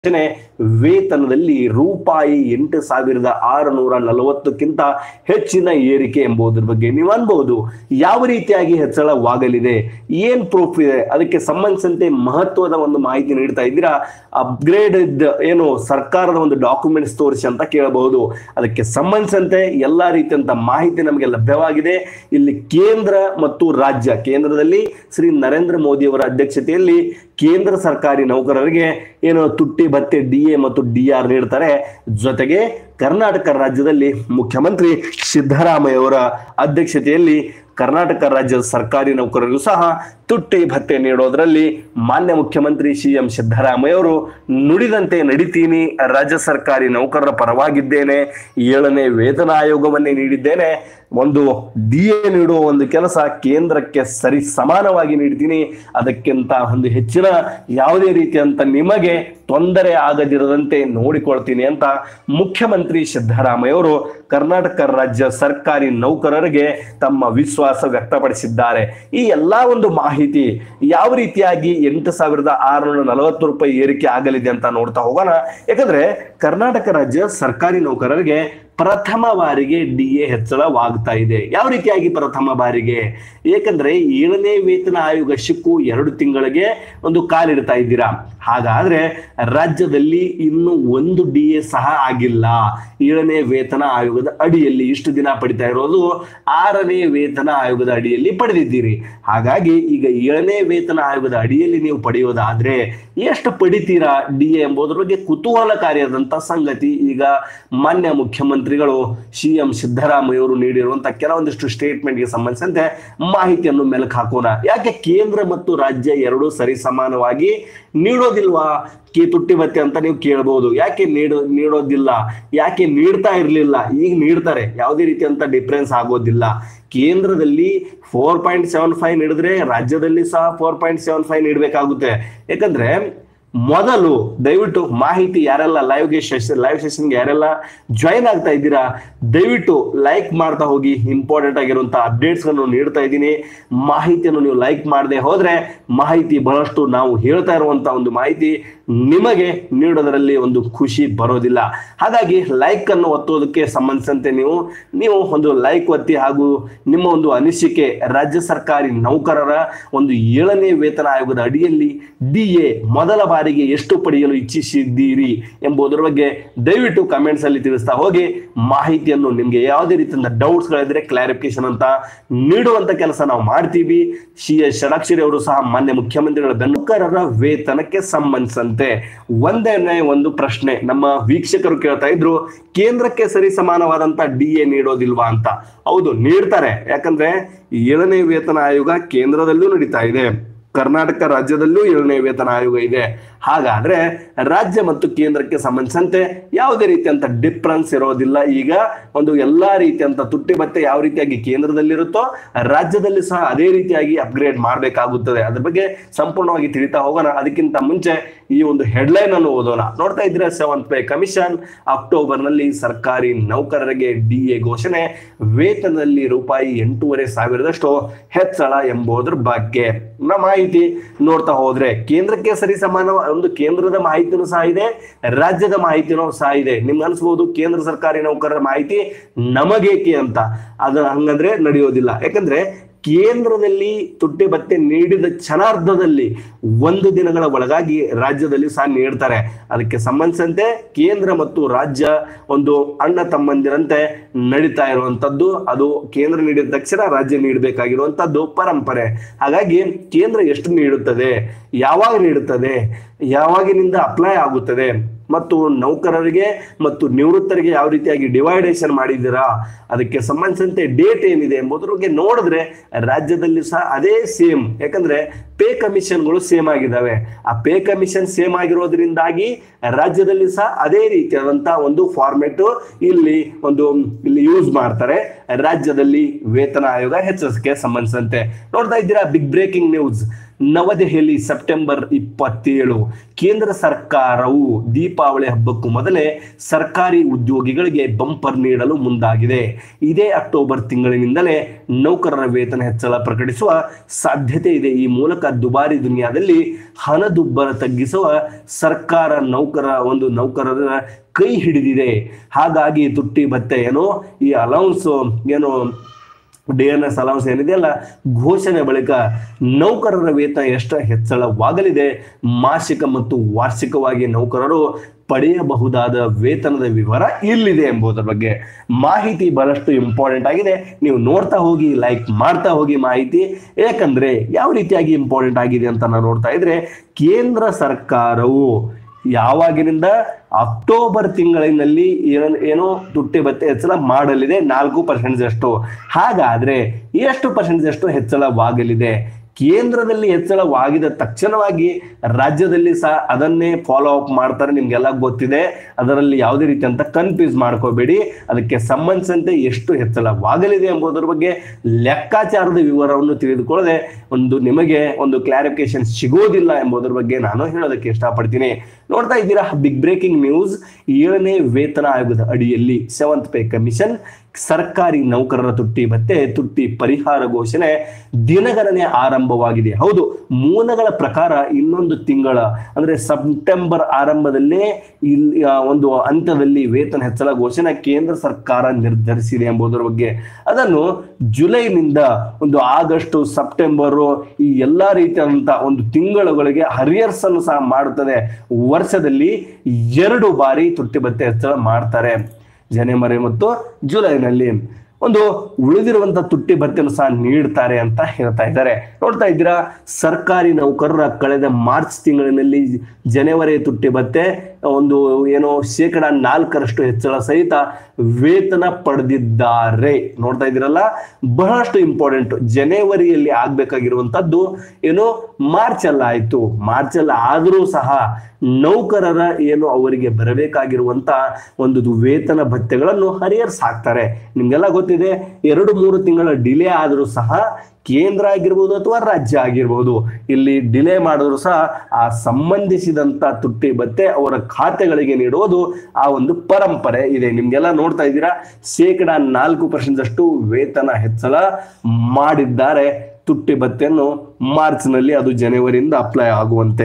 ಯೋಜನೆ ವೇತನದಲ್ಲಿ ರೂಪಾಯಿ ಎಂಟು ಸಾವಿರದ ಆರುನೂರ ನಲವತ್ತಕ್ಕಿಂತ ಹೆಚ್ಚಿನ ಏರಿಕೆ ಎಂಬುದರ ಬಗ್ಗೆ ನೀವು ಅನ್ಬಹುದು ಯಾವ ರೀತಿಯಾಗಿ ಹೆಚ್ಚಳವಾಗಲಿದೆ ಏನ್ ಪ್ರೂಫ್ ಇದೆ ಅದಕ್ಕೆ ಸಂಬಂಧಿಸಿದಂತೆ ಮಹತ್ವದ ಒಂದು ಮಾಹಿತಿ ನೀಡ್ತಾ ಇದ್ದೀರಾ ಅಪ್ಗ್ರೇಡ್ ಏನು ಸರ್ಕಾರದ ಒಂದು ಡಾಕ್ಯುಮೆಂಟ್ಸ್ ತೋರಿಸಿ ಅಂತ ಕೇಳಬಹುದು ಅದಕ್ಕೆ ಸಂಬಂಧಿಸಿದಂತೆ ಎಲ್ಲಾ ರೀತಿಯಂತ ಮಾಹಿತಿ ನಮಗೆ ಲಭ್ಯವಾಗಿದೆ ಇಲ್ಲಿ ಕೇಂದ್ರ ಮತ್ತು ರಾಜ್ಯ ಕೇಂದ್ರದಲ್ಲಿ ಶ್ರೀ ನರೇಂದ್ರ ಮೋದಿ ಅವರ ಅಧ್ಯಕ್ಷತೆಯಲ್ಲಿ ಕೇಂದ್ರ ಸರ್ಕಾರಿ ನೌಕರರಿಗೆ ಏನು ತುಟ್ಟಿ ಭತ್ಯೆ ಡಿ ಎ ಮತ್ತು ಡಿ ಆರ್ ನೀಡ್ತಾರೆ ಜೊತೆಗೆ ಕರ್ನಾಟಕ ರಾಜ್ಯದಲ್ಲಿ ಮುಖ್ಯಮಂತ್ರಿ ಸಿದ್ದರಾಮಯ್ಯ ಅವರ ಅಧ್ಯಕ್ಷತೆಯಲ್ಲಿ ಕರ್ನಾಟಕ ರಾಜ್ಯದ ಸರ್ಕಾರಿ ನೌಕರರಿಗೂ ಸಹ ತುಟ್ಟಿ ಭತ್ಯೆ ನೀಡೋದ್ರಲ್ಲಿ ಮಾನ್ಯ ಮುಖ್ಯಮಂತ್ರಿ ಸಿ ಎಂ ಸಿದ್ದರಾಮಯ್ಯ ಅವರು ನುಡಿದಂತೆ ನಡಿತೀನಿ ರಾಜ್ಯ ಸರ್ಕಾರಿ ನೌಕರರ ಪರವಾಗಿದ್ದೇನೆ ಏಳನೇ ವೇತನ ಆಯೋಗವನ್ನೇ ನೀಡಿದ್ದೇನೆ ಒಂದು ಡಿ ಎ ನೀಡುವ ಒಂದು ಕೆಲಸ ಕೇಂದ್ರಕ್ಕೆ ಸರಿ ಸಮಾನವಾಗಿ ನೀಡ್ತೀನಿ ಅದಕ್ಕಿಂತ ಒಂದು ಹೆಚ್ಚಿನ ಯಾವುದೇ ರೀತಿಯಂತ ನಿಮಗೆ ತೊಂದರೆ ಆಗದಿರದಂತೆ ನೋಡಿಕೊಳ್ತೀನಿ ಅಂತ ಮುಖ್ಯಮಂತ್ರಿ ಸಿದ್ದರಾಮಯ್ಯ ಅವರು ಕರ್ನಾಟಕ ರಾಜ್ಯ ಸರ್ಕಾರಿ ನೌಕರರಿಗೆ ತಮ್ಮ ವಿಶ್ವಾಸ ವ್ಯಕ್ತಪಡಿಸಿದ್ದಾರೆ ಈ ಎಲ್ಲಾ ಒಂದು ಮಾಹಿತಿ ಯಾವ ರೀತಿಯಾಗಿ ಎಂಟು ಸಾವಿರದ ಆರುನೂರ ನಲವತ್ತು ರೂಪಾಯಿ ಏರಿಕೆ ಆಗಲಿದೆ ಅಂತ ನೋಡ್ತಾ ಹೋಗೋಣ ಯಾಕಂದ್ರೆ ಕರ್ನಾಟಕ ರಾಜ್ಯ ಸರ್ಕಾರಿ ನೌಕರರಿಗೆ ಪ್ರಥಮ ಬಾರಿಗೆ ಡಿ ಎ ಹೆಚ್ಚಳವಾಗ್ತಾ ಇದೆ ಯಾವ ರೀತಿಯಾಗಿ ಪ್ರಥಮ ಬಾರಿಗೆ ಏಕೆಂದ್ರೆ ಏಳನೇ ವೇತನ ಆಯೋಗ ಶಿಕ್ಕು ಎರಡು ತಿಂಗಳಿಗೆ ಒಂದು ಕಾಲಿಡ್ತಾ ಇದ್ದೀರಾ ಹಾಗಾದ್ರೆ ರಾಜ್ಯದಲ್ಲಿ ಇನ್ನು ಒಂದು ಡಿ ಎ ಸಹ ಆಗಿಲ್ಲ ಏಳನೇ ವೇತನ ಆಯೋಗದ ಅಡಿಯಲ್ಲಿ ಇಷ್ಟು ದಿನ ಪಡಿತಾ ಇರೋದು ಆರನೇ ವೇತನ ಆಯೋಗದ ಅಡಿಯಲ್ಲಿ ಪಡೆದಿದ್ದೀರಿ ಹಾಗಾಗಿ ಈಗ ಏಳನೇ ವೇತನ ಆಯೋಗದ ಅಡಿಯಲ್ಲಿ ನೀವು ಪಡೆಯೋದಾದ್ರೆ ಎಷ್ಟು ಪಡಿತೀರಾ ಡಿ ಎ ಎಂಬುದರ ಬಗ್ಗೆ ಕುತೂಹಲಕಾರಿಯಾದಂತ ಸಂಗತಿ ಈಗ ಮಾನ್ಯ ಮುಖ್ಯಮಂತ್ರಿಗಳು ಸಿ ಎಂ ಸಿದ್ದರಾಮಯ್ಯ ಅವರು ನೀಡಿರುವಂತಹ ಕೆಲವೊಂದಿಷ್ಟು ಸ್ಟೇಟ್ಮೆಂಟ್ಗೆ ಸಂಬಂಧಿಸಿದಂತೆ ಮಾಹಿತಿಯನ್ನು ಮೆಲುಕು ಹಾಕೋಣ ಯಾಕೆ ಕೇಂದ್ರ ಮತ್ತು ರಾಜ್ಯ ಎರಡೂ ಸರಿ ಸಮಾನವಾಗಿ ನೀಡೋದಿಲ್ವಾ ಕಿ ತುಟ್ಟಿ ಭತ್ಯೆ ಅಂತ ನೀವು ಕೇಳಬಹುದು ಯಾಕೆ ನೀಡೋ ನೀಡೋದಿಲ್ಲ ಯಾಕೆ ನೀಡ್ತಾ ಇರ್ಲಿಲ್ಲ ಈಗ ನೀಡ್ತಾರೆ ಯಾವುದೇ ರೀತಿಯಂತ ಡಿಫ್ರೆನ್ಸ್ ಆಗೋದಿಲ್ಲ ಕೇಂದ್ರದಲ್ಲಿ ಫೋರ್ ಪಾಯಿಂಟ್ ಸೆವೆನ್ ಫೈವ್ ನೀಡಿದ್ರೆ ರಾಜ್ಯದಲ್ಲಿ ಸಹ ಫೋರ್ ಪಾಯಿಂಟ್ ಸೆವೆನ್ ಫೈವ್ ನೀಡಬೇಕಾಗುತ್ತೆ ಯಾಕಂದ್ರೆ ಮೊದಲು ದಯವಿಟ್ಟು ಮಾಹಿತಿ ಯಾರೆಲ್ಲ ಲೈವ್ಗೆ ಸೆಷನ್ ಲೈವ್ ಸೆಷನ್ಗೆ ಯಾರೆಲ್ಲ ಜಾಯಿನ್ ಆಗ್ತಾ ಇದ್ದೀರಾ ದಯವಿಟ್ಟು ಲೈಕ್ ಮಾಡ್ತಾ ಹೋಗಿ ಇಂಪಾರ್ಟೆಂಟ್ ಆಗಿರುವಂತ ಅಪ್ಡೇಟ್ಸ್ ಗಳನ್ನು ನೀಡ್ತಾ ಇದ್ದೀನಿ ಮಾಹಿತಿಯನ್ನು ನೀವು ಲೈಕ್ ಮಾಡದೆ ಹೋದ್ರೆ ಮಾಹಿತಿ ಬಹಳಷ್ಟು ನಾವು ಹೇಳ್ತಾ ಇರುವಂತ ಒಂದು ಮಾಹಿತಿ ನಿಮಗೆ ನೀಡೋದರಲ್ಲಿ ಒಂದು ಖುಷಿ ಬರೋದಿಲ್ಲ ಹಾಗಾಗಿ ಲೈಕ್ ಅನ್ನು ಒತ್ತೋದಕ್ಕೆ ಸಂಬಂಧಿಸಿದಂತೆ ನೀವು ನೀವು ಒಂದು ಲೈಕ್ ಒತ್ತಿ ಹಾಗೂ ನಿಮ್ಮ ಒಂದು ಅನಿಸಿಕೆ ರಾಜ್ಯ ಸರ್ಕಾರಿ ನೌಕರರ ಒಂದು ಏಳನೇ ವೇತನ ಆಯೋಗದ ಅಡಿಯಲ್ಲಿ ಡಿ ಎ ಮೊದಲ ಬಾರಿಗೆ ಎಷ್ಟು ಪಡೆಯಲು ಇಚ್ಛಿಸಿದ್ದೀರಿ ಎಂಬುದರ ಬಗ್ಗೆ ದಯವಿಟ್ಟು ಕಮೆಂಟ್ಸ್ ಅಲ್ಲಿ ತಿಳಿಸ್ತಾ ಹೋಗಿ ಮಾಹಿತಿಯನ್ನು ನಿಮ್ಗೆ ಯಾವುದೇ ರೀತಿಯಿಂದ ಡೌಟ್ಸ್ ಗಳಿದ್ರೆ ಕ್ಲಾರಿಫಿಕೇಶನ್ ಅಂತ ನೀಡುವಂತ ಕೆಲಸ ನಾವು ಮಾಡ್ತೀವಿ ಸಿ ಎಸ್ ಷಡಾಕ್ಷರಿ ಅವರು ಸಹ ಮಾನ್ಯ ಮುಖ್ಯಮಂತ್ರಿಗಳ ಬೆನ್ನಕರರ ವೇತನಕ್ಕೆ ಸಂಬಂಧಿಸಿದಂತೆ ಒಂದನೇ ಒಂದು ಪ್ರಶ್ನೆ ನಮ್ಮ ವೀಕ್ಷಕರು ಕೇಳ್ತಾ ಇದ್ರು ಕೇಂದ್ರಕ್ಕೆ ಸರಿ ಸಮಾನವಾದಂತ ಡಿ ಎ ನೀಡೋದಿಲ್ವಾ ಅಂತ ಹೌದು ನೀಡ್ತಾರೆ ಯಾಕಂದ್ರೆ ಏಳನೇ ವೇತನ ಆಯೋಗ ಕೇಂದ್ರದಲ್ಲೂ ನಡೀತಾ ಇದೆ ಕರ್ನಾಟಕ ರಾಜ್ಯದಲ್ಲೂ ಏಳನೇ ವೇತನ ಆಯೋಗ ಇದೆ ಹಾಗಾದ್ರೆ ರಾಜ್ಯ ಮತ್ತು ಕೇಂದ್ರಕ್ಕೆ ಸಂಬಂಧಿಸಿದಂತೆ ಯಾವುದೇ ರೀತಿಯಂತ ಡಿಫ್ರೆನ್ಸ್ ಇರೋದಿಲ್ಲ ಈಗ ಒಂದು ಎಲ್ಲಾ ರೀತಿಯಂತ ತುಟ್ಟಿ ಭತ್ತೆ ಯಾವ ರೀತಿಯಾಗಿ ಕೇಂದ್ರದಲ್ಲಿರುತ್ತೋ ರಾಜ್ಯದಲ್ಲಿ ಸಹ ಅದೇ ರೀತಿಯಾಗಿ ಅಪ್ಗ್ರೇಡ್ ಮಾಡಬೇಕಾಗುತ್ತದೆ ಅದ್ರ ಬಗ್ಗೆ ಸಂಪೂರ್ಣವಾಗಿ ತಿಳಿತಾ ಹೋಗೋಣ ಅದಕ್ಕಿಂತ ಮುಂಚೆ ಈ ಒಂದು ಹೆಡ್ಲೈನ್ ಅನ್ನು ಓದೋಣ ನೋಡ್ತಾ ಇದ್ರೆ ಸೆವೆಂತ್ ಪೇ ಕಮಿಷನ್ ಅಕ್ಟೋಬರ್ ನಲ್ಲಿ ಸರ್ಕಾರಿ ನೌಕರರಿಗೆ ಡಿ ಎ ಘೋಷಣೆ ವೇತನದಲ್ಲಿ ರೂಪಾಯಿ ಎಂಟೂವರೆ ಸಾವಿರದಷ್ಟು ಹೆಚ್ಚಳ ಎಂಬುದರ ಬಗ್ಗೆ ನಮ್ಮ ಮಾಹಿತಿ ನೋಡ್ತಾ ಹೋದ್ರೆ ಕೇಂದ್ರಕ್ಕೆ ಸರಿ ಸಮಾನ ಒಂದು ಕೇಂದ್ರದ ಮಾಹಿತಿನೂ ಸಹ ಇದೆ ರಾಜ್ಯದ ಮಾಹಿತಿನೂ ಸಹ ಇದೆ ನಿಮ್ಗೆ ಅನ್ಸ್ಬೋದು ಕೇಂದ್ರ ಸರ್ಕಾರಿ ನೌಕರರ ಮಾಹಿತಿ ನಮಗೇಕೆ ಅಂತ ಅದು ಹಂಗಂದ್ರೆ ನಡೆಯೋದಿಲ್ಲ ಯಾಕಂದ್ರೆ ಕೇಂದ್ರದಲ್ಲಿ ತುಟ್ಟಿ ಭತ್ಯೆ ನೀಡಿದ ಕ್ಷಣಾರ್ಧದಲ್ಲಿ ಒಂದು ದಿನಗಳ ಒಳಗಾಗಿ ರಾಜ್ಯದಲ್ಲಿ ಸಹ ನೀಡ್ತಾರೆ ಅದಕ್ಕೆ ಸಂಬಂಧಿಸಿದಂತೆ ಕೇಂದ್ರ ಮತ್ತು ರಾಜ್ಯ ಒಂದು ಅಣ್ಣ ತಮ್ಮಂದಿರಂತೆ ನಡೀತಾ ಇರುವಂತದ್ದು ಅದು ಕೇಂದ್ರ ನೀಡಿದ ತಕ್ಷಣ ರಾಜ್ಯ ನೀಡಬೇಕಾಗಿರುವಂತದ್ದು ಪರಂಪರೆ ಹಾಗಾಗಿ ಕೇಂದ್ರ ಎಷ್ಟು ನೀಡುತ್ತದೆ ಯಾವಾಗ ನೀಡುತ್ತದೆ ಯಾವಾಗಿನಿಂದ ಅಪ್ಲೈ ಆಗುತ್ತದೆ ಮತ್ತು ನೌಕರರಿಗೆ ಮತ್ತು ನಿವೃತ್ತರಿಗೆ ಯಾವ ರೀತಿಯಾಗಿ ಡಿವೈಡೇಷನ್ ಮಾಡಿದ್ದೀರಾ ಅದಕ್ಕೆ ಸಂಬಂಧಿಸಿದಂತೆ ಡೇಟ್ ಏನಿದೆ ಎಂಬುದ್ರ ಬಗ್ಗೆ ನೋಡಿದ್ರೆ ರಾಜ್ಯದಲ್ಲಿ ಸಹ ಅದೇ ಸೇಮ್ ಯಾಕಂದ್ರೆ ಪೇ ಕಮಿಷನ್ಗಳು ಸೇಮ್ ಆಗಿದ್ದಾವೆ ಆ ಪೇ ಕಮಿಷನ್ ಸೇಮ್ ಆಗಿರೋದ್ರಿಂದಾಗಿ ರಾಜ್ಯದಲ್ಲಿ ಸಹ ಅದೇ ರೀತಿಯಾದಂತ ಒಂದು ಫಾರ್ಮೆಟ್ ಇಲ್ಲಿ ಒಂದು ಇಲ್ಲಿ ಯೂಸ್ ಮಾಡ್ತಾರೆ ರಾಜ್ಯದಲ್ಲಿ ವೇತನ ಆಯೋಗ ಹೆಚ್ಚಿಸಕ್ಕೆ ಸಂಬಂಧಿಸಿದಂತೆ ನೋಡ್ತಾ ಇದ್ದೀರಾ ಬಿಗ್ ಬ್ರೇಕಿಂಗ್ ನ್ಯೂಸ್ ನವದೆಹಲಿ ಸೆಪ್ಟೆಂಬರ್ ಇಪ್ಪತ್ತೇಳು ಕೇಂದ್ರ ಸರ್ಕಾರವು ದೀಪಾವಳಿ ಹಬ್ಬಕ್ಕೂ ಮೊದಲೇ ಸರ್ಕಾರಿ ಉದ್ಯೋಗಿಗಳಿಗೆ ಬಂಪರ್ ನೀಡಲು ಮುಂದಾಗಿದೆ ಇದೇ ಅಕ್ಟೋಬರ್ ತಿಂಗಳಿನಿಂದಲೇ ನೌಕರರ ವೇತನ ಹೆಚ್ಚಳ ಪ್ರಕಟಿಸುವ ಸಾಧ್ಯತೆ ಇದೆ ಈ ಮೂಲಕ ದುಬಾರಿ ದುನಿಯಾದಲ್ಲಿ ಹಣದುಬ್ಬರ ತಗ್ಗಿಸುವ ಸರ್ಕಾರ ನೌಕರ ಒಂದು ನೌಕರರ ಕೈ ಹಿಡಿದಿದೆ ಹಾಗಾಗಿ ತುಟ್ಟಿ ಭತ್ತೆ ಏನೋ ಈ ಅಲೌನ್ಸ್ ಏನೋ ಡಿ ಎನ್ ಎಸ್ ಅಲೌನ್ಸ್ ಏನಿದೆಯಲ್ಲ ಘೋಷಣೆ ಬಳಿಕ ನೌಕರರ ವೇತನ ಎಷ್ಟು ಹೆಚ್ಚಳವಾಗಲಿದೆ ಮಾಸಿಕ ಮತ್ತು ವಾರ್ಷಿಕವಾಗಿ ನೌಕರರು ಪಡೆಯಬಹುದಾದ ವೇತನದ ವಿವರ ಇಲ್ಲಿದೆ ಎಂಬುದರ ಬಗ್ಗೆ ಮಾಹಿತಿ ಬಹಳಷ್ಟು ಇಂಪಾರ್ಟೆಂಟ್ ಆಗಿದೆ ನೀವು ನೋಡ್ತಾ ಹೋಗಿ ಲೈಕ್ ಮಾಡ್ತಾ ಹೋಗಿ ಮಾಹಿತಿ ಯಾಕಂದ್ರೆ ಯಾವ ರೀತಿಯಾಗಿ ಇಂಪಾರ್ಟೆಂಟ್ ಆಗಿದೆ ಅಂತ ನಾವು ನೋಡ್ತಾ ಇದ್ರೆ ಕೇಂದ್ರ ಸರ್ಕಾರವು ಯಾವಾಗಿನಿಂದ ಅಕ್ಟೋಬರ್ ತಿಂಗಳಿನಲ್ಲಿ ಏನ್- ಏನೋ ತುಟ್ಟಿ ಭತ್ತೆ ಹೆಚ್ಚಳ ಮಾಡಲಿದೆ ನಾಲ್ಕು ಪರ್ಸೆಂಟ್ ಅಷ್ಟು ಹಾಗಾದ್ರೆ ಎಷ್ಟು ಪರ್ಸೆಂಟ್ ಅಷ್ಟು ಹೆಚ್ಚಳವಾಗಲಿದೆ ಕೇಂದ್ರದಲ್ಲಿ ಹೆಚ್ಚಳವಾಗಿದ ತಕ್ಷಣವಾಗಿ ರಾಜ್ಯದಲ್ಲಿ ಸಹ ಅದನ್ನೇ ಫಾಲೋ ಅಪ್ ಮಾಡ್ತಾರೆ ನಿಮ್ಗೆಲ್ಲ ಗೊತ್ತಿದೆ ಅದರಲ್ಲಿ ಯಾವುದೇ ರೀತಿ ಅಂತ ಕನ್ಫ್ಯೂಸ್ ಮಾಡ್ಕೋಬೇಡಿ ಅದಕ್ಕೆ ಸಂಬಂಧಿಸಿದಂತೆ ಎಷ್ಟು ಹೆಚ್ಚಳವಾಗಲಿದೆ ಎಂಬುದರ ಬಗ್ಗೆ ಲೆಕ್ಕಾಚಾರದ ವಿವರವನ್ನು ತಿಳಿದುಕೊಳ್ಳದೆ ಒಂದು ನಿಮಗೆ ಒಂದು ಕ್ಲಾರಿಫಿಕೇಶನ್ ಸಿಗೋದಿಲ್ಲ ಎಂಬುದರ ಬಗ್ಗೆ ನಾನು ಹೇಳೋದಕ್ಕೆ ಇಷ್ಟಪಡ್ತೀನಿ ನೋಡ್ತಾ ಇದ್ದೀರಾ ಬಿಗ್ ಬ್ರೇಕಿಂಗ್ ನ್ಯೂಸ್ ಏಳನೇ ವೇತನ ಆಯೋಗದ ಅಡಿಯಲ್ಲಿ ಸೆವೆಂತ್ ಪೇ ಕಮಿಷನ್ ಸರ್ಕಾರಿ ನೌಕರರ ತುಟ್ಟಿ ಮತ್ತೆ ತುಟ್ಟಿ ಪರಿಹಾರ ಘೋಷಣೆ ದಿನಗಣನೆ ಆರಂಭವಾಗಿದೆ ಹೌದು ಮೂಲಗಳ ಪ್ರಕಾರ ಇನ್ನೊಂದು ತಿಂಗಳ ಅಂದ್ರೆ ಸೆಪ್ಟೆಂಬರ್ ಆರಂಭದಲ್ಲೇ ಇಲ್ಲಿ ಆ, ಒಂದು ಹಂತದಲ್ಲಿ ವೇತನ ಹೆಚ್ಚಳ ಘೋಷಣೆ ಕೇಂದ್ರ ಸರ್ಕಾರ ನಿರ್ಧರಿಸಿದೆ ಎಂಬುದರ ಬಗ್ಗೆ ಅದನ್ನು ಜುಲೈನಿಂದ ಒಂದು ಆಗಸ್ಟ್ ಸೆಪ್ಟೆಂಬರ್ ಈ ಎಲ್ಲಾ ರೀತಿಯಾದಂತಹ ಒಂದು ತಿಂಗಳುಗಳಿಗೆ ಹರಿಯರ್ಸ್ ಅನ್ನು ಸಹ ಮಾಡುತ್ತದೆ ವರ್ಷದಲ್ಲಿ ಎರಡು ಬಾರಿ ತುಟ್ಟಿ ಭತ್ತೆ ಹೆಚ್ಚಳ ಮಾಡ್ತಾರೆ ಜನವರಿ ಮತ್ತು ಜುಲೈನಲ್ಲಿ ಒಂದು ಉಳಿದಿರುವಂತ ತುಟ್ಟಿ ಭತ್ತೆಯನ್ನು ಸಹ ನೀಡ್ತಾರೆ ಅಂತ ಹೇಳ್ತಾ ಇದ್ದಾರೆ ನೋಡ್ತಾ ಇದ್ದೀರಾ ಸರ್ಕಾರಿ ನೌಕರರ ಕಳೆದ ಮಾರ್ಚ್ ತಿಂಗಳಿನಲ್ಲಿ ಜನವರಿ ತುಟ್ಟಿ ಭತ್ತೆ ಒಂದು ಏನೋ ಶೇಕಡ ನಾಲ್ಕರಷ್ಟು ಹೆಚ್ಚಳ ಸಹಿತ ವೇತನ ಪಡೆದಿದ್ದಾರೆ ನೋಡ್ತಾ ಇದ್ದೀರಲ್ಲ ಬಹಳಷ್ಟು ಇಂಪಾರ್ಟೆಂಟ್ ಜನವರಿಯಲ್ಲಿ ಆಗ್ಬೇಕಾಗಿರುವಂತದ್ದು ಏನು ಮಾರ್ಚ್ ಅಲ್ಲಿ ಆಯ್ತು ಮಾರ್ಚ್ ಅಲ್ಲಿ ಆದರೂ ಸಹ ನೌಕರರ ಏನು ಅವರಿಗೆ ಬರಬೇಕಾಗಿರುವಂತ ಒಂದು ವೇತನ ಭತ್ಯೆಗಳನ್ನು ಹರಿಯರ್ಸ್ ಹಾಕ್ತಾರೆ ನಿಮ್ಗೆಲ್ಲ ಗೊತ್ತಿದೆ ಎರಡು ಮೂರು ತಿಂಗಳ ಡಿಲೇ ಆದರೂ ಸಹ ಕೇಂದ್ರ ಆಗಿರ್ಬೋದು ಅಥವಾ ರಾಜ್ಯ ಆಗಿರ್ಬೋದು ಇಲ್ಲಿ ಡಿಲೇ ಮಾಡಿದ್ರು ಸಹ ಆ ಸಂಬಂಧಿಸಿದಂತ ತುಟ್ಟಿ ಭತ್ತೆ ಅವರ ಖಾತೆಗಳಿಗೆ ನೀಡುವುದು ಆ ಒಂದು ಪರಂಪರೆ ಇದೆ ನಿಮ್ಗೆಲ್ಲ ನೋಡ್ತಾ ಇದ್ದೀರಾ ಶೇಕಡ ನಾಲ್ಕು ಪರ್ಸೆಂಟ್ ಅಷ್ಟು ವೇತನ ಹೆಚ್ಚಳ ಮಾಡಿದ್ದಾರೆ ತುಟ್ಟಿ ಭತ್ತೆಯನ್ನು ಮಾರ್ಚ್ ನಲ್ಲಿ ಅದು ಜನವರಿಯಿಂದ ಅಪ್ಲೈ ಆಗುವಂತೆ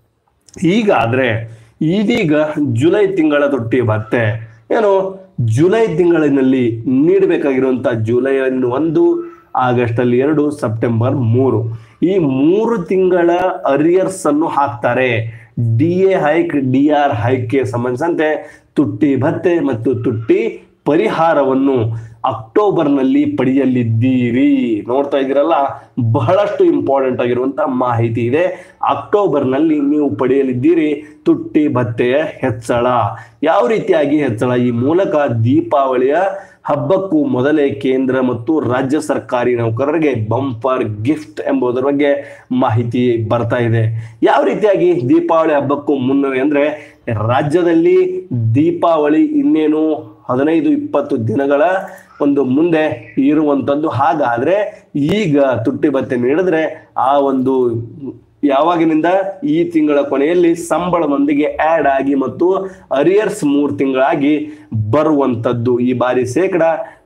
ಹೀಗಾದ್ರೆ ಇದೀಗ ಜುಲೈ ತಿಂಗಳ ತುಟ್ಟಿ ಭತ್ತೆ ಏನು ಜುಲೈ ತಿಂಗಳಿನಲ್ಲಿ ನೀಡಬೇಕಾಗಿರುವಂತ ಜುಲೈ ಒಂದು ಆಗಸ್ಟ್ ಅಲ್ಲಿ ಎರಡು ಸೆಪ್ಟೆಂಬರ್ ಮೂರು ಈ ಮೂರು ತಿಂಗಳ ಅರಿಯರ್ಸ್ ಅನ್ನು ಹಾಕ್ತಾರೆ D A hike D R ಹೈಕ್ಗೆ ಸಂಬಂಧಿಸಿದಂತೆ ತುಟ್ಟಿ ಭತ್ತೆ ಮತ್ತು ತುಟ್ಟಿ ಪರಿಹಾರವನ್ನು ಅಕ್ಟೋಬರ್ನಲ್ಲಿ ಪಡೆಯಲಿದ್ದೀರಿ ನೋಡ್ತಾ ಇದ್ದೀರಲ್ಲ ಬಹಳಷ್ಟು ಇಂಪಾರ್ಟೆಂಟ್ ಆಗಿರುವಂತ ಮಾಹಿತಿ ಇದೆ ಅಕ್ಟೋಬರ್ನಲ್ಲಿ ನೀವು ಪಡೆಯಲಿದ್ದೀರಿ ತುಟ್ಟಿ ಭತ್ತೆಯ ಹೆಚ್ಚಳ ಯಾವ ರೀತಿಯಾಗಿ ಹೆಚ್ಚಳ ಈ ಮೂಲಕ ದೀಪಾವಳಿಯ ಹಬ್ಬಕ್ಕೂ ಮೊದಲೇ ಕೇಂದ್ರ ಮತ್ತು ರಾಜ್ಯ ಸರ್ಕಾರಿ ನೌಕರರಿಗೆ ಬಂಪರ್ ಗಿಫ್ಟ್ ಎಂಬುದರ ಬಗ್ಗೆ ಮಾಹಿತಿ ಬರ್ತಾ ಇದೆ ಯಾವ ರೀತಿಯಾಗಿ ದೀಪಾವಳಿ ಹಬ್ಬಕ್ಕೂ ಮುನ್ನವೇ ಅಂದ್ರೆ ರಾಜ್ಯದಲ್ಲಿ ದೀಪಾವಳಿ ಇನ್ನೇನು ಹದಿನೈದು ಇಪ್ಪತ್ತು ದಿನಗಳ ಒಂದು ಮುಂದೆ ಇರುವಂತದ್ದು ಹಾಗಾದ್ರೆ ಈಗ ತುಟ್ಟಿ ಭತ್ತೆ ನೀಡಿದ್ರೆ ಆ ಒಂದು ಯಾವಾಗಿನಿಂದ ಈ ತಿಂಗಳ ಕೊನೆಯಲ್ಲಿ ಸಂಬಳದೊಂದಿಗೆ ಆಡ್ ಆಗಿ ಮತ್ತು ಅರಿಯರ್ಸ್ ಮೂರು ತಿಂಗಳಾಗಿ ಬರುವಂತದ್ದು ಈ ಬಾರಿ ಶೇಕಡ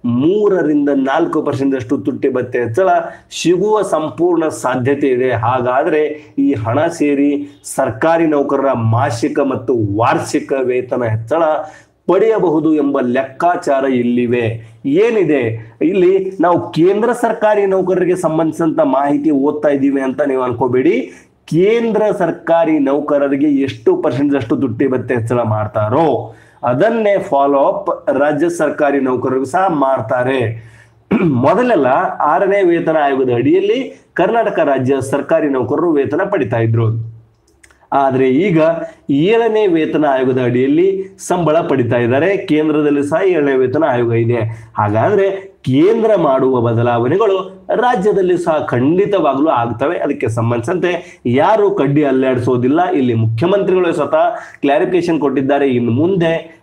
ಮೂರರಿಂದ ನಾಲ್ಕು ಪರ್ಸೆಂಟ್ ಅಷ್ಟು ತುಟ್ಟಿ ಭತ್ತೆ ಹೆಚ್ಚಳ ಸಿಗುವ ಸಂಪೂರ್ಣ ಸಾಧ್ಯತೆ ಇದೆ ಹಾಗಾದ್ರೆ ಈ ಹಣ ಸೇರಿ ಸರ್ಕಾರಿ ನೌಕರರ ಮಾಸಿಕ ಮತ್ತು ವಾರ್ಷಿಕ ವೇತನ ಹೆಚ್ಚಳ ಪಡೆಯಬಹುದು ಎಂಬ ಲೆಕ್ಕಾಚಾರ ಇಲ್ಲಿವೆ ಏನಿದೆ ಇಲ್ಲಿ ನಾವು ಕೇಂದ್ರ ಸರ್ಕಾರಿ ನೌಕರರಿಗೆ ಸಂಬಂಧಿಸಿದಂತ ಮಾಹಿತಿ ಓದ್ತಾ ಇದ್ದೀವಿ ಅಂತ ನೀವು ಅನ್ಕೋಬೇಡಿ ಕೇಂದ್ರ ಸರ್ಕಾರಿ ನೌಕರರಿಗೆ ಎಷ್ಟು ಪರ್ಸೆಂಟ್ ಅಷ್ಟು ತುಟ್ಟಿ ಭತ್ತೆ ಹೆಚ್ಚಳ ಮಾಡ್ತಾರೋ ಅದನ್ನೇ ಫಾಲೋ ಅಪ್ ರಾಜ್ಯ ಸರ್ಕಾರಿ ನೌಕರರಿಗೂ ಸಹ ಮಾಡ್ತಾರೆ ಮೊದಲೆಲ್ಲ ಆರನೇ ವೇತನ ಆಯೋಗದ ಅಡಿಯಲ್ಲಿ ಕರ್ನಾಟಕ ರಾಜ್ಯ ಸರ್ಕಾರಿ ನೌಕರರು ವೇತನ ಪಡಿತಾ ಇದ್ರು ಆದ್ರೆ ಈಗ ಏಳನೇ ವೇತನ ಆಯೋಗದ ಅಡಿಯಲ್ಲಿ ಸಂಬಳ ಪಡಿತಾ ಇದ್ದಾರೆ ಕೇಂದ್ರದಲ್ಲಿ ಸಹ ಏಳನೇ ವೇತನ ಆಯೋಗ ಇದೆ ಹಾಗಾದ್ರೆ ಕೇಂದ್ರ ಮಾಡುವ ಬದಲಾವಣೆಗಳು ರಾಜ್ಯದಲ್ಲಿ ಸಹ ಖಂಡಿತವಾಗ್ಲೂ ಆಗ್ತವೆ ಅದಕ್ಕೆ ಸಂಬಂಧಿಸಿದಂತೆ ಯಾರು ಕಡ್ಡಿ ಅಲ್ಲಾಡಿಸೋದಿಲ್ಲ ಇಲ್ಲಿ ಮುಖ್ಯಮಂತ್ರಿಗಳು ಸ್ವತಃ ಕ್ಲಾರಿಫಿಕೇಶನ್ ಕೊಟ್ಟಿದ್ದಾರೆ ಇನ್ನು ಮುಂದೆ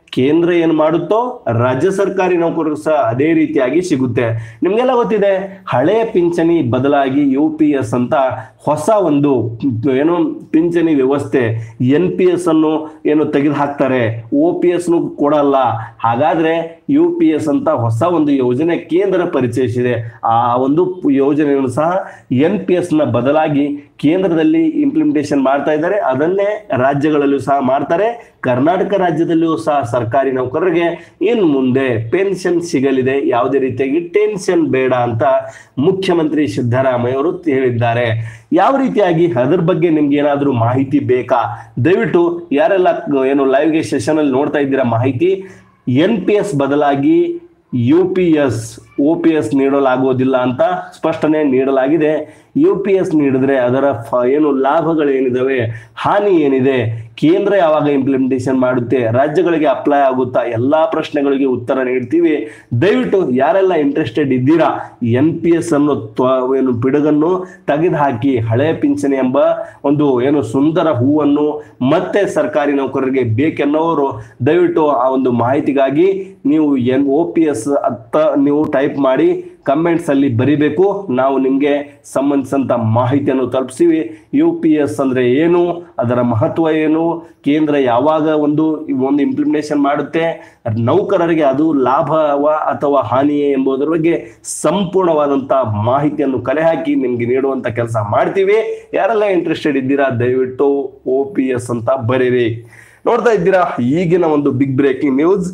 ಕೇಂದ್ರ ಏನ್ ಮಾಡುತ್ತೋ ರಾಜ್ಯ ಸರ್ಕಾರಿ ನೌಕರರು ಸಹ ಅದೇ ರೀತಿಯಾಗಿ ಸಿಗುತ್ತೆ ನಿಮ್ಗೆಲ್ಲ ಗೊತ್ತಿದೆ ಹಳೆ ಪಿಂಚಣಿ ಬದಲಾಗಿ ಯು ಪಿ ಎಸ್ ಅಂತ ಹೊಸ ಒಂದು ಏನು ಪಿಂಚಣಿ ವ್ಯವಸ್ಥೆ ಎನ್ ಪಿ ಎಸ್ ಅನ್ನು ಏನು ತೆಗೆದು ಹಾಕ್ತಾರೆ ಒ ಪಿ ಎಸ್ ಕೊಡಲ್ಲ ಹಾಗಾದ್ರೆ ಯು ಪಿ ಎಸ್ ಅಂತ ಹೊಸ ಒಂದು ಯೋಜನೆ ಕೇಂದ್ರ ಪರಿಚಯಿಸಿದೆ ಆ ಒಂದು ಯೋಜನೆಯನ್ನು ಸಹ ಎನ್ ಪಿ ಎಸ್ ನ ಬದಲಾಗಿ ಕೇಂದ್ರದಲ್ಲಿ ಇಂಪ್ಲಿಮೆಂಟೇಷನ್ ಮಾಡ್ತಾ ಇದ್ದಾರೆ ಅದನ್ನೇ ರಾಜ್ಯಗಳಲ್ಲೂ ಸಹ ಮಾಡ್ತಾರೆ ಕರ್ನಾಟಕ ರಾಜ್ಯದಲ್ಲಿಯೂ ಸಹ ಸರ್ಕಾರಿ ನೌಕರರಿಗೆ ಇನ್ನು ಮುಂದೆ ಪೆನ್ಷನ್ ಸಿಗಲಿದೆ ಯಾವುದೇ ರೀತಿಯಾಗಿ ಟೆನ್ಷನ್ ಬೇಡ ಅಂತ ಮುಖ್ಯಮಂತ್ರಿ ಸಿದ್ದರಾಮಯ್ಯ ಅವರು ಹೇಳಿದ್ದಾರೆ ಯಾವ ರೀತಿಯಾಗಿ ಅದ್ರ ಬಗ್ಗೆ ನಿಮ್ಗೆ ಏನಾದರೂ ಮಾಹಿತಿ ಬೇಕಾ ದಯವಿಟ್ಟು ಯಾರೆಲ್ಲ ಏನು ಲೈವ್ಗೆ ಸೆಷನ್ ಅಲ್ಲಿ ನೋಡ್ತಾ ಇದ್ದೀರಾ ಮಾಹಿತಿ ಎನ್ ಪಿ ಎಸ್ ಬದಲಾಗಿ U P S O P S ನೀಡಲಾಗುವುದಿಲ್ಲ ಅಂತ ಸ್ಪಷ್ಟನೆ ನೀಡಲಾಗಿದೆ ಯು ಪಿ ಎಸ್ ನೀಡಿದ್ರೆ ಅದರ ಫ ಏನು ಲಾಭಗಳೇನಿದಾವೆ ಹಾನಿ ಏನಿದೆ ಕೇಂದ್ರ ಯಾವಾಗ ಇಂಪ್ಲಿಮೆಂಟೇಷನ್ ಮಾಡುತ್ತೆ ರಾಜ್ಯಗಳಿಗೆ ಅಪ್ಲೈ ಆಗುತ್ತಾ ಎಲ್ಲಾ ಪ್ರಶ್ನೆಗಳಿಗೆ ಉತ್ತರ ನೀಡ್ತೀವಿ ದಯವಿಟ್ಟು ಯಾರೆಲ್ಲ ಇಂಟ್ರೆಸ್ಟೆಡ್ ಇದ್ದೀರಾ ಎನ್ ಪಿ ಎಸ್ ಅನ್ನು ತ್ವ- ಏನು ಪಿಡುಗನ್ನು ತೆಗೆದು ಹಾಕಿ ಹಳೆ ಪಿಂಚಣಿ ಎಂಬ ಒಂದು ಏನು ಸುಂದರ ಹೂವನ್ನು ಮತ್ತೆ ಸರ್ಕಾರಿ ನೌಕರರಿಗೆ ಬೇಕೆನ್ನೋರು ದಯವಿಟ್ಟು ಆ ಒಂದು ಮಾಹಿತಿಗಾಗಿ ನೀವು ಎನ್ ಒ ಪಿ ಎಸ್ ಅತ್ತ ನೀವು ಟೈಪ್ ಮಾಡಿ ಕಮೆಂಟ್ಸ್ ಅಲ್ಲಿ ಬರಿಬೇಕು ನಾವು ನಿಮಗೆ ಸಂಬಂಧಿಸಿದಂತ ಮಾಹಿತಿಯನ್ನು ತಲುಪಿಸಿವಿ ಯು ಪಿ ಎಸ್ ಅಂದ್ರೆ ಏನು ಅದರ ಮಹತ್ವ ಏನು ಕೇಂದ್ರ ಯಾವಾಗ ಒಂದು ಒಂದು ಇಂಪ್ಲಿಮೆಂಟೇಷನ್ ಮಾಡುತ್ತೆ ನೌಕರರಿಗೆ ಅದು ಲಾಭವ ಅಥವಾ ಹಾನಿಯೇ ಎಂಬುದರ ಬಗ್ಗೆ ಸಂಪೂರ್ಣವಾದಂತ ಮಾಹಿತಿಯನ್ನು ಕಲೆ ಹಾಕಿ ನಿಮ್ಗೆ ನೀಡುವಂತ ಕೆಲಸ ಮಾಡ್ತೀವಿ ಯಾರೆಲ್ಲ ಇಂಟ್ರೆಸ್ಟೆಡ್ ಇದ್ದೀರಾ ದಯವಿಟ್ಟು ಒ ಪಿ ಎಸ್ ಅಂತ ಬರೀರಿ ನೋಡ್ತಾ ಇದ್ದೀರಾ ಈಗಿನ ಒಂದು ಬಿಗ್ ಬ್ರೇಕಿಂಗ್ ನ್ಯೂಸ್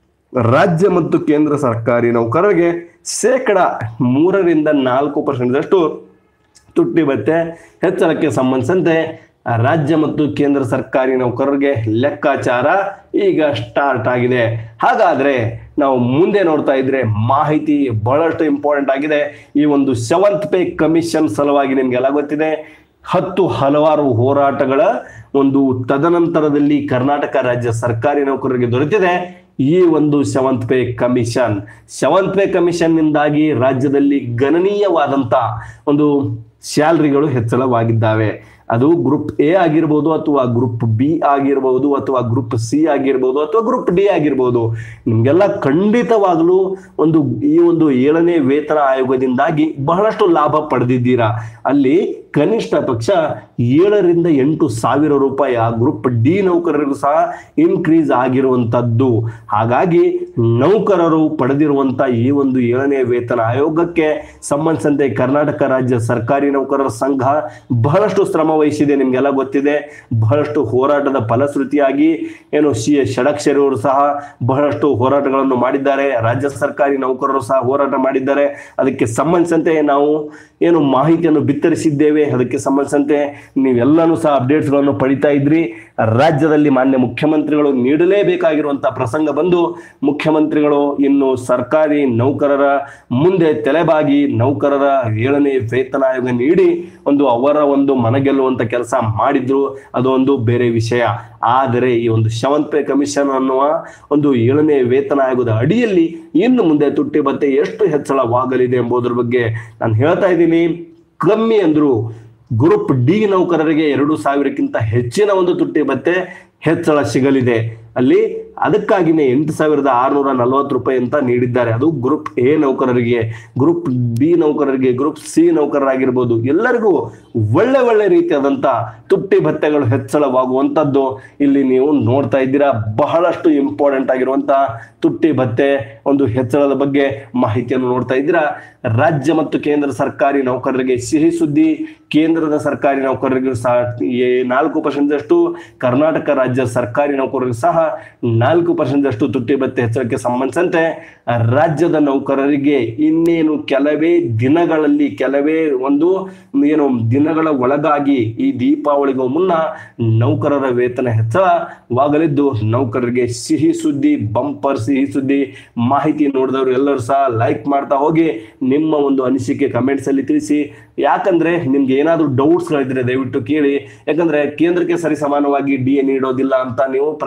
ರಾಜ್ಯ ಮತ್ತು ಕೇಂದ್ರ ಸರ್ಕಾರಿ ನೌಕರರಿಗೆ ಶೇಕಡ ಮೂರರಿಂದ ನಾಲ್ಕು ಪರ್ಸೆಂಟ್ದಷ್ಟು ತುಟ್ಟಿ ಭತ್ಯೆ ಹೆಚ್ಚಳಕ್ಕೆ ಸಂಬಂಧಿಸಿದಂತೆ ರಾಜ್ಯ ಮತ್ತು ಕೇಂದ್ರ ಸರ್ಕಾರಿ ನೌಕರರಿಗೆ ಲೆಕ್ಕಾಚಾರ ಈಗ ಸ್ಟಾರ್ಟ್ ಆಗಿದೆ ಹಾಗಾದ್ರೆ ನಾವು ಮುಂದೆ ನೋಡ್ತಾ ಇದ್ರೆ ಮಾಹಿತಿ ಬಹಳಷ್ಟು ಇಂಪಾರ್ಟೆಂಟ್ ಆಗಿದೆ ಈ ಒಂದು ಸೆವೆಂತ್ ಪೇ ಕಮಿಷನ್ ಸಲುವಾಗಿ ನಿಮ್ಗೆಲ್ಲ ಗೊತ್ತಿದೆ ಹತ್ತು ಹಲವಾರು ಹೋರಾಟಗಳ ಒಂದು ತದನಂತರದಲ್ಲಿ ಕರ್ನಾಟಕ ರಾಜ್ಯ ಸರ್ಕಾರಿ ನೌಕರರಿಗೆ ದೊರೆತಿದೆ ಈ ಒಂದು seventh pay commission seventh pay commission ನಿಂದಾಗಿ ರಾಜ್ಯದಲ್ಲಿ ಗಣನೀಯವಾದಂತ ಒಂದು ಸ್ಯಾಲ್ರಿಗಳು ಹೆಚ್ಚಳವಾಗಿದ್ದಾವೆ ಅದು ಗ್ರೂಪ್ ಎ ಆಗಿರ್ಬೋದು ಅಥವಾ ಗ್ರೂಪ್ ಬಿ ಆಗಿರ್ಬೋದು ಅಥವಾ ಗ್ರೂಪ್ ಸಿ ಆಗಿರ್ಬೋದು ಅಥವಾ ಗ್ರೂಪ್ ಡಿ ಆಗಿರ್ಬೋದು ನಿಮ್ಗೆಲ್ಲ ಖಂಡಿತವಾಗಲೂ ಒಂದು ಈ ಒಂದು ಏಳನೇ ವೇತನ ಆಯೋಗದಿಂದಾಗಿ ಬಹಳಷ್ಟು ಲಾಭ ಪಡೆದಿದ್ದೀರಾ ಅಲ್ಲಿ ಕನಿಷ್ಠ ಪಕ್ಷ ಏಳರಿಂದ ಎಂಟು ಸಾವಿರ ರೂಪಾಯಿ ಆ ಗ್ರೂಪ್ ಡಿ ನೌಕರರಿಗೂ ಸಹ ಇನ್ಕ್ರೀಸ್ ಆಗಿರುವಂತದ್ದು ಹಾಗಾಗಿ ನೌಕರರು ಪಡೆದಿರುವಂತ ಈ ಒಂದು ಏಳನೇ ವೇತನ ಆಯೋಗಕ್ಕೆ ಸಂಬಂಧಿಸಿದಂತೆ ಕರ್ನಾಟಕ ರಾಜ್ಯ ಸರ್ಕಾರಿ ನೌಕರರ ಸಂಘ ಬಹಳಷ್ಟು ಶ್ರಮ ವಹಿಸಿದೆ ನಿಮ್ಗೆಲ್ಲ ಗೊತ್ತಿದೆ ಬಹಳಷ್ಟು ಹೋರಾಟದ ಫಲಶ್ರುತಿಯಾಗಿ ಏನು ಸಿ ಎಸ್ ಷಡಕ್ಷರಿ ಅವರು ಸಹ ಬಹಳಷ್ಟು ಹೋರಾಟಗಳನ್ನು ಮಾಡಿದ್ದಾರೆ ರಾಜ್ಯ ಸರ್ಕಾರಿ ನೌಕರರು ಸಹ ಹೋರಾಟ ಮಾಡಿದ್ದಾರೆ ಅದಕ್ಕೆ ಸಂಬಂಧಿಸಿದಂತೆ ನಾವು ಏನು ಮಾಹಿತಿಯನ್ನು ಬಿತ್ತರಿಸಿದ್ದೇವೆ ಅದಕ್ಕೆ ಸಂಬಂಧಿಸಿದಂತೆ ನೀವೆಲ್ಲನೂ ಸಹ ಅಪ್ಡೇಟ್ಸ್ಗಳನ್ನು ಪಡಿತಾ ಇದ್ರಿ ರಾಜ್ಯದಲ್ಲಿ ಮಾನ್ಯ ಮುಖ್ಯಮಂತ್ರಿಗಳು ನೀಡಲೇಬೇಕಾಗಿರುವಂತಹ ಪ್ರಸಂಗ ಬಂದು ಮುಖ್ಯಮಂತ್ರಿಗಳು ಇನ್ನು ಸರ್ಕಾರಿ ನೌಕರರ ಮುಂದೆ ತಲೆಬಾಗಿ ನೌಕರರ ಏಳನೇ ವೇತನ ಆಯೋಗ ನೀಡಿ ಒಂದು ಅವರ ಒಂದು ಮನಗೆಲ್ಲುವಂತ ಕೆಲಸ ಮಾಡಿದ್ರು ಅದು ಒಂದು ಬೇರೆ ವಿಷಯ ಆದರೆ ಈ ಒಂದು ಸೆವೆಂತ್ ಪೇ ಕಮಿಷನ್ ಅನ್ನುವ ಒಂದು ಏಳನೇ ವೇತನ ಆಯೋಗದ ಅಡಿಯಲ್ಲಿ ಇನ್ನು ಮುಂದೆ ತುಟ್ಟಿ ಭತ್ತೆ ಎಷ್ಟು ಹೆಚ್ಚಳವಾಗಲಿದೆ ಎಂಬುದರ ಬಗ್ಗೆ ನಾನು ಹೇಳ್ತಾ ಇದ್ದೀನಿ ಕಮ್ಮಿ ಅಂದ್ರು ಗ್ರೂಪ್ ಡಿ ನೌಕರರಿಗೆ ಎರಡು ಸಾವಿರಕ್ಕಿಂತ ಹೆಚ್ಚಿನ ಒಂದು ತುಟ್ಟಿ ಭತ್ತೆ ಹೆಚ್ಚಳ ಸಿಗಲಿದೆ ಅಲ್ಲಿ ಅದಕ್ಕಾಗಿನೇ ಎಂಟು ಸಾವಿರದ ಆರುನೂರ ನಲವತ್ತು ರೂಪಾಯಿ ಅಂತ ನೀಡಿದ್ದಾರೆ ಅದು ಗ್ರೂಪ್ ಎ ನೌಕರರಿಗೆ ಗ್ರೂಪ್ ಬಿ ನೌಕರರಿಗೆ ಗ್ರೂಪ್ ಸಿ ನೌಕರರಾಗಿರ್ಬೋದು ಎಲ್ಲರಿಗೂ ಒಳ್ಳೆ ಒಳ್ಳೆ ರೀತಿಯಾದಂತ ತುಟ್ಟಿ ಭತ್ಯೆಗಳು ಹೆಚ್ಚಳವಾಗುವಂತದ್ದು ಇಲ್ಲಿ ನೀವು ನೋಡ್ತಾ ಇದ್ದೀರಾ ಬಹಳಷ್ಟು ಇಂಪಾರ್ಟೆಂಟ್ ಆಗಿರುವಂತ ತುಟ್ಟಿ ಭತ್ಯೆ ಒಂದು ಹೆಚ್ಚಳದ ಬಗ್ಗೆ ಮಾಹಿತಿಯನ್ನು ನೋಡ್ತಾ ಇದ್ದೀರಾ ರಾಜ್ಯ ಮತ್ತು ಕೇಂದ್ರ ಸರ್ಕಾರಿ ನೌಕರರಿಗೆ ಸಿಹಿ ಸುದ್ದಿ ಕೇಂದ್ರದ ಸರ್ಕಾರಿ ನೌಕರರಿಗೂ ಸಹ ಈ ನಾಲ್ಕು ಪರ್ಸೆಂಟ್ ಅಷ್ಟು ಕರ್ನಾಟಕ ರಾಜ್ಯ ಸರ್ಕಾರಿ ನೌಕರರಿಗೂ ಸಹ ನಾಲ್ಕು ಪರ್ಸೆಂಟ್ ಅಷ್ಟು ತುಟ್ಟಿ ಭತ್ಯೆ ಹೆಚ್ಚಳಕ್ಕೆ ಸಂಬಂಧಿಸಿದಂತೆ ರಾಜ್ಯದ ನೌಕರರಿಗೆ ಇನ್ನೇನು ಕೆಲವೇ ದಿನಗಳಲ್ಲಿ ಕೆಲವೇ ಒಂದು ಏನು ದಿನಗಳ ಒಳಗಾಗಿ ಈ ದೀಪಾವಳಿಗೂ ಮುನ್ನ ನೌಕರರ ವೇತನ ಹೆಚ್ಚಳವಾಗಲಿದ್ದು ನೌಕರರಿಗೆ ಸಿಹಿ ಸುದ್ದಿ ಬಂಪರ್ ಸಿಹಿ ಸುದ್ದಿ ಮಾಹಿತಿ ನೋಡಿದವರು ಎಲ್ಲರೂ ಸಹ ಲೈಕ್ ಮಾಡ್ತಾ ಹೋಗಿ ನಿಮ್ಮ ಒಂದು ಅನಿಸಿಕೆ ಕಮೆಂಟ್ಸ್ ಅಲ್ಲಿ ತಿಳಿಸಿ ಯಾಕಂದ್ರೆ ನಿಮ್ಗೆ ಏನಾದ್ರೂ ಡೌಟ್ಸ್ ಗಳಿದ್ರೆ ದಯವಿಟ್ಟು ಕೇಳಿ ಯಾಕಂದ್ರೆ ಕೇಂದ್ರಕ್ಕೆ ಸರಿ ಸಮಾನವಾಗಿ ಡಿ ಎ ನೀಡೋದಿಲ್ಲ ಅಂತ ನೀವು ಪ್ರಶ್ನೆಗಳು ಕೇಳ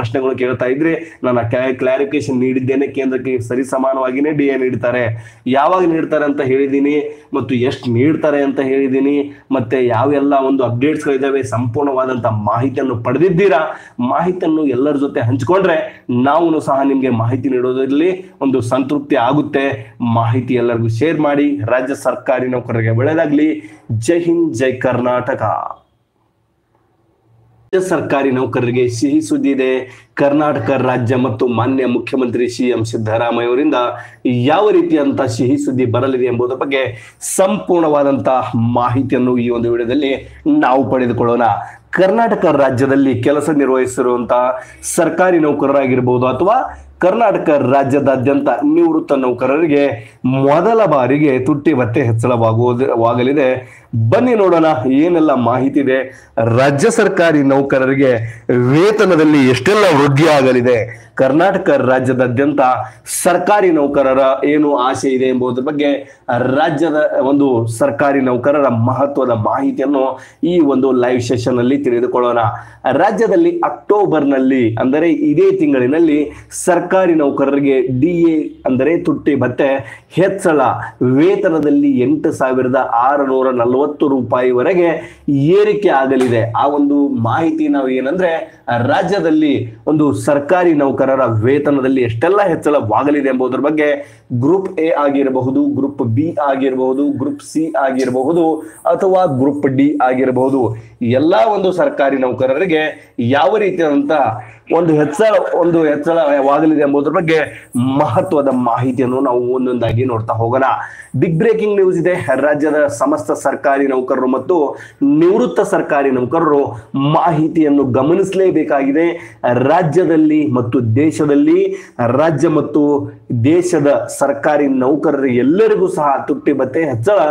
ಕೇಳ್ತಾ ಇದ್ರೆ ನಾನು ಕ್ಲಾರಿಫಿಕೇಶನ್ ನೀಡಿದ್ದೇನೆ ಕೇಂದ್ರಕ್ಕೆ ಸರಿ ಸಮಾನವಾಗಿನೇ ಡಿ ಎ ನೀಡ್ತಾರೆ ಯಾವಾಗ ನೀಡ್ತಾರೆ ಅಂತ ಹೇಳಿದ್ದೀನಿ ಮತ್ತು ಎಷ್ಟು ನೀಡ್ತಾರೆ ಅಂತ ಹೇಳಿದ್ದೀನಿ ಮತ್ತೆ ಯಾವೆಲ್ಲ ಒಂದು ಅಪ್ಡೇಟ್ಸ್ಗಳಿದ್ದಾವೆ ಸಂಪೂರ್ಣವಾದಂಥ ಮಾಹಿತಿಯನ್ನು ಪಡೆದಿದ್ದೀರಾ ಮಾಹಿತಿಯನ್ನು ಎಲ್ಲರ ಜೊತೆ ಹಂಚಿಕೊಂಡ್ರೆ ನಾವು ಸಹ ನಿಮಗೆ ಮಾಹಿತಿ ನೀಡೋದ್ರಲ್ಲಿ ಒಂದು ಸಂತೃಪ್ತಿ ಆಗುತ್ತೆ ಮಾಹಿತಿ ಎಲ್ಲರಿಗೂ ಶೇರ್ ಮಾಡಿ ರಾಜ್ಯ ಸರ್ಕಾರಿ ನೌಕರರಿಗೆ ಒಳ್ಳೆಯದಾಗ್ಲಿ ಜೈ ಹಿಂದ್ ಜೈ ಕರ್ನಾಟಕ ರಾಜ್ಯ ಸರ್ಕಾರಿ ನೌಕರರಿಗೆ ಸಿಹಿ ಸುದ್ದಿ ಇದೆ ಕರ್ನಾಟಕ ರಾಜ್ಯ ಮತ್ತು ಮಾನ್ಯ ಮುಖ್ಯಮಂತ್ರಿ ಸಿ ಎಂ ಸಿದ್ದರಾಮಯ್ಯ ಅವರಿಂದ ಯಾವ ರೀತಿಯಂತ ಸಿಹಿ ಸುದ್ದಿ ಬರಲಿದೆ ಎಂಬುದರ ಬಗ್ಗೆ ಸಂಪೂರ್ಣವಾದಂತಹ ಮಾಹಿತಿಯನ್ನು ಈ ಒಂದು ವಿಡಿಯೋದಲ್ಲಿ ನಾವು ಪಡೆದುಕೊಳ್ಳೋಣ ಕರ್ನಾಟಕ ರಾಜ್ಯದಲ್ಲಿ ಕೆಲಸ ನಿರ್ವಹಿಸಿರುವಂತಹ ಸರ್ಕಾರಿ ನೌಕರರಾಗಿರ್ಬೋದು ಅಥವಾ ಕರ್ನಾಟಕ ರಾಜ್ಯದಾದ್ಯಂತ ನಿವೃತ್ತ ನೌಕರರಿಗೆ ಮೊದಲ ಬಾರಿಗೆ ತುಟ್ಟಿ ಭತ್ಯೆ ಹೆಚ್ಚಳವಾಗುವುದು ವಾಗಲಿದೆ ಬನ್ನಿ ನೋಡೋಣ ಏನೆಲ್ಲ ಮಾಹಿತಿ ಇದೆ ರಾಜ್ಯ ಸರ್ಕಾರಿ ನೌಕರರಿಗೆ ವೇತನದಲ್ಲಿ ಎಷ್ಟೆಲ್ಲ ವೃದ್ಧಿ ಆಗಲಿದೆ ಕರ್ನಾಟಕ ರಾಜ್ಯದಾದ್ಯಂತ ಸರ್ಕಾರಿ ನೌಕರರ ಏನು ಆಸೆ ಇದೆ ಎಂಬುದರ ಬಗ್ಗೆ ರಾಜ್ಯದ ಒಂದು ಸರ್ಕಾರಿ ನೌಕರರ ಮಹತ್ವದ ಮಾಹಿತಿಯನ್ನು ಈ ಒಂದು ಲೈವ್ ಸೆಷನ್ ಅಲ್ಲಿ ತಿಳಿದುಕೊಳ್ಳೋಣ ರಾಜ್ಯದಲ್ಲಿ ಅಕ್ಟೋಬರ್ನಲ್ಲಿ ಅಂದರೆ ಇದೇ ತಿಂಗಳಿನಲ್ಲಿ ಸರ್ಕಾರಿ ನೌಕರರಿಗೆ ಡಿ ಎ ಅಂದರೆ ತುಟ್ಟಿ ಭತ್ತೆ ಹೆಚ್ಚಳ ವೇತನದಲ್ಲಿ ಎಂಟು ಸಾವಿರದ ಆರುನೂರ ನಲವತ್ತು ರೂಪಾಯಿವರೆಗೆ ಏರಿಕೆ ಆಗಲಿದೆ ಆ ಒಂದು ಮಾಹಿತಿ ನಾವು ಏನಂದ್ರೆ ರಾಜ್ಯದಲ್ಲಿ ಒಂದು ಸರ್ಕಾರಿ ನೌಕರರ ವೇತನದಲ್ಲಿ ಎಷ್ಟೆಲ್ಲ ಹೆಚ್ಚಳವಾಗಲಿದೆ ಎಂಬುದರ ಬಗ್ಗೆ ಗ್ರೂಪ್ ಎ ಆಗಿರಬಹುದು ಗ್ರೂಪ್ ಬಿ ಆಗಿರಬಹುದು ಗ್ರೂಪ್ ಸಿ ಆಗಿರಬಹುದು ಅಥವಾ ಗ್ರೂಪ್ ಡಿ ಆಗಿರಬಹುದು ಎಲ್ಲಾ ಒಂದು ಸರ್ಕಾರಿ ನೌಕರರಿಗೆ ಯಾವ ರೀತಿಯಾದಂತ ಒಂದು ಹೆಚ್ಚಳ ಒಂದು ಹೆಚ್ಚಳವಾಗಲಿದೆ ಎಂಬುದರ ಬಗ್ಗೆ ಮಹತ್ವದ ಮಾಹಿತಿಯನ್ನು ನಾವು ಒಂದೊಂದಾಗಿ ನೋಡ್ತಾ ಹೋಗೋಣ ಬಿಗ್ ಬ್ರೇಕಿಂಗ್ ನ್ಯೂಸ್ ಇದೆ ರಾಜ್ಯದ ಸಮಸ್ತ ಸರ್ಕಾರಿ ನೌಕರರು ಮತ್ತು ನಿವೃತ್ತ ಸರ್ಕಾರಿ ನೌಕರರು ಮಾಹಿತಿಯನ್ನು ಗಮನಿಸಲೇಬೇಕಾಗಿದೆ ರಾಜ್ಯದಲ್ಲಿ ಮತ್ತು ದೇಶದಲ್ಲಿ ರಾಜ್ಯ ಮತ್ತು ದೇಶದ ಸರ್ಕಾರಿ ನೌಕರರು ಎಲ್ಲರಿಗೂ ಸಹ ತುಟ್ಟಿ ಭತ್ತೆ ಹೆಚ್ಚಳ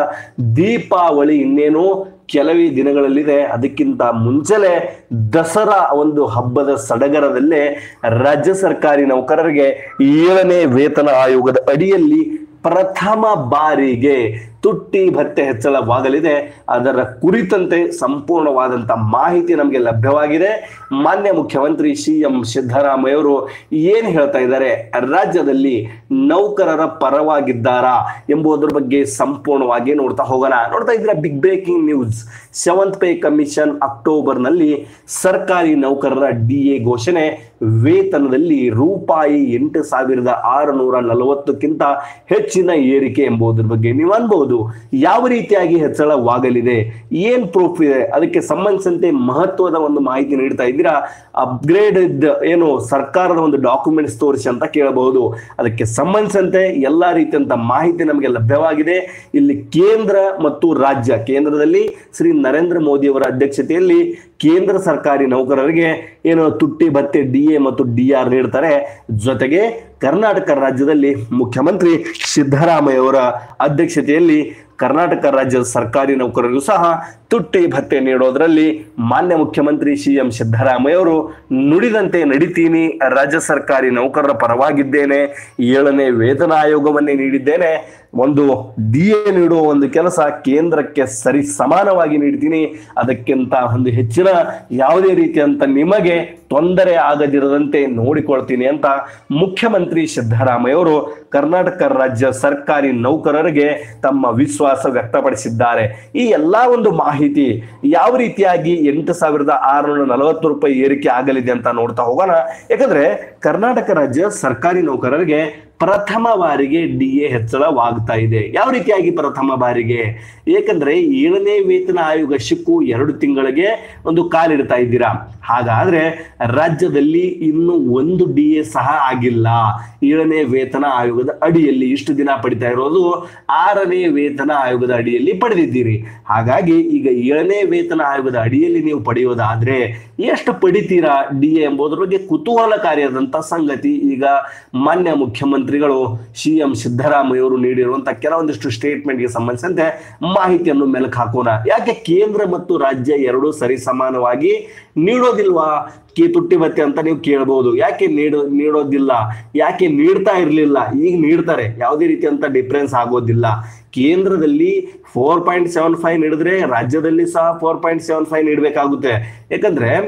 ದೀಪಾವಳಿ ಇನ್ನೇನು ಕೆಲವೇ ದಿನಗಳಲ್ಲಿದೆ ಅದಕ್ಕಿಂತ ಮುಂಚೆಲೆ ದಸರಾ ಒಂದು ಹಬ್ಬದ ಸಡಗರದಲ್ಲೇ ರಾಜ್ಯ ಸರ್ಕಾರಿ ನೌಕರರಿಗೆ ಏಳನೇ ವೇತನ ಆಯೋಗದ ಅಡಿಯಲ್ಲಿ ಪ್ರಥಮ ಬಾರಿಗೆ ತುಟ್ಟಿ ಭತ್ಯೆ ಹೆಚ್ಚಳವಾಗಲಿದೆ ಅದರ ಕುರಿತಂತೆ ಸಂಪೂರ್ಣವಾದಂತ ಮಾಹಿತಿ ನಮಗೆ ಲಭ್ಯವಾಗಿದೆ ಮಾನ್ಯ ಮುಖ್ಯಮಂತ್ರಿ ಸಿ ಎಂ ಸಿದ್ದರಾಮಯ್ಯ ಅವರು ಏನ್ ಹೇಳ್ತಾ ಇದ್ದಾರೆ ರಾಜ್ಯದಲ್ಲಿ ನೌಕರರ ಪರವಾಗಿದ್ದಾರಾ ಎಂಬುದರ ಬಗ್ಗೆ ಸಂಪೂರ್ಣವಾಗಿ ನೋಡ್ತಾ ಹೋಗೋಣ ನೋಡ್ತಾ ಇದ್ರೆ big breaking news seventh pay commission October ನಲ್ಲಿ ಸರ್ಕಾರಿ ನೌಕರರ ಡಿ ಎ ಘೋಷಣೆ ವೇತನದಲ್ಲಿ ರೂಪಾಯಿ ಎಂಟು ಸಾವಿರದ ಆರುನೂರ ನಲವತ್ತಕ್ಕಿಂತ ಹೆಚ್ಚಿನ ಏರಿಕೆ ಎಂಬುದರ ಬಗ್ಗೆ ನೀವು ಅನ್ಬಹುದು ಯಾವ ರೀತಿಯಾಗಿ ಹೆಚ್ಚಳವಾಗಲಿದೆ ಏನ್ ಪ್ರೂಫ್ ಇದೆ ಅದಕ್ಕೆ ಸಂಬಂಧಿಸಿದಂತೆ ಮಹತ್ವದ ಒಂದು ಮಾಹಿತಿ ನೀಡ್ತಾ ಇದ್ದೀರಾ ಅಪ್ಗ್ರೇಡ್ ಏನು ಸರ್ಕಾರದ ಒಂದು ಡಾಕ್ಯುಮೆಂಟ್ಸ್ ತೋರಿಸಿ ಅಂತ ಕೇಳಬಹುದು ಅದಕ್ಕೆ ಸಂಬಂಧಿಸಿದಂತೆ ಎಲ್ಲಾ ರೀತಿಯಂತ ಮಾಹಿತಿ ನಮಗೆ ಲಭ್ಯವಾಗಿದೆ ಇಲ್ಲಿ ಕೇಂದ್ರ ಮತ್ತು ರಾಜ್ಯ ಕೇಂದ್ರದಲ್ಲಿ ಶ್ರೀ ನರೇಂದ್ರ ಮೋದಿ ಅವರ ಅಧ್ಯಕ್ಷತೆಯಲ್ಲಿ ಕೇಂದ್ರ ಸರ್ಕಾರಿ ನೌಕರರಿಗೆ ಏನು ತುಟ್ಟಿ ಭತ್ಯೆ ಡಿ ಎ ಮತ್ತು ಡಿ ಆರ್ ನೀಡ್ತಾರೆ ಜೊತೆಗೆ ಕರ್ನಾಟಕ ರಾಜ್ಯದಲ್ಲಿ ಮುಖ್ಯಮಂತ್ರಿ ಸಿದ್ದರಾಮಯ್ಯ ಅವರ ಅಧ್ಯಕ್ಷತೆಯಲ್ಲಿ ಕರ್ನಾಟಕ ರಾಜ್ಯದ ಸರ್ಕಾರಿ ನೌಕರರಿಗೂ ಸಹ ತುಟ್ಟಿ ಭತ್ಯೆ ನೀಡೋದ್ರಲ್ಲಿ ಮಾನ್ಯ ಮುಖ್ಯಮಂತ್ರಿ ಸಿ ಎಂ ಸಿದ್ದರಾಮಯ್ಯ ಅವರು ನುಡಿದಂತೆ ನಡಿತೀನಿ ರಾಜ್ಯ ಸರ್ಕಾರಿ ನೌಕರರ ಪರವಾಗಿದ್ದೇನೆ ಏಳನೇ ವೇತನ ಆಯೋಗವನ್ನೇ ನೀಡಿದ್ದೇನೆ ಒಂದು ಡಿ ಎ ನೀಡುವ ಒಂದು ಕೆಲಸ ಕೇಂದ್ರಕ್ಕೆ ಸರಿ ಸಮಾನವಾಗಿ ನೀಡ್ತೀನಿ ಅದಕ್ಕಿಂತ ಒಂದು ಹೆಚ್ಚಿನ ಯಾವುದೇ ರೀತಿಯಂತ ನಿಮಗೆ ತೊಂದರೆ ಆಗದಿರದಂತೆ ನೋಡಿಕೊಳ್ತೀನಿ ಅಂತ ಮುಖ್ಯಮಂತ್ರಿ ಸಿದ್ದರಾಮಯ್ಯ ಅವರು ಕರ್ನಾಟಕ ರಾಜ್ಯ ಸರ್ಕಾರಿ ನೌಕರರಿಗೆ ತಮ್ಮ ವಿಶ್ವಾಸ ವ್ಯಕ್ತಪಡಿಸಿದ್ದಾರೆ ಈ ಎಲ್ಲಾ ಒಂದು ಮಾಹಿತಿ ಯಾವ ರೀತಿಯಾಗಿ ಎಂಟು ಸಾವಿರದ ಆರುನೂರ ನಲವತ್ತು ರೂಪಾಯಿ ಏರಿಕೆ ಆಗಲಿದೆ ಅಂತ ನೋಡ್ತಾ ಹೋಗೋಣ ಯಾಕಂದ್ರೆ ಕರ್ನಾಟಕ ರಾಜ್ಯ ಸರ್ಕಾರಿ ನೌಕರರಿಗೆ ಪ್ರಥಮ ಬಾರಿಗೆ ಡಿ ಎ ಹೆಚ್ಚಳವಾಗ್ತಾ ಇದೆ ಯಾವ ರೀತಿಯಾಗಿ ಪ್ರಥಮ ಬಾರಿಗೆ ಏಕೆಂದ್ರೆ ಏಳನೇ ವೇತನ ಆಯೋಗ ಶಿಕ್ಕು ಎರಡು ತಿಂಗಳಿಗೆ ಒಂದು ಕಾಲಿಡ್ತಾ ಇದ್ದೀರಾ ಹಾಗಾದ್ರೆ ರಾಜ್ಯದಲ್ಲಿ ಇನ್ನು ಒಂದು ಡಿ ಎ ಸಹ ಆಗಿಲ್ಲ ಏಳನೇ ವೇತನ ಆಯೋಗದ ಅಡಿಯಲ್ಲಿ ಇಷ್ಟು ದಿನ ಪಡಿತಾ ಇರೋದು ಆರನೇ ವೇತನ ಆಯೋಗದ ಅಡಿಯಲ್ಲಿ ಪಡೆದಿದ್ದೀರಿ ಹಾಗಾಗಿ ಈಗ ಏಳನೇ ವೇತನ ಆಯೋಗದ ಅಡಿಯಲ್ಲಿ ನೀವು ಪಡೆಯೋದಾದ್ರೆ ಎಷ್ಟು ಪಡಿತೀರಾ ಡಿ ಎ ಎಂಬುದರ ಬಗ್ಗೆ ಕುತೂಹಲಕಾರಿಯಾದಂತ ಸಂಗತಿ ಈಗ ಮಾನ್ಯ ಮುಖ್ಯಮಂತ್ರಿಗಳು ಸಿ ಎಂ ಸಿದ್ದರಾಮಯ್ಯ ಅವರು ನೀಡಿರುವಂತಹ ಕೆಲವೊಂದಿಷ್ಟು ಸ್ಟೇಟ್ಮೆಂಟ್ಗೆ ಸಂಬಂಧಿಸಿದಂತೆ ಮಾಹಿತಿಯನ್ನು ಮೆಲುಕು ಹಾಕೋಣ ಯಾಕೆ ಕೇಂದ್ರ ಮತ್ತು ರಾಜ್ಯ ಎರಡೂ ಸರಿ ಸಮಾನವಾಗಿ ನೀಡೋದಿಲ್ವಾ ಕೇ ತುಟ್ಟಿ ಭತ್ಯೆ ಅಂತ ನೀವು ಕೇಳಬಹುದು ಯಾಕೆ ನೀಡೋ ನೀಡೋದಿಲ್ಲ ಯಾಕೆ ನೀಡ್ತಾ ಇರ್ಲಿಲ್ಲ ಈಗ ನೀಡ್ತಾರೆ ಯಾವುದೇ ರೀತಿಯಂತ ಡಿಫ್ರೆನ್ಸ್ ಆಗೋದಿಲ್ಲ ಕೇಂದ್ರದಲ್ಲಿ ಫೋರ್ ಪಾಯಿಂಟ್ ಸೆವೆನ್ ಫೈವ್ ನೀಡಿದ್ರೆ ರಾಜ್ಯದಲ್ಲಿ ಸಹ ಫೋರ್ ಪಾಯಿಂಟ್ ಸೆವೆನ್ ಫೈವ್ ನೀಡಬೇಕಾಗುತ್ತೆ ಯಾಕಂದ್ರೆ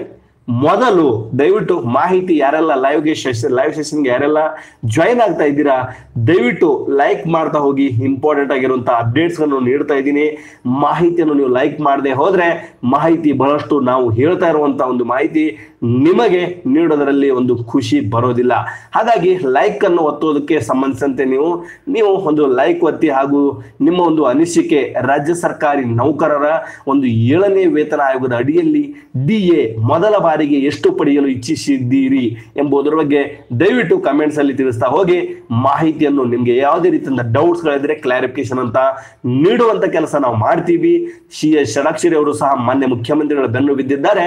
ಮೊದಲು ದಯವಿಟ್ಟು ಮಾಹಿತಿ ಯಾರೆಲ್ಲ ಲೈವ್ಗೆ ಸೆಷನ್ ಲೈವ್ ಸೆಷನ್ಗೆ ಯಾರೆಲ್ಲ ಜಾಯಿನ್ ಆಗ್ತಾ ಇದ್ದೀರಾ ದಯವಿಟ್ಟು ಲೈಕ್ ಮಾಡ್ತಾ ಹೋಗಿ ಇಂಪಾರ್ಟೆಂಟ್ ಆಗಿರುವಂತಹ ಅಪ್ಡೇಟ್ಸ್ ಗಳನ್ನು ನೀಡ್ತಾ ಇದ್ದೀನಿ ಮಾಹಿತಿಯನ್ನು ನೀವು ಲೈಕ್ ಮಾಡದೆ ಹೋದ್ರೆ ಮಾಹಿತಿ ಬಹಳಷ್ಟು ನಾವು ಹೇಳ್ತಾ ಇರುವಂತಹ ಒಂದು ಮಾಹಿತಿ ನಿಮಗೆ ನೀಡೋದರಲ್ಲಿ ಒಂದು ಖುಷಿ ಬರೋದಿಲ್ಲ ಹಾಗಾಗಿ ಲೈಕ್ ಅನ್ನು ಒತ್ತೋದಕ್ಕೆ ಸಂಬಂಧಿಸಿದಂತೆ ನೀವು ನೀವು ಒಂದು ಲೈಕ್ ಒತ್ತಿ ಹಾಗೂ ನಿಮ್ಮ ಒಂದು ಅನಿಸಿಕೆ ರಾಜ್ಯ ಸರ್ಕಾರಿ ನೌಕರರ ಒಂದು ಏಳನೇ ವೇತನ ಆಯೋಗದ ಅಡಿಯಲ್ಲಿ ಡಿ ಎ ಮೊದಲ ಬಾರಿಗೆ ಎಷ್ಟು ಪಡೆಯಲು ಇಚ್ಛಿಸಿದ್ದೀರಿ ಎಂಬುದರ ಬಗ್ಗೆ ದಯವಿಟ್ಟು ಕಮೆಂಟ್ಸ್ ಅಲ್ಲಿ ತಿಳಿಸ್ತಾ ಹೋಗಿ ಮಾಹಿತಿಯನ್ನು ನಿಮಗೆ ಯಾವುದೇ ರೀತಿಯಿಂದ ಡೌಟ್ಸ್ ಗಳಿದ್ರೆ ಕ್ಲಾರಿಫಿಕೇಶನ್ ಅಂತ ನೀಡುವಂತ ಕೆಲಸ ನಾವು ಮಾಡ್ತೀವಿ ಸಿ ಎಸ್ ಷಡಾಕ್ಷರಿ ಅವರು ಸಹ ಮಾನ್ಯ ಮುಖ್ಯಮಂತ್ರಿಗಳ ಬೆನ್ನು ಬಿದ್ದಿದ್ದಾರೆ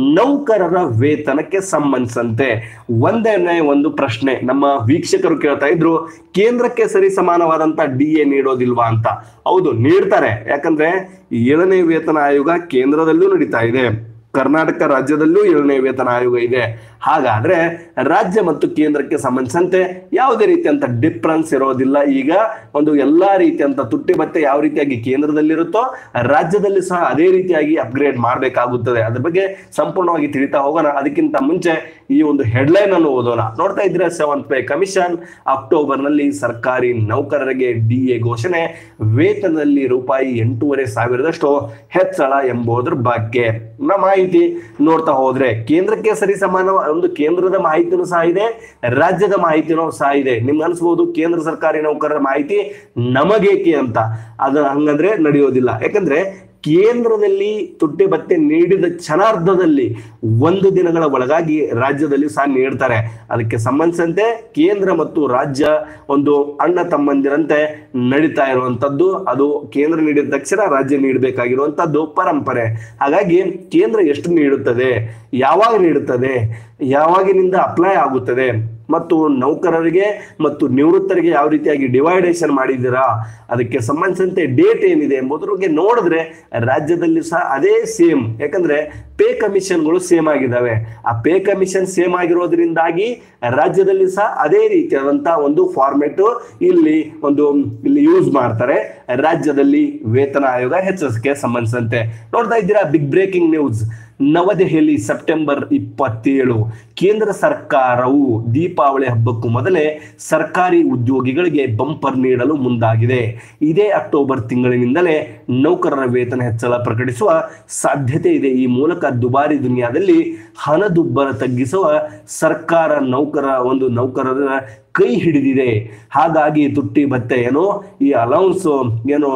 ನೌಕರರ ವೇತನಕ್ಕೆ ಸಂಬಂಧಿಸಿದಂತೆ ಒಂದನೇ ಒಂದು ಪ್ರಶ್ನೆ ನಮ್ಮ ವೀಕ್ಷಕರು ಕೇಳ್ತಾ ಇದ್ರು ಕೇಂದ್ರಕ್ಕೆ ಸರಿ ಸಮಾನವಾದಂತ ಡಿ ಎ ನೀಡೋದಿಲ್ವಾ ಅಂತ ಹೌದು ನೀಡ್ತಾರೆ ಯಾಕಂದ್ರೆ ಏಳನೇ ವೇತನ ಆಯೋಗ ಕೇಂದ್ರದಲ್ಲೂ ನಡೀತಾ ಇದೆ ಕರ್ನಾಟಕ ರಾಜ್ಯದಲ್ಲೂ ಏಳನೇ ವೇತನ ಆಯೋಗ ಇದೆ ಹಾಗಾದ್ರೆ ರಾಜ್ಯ ಮತ್ತು ಕೇಂದ್ರಕ್ಕೆ ಸಂಬಂಧಿಸಿದಂತೆ ಯಾವುದೇ ರೀತಿಯಂತ ಡಿಫ್ರೆನ್ಸ್ ಇರೋದಿಲ್ಲ ಈಗ ಒಂದು ಎಲ್ಲಾ ರೀತಿಯಂತ ತುಟ್ಟಿ ಭತ್ತೆ ಯಾವ ರೀತಿಯಾಗಿ ಕೇಂದ್ರದಲ್ಲಿರುತ್ತೋ ರಾಜ್ಯದಲ್ಲಿ ಸಹ ಅದೇ ರೀತಿಯಾಗಿ ಅಪ್ಗ್ರೇಡ್ ಮಾಡಬೇಕಾಗುತ್ತದೆ ಅದ್ರ ಬಗ್ಗೆ ಸಂಪೂರ್ಣವಾಗಿ ತಿಳಿತಾ ಹೋಗೋಣ ಅದಕ್ಕಿಂತ ಮುಂಚೆ ಈ ಒಂದು ಹೆಡ್ಲೈನ್ ಅನ್ನು ಓದೋಣ ನೋಡ್ತಾ ಇದ್ರೆ ಸೆವೆಂತ್ ಪೇ ಕಮಿಷನ್ ಅಕ್ಟೋಬರ್ ನಲ್ಲಿ ಸರ್ಕಾರಿ ನೌಕರರಿಗೆ ಡಿ ಎ ಘೋಷಣೆ ವೇತನದಲ್ಲಿ ರೂಪಾಯಿ ಎಂಟೂವರೆ ಸಾವಿರದಷ್ಟು ಹೆಚ್ಚಳ ಎಂಬುದರ ಬಗ್ಗೆ ನಮ್ಮ ಮಾಹಿತಿ ನೋಡ್ತಾ ಹೋದ್ರೆ ಕೇಂದ್ರಕ್ಕೆ ಸರಿ ಸಮಾನ ಒಂದು ಕೇಂದ್ರದ ಮಾಹಿತಿನೂ ಸಹ ಇದೆ ರಾಜ್ಯದ ಮಾಹಿತಿನೂ ಸಹ ಇದೆ ನಿಮ್ಗೆ ಅನ್ಸ್ಬೋದು ಕೇಂದ್ರ ಸರ್ಕಾರಿ ನೌಕರರ ಮಾಹಿತಿ ನಮಗೇಕೆ ಅಂತ ಅದು ಹಂಗಂದ್ರೆ ನಡೆಯೋದಿಲ್ಲ ಯಾಕಂದ್ರೆ ಕೇಂದ್ರದಲ್ಲಿ ತುಟ್ಟಿ ಭತ್ತೆ ನೀಡಿದ ಕ್ಷಣಾರ್ಧದಲ್ಲಿ ಒಂದು ದಿನಗಳ ಒಳಗಾಗಿ ರಾಜ್ಯದಲ್ಲಿ ಸಹ ನೀಡ್ತಾರೆ ಅದಕ್ಕೆ ಸಂಬಂಧಿಸಿದಂತೆ ಕೇಂದ್ರ ಮತ್ತು ರಾಜ್ಯ ಒಂದು ಅಣ್ಣ ತಮ್ಮಂದಿರಂತೆ ನಡೀತಾ ಇರುವಂತದ್ದು ಅದು ಕೇಂದ್ರ ನೀಡಿದ ತಕ್ಷಣ ರಾಜ್ಯ ನೀಡಬೇಕಾಗಿರುವಂತದ್ದು ಪರಂಪರೆ ಹಾಗಾಗಿ ಕೇಂದ್ರ ಎಷ್ಟು ನೀಡುತ್ತದೆ ಯಾವಾಗ ನೀಡುತ್ತದೆ ಯಾವಾಗಿನಿಂದ ಅಪ್ಲೈ ಆಗುತ್ತದೆ ಮತ್ತು ನೌಕರರಿಗೆ ಮತ್ತು ನಿವೃತ್ತರಿಗೆ ಯಾವ ರೀತಿಯಾಗಿ ಡಿವೈಡೇಷನ್ ಮಾಡಿದ್ದೀರಾ ಅದಕ್ಕೆ ಸಂಬಂಧಿಸಿದಂತೆ ಡೇಟ್ ಏನಿದೆ ಎಂಬುದ್ರ ಬಗ್ಗೆ ನೋಡಿದ್ರೆ ರಾಜ್ಯದಲ್ಲಿ ಸಹ ಅದೇ ಸೇಮ್ ಯಾಕಂದ್ರೆ ಪೇ ಕಮಿಷನ್ಗಳು ಸೇಮ್ ಆಗಿದ್ದಾವೆ ಆ ಪೇ ಕಮಿಷನ್ ಸೇಮ್ ಆಗಿರೋದ್ರಿಂದಾಗಿ ರಾಜ್ಯದಲ್ಲಿ ಸಹ ಅದೇ ರೀತಿಯಾದಂತಹ ಒಂದು ಫಾರ್ಮೆಟ್ ಇಲ್ಲಿ ಒಂದು ಇಲ್ಲಿ ಯೂಸ್ ಮಾಡ್ತಾರೆ ರಾಜ್ಯದಲ್ಲಿ ವೇತನ ಆಯೋಗ ಹೆಚ್ಚಿಸಕ್ಕೆ ಸಂಬಂಧಿಸಿದಂತೆ ನೋಡ್ತಾ ಇದ್ದೀರಾ ಬಿಗ್ ಬ್ರೇಕಿಂಗ್ ನ್ಯೂಸ್ ನವದೆಹಲಿ ಸೆಪ್ಟೆಂಬರ್ ಇಪ್ಪತ್ತೇಳು ಕೇಂದ್ರ ಸರ್ಕಾರವು ದೀಪಾವಳಿ ಹಬ್ಬಕ್ಕೂ ಮೊದಲೇ ಸರ್ಕಾರಿ ಉದ್ಯೋಗಿಗಳಿಗೆ ಬಂಪರ್ ನೀಡಲು ಮುಂದಾಗಿದೆ ಇದೇ ಅಕ್ಟೋಬರ್ ತಿಂಗಳಿನಿಂದಲೇ ನೌಕರರ ವೇತನ ಹೆಚ್ಚಳ ಪ್ರಕಟಿಸುವ ಸಾಧ್ಯತೆ ಇದೆ ಈ ಮೂಲಕ ದುಬಾರಿ ದುನಿಯಾದಲ್ಲಿ ಹಣದುಬ್ಬರ ತಗ್ಗಿಸುವ ಸರ್ಕಾರ ನೌಕರ ಒಂದು ನೌಕರರ ಕೈ ಹಿಡಿದಿದೆ ಹಾಗಾಗಿ ತುಟ್ಟಿ ಭತ್ತೆ ಏನೋ ಈ ಅಲೌನ್ಸ್ ಏನೋ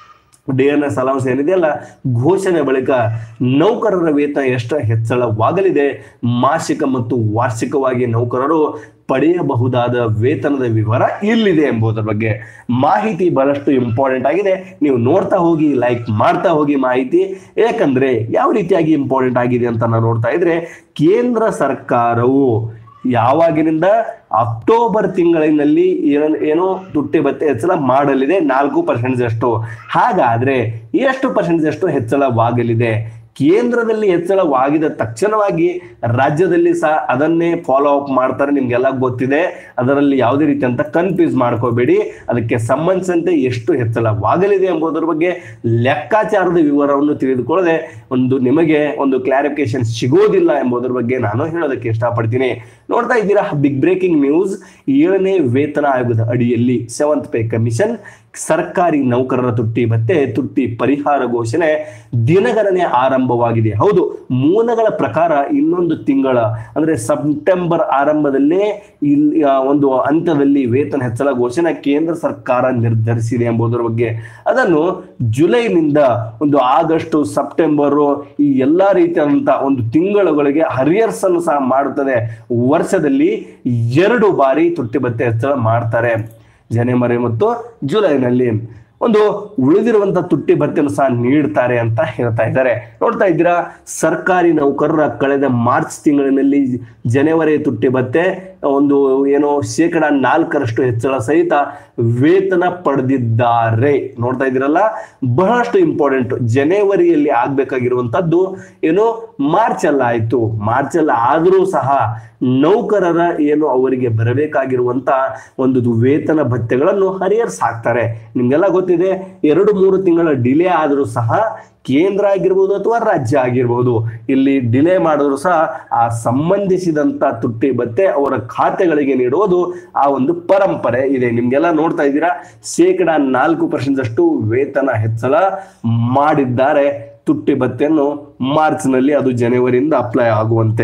ಡಿ ಎನ್ ಎಸ್ ಅಲೌನ್ಸ್ ಏನಿದೆಯಲ್ಲ ಘೋಷಣೆ ಬಳಿಕ ನೌಕರರ ವೇತನ ಎಷ್ಟು ಹೆಚ್ಚಳವಾಗಲಿದೆ ಮಾಸಿಕ ಮತ್ತು ವಾರ್ಷಿಕವಾಗಿ ನೌಕರರು ಪಡೆಯಬಹುದಾದ ವೇತನದ ವಿವರ ಇಲ್ಲಿದೆ ಎಂಬುದರ ಬಗ್ಗೆ ಮಾಹಿತಿ ಬಹಳಷ್ಟು ಇಂಪಾರ್ಟೆಂಟ್ ಆಗಿದೆ ನೀವು ನೋಡ್ತಾ ಹೋಗಿ ಲೈಕ್ ಮಾಡ್ತಾ ಹೋಗಿ ಮಾಹಿತಿ ಯಾಕಂದ್ರೆ ಯಾವ ರೀತಿಯಾಗಿ ಇಂಪಾರ್ಟೆಂಟ್ ಆಗಿದೆ ಅಂತ ನಾವು ನೋಡ್ತಾ ಇದ್ರೆ ಕೇಂದ್ರ ಸರ್ಕಾರವು ಯಾವಾಗಿನಿಂದ ಅಕ್ಟೋಬರ್ ತಿಂಗಳಿನಲ್ಲಿ ಏನ್- ಏನೋ ತುಟ್ಟಿ ಭತ್ತೆ ಹೆಚ್ಚಳ ಮಾಡಲಿದೆ ನಾಲ್ಕು ಪರ್ಸೆಂಟ್ ಅಷ್ಟು ಹಾಗಾದ್ರೆ ಎಷ್ಟು ಪರ್ಸೆಂಟ್ ಅಷ್ಟು ಹೆಚ್ಚಳವಾಗಲಿದೆ ಕೇಂದ್ರದಲ್ಲಿ ಹೆಚ್ಚಳವಾಗಿದ ತಕ್ಷಣವಾಗಿ ರಾಜ್ಯದಲ್ಲಿ ಸಹ ಅದನ್ನೇ ಫಾಲೋ ಅಪ್ ಮಾಡ್ತಾರೆ ನಿಮ್ಗೆಲ್ಲ ಗೊತ್ತಿದೆ ಅದರಲ್ಲಿ ಯಾವುದೇ ರೀತಿಯಂತ ಕನ್ಫ್ಯೂಸ್ ಮಾಡ್ಕೋಬೇಡಿ ಅದಕ್ಕೆ ಸಂಬಂಧಿಸಿದಂತೆ ಎಷ್ಟು ಹೆಚ್ಚಳವಾಗಲಿದೆ ಎಂಬುದರ ಬಗ್ಗೆ ಲೆಕ್ಕಾಚಾರದ ವಿವರವನ್ನು ತಿಳಿದುಕೊಳ್ಳದೆ ಒಂದು ನಿಮಗೆ ಒಂದು ಕ್ಲಾರಿಫಿಕೇಶನ್ ಸಿಗೋದಿಲ್ಲ ಎಂಬುದರ ಬಗ್ಗೆ ನಾನು ಹೇಳೋದಕ್ಕೆ ಇಷ್ಟಪಡ್ತೀನಿ ನೋಡ್ತಾ ಇದ್ದೀರಾ ಬಿಗ್ ಬ್ರೇಕಿಂಗ್ ನ್ಯೂಸ್ ಏಳನೇ ವೇತನ ಆಯೋಗದ ಅಡಿಯಲ್ಲಿ ಸೆವೆಂತ್ ಪೇ ಕಮಿಷನ್ ಸರ್ಕಾರಿ ನೌಕರರ ತುಟ್ಟಿ ಮತ್ತೆ ತುಟ್ಟಿ ಪರಿಹಾರ ಘೋಷಣೆ ದಿನಗಣನೆ ಆರಂಭವಾಗಿದೆ ಹೌದು ಮೂಲಗಳ ಪ್ರಕಾರ ಇನ್ನೊಂದು ತಿಂಗಳ ಅಂದ್ರೆ ಸೆಪ್ಟೆಂಬರ್ ಆರಂಭದಲ್ಲೇ ಇಲ್ಲಿ ಆ, ಒಂದು ಹಂತದಲ್ಲಿ ವೇತನ ಹೆಚ್ಚಳ ಘೋಷಣೆ ಕೇಂದ್ರ ಸರ್ಕಾರ ನಿರ್ಧರಿಸಿದೆ ಎಂಬುದರ ಬಗ್ಗೆ ಅದನ್ನು ಜುಲೈನಿಂದ ಒಂದು ಆಗಸ್ಟ್ ಸೆಪ್ಟೆಂಬರ್ ಈ ಎಲ್ಲಾ ರೀತಿಯಾದಂತಹ ಒಂದು ತಿಂಗಳುಗಳಿಗೆ ಹರಿಯರ್ಸ್ ಅನ್ನು ಸಹ ಮಾಡುತ್ತದೆ ವರ್ಷದಲ್ಲಿ ಎರಡು ಬಾರಿ ತುಟ್ಟಿ ಭತ್ತೆ ಹೆಚ್ಚಳ ಮಾಡ್ತಾರೆ ಜನವರಿ ಮತ್ತು ಜುಲೈನಲ್ಲಿ ಒಂದು ಉಳಿದಿರುವಂತ ತುಟ್ಟಿ ಭತ್ತೆಯನ್ನು ಸಹ ನೀಡ್ತಾರೆ ಅಂತ ಹೇಳ್ತಾ ಇದ್ದಾರೆ ನೋಡ್ತಾ ಇದ್ದೀರಾ ಸರ್ಕಾರಿ ನೌಕರರ ಕಳೆದ ಮಾರ್ಚ್ ತಿಂಗಳಿನಲ್ಲಿ ಜನವರಿ ತುಟ್ಟಿ ಭತ್ತೆ ಒಂದು ಏನೋ ಶೇಕಡ ನಾಲ್ಕರಷ್ಟು ಹೆಚ್ಚಳ ಸಹಿತ ವೇತನ ಪಡೆದಿದ್ದಾರೆ ನೋಡ್ತಾ ಇದ್ದೀರಲ್ಲ ಬಹಳಷ್ಟು ಇಂಪಾರ್ಟೆಂಟ್ ಜನವರಿಯಲ್ಲಿ ಆಗ್ಬೇಕಾಗಿರುವಂತದ್ದು ಏನು ಮಾರ್ಚ್ ಅಲ್ಲ ಆಯ್ತು ಮಾರ್ಚ್ ಅಲ್ಲಿ ಆದರೂ ಸಹ ನೌಕರರ ಏನು ಅವರಿಗೆ ಬರಬೇಕಾಗಿರುವಂತ ಒಂದು ವೇತನ ಭತ್ಯೆಗಳನ್ನು ಹರಿಯರ್ಸ್ ಹಾಕ್ತಾರೆ ನಿಮ್ಗೆಲ್ಲ ಗೊತ್ತಿದೆ ಎರಡು ಮೂರು ತಿಂಗಳ ಡಿಲೇ ಆದರೂ ಸಹ ಕೇಂದ್ರ ಆಗಿರ್ಬೋದು ಅಥವಾ ರಾಜ್ಯ ಆಗಿರ್ಬೋದು ಇಲ್ಲಿ ಡಿಲೇ ಮಾಡಿದ್ರು ಸಹ ಆ ಸಂಬಂಧಿಸಿದಂತ ತುಟ್ಟಿ ಭತ್ತೆ ಅವರ ಖಾತೆಗಳಿಗೆ ನೀಡುವುದು ಆ ಒಂದು ಪರಂಪರೆ ಇದೆ ನಿಮ್ಗೆಲ್ಲ ನೋಡ್ತಾ ಇದ್ದೀರಾ ಶೇಕಡ ನಾಲ್ಕು ಪರ್ಸೆಂಟ್ ಅಷ್ಟು ವೇತನ ಹೆಚ್ಚಳ ಮಾಡಿದ್ದಾರೆ ತುಟ್ಟಿ ಭತ್ತೆಯನ್ನು ಮಾರ್ಚ್ ನಲ್ಲಿ ಅದು ಜನವರಿಯಿಂದ ಅಪ್ಲೈ ಆಗುವಂತೆ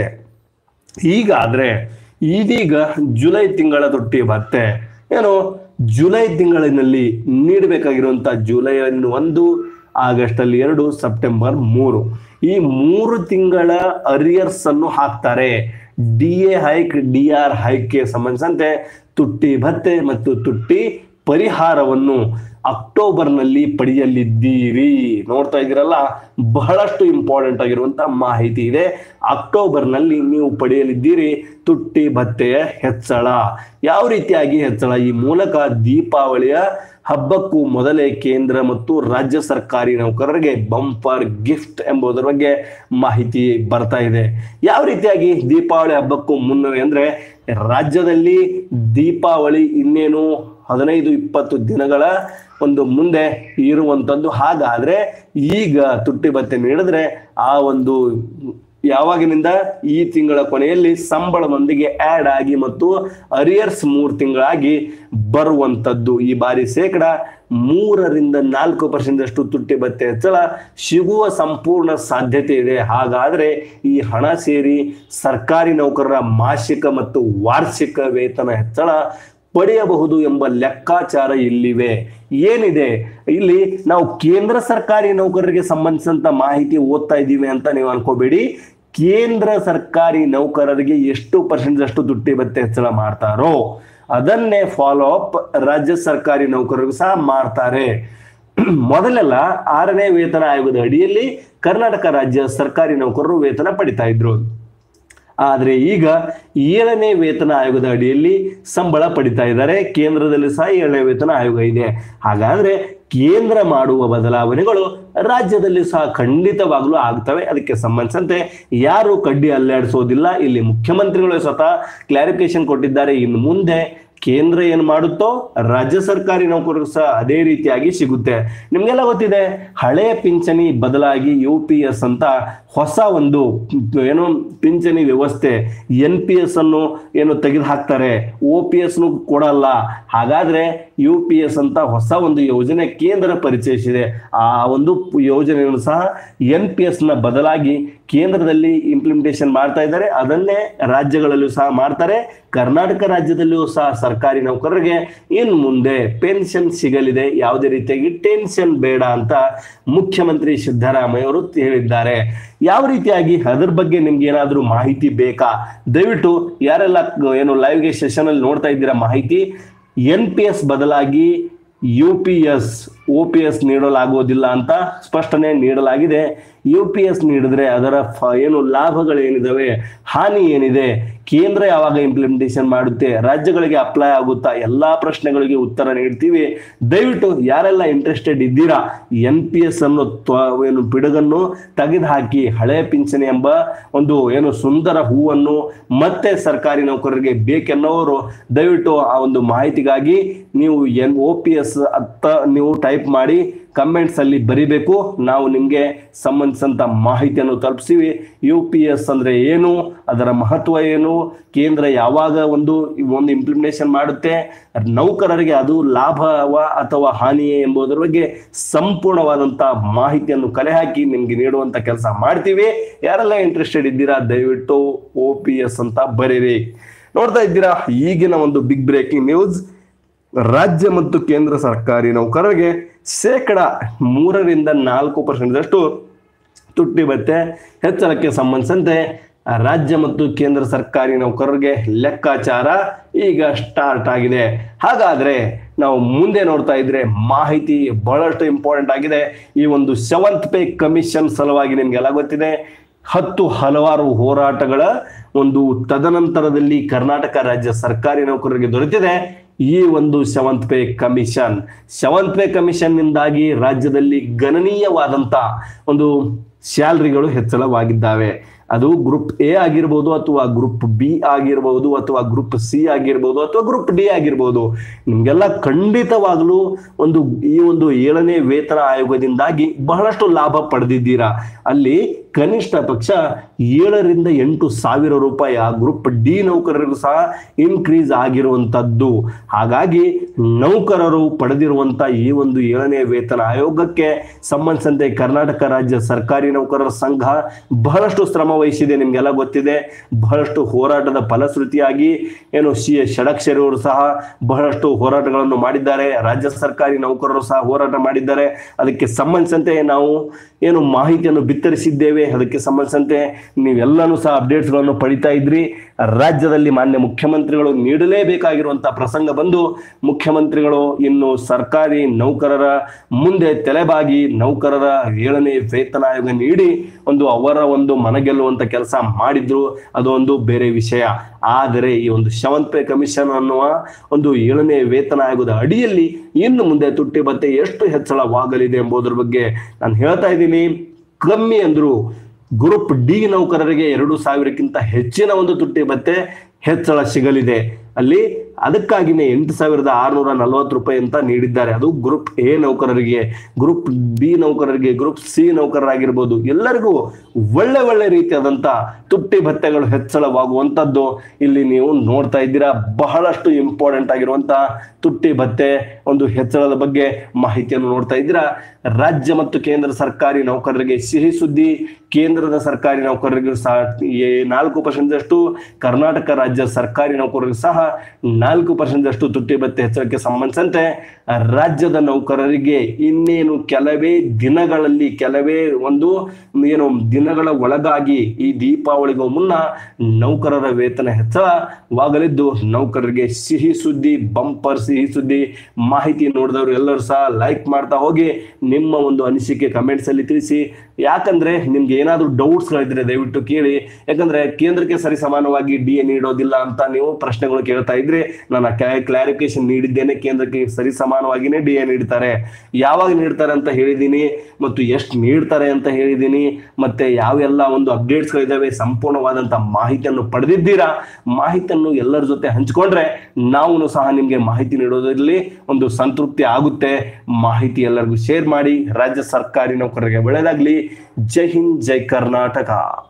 ಹೀಗಾದ್ರೆ ಇದೀಗ ಜುಲೈ ತಿಂಗಳ ತುಟ್ಟಿ ಭತ್ತೆ ಏನು ಜುಲೈ ತಿಂಗಳಿನಲ್ಲಿ ನೀಡಬೇಕಾಗಿರುವಂತ ಜುಲೈ ಒಂದು ಆಗಸ್ಟ್ ಅಲ್ಲಿ ಎರಡು ಸೆಪ್ಟೆಂಬರ್ ಮೂರು ಈ ಮೂರು ತಿಂಗಳ ಅರಿಯರ್ಸ್ ಅನ್ನು ಹಾಕ್ತಾರೆ D A hike D R ಹೈಕ್ಗೆ ಸಂಬಂಧಿಸಿದಂತೆ ತುಟ್ಟಿ ಭತ್ತೆ ಮತ್ತು ತುಟ್ಟಿ ಪರಿಹಾರವನ್ನು ಅಕ್ಟೋಬರ್ನಲ್ಲಿ ಪಡೆಯಲಿದ್ದೀರಿ ನೋಡ್ತಾ ಇದ್ದೀರಲ್ಲ ಬಹಳಷ್ಟು ಇಂಪಾರ್ಟೆಂಟ್ ಆಗಿರುವಂತ ಮಾಹಿತಿ ಇದೆ ಅಕ್ಟೋಬರ್ನಲ್ಲಿ ನೀವು ಪಡೆಯಲಿದ್ದೀರಿ ತುಟ್ಟಿ ಭತ್ತೆಯ ಹೆಚ್ಚಳ ಯಾವ ರೀತಿಯಾಗಿ ಹೆಚ್ಚಳ ಈ ಮೂಲಕ ದೀಪಾವಳಿಯ ಹಬ್ಬಕ್ಕೂ ಮೊದಲೇ ಕೇಂದ್ರ ಮತ್ತು ರಾಜ್ಯ ಸರ್ಕಾರಿ ನೌಕರರಿಗೆ ಬಂಪರ್ ಗಿಫ್ಟ್ ಎಂಬುದರ ಬಗ್ಗೆ ಮಾಹಿತಿ ಬರ್ತಾ ಇದೆ ಯಾವ ರೀತಿಯಾಗಿ ದೀಪಾವಳಿ ಹಬ್ಬಕ್ಕೂ ಮುನ್ನವೇ ಅಂದ್ರೆ ರಾಜ್ಯದಲ್ಲಿ ದೀಪಾವಳಿ ಇನ್ನೇನು ಹದಿನೈದು ಇಪ್ಪತ್ತು ದಿನಗಳ ಒಂದು ಮುಂದೆ ಇರುವಂತದ್ದು ಹಾಗಾದ್ರೆ ಈಗ ತುಟ್ಟಿ ಭತ್ತೆ ನೀಡಿದ್ರೆ ಆ ಒಂದು ಯಾವಾಗಿನಿಂದ ಈ ತಿಂಗಳ ಕೊನೆಯಲ್ಲಿ ಸಂಬಳದೊಂದಿಗೆ ಆಡ್ ಆಗಿ ಮತ್ತು ಅರಿಯರ್ಸ್ ಮೂರು ತಿಂಗಳಾಗಿ ಬರುವಂತದ್ದು ಈ ಬಾರಿ ಶೇಕಡ ಮೂರರಿಂದ ನಾಲ್ಕು ಪರ್ಸೆಂಟ್ ಅಷ್ಟು ತುಟ್ಟಿ ಭತ್ತೆ ಹೆಚ್ಚಳ ಸಿಗುವ ಸಂಪೂರ್ಣ ಸಾಧ್ಯತೆ ಇದೆ ಹಾಗಾದ್ರೆ ಈ ಹಣ ಸೇರಿ ಸರ್ಕಾರಿ ನೌಕರರ ಮಾಸಿಕ ಮತ್ತು ವಾರ್ಷಿಕ ವೇತನ ಹೆಚ್ಚಳ ಪಡೆಯಬಹುದು ಎಂಬ ಲೆಕ್ಕಾಚಾರ ಇಲ್ಲಿವೆ ಏನಿದೆ ಇಲ್ಲಿ ನಾವು ಕೇಂದ್ರ ಸರ್ಕಾರಿ ನೌಕರರಿಗೆ ಸಂಬಂಧಿಸಿದಂತ ಮಾಹಿತಿ ಓದ್ತಾ ಇದ್ದೀವಿ ಅಂತ ನೀವು ಅನ್ಕೋಬೇಡಿ ಕೇಂದ್ರ ಸರ್ಕಾರಿ ನೌಕರರಿಗೆ ಎಷ್ಟು ಪರ್ಸೆಂಟ್ ಅಷ್ಟು ತುಟ್ಟಿ ಭತ್ತೆ ಹೆಚ್ಚಳ ಮಾಡ್ತಾರೋ ಅದನ್ನೇ ಫಾಲೋ ಅಪ್ ರಾಜ್ಯ ಸರ್ಕಾರಿ ನೌಕರರಿಗೂ ಸಹ ಮಾಡ್ತಾರೆ ಮೊದಲೆಲ್ಲ ಆರನೇ ವೇತನ ಆಯೋಗದ ಅಡಿಯಲ್ಲಿ ಕರ್ನಾಟಕ ರಾಜ್ಯ ಸರ್ಕಾರಿ ನೌಕರರು ವೇತನ ಪಡಿತಾ ಇದ್ರು ಆದ್ರೆ ಈಗ ಏಳನೇ ವೇತನ ಆಯೋಗದ ಅಡಿಯಲ್ಲಿ ಸಂಬಳ ಪಡಿತಾ ಇದ್ದಾರೆ ಕೇಂದ್ರದಲ್ಲಿ ಸಹ ಏಳನೇ ವೇತನ ಆಯೋಗ ಇದೆ ಹಾಗಾದ್ರೆ ಕೇಂದ್ರ ಮಾಡುವ ಬದಲಾವಣೆಗಳು ರಾಜ್ಯದಲ್ಲಿ ಸಹ ಖಂಡಿತವಾಗ್ಲೂ ಆಗ್ತವೆ ಅದಕ್ಕೆ ಸಂಬಂಧಿಸಿದಂತೆ ಯಾರು ಕಡ್ಡಿ ಅಲ್ಲಾಡಿಸೋದಿಲ್ಲ ಇಲ್ಲಿ ಮುಖ್ಯಮಂತ್ರಿಗಳು ಸ್ವತಃ ಕ್ಲಾರಿಫಿಕೇಶನ್ ಕೊಟ್ಟಿದ್ದಾರೆ ಇನ್ನು ಮುಂದೆ ಕೇಂದ್ರ ಏನ್ ಮಾಡುತ್ತೋ ರಾಜ್ಯ ಸರ್ಕಾರಿ ನೌಕರರು ಸಹ ಅದೇ ರೀತಿಯಾಗಿ ಸಿಗುತ್ತೆ ನಿಮ್ಗೆಲ್ಲ ಗೊತ್ತಿದೆ ಹಳೆಯ ಪಿಂಚಣಿ ಬದಲಾಗಿ ಯು ಪಿ ಎಸ್ ಅಂತ ಹೊಸ ಒಂದು ಏನು ಪಿಂಚಣಿ ವ್ಯವಸ್ಥೆ ಎನ್ ಪಿ ಎಸ್ ಅನ್ನು ಏನು ತೆಗೆದು ಹಾಕ್ತಾರೆ ಒ ಪಿ ಎಸ್ ಕೊಡಲ್ಲ ಹಾಗಾದ್ರೆ ಯು ಪಿ ಎಸ್ ಅಂತ ಹೊಸ ಒಂದು ಯೋಜನೆ ಕೇಂದ್ರ ಪರಿಚಯಿಸಿದೆ ಆ ಒಂದು ಯೋಜನೆಯನ್ನು ಸಹ ಎನ್ ಪಿ ಎಸ್ ನ ಬದಲಾಗಿ ಕೇಂದ್ರದಲ್ಲಿ ಇಂಪ್ಲಿಮೆಂಟೇಷನ್ ಮಾಡ್ತಾ ಇದ್ದಾರೆ ಅದನ್ನೇ ರಾಜ್ಯಗಳಲ್ಲೂ ಸಹ ಮಾಡ್ತಾರೆ ಕರ್ನಾಟಕ ರಾಜ್ಯದಲ್ಲಿಯೂ ಸಹ ಸರ್ಕಾರಿ ನೌಕರರಿಗೆ ಇನ್ನು ಮುಂದೆ ಪೆನ್ಷನ್ ಸಿಗಲಿದೆ ಯಾವುದೇ ರೀತಿಯಾಗಿ ಟೆನ್ಷನ್ ಬೇಡ ಅಂತ ಮುಖ್ಯಮಂತ್ರಿ ಸಿದ್ದರಾಮಯ್ಯ ಅವರು ಹೇಳಿದ್ದಾರೆ ಯಾವ ರೀತಿಯಾಗಿ ಅದ್ರ ಬಗ್ಗೆ ನಿಮ್ಗೆ ಏನಾದ್ರೂ ಮಾಹಿತಿ ಬೇಕಾ ದಯವಿಟ್ಟು ಯಾರೆಲ್ಲ ಏನು ಲೈವ್ಗೆ ಸೆಷನ್ ಅಲ್ಲಿ ನೋಡ್ತಾ ಇದ್ದೀರಾ ಮಾಹಿತಿ ಎನ್ ಪಿ ಎಸ್ ಬದಲಾಗಿ U P S O P S ನೀಡಲಾಗುವುದಿಲ್ಲ ಅಂತ ಸ್ಪಷ್ಟನೆ ನೀಡಲಾಗಿದೆ ಯು ಪಿ ಎಸ್ ನೀಡಿದ್ರೆ ಅದರ ಫ ಏನು ಲಾಭಗಳೇನಿದಾವೆ ಹಾನಿ ಏನಿದೆ ಕೇಂದ್ರ ಯಾವಾಗ ಇಂಪ್ಲಿಮೆಂಟೇಷನ್ ಮಾಡುತ್ತೆ ರಾಜ್ಯಗಳಿಗೆ ಅಪ್ಲೈ ಆಗುತ್ತಾ ಎಲ್ಲಾ ಪ್ರಶ್ನೆಗಳಿಗೆ ಉತ್ತರ ನೀಡ್ತೀವಿ ದಯವಿಟ್ಟು ಯಾರೆಲ್ಲ ಇಂಟ್ರೆಸ್ಟೆಡ್ ಇದ್ದೀರಾ ಎನ್ ಪಿ ಎಸ್ ಅನ್ನು ತ್ವ- ಏನು ಪಿಡುಗನ್ನು ತೆಗೆದು ಹಾಕಿ ಹಳೆ ಪಿಂಚಣಿ ಎಂಬ ಒಂದು ಏನು ಸುಂದರ ಹೂವನ್ನು ಮತ್ತೆ ಸರ್ಕಾರಿ ನೌಕರರಿಗೆ ಬೇಕೆನ್ನೋರು ದಯವಿಟ್ಟು ಆ ಒಂದು ಮಾಹಿತಿಗಾಗಿ ನೀವು ಎನ್ ಒ ಪಿ ಎಸ್ ಅತ್ತ ನೀವು ಟೈಪ್ ಮಾಡಿ ಕಮೆಂಟ್ಸ್ ಅಲ್ಲಿ ಬರಿಬೇಕು ನಾವು ನಿಮ್ಗೆ ಸಂಬಂಧಿಸಿದಂತ ಮಾಹಿತಿಯನ್ನು ತಲುಪಿಸಿವಿ ಯು ಪಿ ಎಸ್ ಅಂದ್ರೆ ಏನು ಅದರ ಮಹತ್ವ ಏನು ಕೇಂದ್ರ ಯಾವಾಗ ಒಂದು ಒಂದು ಇಂಪ್ಲಿಮೆಂಟೇಷನ್ ಮಾಡುತ್ತೆ ನೌಕರರಿಗೆ ಅದು ಲಾಭವ ಅಥವಾ ಹಾನಿಯೇ ಎಂಬುದರ ಬಗ್ಗೆ ಸಂಪೂರ್ಣವಾದಂತ ಮಾಹಿತಿಯನ್ನು ಕಲೆ ಹಾಕಿ ನಿಮ್ಗೆ ನೀಡುವಂತ ಕೆಲಸ ಮಾಡ್ತೀವಿ ಯಾರೆಲ್ಲ ಇಂಟ್ರೆಸ್ಟೆಡ್ ಇದ್ದೀರಾ ದಯವಿಟ್ಟು ಒ ಪಿ ಎಸ್ ಅಂತ ಬರೀರಿ ನೋಡ್ತಾ ಇದ್ದೀರಾ ಈಗಿನ ಒಂದು ಬಿಗ್ ಬ್ರೇಕಿಂಗ್ ನ್ಯೂಸ್ ರಾಜ್ಯ ಮತ್ತು ಕೇಂದ್ರ ಸರ್ಕಾರಿ ನೌಕರರಿಗೆ ಶೇಕಡ ಮೂರರಿಂದ ನಾಲ್ಕು ಪರ್ಸೆಂಟ್ದಷ್ಟು ತುಟ್ಟಿ ಭತ್ಯೆ ಹೆಚ್ಚಳಕ್ಕೆ ಸಂಬಂಧಿಸಿದಂತೆ ರಾಜ್ಯ ಮತ್ತು ಕೇಂದ್ರ ಸರ್ಕಾರಿ ನೌಕರರಿಗೆ ಲೆಕ್ಕಾಚಾರ ಈಗ ಸ್ಟಾರ್ಟ್ ಆಗಿದೆ ಹಾಗಾದ್ರೆ ನಾವು ಮುಂದೆ ನೋಡ್ತಾ ಇದ್ರೆ ಮಾಹಿತಿ ಬಹಳಷ್ಟು ಇಂಪಾರ್ಟೆಂಟ್ ಆಗಿದೆ ಈ ಒಂದು ಸೆವೆಂತ್ ಪೇ ಕಮಿಷನ್ ಸಲುವಾಗಿ ನಿಮ್ಗೆಲ್ಲ ಗೊತ್ತಿದೆ ಹತ್ತು ಹಲವಾರು ಹೋರಾಟಗಳ ಒಂದು ತದನಂತರದಲ್ಲಿ ಕರ್ನಾಟಕ ರಾಜ್ಯ ಸರ್ಕಾರಿ ನೌಕರರಿಗೆ ದೊರೆತಿದೆ ಈ ಒಂದು seventh pay commission seventh pay commission ನಿಂದಾಗಿ ರಾಜ್ಯದಲ್ಲಿ ಗಣನೀಯವಾದಂತ ಒಂದು ಸ್ಯಾಲ್ರಿಗಳು ಹೆಚ್ಚಳವಾಗಿದ್ದಾವೆ ಅದು ಗ್ರೂಪ್ ಎ ಆಗಿರ್ಬೋದು ಅಥವಾ ಗ್ರೂಪ್ ಬಿ ಆಗಿರ್ಬೋದು ಅಥವಾ ಗ್ರೂಪ್ ಸಿ ಆಗಿರ್ಬೋದು ಅಥವಾ ಗ್ರೂಪ್ ಡಿ ಆಗಿರ್ಬೋದು ನಿಮ್ಗೆಲ್ಲ ಖಂಡಿತವಾಗ್ಲೂ ಒಂದು ಈ ಒಂದು ಏಳನೇ ವೇತನ ಆಯೋಗದಿಂದಾಗಿ ಬಹಳಷ್ಟು ಲಾಭ ಪಡೆದಿದ್ದೀರಾ ಅಲ್ಲಿ ಕನಿಷ್ಠ ಪಕ್ಷ ಏಳರಿಂದ ಎಂಟು ಸಾವಿರ ರೂಪಾಯಿ ಆ ಗ್ರೂಪ್ ಡಿ ನೌಕರರಿಗೂ ಸಹ ಇನ್ಕ್ರೀಸ್ ಆಗಿರುವಂತದ್ದು ಹಾಗಾಗಿ ನೌಕರರು ಪಡೆದಿರುವಂತ ಈ ಒಂದು ಏಳನೇ ವೇತನ ಆಯೋಗಕ್ಕೆ ಸಂಬಂಧಿಸಿದಂತೆ ಕರ್ನಾಟಕ ರಾಜ್ಯ ಸರ್ಕಾರಿ ನೌಕರರ ಸಂಘ ಬಹಳಷ್ಟು ಶ್ರಮ ವಹಿಸಿದೆ ನಿಮ್ಗೆಲ್ಲ ಗೊತ್ತಿದೆ ಬಹಳಷ್ಟು ಹೋರಾಟದ ಫಲಶ್ರುತಿಯಾಗಿ ಏನು ಸಿ ಎಸ್ ಷಡಕ್ಷರಿ ಅವರು ಸಹ ಬಹಳಷ್ಟು ಹೋರಾಟಗಳನ್ನು ಮಾಡಿದ್ದಾರೆ ರಾಜ್ಯ ಸರ್ಕಾರಿ ನೌಕರರು ಸಹ ಹೋರಾಟ ಮಾಡಿದ್ದಾರೆ ಅದಕ್ಕೆ ಸಂಬಂಧಿಸಿದಂತೆ ನಾವು ಏನು ಮಾಹಿತಿಯನ್ನು ಬಿತ್ತರಿಸಿದ್ದೇವೆ ಅದಕ್ಕೆ ಸಂಬಂಧಿಸಿದಂತೆ ನೀವೆಲ್ಲನೂ ಸಹ ಅಪ್ಡೇಟ್ಸ್ಗಳನ್ನು ಪಡಿತಾ ಇದ್ರಿ ರಾಜ್ಯದಲ್ಲಿ ಮಾನ್ಯ ಮುಖ್ಯಮಂತ್ರಿಗಳು ನೀಡಲೇಬೇಕಾಗಿರುವಂತಹ ಪ್ರಸಂಗ ಬಂದು ಮುಖ್ಯಮಂತ್ರಿಗಳು ಇನ್ನು ಸರ್ಕಾರಿ ನೌಕರರ ಮುಂದೆ ತಲೆಬಾಗಿ ನೌಕರರ ಏಳನೇ ವೇತನ ಆಯೋಗ ನೀಡಿ ಒಂದು ಅವರ ಒಂದು ಮನಗೆಲ್ಲುವಂತ ಕೆಲಸ ಮಾಡಿದ್ರು ಅದು ಒಂದು ಬೇರೆ ವಿಷಯ ಆದರೆ ಈ ಒಂದು ಸೆವೆಂತ್ ಪೇ ಕಮಿಷನ್ ಅನ್ನುವ ಒಂದು ಏಳನೇ ವೇತನ ಆಯೋಗದ ಅಡಿಯಲ್ಲಿ ಇನ್ನು ಮುಂದೆ ತುಟ್ಟಿ ಭತ್ತೆ ಎಷ್ಟು ಹೆಚ್ಚಳವಾಗಲಿದೆ ಎಂಬುದರ ಬಗ್ಗೆ ನಾನು ಹೇಳ್ತಾ ಇದ್ದೀನಿ ಕಮ್ಮಿ ಅಂದ್ರು ಗ್ರೂಪ್ ಡಿ ನೌಕರರಿಗೆ ಎರಡು ಸಾವಿರಕ್ಕಿಂತ ಹೆಚ್ಚಿನ ಒಂದು ತುಟ್ಟಿ ಭತ್ತೆ ಹೆಚ್ಚಳ ಸಿಗಲಿದೆ ಅಲ್ಲಿ ಅದಕ್ಕಾಗಿನೇ ಎಂಟು ಸಾವಿರದ ಆರುನೂರ ನಲವತ್ತು ರೂಪಾಯಿ ಅಂತ ನೀಡಿದ್ದಾರೆ ಅದು ಗ್ರೂಪ್ ಎ ನೌಕರರಿಗೆ ಗ್ರೂಪ್ ಬಿ ನೌಕರರಿಗೆ ಗ್ರೂಪ್ ಸಿ ನೌಕರರಾಗಿರ್ಬೋದು ಎಲ್ಲರಿಗೂ ಒಳ್ಳೆ ಒಳ್ಳೆ ರೀತಿಯಾದಂತ ತುಟ್ಟಿ ಭತ್ಯೆಗಳು ಹೆಚ್ಚಳವಾಗುವಂತದ್ದು ಇಲ್ಲಿ ನೀವು ನೋಡ್ತಾ ಇದ್ದೀರಾ ಬಹಳಷ್ಟು ಇಂಪಾರ್ಟೆಂಟ್ ಆಗಿರುವಂತ ತುಟ್ಟಿ ಭತ್ತೆ ಒಂದು ಹೆಚ್ಚಳದ ಬಗ್ಗೆ ಮಾಹಿತಿಯನ್ನು ನೋಡ್ತಾ ಇದ್ದೀರಾ ರಾಜ್ಯ ಮತ್ತು ಕೇಂದ್ರ ಸರ್ಕಾರಿ ನೌಕರರಿಗೆ ಸಿಹಿ ಸುದ್ದಿ ಕೇಂದ್ರದ ಸರ್ಕಾರಿ ನೌಕರರಿಗೂ ಸಹ ಈ ನಾಲ್ಕು ಪರ್ಸೆಂಟ್ ಅಷ್ಟು ಕರ್ನಾಟಕ ರಾಜ್ಯ ಸರ್ಕಾರಿ ನೌಕರರಿಗೂ ಸಹ ನಾಲ್ಕು ಪರ್ಸೆಂಟ್ ಅಷ್ಟು ತುಟ್ಟಿ ಭತ್ತೆ ಹೆಚ್ಚಳಕ್ಕೆ ಸಂಬಂಧಿಸಿದಂತೆ ರಾಜ್ಯದ ನೌಕರರಿಗೆ ಇನ್ನೇನು ಕೆಲವೇ ದಿನಗಳಲ್ಲಿ ಕೆಲವೇ ಒಂದು ಏನು ದಿನಗಳ ಒಳಗಾಗಿ ಈ ದೀಪಾವಳಿಗೂ ಮುನ್ನ ನೌಕರರ ವೇತನ ಹೆಚ್ಚಳವಾಗಲಿದ್ದು ನೌಕರರಿಗೆ ಸಿಹಿ ಸುದ್ದಿ ಬಂಪರ್ ಸಿಹಿ ಸುದ್ದಿ ಮಾಹಿತಿ ನೋಡಿದವರು ಎಲ್ಲರೂ ಸಹ ಲೈಕ್ ಮಾಡ್ತಾ ಹೋಗಿ ನಿಮ್ಮ ಒಂದು ಅನಿಸಿಕೆ ಕಮೆಂಟ್ಸ್ ಅಲ್ಲಿ ತಿಳಿಸಿ ಯಾಕಂದ್ರೆ ನಿಮ್ಗೆ ಏನಾದ್ರೂ ಡೌಟ್ಸ್ ಗಳಿದ್ರೆ ದಯವಿಟ್ಟು ಕೇಳಿ ಯಾಕಂದ್ರೆ ಕೇಂದ್ರಕ್ಕೆ ಸರಿ ಸಮಾನವಾಗಿ ಡಿ ಎ ನೀಡೋದಿಲ್ಲ ಅಂತ ನೀವು ಪ್ರಶ್ನೆಗಳು ಕೇಳ್ತಾ ಇದ್ರೆ ನಾನು ಕ್ಲಾರಿಫಿಕೇಶನ್ ನೀಡಿದ್ದೇನೆ ಕೇಂದ್ರಕ್ಕೆ ಸರಿ ಸಮಾನವಾಗಿನೇ ಡಿ ಎ ನೀಡ್ತಾರೆ ಯಾವಾಗ ನೀಡ್ತಾರೆ ಅಂತ ಹೇಳಿದ್ದೀನಿ ಮತ್ತು ಎಷ್ಟು ನೀಡ್ತಾರೆ ಅಂತ ಹೇಳಿದ್ದೀನಿ ಮತ್ತೆ ಯಾವೆಲ್ಲ ಒಂದು ಅಪ್ಡೇಟ್ಸ್ ಗಳಿದಾವೆ ಸಂಪೂರ್ಣವಾದಂತ ಮಾಹಿತಿಯನ್ನು ಪಡೆದಿದ್ದೀರಾ ಮಾಹಿತಿಯನ್ನು ಎಲ್ಲರ ಜೊತೆ ಹಂಚಿಕೊಂಡ್ರೆ ನಾವು ಸಹ ನಿಮ್ಗೆ ಮಾಹಿತಿ ನೀಡೋದ್ರಲ್ಲಿ ಒಂದು ಸಂತೃಪ್ತಿ ಆಗುತ್ತೆ ಮಾಹಿತಿ ಎಲ್ಲರಿಗೂ ಶೇರ್ ಮಾಡಿ ರಾಜ್ಯ ಸರ್ಕಾರಿ ನೌಕರರಿಗೆ ಒಳ್ಳೆಯದಾಗ್ಲಿ ಜೈ ಹಿಂದ್ ಜೈ ಕರ್ನಾಟಕ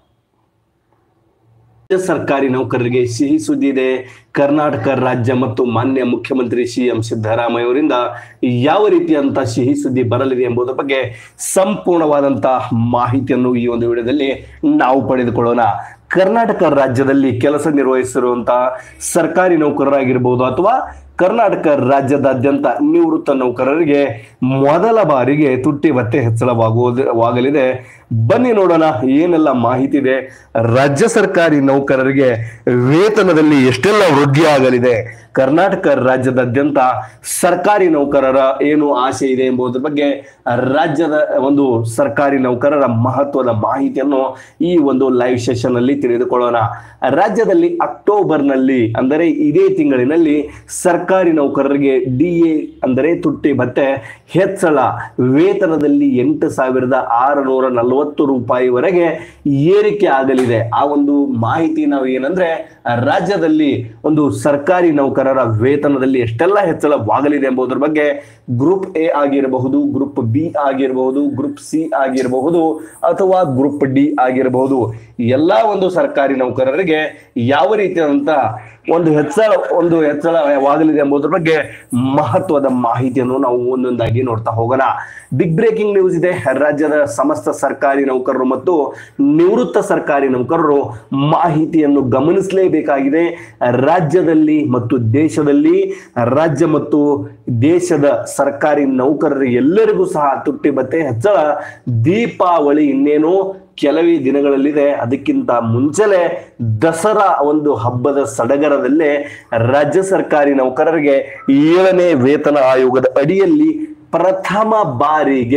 ರಾಜ್ಯ ಸರ್ಕಾರಿ ನೌಕರರಿಗೆ ಸಿಹಿ ಸುದ್ದಿ ಇದೆ ಕರ್ನಾಟಕ ರಾಜ್ಯ ಮತ್ತು ಮಾನ್ಯ ಮುಖ್ಯಮಂತ್ರಿ ಸಿ ಎಂ ಸಿದ್ದರಾಮಯ್ಯ ಅವರಿಂದ ಯಾವ ರೀತಿಯಂತ ಸಿಹಿ ಸುದ್ದಿ ಬರಲಿದೆ ಎಂಬುದರ ಬಗ್ಗೆ ಸಂಪೂರ್ಣವಾದಂತಹ ಮಾಹಿತಿಯನ್ನು ಈ ಒಂದು ವಿಡಿಯೋದಲ್ಲಿ ನಾವು ಪಡೆದುಕೊಳ್ಳೋಣ ಕರ್ನಾಟಕ ರಾಜ್ಯದಲ್ಲಿ ಕೆಲಸ ನಿರ್ವಹಿಸಿರುವಂತಹ ಸರ್ಕಾರಿ ನೌಕರರಾಗಿರ್ಬೋದು ಅಥವಾ ಕರ್ನಾಟಕ ರಾಜ್ಯದಾದ್ಯಂತ ನಿವೃತ್ತ ನೌಕರರಿಗೆ ಮೊದಲ ಬಾರಿಗೆ ತುಟ್ಟಿ ಭತ್ತೆ ಹೆಚ್ಚಳವಾಗುವುದು ವಾಗಲಿದೆ ಬನ್ನಿ ನೋಡೋಣ ಏನೆಲ್ಲ ಮಾಹಿತಿ ಇದೆ ರಾಜ್ಯ ಸರ್ಕಾರಿ ನೌಕರರಿಗೆ ವೇತನದಲ್ಲಿ ಎಷ್ಟೆಲ್ಲ ವೃದ್ಧಿ ಆಗಲಿದೆ ಕರ್ನಾಟಕ ರಾಜ್ಯದಾದ್ಯಂತ ಸರ್ಕಾರಿ ನೌಕರರ ಏನು ಆಸೆ ಇದೆ ಎಂಬುದರ ಬಗ್ಗೆ ರಾಜ್ಯದ ಒಂದು ಸರ್ಕಾರಿ ನೌಕರರ ಮಹತ್ವದ ಮಾಹಿತಿಯನ್ನು ಈ ಒಂದು ಲೈವ್ ಸೆಷನ್ ಅಲ್ಲಿ ತಿಳಿದುಕೊಳ್ಳೋಣ ರಾಜ್ಯದಲ್ಲಿ ಅಕ್ಟೋಬರ್ನಲ್ಲಿ ಅಂದರೆ ಇದೇ ತಿಂಗಳಿನಲ್ಲಿ ಸರ್ಕಾರಿ ನೌಕರರಿಗೆ ಡಿ ಎ ಅಂದರೆ ತುಟ್ಟಿ ಭತ್ತೆ ಹೆಚ್ಚಳ ವೇತನದಲ್ಲಿ ಎಂಟು ಸಾವಿರದ ಆರುನೂರ ನಲವತ್ತು ರೂಪಾಯಿವರೆಗೆ ಏರಿಕೆ ಆಗಲಿದೆ ಆ ಒಂದು ಮಾಹಿತಿ ನಾವು ಏನಂದ್ರೆ ರಾಜ್ಯದಲ್ಲಿ ಒಂದು ಸರ್ಕಾರಿ ನೌಕರರ ವೇತನದಲ್ಲಿ ಎಷ್ಟೆಲ್ಲ ಹೆಚ್ಚಳವಾಗಲಿದೆ ಎಂಬುದರ ಬಗ್ಗೆ ಗ್ರೂಪ್ ಎ ಆಗಿರಬಹುದು ಗ್ರೂಪ್ ಬಿ ಆಗಿರಬಹುದು ಗ್ರೂಪ್ ಸಿ ಆಗಿರಬಹುದು ಅಥವಾ ಗ್ರೂಪ್ ಡಿ ಆಗಿರಬಹುದು ಎಲ್ಲಾ ಒಂದು ಸರ್ಕಾರಿ ನೌಕರರಿಗೆ ಯಾವ ರೀತಿಯಾದಂತ ಒಂದು ಹೆಚ್ಚಳ ಒಂದು ಹೆಚ್ಚಳವಾಗಲಿದೆ ಎಂಬುದರ ಬಗ್ಗೆ ಮಹತ್ವದ ಮಾಹಿತಿಯನ್ನು ನಾವು ಒಂದೊಂದಾಗಿ ನೋಡ್ತಾ ಹೋಗೋಣ ಬಿಗ್ ಬ್ರೇಕಿಂಗ್ ನ್ಯೂಸ್ ಇದೆ ರಾಜ್ಯದ ಸಮಸ್ತ ಸರ್ಕಾರಿ ನೌಕರರು ಮತ್ತು ನಿವೃತ್ತ ಸರ್ಕಾರಿ ನೌಕರರು ಮಾಹಿತಿಯನ್ನು ಗಮನಿಸಲೇಬೇಕಾಗಿದೆ ರಾಜ್ಯದಲ್ಲಿ ಮತ್ತು ದೇಶದಲ್ಲಿ ರಾಜ್ಯ ಮತ್ತು ದೇಶದ ಸರ್ಕಾರಿ ನೌಕರರು ಎಲ್ಲರಿಗೂ ಸಹ ತುಟ್ಟಿ ಭತ್ತೆ ಹೆಚ್ಚಳ ದೀಪಾವಳಿ ಇನ್ನೇನು ಕೆಲವೇ ದಿನಗಳಲ್ಲಿದೆ ಅದಕ್ಕಿಂತ ಮುಂಚೆಲೆ ದಸರಾ ಒಂದು ಹಬ್ಬದ ಸಡಗರದಲ್ಲೇ ರಾಜ್ಯ ಸರ್ಕಾರಿ ನೌಕರರಿಗೆ ಏಳನೇ ವೇತನ ಆಯೋಗದ ಅಡಿಯಲ್ಲಿ ಪ್ರಥಮ ಬಾರಿಗೆ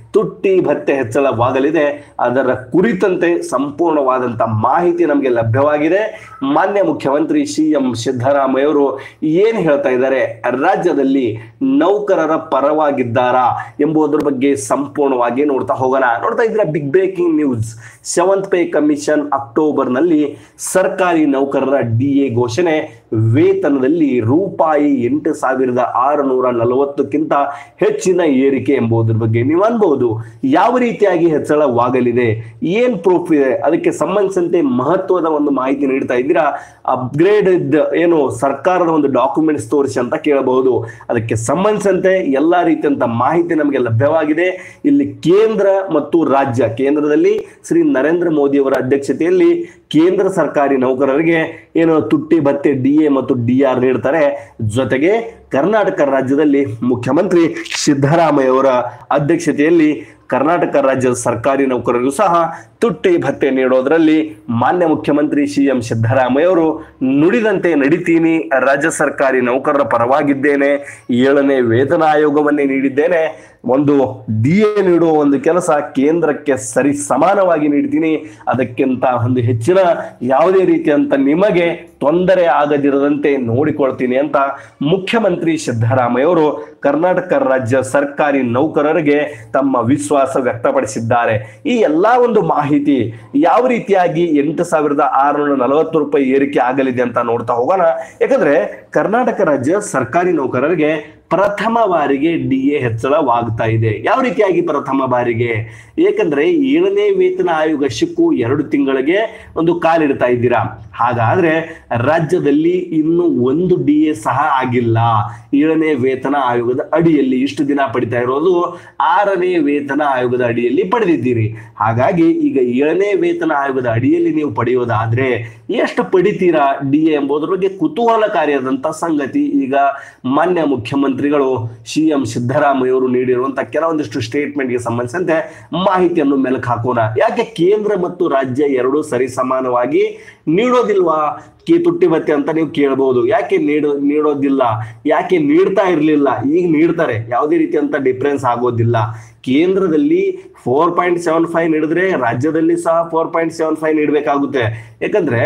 ತುಟ್ಟಿ ಭತ್ಯೆ ಹೆಚ್ಚಳವಾಗಲಿದೆ ಅದರ ಕುರಿತಂತೆ ಸಂಪೂರ್ಣವಾದಂತ ಮಾಹಿತಿ ನಮಗೆ ಲಭ್ಯವಾಗಿದೆ ಮಾನ್ಯ ಮುಖ್ಯಮಂತ್ರಿ ಸಿ ಎಂ ಸಿದ್ದರಾಮಯ್ಯವರು ಏನ್ ಹೇಳ್ತಾ ಇದ್ದಾರೆ ರಾಜ್ಯದಲ್ಲಿ ನೌಕರರ ಪರವಾಗಿದ್ದಾರಾ ಎಂಬುದರ ಬಗ್ಗೆ ಸಂಪೂರ್ಣವಾಗಿ ನೋಡ್ತಾ ಹೋಗೋಣ ನೋಡ್ತಾ ಇದ್ರೆ big breaking news seventh pay commission October ನಲ್ಲಿ ಸರ್ಕಾರಿ ನೌಕರರ ಡಿ ಎ ಘೋಷಣೆ ವೇತನದಲ್ಲಿ ರೂಪಾಯಿ ಎಂಟು ಸಾವಿರದ ಆರುನೂರ ನಲವತ್ತಕ್ಕಿಂತ ಹೆಚ್ಚಿನ ಏರಿಕೆ ಎಂಬುದರ ಬಗ್ಗೆ ನೀವು ಅನ್ಬಹುದು ಯಾವ ರೀತಿಯಾಗಿ ಹೆಚ್ಚಳವಾಗಲಿದೆ ಏನ್ ಪ್ರೂಫ್ ಇದೆ ಅದಕ್ಕೆ ಸಂಬಂಧಿಸಿದಂತೆ ಮಹತ್ವದ ಒಂದು ಮಾಹಿತಿ ನೀಡ್ತಾ ಇದ್ದೀರಾ ಅಪ್ಗ್ರೇಡ್ ಏನು ಸರ್ಕಾರದ ಒಂದು ಡಾಕ್ಯುಮೆಂಟ್ಸ್ ತೋರಿಸಿ ಅಂತ ಕೇಳಬಹುದು ಅದಕ್ಕೆ ಸಂಬಂಧಿಸಿದಂತೆ ಎಲ್ಲಾ ರೀತಿಯಂತ ಮಾಹಿತಿ ನಮಗೆ ಲಭ್ಯವಾಗಿದೆ ಇಲ್ಲಿ ಕೇಂದ್ರ ಮತ್ತು ರಾಜ್ಯ ಕೇಂದ್ರದಲ್ಲಿ ಶ್ರೀ ನರೇಂದ್ರ ಮೋದಿ ಅವರ ಅಧ್ಯಕ್ಷತೆಯಲ್ಲಿ ಕೇಂದ್ರ ಸರ್ಕಾರಿ ನೌಕರರಿಗೆ ಏನು ತುಟ್ಟಿ ಭತ್ಯೆ ಡಿ ಎ ಮತ್ತು ಡಿ ಆರ್ ನೀಡ್ತಾರೆ ಜೊತೆಗೆ ಕರ್ನಾಟಕ ರಾಜ್ಯದಲ್ಲಿ ಮುಖ್ಯಮಂತ್ರಿ ಸಿದ್ದರಾಮಯ್ಯ ಅವರ ಅಧ್ಯಕ್ಷತೆಯಲ್ಲಿ ಕರ್ನಾಟಕ ರಾಜ್ಯದ ಸರ್ಕಾರಿ ನೌಕರರಿಗೂ ಸಹ ತುಟ್ಟಿ ಭತ್ಯೆ ನೀಡೋದ್ರಲ್ಲಿ ಮಾನ್ಯ ಮುಖ್ಯಮಂತ್ರಿ ಸಿ ಎಂ ಸಿದ್ದರಾಮಯ್ಯ ಅವರು ನುಡಿದಂತೆ ನಡಿತೀನಿ ರಾಜ್ಯ ಸರ್ಕಾರಿ ನೌಕರರ ಪರವಾಗಿದ್ದೇನೆ ಏಳನೇ ವೇತನ ಆಯೋಗವನ್ನೇ ನೀಡಿದ್ದೇನೆ ಒಂದು ಡಿ ಎ ನೀಡುವ ಒಂದು ಕೆಲಸ ಕೇಂದ್ರಕ್ಕೆ ಸರಿ ಸಮಾನವಾಗಿ ನೀಡ್ತೀನಿ ಅದಕ್ಕಿಂತ ಒಂದು ಹೆಚ್ಚಿನ ಯಾವುದೇ ರೀತಿಯಂತ ನಿಮಗೆ ತೊಂದರೆ ಆಗದಿರದಂತೆ ನೋಡಿಕೊಳ್ತೀನಿ ಅಂತ ಮುಖ್ಯಮಂತ್ರಿ ಸಿದ್ದರಾಮಯ್ಯ ಅವರು ಕರ್ನಾಟಕ ರಾಜ್ಯ ಸರ್ಕಾರಿ ನೌಕರರಿಗೆ ತಮ್ಮ ವಿಶ್ವಾಸ ವ್ಯಕ್ತಪಡಿಸಿದ್ದಾರೆ ಈ ಎಲ್ಲಾ ಒಂದು ಮಾಹಿತಿ ಯಾವ ರೀತಿಯಾಗಿ ಎಂಟು ಸಾವಿರದ ಆರುನೂರ ನಲವತ್ತು ರೂಪಾಯಿ ಏರಿಕೆ ಆಗಲಿದೆ ಅಂತ ನೋಡ್ತಾ ಹೋಗೋಣ ಯಾಕಂದ್ರೆ ಕರ್ನಾಟಕ ರಾಜ್ಯ ಸರ್ಕಾರಿ ನೌಕರರಿಗೆ ಪ್ರಥಮ ಬಾರಿಗೆ ಡಿ ಎ ಹೆಚ್ಚಳವಾಗ್ತಾ ಇದೆ ಯಾವ ರೀತಿಯಾಗಿ ಪ್ರಥಮ ಬಾರಿಗೆ ಏಕೆಂದ್ರೆ ಏಳನೇ ವೇತನ ಆಯೋಗ ಶಿಕ್ಕು ಎರಡು ತಿಂಗಳಿಗೆ ಒಂದು ಕಾಲಿಡ್ತಾ ಇದ್ದೀರಾ ಹಾಗಾದ್ರೆ ರಾಜ್ಯದಲ್ಲಿ ಇನ್ನು ಒಂದು ಡಿ ಎ ಸಹ ಆಗಿಲ್ಲ ಏಳನೇ ವೇತನ ಆಯೋಗದ ಅಡಿಯಲ್ಲಿ ಇಷ್ಟು ದಿನ ಪಡಿತಾ ಇರೋದು ಆರನೇ ವೇತನ ಆಯೋಗದ ಅಡಿಯಲ್ಲಿ ಪಡೆದಿದ್ದೀರಿ ಹಾಗಾಗಿ ಈಗ ಏಳನೇ ವೇತನ ಆಯೋಗದ ಅಡಿಯಲ್ಲಿ ನೀವು ಪಡೆಯೋದಾದ್ರೆ ಎಷ್ಟು ಪಡಿತೀರಾ ಡಿ ಎ ಎಂಬುದರ ಬಗ್ಗೆ ಕುತೂಹಲಕಾರಿಯಾದಂತ ಸಂಗತಿ ಈಗ ಮಾನ್ಯ ಮುಖ್ಯಮಂತ್ರಿಗಳು ಸಿ ಎಂ ಸಿದ್ದರಾಮಯ್ಯ ಅವರು ನೀಡಿರುವಂತಹ ಕೆಲವೊಂದಿಷ್ಟು ಸ್ಟೇಟ್ಮೆಂಟ್ಗೆ ಸಂಬಂಧಿಸಿದಂತೆ ಮಾಹಿತಿಯನ್ನು ಮೆಲುಕು ಹಾಕೋಣ ಯಾಕೆ ಕೇಂದ್ರ ಮತ್ತು ರಾಜ್ಯ ಎರಡೂ ಸರಿ ಸಮಾನವಾಗಿ ನೀಡೋದಿಲ್ವಾ ಕಿ ತುಟ್ಟಿ ಭತ್ಯೆ ಅಂತ ನೀವು ಕೇಳಬಹುದು ಯಾಕೆ ನೀಡೋ ನೀಡೋದಿಲ್ಲ ಯಾಕೆ ನೀಡ್ತಾ ಇರ್ಲಿಲ್ಲ ಈಗ ನೀಡ್ತಾರೆ ಯಾವುದೇ ರೀತಿಯಂತ ಡಿಫ್ರೆನ್ಸ್ ಆಗೋದಿಲ್ಲ ಕೇಂದ್ರದಲ್ಲಿ ಫೋರ್ ಪಾಯಿಂಟ್ ಸೆವೆನ್ ಫೈವ್ ನೀಡಿದ್ರೆ ರಾಜ್ಯದಲ್ಲಿ ಸಹ ಫೋರ್ ಪಾಯಿಂಟ್ ಸೆವೆನ್ ಫೈವ್ ನೀಡಬೇಕಾಗುತ್ತೆ ಯಾಕಂದ್ರೆ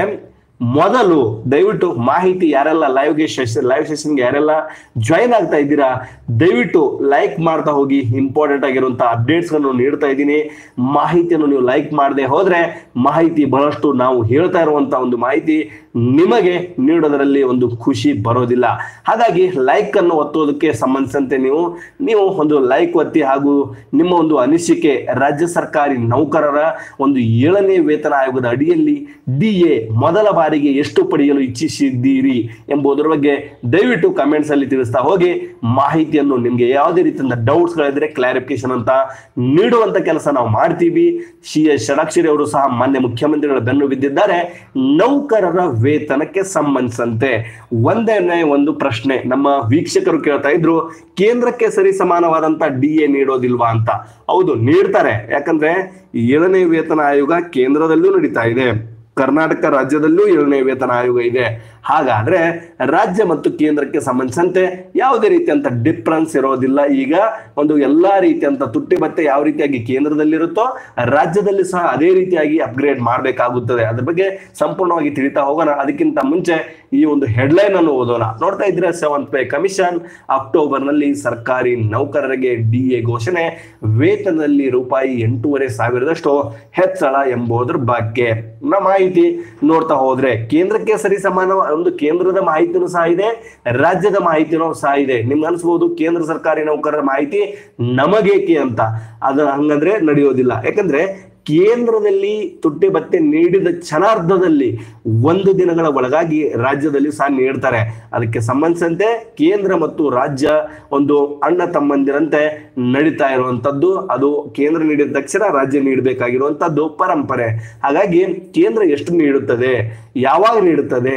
ಮೊದಲು ದಯವಿಟ್ಟು ಮಾಹಿತಿ ಯಾರೆಲ್ಲ ಲೈವ್ಗೆ ಸೆಷನ್ ಲೈವ್ ಸೆಷನ್ಗೆ ಯಾರೆಲ್ಲ ಜಾಯಿನ್ ಆಗ್ತಾ ಇದ್ದೀರಾ ದಯವಿಟ್ಟು ಲೈಕ್ ಮಾಡ್ತಾ ಹೋಗಿ ಇಂಪಾರ್ಟೆಂಟ್ ಆಗಿರುವಂತಹ ಅಪ್ಡೇಟ್ಸ್ ಗಳನ್ನು ನೀಡ್ತಾ ಇದ್ದೀನಿ ಮಾಹಿತಿಯನ್ನು ನೀವು ಲೈಕ್ ಮಾಡದೆ ಹೋದ್ರೆ ಮಾಹಿತಿ ಬಹಳಷ್ಟು ನಾವು ಹೇಳ್ತಾ ಇರುವಂತಹ ಒಂದು ಮಾಹಿತಿ ನಿಮಗೆ ನೀಡೋದರಲ್ಲಿ ಒಂದು ಖುಷಿ ಬರೋದಿಲ್ಲ ಹಾಗಾಗಿ ಲೈಕ್ ಅನ್ನು ಒತ್ತೋದಕ್ಕೆ ಸಂಬಂಧಿಸಿದಂತೆ ನೀವು ನೀವು ಒಂದು ಲೈಕ್ ಒತ್ತಿ ಹಾಗೂ ನಿಮ್ಮ ಒಂದು ಅನಿಸಿಕೆ ರಾಜ್ಯ ಸರ್ಕಾರಿ ನೌಕರರ ಒಂದು ಏಳನೇ ವೇತನ ಆಯೋಗದ ಅಡಿಯಲ್ಲಿ ಡಿ ಎ ಮೊದಲ ಬಾರಿಗೆ ಎಷ್ಟು ಪಡೆಯಲು ಇಚ್ಛಿಸಿದ್ದೀರಿ ಎಂಬುದರ ಬಗ್ಗೆ ದಯವಿಟ್ಟು ಕಮೆಂಟ್ಸ್ ಅಲ್ಲಿ ತಿಳಿಸ್ತಾ ಹೋಗಿ ಮಾಹಿತಿಯನ್ನು ನಿಮ್ಗೆ ಯಾವುದೇ ರೀತಿಯಿಂದ ಡೌಟ್ಸ್ ಗಳಿದ್ರೆ ಕ್ಲಾರಿಫಿಕೇಶನ್ ಅಂತ ನೀಡುವಂತ ಕೆಲಸ ನಾವು ಮಾಡ್ತೀವಿ ಸಿ ಎಸ್ ಷಡಾಕ್ಷರಿ ಅವರು ಸಹ ಮಾನ್ಯ ಮುಖ್ಯಮಂತ್ರಿಗಳ ಬೆನ್ನು ಬಿದ್ದಿದ್ದಾರೆ ನೌಕರರ ವೇತನಕ್ಕೆ ಸಂಬಂಧಿಸಂತೆ ಒಂದನೇ ಒಂದು ಪ್ರಶ್ನೆ ನಮ್ಮ ವೀಕ್ಷಕರು ಕೇಳ್ತಾ ಇದ್ರು ಕೇಂದ್ರಕ್ಕೆ ಸರಿ ಸಮಾನವಾದಂತ ಡಿ ಎ ನೀಡೋದಿಲ್ವಾ ಅಂತ ಹೌದು ನೀಡ್ತಾರೆ ಯಾಕಂದ್ರೆ ಏಳನೇ ವೇತನ ಆಯೋಗ ಕೇಂದ್ರದಲ್ಲೂ ನಡೀತಾ ಇದೆ ಕರ್ನಾಟಕ ರಾಜ್ಯದಲ್ಲೂ ಏಳನೇ ವೇತನ ಆಯೋಗ ಇದೆ ಹಾಗಾದ್ರೆ ರಾಜ್ಯ ಮತ್ತು ಕೇಂದ್ರಕ್ಕೆ ಸಂಬಂಧಿಸಿದಂತೆ ಯಾವುದೇ ರೀತಿಯಂತ ಡಿಫ್ರೆನ್ಸ್ ಇರೋದಿಲ್ಲ ಈಗ ಒಂದು ಎಲ್ಲಾ ರೀತಿಯಂತ ತುಟ್ಟಿ ಭತ್ಯೆ ಯಾವ ರೀತಿಯಾಗಿ ಕೇಂದ್ರದಲ್ಲಿರುತ್ತೋ ರಾಜ್ಯದಲ್ಲಿ ಸಹ ಅದೇ ರೀತಿಯಾಗಿ ಅಪ್ಗ್ರೇಡ್ ಮಾಡಬೇಕಾಗುತ್ತದೆ ಅದ್ರ ಬಗ್ಗೆ ಸಂಪೂರ್ಣವಾಗಿ ತಿಳಿತಾ ಹೋಗೋಣ ಅದಕ್ಕಿಂತ ಮುಂಚೆ ಈ ಒಂದು ಹೆಡ್ಲೈನ್ ಅನ್ನು ಓದೋಣ ನೋಡ್ತಾ ಇದ್ರೆ ಸೆವೆಂತ್ ಪೇ ಕಮಿಷನ್ ಅಕ್ಟೋಬರ್ ನಲ್ಲಿ ಸರ್ಕಾರಿ ನೌಕರರಿಗೆ ಡಿ ಎ ಘೋಷಣೆ ವೇತನದಲ್ಲಿ ರೂಪಾಯಿ ಎಂಟೂವರೆ ಸಾವಿರದಷ್ಟು ಹೆಚ್ಚಳ ಎಂಬುದರ ಬಗ್ಗೆ ನಮ್ಮ ಮಾಹಿತಿ ನೋಡ್ತಾ ಹೋದ್ರೆ ಕೇಂದ್ರಕ್ಕೆ ಸರಿ ಸಮಾನ ಒಂದು ಕೇಂದ್ರದ ಮಾಹಿತಿನೂ ಸಹ ಇದೆ ರಾಜ್ಯದ ಮಾಹಿತಿನೂ ಸಹ ಇದೆ ನಿಮ್ಗೆ ಅನ್ಸ್ಬೋದು ಕೇಂದ್ರ ಸರ್ಕಾರಿ ನೌಕರರ ಮಾಹಿತಿ ನಮಗೇಕೆ ಅಂತ ಅದು ಹಂಗಂದ್ರೆ ನಡೆಯೋದಿಲ್ಲ ಯಾಕಂದ್ರೆ ಕೇಂದ್ರದಲ್ಲಿ ತುಟ್ಟಿ ಭತ್ಯೆ ನೀಡಿದ ಕ್ಷಣಾರ್ಧದಲ್ಲಿ ಒಂದು ದಿನಗಳ ಒಳಗಾಗಿ ರಾಜ್ಯದಲ್ಲಿ ಸಹ ನೀಡ್ತಾರೆ ಅದಕ್ಕೆ ಸಂಬಂಧಿಸಿದಂತೆ ಕೇಂದ್ರ ಮತ್ತು ರಾಜ್ಯ ಒಂದು ಅಣ್ಣ ತಮ್ಮಂದಿರಂತೆ ನಡೀತಾ ಇರುವಂತದ್ದು ಅದು ಕೇಂದ್ರ ನೀಡಿದ ತಕ್ಷಣ ರಾಜ್ಯ ನೀಡಬೇಕಾಗಿರುವಂತದ್ದು ಪರಂಪರೆ ಹಾಗಾಗಿ ಕೇಂದ್ರ ಎಷ್ಟು ನೀಡುತ್ತದೆ ಯಾವಾಗ ನೀಡುತ್ತದೆ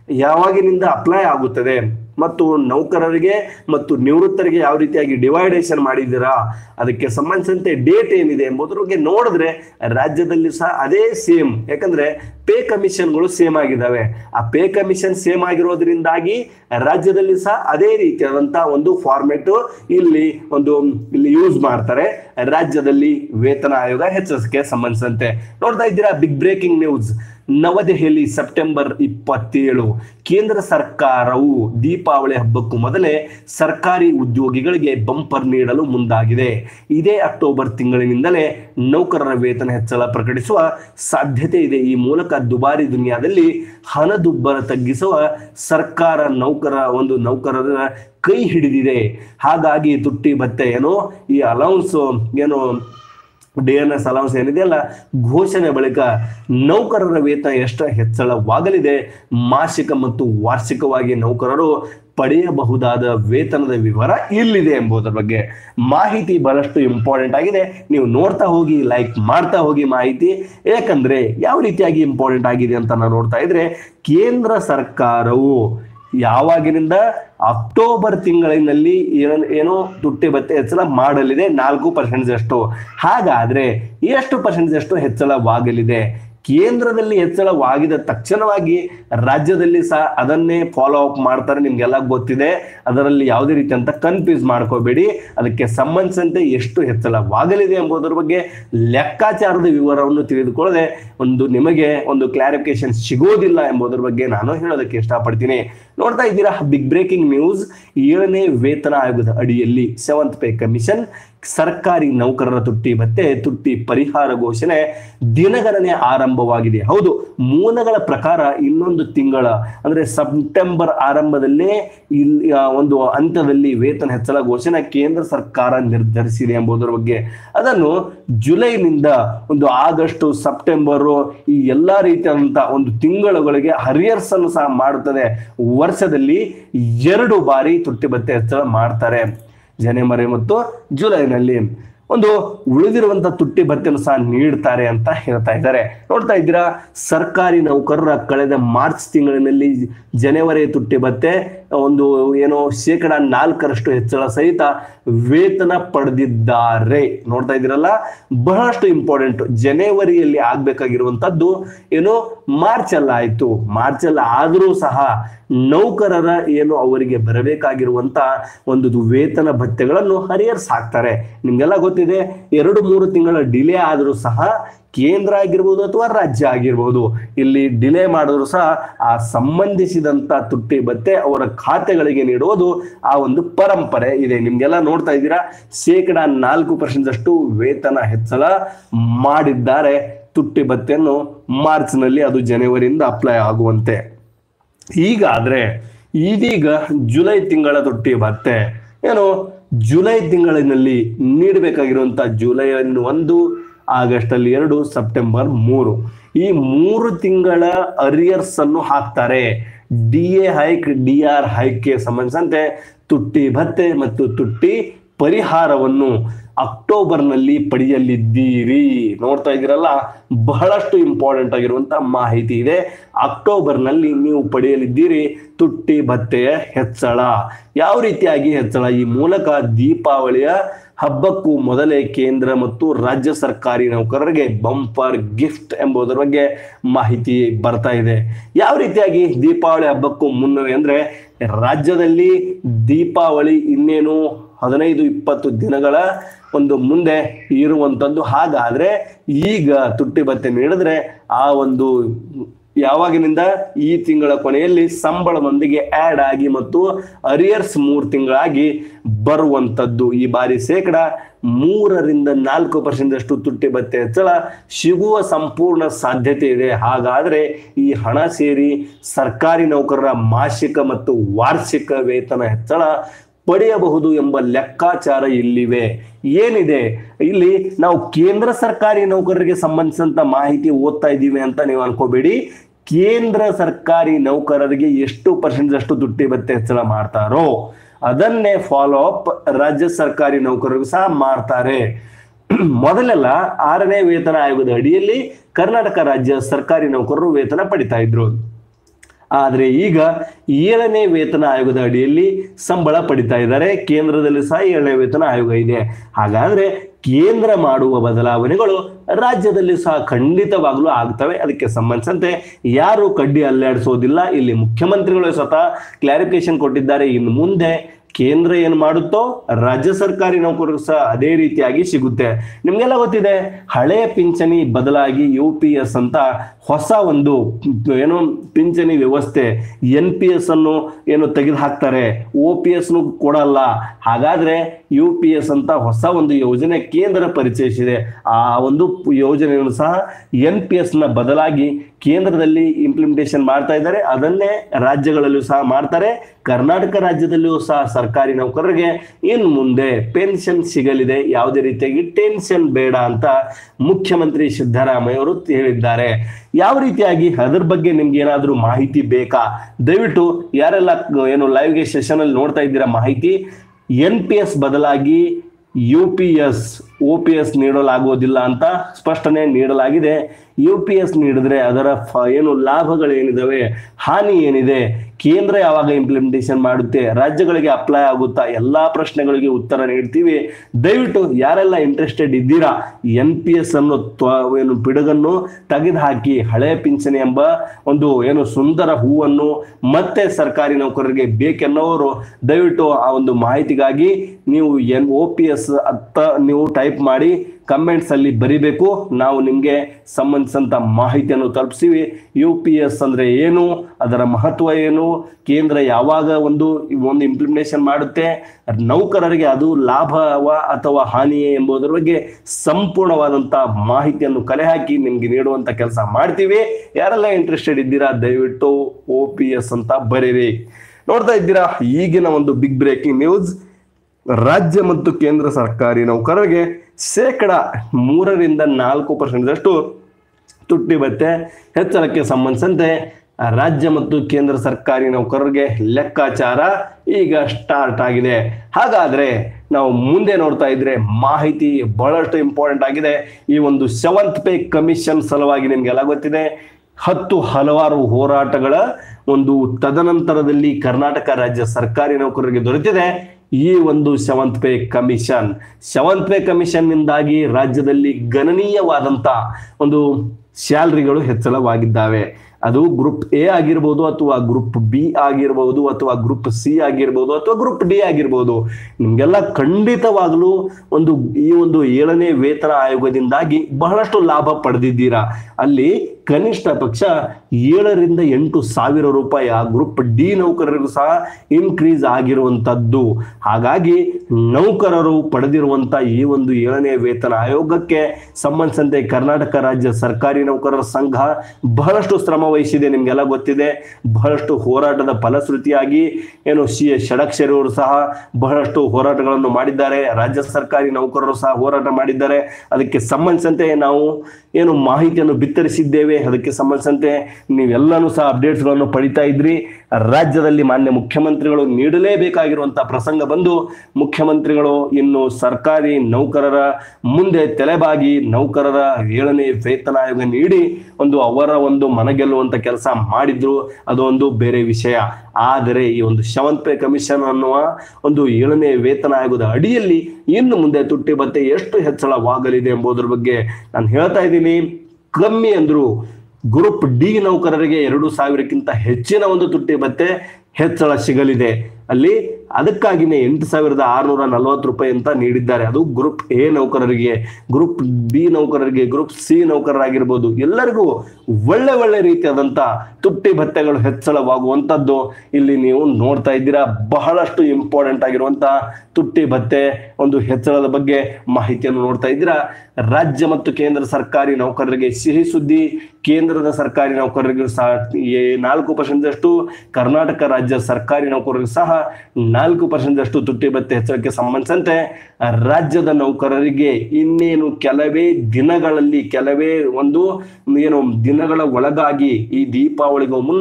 ಯಾವಾಗಿನಿಂದ ಅಪ್ಲೈ ಆಗುತ್ತದೆ ಮತ್ತು ನೌಕರರಿಗೆ ಮತ್ತು ನಿವೃತ್ತರಿಗೆ ಯಾವ ರೀತಿಯಾಗಿ ಡಿವೈಡೇಷನ್ ಮಾಡಿದ್ದೀರಾ ಅದಕ್ಕೆ ಸಂಬಂಧಿಸಿದಂತೆ ಡೇಟ್ ಏನಿದೆ ಎಂಬುದ್ರ ಬಗ್ಗೆ ನೋಡಿದ್ರೆ ರಾಜ್ಯದಲ್ಲಿ ಸಹ ಅದೇ ಸೇಮ್ ಯಾಕಂದ್ರೆ ಪೇ ಕಮಿಷನ್ಗಳು ಸೇಮ್ ಆಗಿದ್ದಾವೆ ಆ ಪೇ ಕಮಿಷನ್ ಸೇಮ್ ಆಗಿರೋದ್ರಿಂದಾಗಿ ರಾಜ್ಯದಲ್ಲಿ ಸಹ ಅದೇ ರೀತಿಯಾದಂತಹ ಒಂದು ಫಾರ್ಮೆಟ್ ಇಲ್ಲಿ ಒಂದು ಇಲ್ಲಿ ಯೂಸ್ ಮಾಡ್ತಾರೆ ರಾಜ್ಯದಲ್ಲಿ ವೇತನ ಆಯೋಗ ಹೆಚ್ಚಿಸಕ್ಕೆ ಸಂಬಂಧಿಸಿದಂತೆ ನೋಡ್ತಾ ಇದ್ದೀರಾ ಬಿಗ್ ಬ್ರೇಕಿಂಗ್ ನ್ಯೂಸ್ ನವದೆಹಲಿ ಸೆಪ್ಟೆಂಬರ್ ಇಪ್ಪತ್ತೇಳು ಕೇಂದ್ರ ಸರ್ಕಾರವು ದೀಪಾವಳಿ ಹಬ್ಬಕ್ಕೂ ಮೊದಲೇ ಸರ್ಕಾರಿ ಉದ್ಯೋಗಿಗಳಿಗೆ ಬಂಪರ್ ನೀಡಲು ಮುಂದಾಗಿದೆ ಇದೇ ಅಕ್ಟೋಬರ್ ತಿಂಗಳಿನಿಂದಲೇ ನೌಕರರ ವೇತನ ಹೆಚ್ಚಳ ಪ್ರಕಟಿಸುವ ಸಾಧ್ಯತೆ ಇದೆ ಈ ಮೂಲಕ ದುಬಾರಿ ದುನಿಯಾದಲ್ಲಿ ಹಣದುಬ್ಬರ ತಗ್ಗಿಸುವ ಸರ್ಕಾರ ನೌಕರ ಒಂದು ನೌಕರರ ಕೈ ಹಿಡಿದಿದೆ ಹಾಗಾಗಿ ತುಟ್ಟಿ ಭತ್ತೆ ಏನೋ ಈ ಅಲೌನ್ಸ್ ಏನೋ ಡಿ ಎನ್ ಎಸ್ ಅಲೌನ್ಸ್ ಏನಿದೆಯಲ್ಲ ಘೋಷಣೆ ಬಳಿಕ ನೌಕರರ ವೇತನ ಎಷ್ಟು ಹೆಚ್ಚಳವಾಗಲಿದೆ ಮಾಸಿಕ ಮತ್ತು ವಾರ್ಷಿಕವಾಗಿ ನೌಕರರು ಪಡೆಯಬಹುದಾದ ವೇತನದ ವಿವರ ಇಲ್ಲಿದೆ ಎಂಬುದರ ಬಗ್ಗೆ ಮಾಹಿತಿ ಬಹಳಷ್ಟು ಇಂಪಾರ್ಟೆಂಟ್ ಆಗಿದೆ ನೀವು ನೋಡ್ತಾ ಹೋಗಿ ಲೈಕ್ ಮಾಡ್ತಾ ಹೋಗಿ ಮಾಹಿತಿ ಯಾಕಂದ್ರೆ ಯಾವ ರೀತಿಯಾಗಿ ಇಂಪಾರ್ಟೆಂಟ್ ಆಗಿದೆ ಅಂತ ನಾವು ನೋಡ್ತಾ ಇದ್ರೆ ಕೇಂದ್ರ ಸರ್ಕಾರವು ಯಾವಾಗಿನಿಂದ ಅಕ್ಟೋಬರ್ ತಿಂಗಳಿನಲ್ಲಿ ಏನ್- ಏನೋ ತುಟ್ಟಿ ಭತ್ತೆ ಹೆಚ್ಚಳ ಮಾಡಲಿದೆ ನಾಲ್ಕು ಪರ್ಸೆಂಟ್ ಅಷ್ಟು ಹಾಗಾದ್ರೆ ಎಷ್ಟು ಪರ್ಸೆಂಟ್ ಅಷ್ಟು ಹೆಚ್ಚಳವಾಗಲಿದೆ ಕೇಂದ್ರದಲ್ಲಿ ಹೆಚ್ಚಳವಾಗಿದ ತಕ್ಷಣವಾಗಿ ರಾಜ್ಯದಲ್ಲಿ ಸಹ ಅದನ್ನೇ ಫಾಲೋ ಅಪ್ ಮಾಡ್ತಾರೆ ನಿಮ್ಗೆಲ್ಲ ಗೊತ್ತಿದೆ ಅದರಲ್ಲಿ ಯಾವುದೇ ರೀತಿ ಅಂತ ಕನ್ಫ್ಯೂಸ್ ಮಾಡ್ಕೋಬೇಡಿ ಅದಕ್ಕೆ ಸಂಬಂಧಿಸಿದಂತೆ ಎಷ್ಟು ಹೆಚ್ಚಳವಾಗಲಿದೆ ಎಂಬುದರ ಬಗ್ಗೆ ಲೆಕ್ಕಾಚಾರದ ವಿವರವನ್ನು ತಿಳಿದುಕೊಳ್ಳದೆ ಒಂದು ನಿಮಗೆ ಒಂದು ಕ್ಲಾರಿಫಿಕೇಶನ್ ಸಿಗೋದಿಲ್ಲ ಎಂಬುದರ ಬಗ್ಗೆ ನಾನು ಹೇಳೋದಕ್ಕೆ ಇಷ್ಟಪಡ್ತೀನಿ ನೋಡ್ತಾ ಇದ್ದೀರಾ ಬಿಗ್ ಬ್ರೇಕಿಂಗ್ ನ್ಯೂಸ್ ಏಳನೇ ವೇತನ ಆಯೋಗದ ಅಡಿಯಲ್ಲಿ ಸೆವೆಂತ್ ಪೇ ಕಮಿಷನ್ ಸರ್ಕಾರಿ ನೌಕರರ ತುಟ್ಟಿ ಭತ್ತೆ ತುಟ್ಟಿ ಪರಿಹಾರ ಘೋಷಣೆ ದಿನಗಣನೆ ಆರಂಭವಾಗಿದೆ ಹೌದು ಮೂಲಗಳ ಪ್ರಕಾರ ಇನ್ನೊಂದು ತಿಂಗಳ ಅಂದ್ರೆ ಸೆಪ್ಟೆಂಬರ್ ಆರಂಭದಲ್ಲೇ ಇಲ್ಲಿ ಆ, ಒಂದು ಹಂತದಲ್ಲಿ ವೇತನ ಹೆಚ್ಚಳ ಘೋಷಣೆ ಕೇಂದ್ರ ಸರ್ಕಾರ ನಿರ್ಧರಿಸಿದೆ ಎಂಬುದರ ಬಗ್ಗೆ ಅದನ್ನು ಜುಲೈನಿಂದ ಒಂದು ಆಗಸ್ಟ್ ಸೆಪ್ಟೆಂಬರ್ ಈ ಎಲ್ಲಾ ರೀತಿಯಾದಂತಹ ಒಂದು ತಿಂಗಳುಗಳಿಗೆ ಹರಿಯರ್ಸ್ ಅನ್ನು ಸಹ ಮಾಡುತ್ತದೆ ವರ್ಷದಲ್ಲಿ ಎರಡು ಬಾರಿ ತುಟ್ಟಿ ಭತ್ತೆ ಹೆಚ್ಚಳ ಮಾಡ್ತಾರೆ ಜನವರಿ ಮತ್ತು ಜುಲೈನಲ್ಲಿ ಒಂದು ಉಳಿದಿರುವಂತ ತುಟ್ಟಿ ಭತ್ತೆಯನ್ನು ಸಹ ನೀಡ್ತಾರೆ ಅಂತ ಹೇಳ್ತಾ ಇದ್ದಾರೆ ನೋಡ್ತಾ ಇದ್ದೀರಾ ಸರ್ಕಾರಿ ನೌಕರರ ಕಳೆದ ಮಾರ್ಚ್ ತಿಂಗಳಿನಲ್ಲಿ ಜನವರಿ ತುಟ್ಟಿ ಭತ್ತೆ ಒಂದು ಏನೋ ಶೇಕಡ ನಾಲ್ಕರಷ್ಟು ಹೆಚ್ಚಳ ಸಹಿತ ವೇತನ ಪಡೆದಿದ್ದಾರೆ ನೋಡ್ತಾ ಇದ್ದೀರಲ್ಲ ಬಹಳಷ್ಟು ಇಂಪಾರ್ಟೆಂಟ್ ಜನವರಿಯಲ್ಲಿ ಆಗ್ಬೇಕಾಗಿರುವಂತದ್ದು ಏನು ಮಾರ್ಚ್ ಅಲ್ಲ ಆಯ್ತು ಮಾರ್ಚ್ ಅಲ್ಲಿ ಆದರೂ ಸಹ ನೌಕರರ ಏನು ಅವರಿಗೆ ಬರಬೇಕಾಗಿರುವಂತ ಒಂದು ವೇತನ ಭತ್ಯೆಗಳನ್ನು ಹರಿಯರ್ಸ್ ಹಾಕ್ತಾರೆ ನಿಮ್ಗೆಲ್ಲ ಗೊತ್ತಿದೆ ಎರಡು ಮೂರು ತಿಂಗಳ ಡಿಲೇ ಆದರೂ ಸಹ ಕೇಂದ್ರ ಆಗಿರ್ಬೋದು ಅಥವಾ ರಾಜ್ಯ ಆಗಿರ್ಬೋದು ಇಲ್ಲಿ ಡಿಲೇ ಮಾಡಿದ್ರು ಸಹ ಆ ಸಂಬಂಧಿಸಿದಂತ ತುಟ್ಟಿ ಭತ್ತೆ ಅವರ ಖಾತೆಗಳಿಗೆ ನೀಡುವುದು ಆ ಒಂದು ಪರಂಪರೆ ಇದೆ ನಿಮ್ಗೆಲ್ಲ ನೋಡ್ತಾ ಇದ್ದೀರಾ ಶೇಕಡ ನಾಲ್ಕು ಪರ್ಸೆಂಟ್ ಅಷ್ಟು ವೇತನ ಹೆಚ್ಚಳ ಮಾಡಿದ್ದಾರೆ ತುಟ್ಟಿ ಭತ್ತೆಯನ್ನು ಮಾರ್ಚ್ ನಲ್ಲಿ ಅದು ಜನವರಿಯಿಂದ ಅಪ್ಲೈ ಆಗುವಂತೆ ಹೀಗಾದ್ರೆ ಇದೀಗ ಜುಲೈ ತಿಂಗಳ ತುಟ್ಟಿ ಭತ್ತೆ ಏನು ಜುಲೈ ತಿಂಗಳಿನಲ್ಲಿ ನೀಡಬೇಕಾಗಿರುವಂತ ಜುಲೈ ಒಂದು ಆಗಸ್ಟ್ ಅಲ್ಲಿ ಎರಡು ಸೆಪ್ಟೆಂಬರ್ ಮೂರು ಈ ಮೂರು ತಿಂಗಳ ಅರಿಯರ್ಸ್ ಅನ್ನು ಹಾಕ್ತಾರೆ D A hike D R ಹೈಕ್ಗೆ ಸಂಬಂಧಿಸಿದಂತೆ ತುಟ್ಟಿ ಭತ್ತೆ ಮತ್ತು ತುಟ್ಟಿ ಪರಿಹಾರವನ್ನು ಅಕ್ಟೋಬರ್ನಲ್ಲಿ ಪಡೆಯಲಿದ್ದೀರಿ ನೋಡ್ತಾ ಇದ್ದೀರಲ್ಲ ಬಹಳಷ್ಟು ಇಂಪಾರ್ಟೆಂಟ್ ಆಗಿರುವಂತ ಮಾಹಿತಿ ಇದೆ ಅಕ್ಟೋಬರ್ನಲ್ಲಿ ನೀವು ಪಡೆಯಲಿದ್ದೀರಿ ತುಟ್ಟಿ ಭತ್ತೆಯ ಹೆಚ್ಚಳ ಯಾವ ರೀತಿಯಾಗಿ ಹೆಚ್ಚಳ ಈ ಮೂಲಕ ದೀಪಾವಳಿಯ ಹಬ್ಬಕ್ಕೂ ಮೊದಲೇ ಕೇಂದ್ರ ಮತ್ತು ರಾಜ್ಯ ಸರ್ಕಾರಿ ನೌಕರರಿಗೆ ಬಂಪರ್ ಗಿಫ್ಟ್ ಎಂಬುದರ ಬಗ್ಗೆ ಮಾಹಿತಿ ಬರ್ತಾ ಇದೆ ಯಾವ ರೀತಿಯಾಗಿ ದೀಪಾವಳಿ ಹಬ್ಬಕ್ಕೂ ಮುನ್ನವೇ ಅಂದ್ರೆ ರಾಜ್ಯದಲ್ಲಿ ದೀಪಾವಳಿ ಇನ್ನೇನು ಹದಿನೈದು ಇಪ್ಪತ್ತು ದಿನಗಳ ಒಂದು ಮುಂದೆ ಇರುವಂತದ್ದು ಹಾಗಾದ್ರೆ ಈಗ ತುಟ್ಟಿ ಭತ್ತೆ ನೀಡಿದ್ರೆ ಆ ಒಂದು ಯಾವಾಗಿನಿಂದ ಈ ತಿಂಗಳ ಕೊನೆಯಲ್ಲಿ ಸಂಬಳದೊಂದಿಗೆ ಆಡ್ ಆಗಿ ಮತ್ತು ಅರಿಯರ್ಸ್ ಮೂರು ತಿಂಗಳಾಗಿ ಬರುವಂತದ್ದು ಈ ಬಾರಿ ಶೇಕಡ ಮೂರರಿಂದ ನಾಲ್ಕು ಪರ್ಸೆಂಟ್ ಅಷ್ಟು ತುಟ್ಟಿ ಭತ್ತೆ ಹೆಚ್ಚಳ ಸಿಗುವ ಸಂಪೂರ್ಣ ಸಾಧ್ಯತೆ ಇದೆ ಹಾಗಾದ್ರೆ ಈ ಹಣ ಸೇರಿ ಸರ್ಕಾರಿ ನೌಕರರ ಮಾಸಿಕ ಮತ್ತು ವಾರ್ಷಿಕ ವೇತನ ಹೆಚ್ಚಳ ಪಡೆಯಬಹುದು ಎಂಬ ಲೆಕ್ಕಾಚಾರ ಇಲ್ಲಿವೆ ಏನಿದೆ ಇಲ್ಲಿ ನಾವು ಕೇಂದ್ರ ಸರ್ಕಾರಿ ನೌಕರರಿಗೆ ಸಂಬಂಧಿಸಿದಂತ ಮಾಹಿತಿ ಓದ್ತಾ ಇದ್ದೀವಿ ಅಂತ ನೀವು ಅನ್ಕೋಬೇಡಿ ಕೇಂದ್ರ ಸರ್ಕಾರಿ ನೌಕರರಿಗೆ ಎಷ್ಟು ಪರ್ಸೆಂಟ್ ಅಷ್ಟು ತುಟ್ಟಿ ಭತ್ತೆ ಹೆಚ್ಚಳ ಮಾಡ್ತಾರೋ ಅದನ್ನೇ ಫಾಲೋ ಅಪ್ ರಾಜ್ಯ ಸರ್ಕಾರಿ ನೌಕರರಿಗೂ ಸಹ ಮಾಡ್ತಾರೆ ಮೊದಲೆಲ್ಲ ಆರನೇ ವೇತನ ಆಯೋಗದ ಅಡಿಯಲ್ಲಿ ಕರ್ನಾಟಕ ರಾಜ್ಯ ಸರ್ಕಾರಿ ನೌಕರರು ವೇತನ ಪಡಿತಾ ಇದ್ರು ಆದರೆ ಈಗ ಏಳನೇ ವೇತನ ಆಯೋಗದ ಅಡಿಯಲ್ಲಿ ಸಂಬಳ ಪಡಿತಾ ಇದ್ದಾರೆ ಕೇಂದ್ರದಲ್ಲಿ ಸಹ ಏಳನೇ ವೇತನ ಆಯೋಗ ಇದೆ ಹಾಗಾದ್ರೆ ಕೇಂದ್ರ ಮಾಡುವ ಬದಲಾವಣೆಗಳು ರಾಜ್ಯದಲ್ಲಿ ಸಹ ಖಂಡಿತವಾಗ್ಲೂ ಆಗ್ತವೆ ಅದಕ್ಕೆ ಸಂಬಂಧಿಸಿದಂತೆ ಯಾರು ಕಡ್ಡಿ ಅಲ್ಲಾಡಿಸೋದಿಲ್ಲ ಇಲ್ಲಿ ಮುಖ್ಯಮಂತ್ರಿಗಳು ಸ್ವತಃ ಕ್ಲಾರಿಫಿಕೇಶನ್ ಕೊಟ್ಟಿದ್ದಾರೆ ಇನ್ನು ಮುಂದೆ ಕೇಂದ್ರ ಏನ್ ಮಾಡುತ್ತೋ ರಾಜ್ಯ ಸರ್ಕಾರಿ ನೌಕರರು ಸಹ ಅದೇ ರೀತಿಯಾಗಿ ಸಿಗುತ್ತೆ ನಿಮ್ಗೆಲ್ಲ ಗೊತ್ತಿದೆ ಹಳೆ ಪಿಂಚಣಿ ಬದಲಾಗಿ ಯು ಪಿ ಎಸ್ ಅಂತ ಹೊಸ ಒಂದು ಏನು ಪಿಂಚಣಿ ವ್ಯವಸ್ಥೆ ಎನ್ ಪಿ ಎಸ್ ಅನ್ನು ಏನು ತೆಗೆದು ಹಾಕ್ತಾರೆ ಒ ಪಿ ಎಸ್ ಕೊಡಲ್ಲ ಹಾಗಾದ್ರೆ ಯು ಪಿ ಎಸ್ ಅಂತ ಹೊಸ ಒಂದು ಯೋಜನೆ ಕೇಂದ್ರ ಪರಿಚಯಿಸಿದೆ ಆ ಒಂದು ಯೋಜನೆಯನ್ನು ಸಹ ಎನ್ ಪಿ ಎಸ್ ನ ಬದಲಾಗಿ ಕೇಂದ್ರದಲ್ಲಿ ಇಂಪ್ಲಿಮೆಂಟೇಷನ್ ಮಾಡ್ತಾ ಇದ್ದಾರೆ ಅದನ್ನೇ ರಾಜ್ಯಗಳಲ್ಲೂ ಸಹ ಮಾಡ್ತಾರೆ ಕರ್ನಾಟಕ ರಾಜ್ಯದಲ್ಲಿಯೂ ಸಹ ಸರ್ಕಾರಿ ನೌಕರರಿಗೆ ಇನ್ನು ಮುಂದೆ ಪೆನ್ಷನ್ ಸಿಗಲಿದೆ ಯಾವುದೇ ರೀತಿಯಾಗಿ ಟೆನ್ಷನ್ ಬೇಡ ಅಂತ ಮುಖ್ಯಮಂತ್ರಿ ಸಿದ್ದರಾಮಯ್ಯ ಅವರು ಹೇಳಿದ್ದಾರೆ ಯಾವ ರೀತಿಯಾಗಿ ಅದ್ರ ಬಗ್ಗೆ ನಿಮ್ಗೆ ಏನಾದರೂ ಮಾಹಿತಿ ಬೇಕಾ ದಯವಿಟ್ಟು ಯಾರೆಲ್ಲ ಏನು ಲೈವ್ಗೆ ಸೆಷನ್ ಅಲ್ಲಿ ನೋಡ್ತಾ ಇದ್ದೀರಾ ಮಾಹಿತಿ ಎನ್ ಪಿ ಎಸ್ ಬದಲಾಗಿ U P S O P S ನೀಡಲಾಗುವುದಿಲ್ಲ ಅಂತ ಸ್ಪಷ್ಟನೆ ನೀಡಲಾಗಿದೆ ಯು ಪಿ ಎಸ್ ನೀಡಿದ್ರೆ ಅದರ ಫ ಏನು ಲಾಭಗಳೇನಿದಾವೆ ಹಾನಿ ಏನಿದೆ ಕೇಂದ್ರ ಯಾವಾಗ ಇಂಪ್ಲಿಮೆಂಟೇಷನ್ ಮಾಡುತ್ತೆ ರಾಜ್ಯಗಳಿಗೆ ಅಪ್ಲೈ ಆಗುತ್ತಾ ಎಲ್ಲಾ ಪ್ರಶ್ನೆಗಳಿಗೆ ಉತ್ತರ ನೀಡ್ತೀವಿ ದಯವಿಟ್ಟು ಯಾರೆಲ್ಲ ಇಂಟ್ರೆಸ್ಟೆಡ್ ಇದ್ದೀರಾ ಎನ್ ಪಿ ಎಸ್ ಅನ್ನು ತ್ವ- ಏನು ಪಿಡುಗನ್ನು ತೆಗೆದು ಹಾಕಿ ಹಳೆ ಪಿಂಚಣಿ ಎಂಬ ಒಂದು ಏನು ಸುಂದರ ಹೂವನ್ನು ಮತ್ತೆ ಸರ್ಕಾರಿ ನೌಕರರಿಗೆ ಬೇಕೆನ್ನೋರು ದಯವಿಟ್ಟು ಆ ಒಂದು ಮಾಹಿತಿಗಾಗಿ ನೀವು ಎನ್ ಒ ಪಿ ಎಸ್ ಅತ್ತ ನೀವು ಟೈಪ್ ಮಾಡಿ ಕಮೆಂಟ್ಸ್ ಅಲ್ಲಿ ಬರಿಬೇಕು ನಾವು ನಿಮಗೆ ಸಂಬಂಧಿಸಿದಂತ ಮಾಹಿತಿಯನ್ನು ತಲುಪಿಸಿವಿ ಯು ಪಿ ಎಸ್ ಅಂದ್ರೆ ಏನು ಅದರ ಮಹತ್ವ ಏನು ಕೇಂದ್ರ ಯಾವಾಗ ಒಂದು ಒಂದು ಇಂಪ್ಲಿಮೆಂಟೇಷನ್ ಮಾಡುತ್ತೆ ನೌಕರರಿಗೆ ಅದು ಲಾಭವ ಅಥವಾ ಹಾನಿಯೇ ಎಂಬುದರ ಬಗ್ಗೆ ಸಂಪೂರ್ಣವಾದಂತ ಮಾಹಿತಿಯನ್ನು ಕಲೆ ಹಾಕಿ ನಿಮ್ಗೆ ನೀಡುವಂತ ಕೆಲಸ ಮಾಡ್ತೀವಿ ಯಾರೆಲ್ಲ ಇಂಟ್ರೆಸ್ಟೆಡ್ ಇದ್ದೀರಾ ದಯವಿಟ್ಟು ಒ ಪಿ ಎಸ್ ಅಂತ ಬರೀರಿ ನೋಡ್ತಾ ಇದ್ದೀರಾ ಈಗಿನ ಒಂದು ಬಿಗ್ ಬ್ರೇಕಿಂಗ್ ನ್ಯೂಸ್ ರಾಜ್ಯ ಮತ್ತು ಕೇಂದ್ರ ಸರ್ಕಾರಿ ನೌಕರರಿಗೆ ಶೇಕಡ ಮೂರರಿಂದ ನಾಲ್ಕು ಪರ್ಸೆಂಟ್ದಷ್ಟು ತುಟ್ಟಿ ಭತ್ಯೆ ಹೆಚ್ಚಳಕ್ಕೆ ಸಂಬಂಧಿಸಿದಂತೆ ರಾಜ್ಯ ಮತ್ತು ಕೇಂದ್ರ ಸರ್ಕಾರಿ ನೌಕರರಿಗೆ ಲೆಕ್ಕಾಚಾರ ಈಗ ಸ್ಟಾರ್ಟ್ ಆಗಿದೆ ಹಾಗಾದ್ರೆ ನಾವು ಮುಂದೆ ನೋಡ್ತಾ ಇದ್ರೆ ಮಾಹಿತಿ ಬಹಳಷ್ಟು ಇಂಪಾರ್ಟೆಂಟ್ ಆಗಿದೆ ಈ ಒಂದು ಸೆವೆಂತ್ ಪೇ ಕಮಿಷನ್ ಸಲುವಾಗಿ ನಿಮ್ಗೆಲ್ಲ ಗೊತ್ತಿದೆ ಹತ್ತು ಹಲವಾರು ಹೋರಾಟಗಳ ಒಂದು ತದನಂತರದಲ್ಲಿ ಕರ್ನಾಟಕ ರಾಜ್ಯ ಸರ್ಕಾರಿ ನೌಕರರಿಗೆ ದೊರೆತಿದೆ ಈ ಒಂದು seventh pay commission seventh pay commission ನಿಂದಾಗಿ ರಾಜ್ಯದಲ್ಲಿ ಗಣನೀಯವಾದಂತ ಒಂದು ಸ್ಯಾಲ್ರಿಗಳು ಹೆಚ್ಚಳವಾಗಿದ್ದಾವೆ ಅದು ಗ್ರೂಪ್ ಎ ಆಗಿರ್ಬೋದು ಅಥವಾ ಗ್ರೂಪ್ ಬಿ ಆಗಿರ್ಬೋದು ಅಥವಾ ಗ್ರೂಪ್ ಸಿ ಆಗಿರ್ಬೋದು ಅಥವಾ ಗ್ರೂಪ್ ಡಿ ಆಗಿರ್ಬೋದು ನಿಮ್ಗೆಲ್ಲ ಖಂಡಿತವಾಗಲೂ ಒಂದು ಈ ಒಂದು ಏಳನೇ ವೇತನ ಆಯೋಗದಿಂದಾಗಿ ಬಹಳಷ್ಟು ಲಾಭ ಪಡೆದಿದ್ದೀರಾ ಅಲ್ಲಿ ಕನಿಷ್ಠ ಪಕ್ಷ ಏಳರಿಂದ ಎಂಟು ಸಾವಿರ ರೂಪಾಯಿ ಆ ಗ್ರೂಪ್ ಡಿ ನೌಕರರಿಗೂ ಸಹ ಇನ್ಕ್ರೀಸ್ ಆಗಿರುವಂತದ್ದು ಹಾಗಾಗಿ ನೌಕರರು ಪಡೆದಿರುವಂತ ಈ ಒಂದು ಏಳನೇ ವೇತನ ಆಯೋಗಕ್ಕೆ ಸಂಬಂಧಿಸಿದಂತೆ ಕರ್ನಾಟಕ ರಾಜ್ಯ ಸರ್ಕಾರಿ ನೌಕರರ ಸಂಘ ಬಹಳಷ್ಟು ಶ್ರಮ ವಹಿಸಿದೆ ನಿಮ್ಗೆಲ್ಲ ಗೊತ್ತಿದೆ ಬಹಳಷ್ಟು ಹೋರಾಟದ ಫಲಶ್ರುತಿಯಾಗಿ ಏನು ಸಿ ಎಸ್ ಷಡಕ್ಷರಿ ಅವರು ಸಹ ಬಹಳಷ್ಟು ಹೋರಾಟಗಳನ್ನು ಮಾಡಿದ್ದಾರೆ ರಾಜ್ಯ ಸರ್ಕಾರಿ ನೌಕರರು ಸಹ ಹೋರಾಟ ಮಾಡಿದ್ದಾರೆ ಅದಕ್ಕೆ ಸಂಬಂಧಿಸಿದಂತೆ ನಾವು ಏನು ಮಾಹಿತಿಯನ್ನು ಬಿತ್ತರಿಸಿದ್ದೇವೆ ಅದಕ್ಕೆ ಸಂಬಂಧಿಸಿದಂತೆ ನೀವೆಲ್ಲನೂ ಸಹ ಅಪ್ಡೇಟ್ಸ್ಗಳನ್ನು ಪಡಿತಾ ಇದ್ರಿ ರಾಜ್ಯದಲ್ಲಿ ಮಾನ್ಯ ಮುಖ್ಯಮಂತ್ರಿಗಳು ನೀಡಲೇಬೇಕಾಗಿರುವಂತಹ ಪ್ರಸಂಗ ಬಂದು ಮುಖ್ಯಮಂತ್ರಿಗಳು ಇನ್ನು ಸರ್ಕಾರಿ ನೌಕರರ ಮುಂದೆ ತಲೆಬಾಗಿ ನೌಕರರ ಏಳನೇ ವೇತನ ಆಯೋಗ ನೀಡಿ ಒಂದು ಅವರ ಒಂದು ಮನಗೆಲ್ಲುವಂತ ಕೆಲಸ ಮಾಡಿದ್ರು ಅದು ಒಂದು ಬೇರೆ ವಿಷಯ ಆದರೆ ಈ ಒಂದು ಸೆವೆಂತ್ ಪೇ ಕಮಿಷನ್ ಅನ್ನುವ ಒಂದು ಏಳನೇ ವೇತನ ಆಯೋಗದ ಅಡಿಯಲ್ಲಿ ಇನ್ನು ಮುಂದೆ ತುಟ್ಟಿ ಭತ್ಯೆ ಎಷ್ಟು ಹೆಚ್ಚಳವಾಗಲಿದೆ ಎಂಬುದರ ಬಗ್ಗೆ ನಾನು ಹೇಳ್ತಾ ಇದ್ದೀನಿ ಕಮ್ಮಿ ಅಂದ್ರು ಗ್ರೂಪ್ ಡಿ ನೌಕರರಿಗೆ ಎರಡು ಸಾವಿರಕ್ಕಿಂತ ಹೆಚ್ಚಿನ ಒಂದು ತುಟ್ಟಿ ಭತ್ಯೆ ಹೆಚ್ಚಳ ಸಿಗಲಿದೆ ಅಲ್ಲಿ ಅದಕ್ಕಾಗಿನೇ ಎಂಟು ಸಾವಿರದ ಆರುನೂರ ನಲವತ್ತು ರೂಪಾಯಿ ಅಂತ ನೀಡಿದ್ದಾರೆ ಅದು ಗ್ರೂಪ್ ಎ ನೌಕರರಿಗೆ ಗ್ರೂಪ್ ಬಿ ನೌಕರರಿಗೆ ಗ್ರೂಪ್ ಸಿ ನೌಕರರಾಗಿರ್ಬೋದು ಎಲ್ಲರಿಗೂ ಒಳ್ಳೆ ಒಳ್ಳೆ ರೀತಿಯಾದಂತ ತುಟ್ಟಿ ಭತ್ಯೆಗಳು ಹೆಚ್ಚಳವಾಗುವಂತದ್ದು ಇಲ್ಲಿ ನೀವು ನೋಡ್ತಾ ಇದ್ದೀರಾ ಬಹಳಷ್ಟು ಇಂಪಾರ್ಟೆಂಟ್ ಆಗಿರುವಂತಹ ತುಟ್ಟಿ ಭತ್ಯೆ ಒಂದು ಹೆಚ್ಚಳದ ಬಗ್ಗೆ ಮಾಹಿತಿಯನ್ನು ನೋಡ್ತಾ ಇದ್ದೀರಾ ರಾಜ್ಯ ಮತ್ತು ಕೇಂದ್ರ ಸರ್ಕಾರಿ ನೌಕರರಿಗೆ ಸಿಹಿ ಸುದ್ದಿ ಕೇಂದ್ರದ ಸರ್ಕಾರಿ ನೌಕರರಿಗೂ ಸಹ ಈ ನಾಲ್ಕು ಪರ್ಸೆಂಟ್ ಅಷ್ಟು ಕರ್ನಾಟಕ ರಾಜ್ಯ ಸರ್ಕಾರಿ ನೌಕರರಿಗೂ ಸಹ ನಾಲ್ಕು ಪರ್ಸೆಂಟ್ ಅಷ್ಟು ತುಟ್ಟಿ ಭತ್ಯೆ ಹೆಚ್ಚಳಕ್ಕೆ ಸಂಬಂಧಿಸಿದಂತೆ ರಾಜ್ಯದ ನೌಕರರಿಗೆ ಇನ್ನೇನು ಕೆಲವೇ ದಿನಗಳಲ್ಲಿ ಕೆಲವೇ ಒಂದು ಏನು ದಿನಗಳ ಒಳಗಾಗಿ ಈ ದೀಪಾವಳಿಗೂ ಮುನ್ನ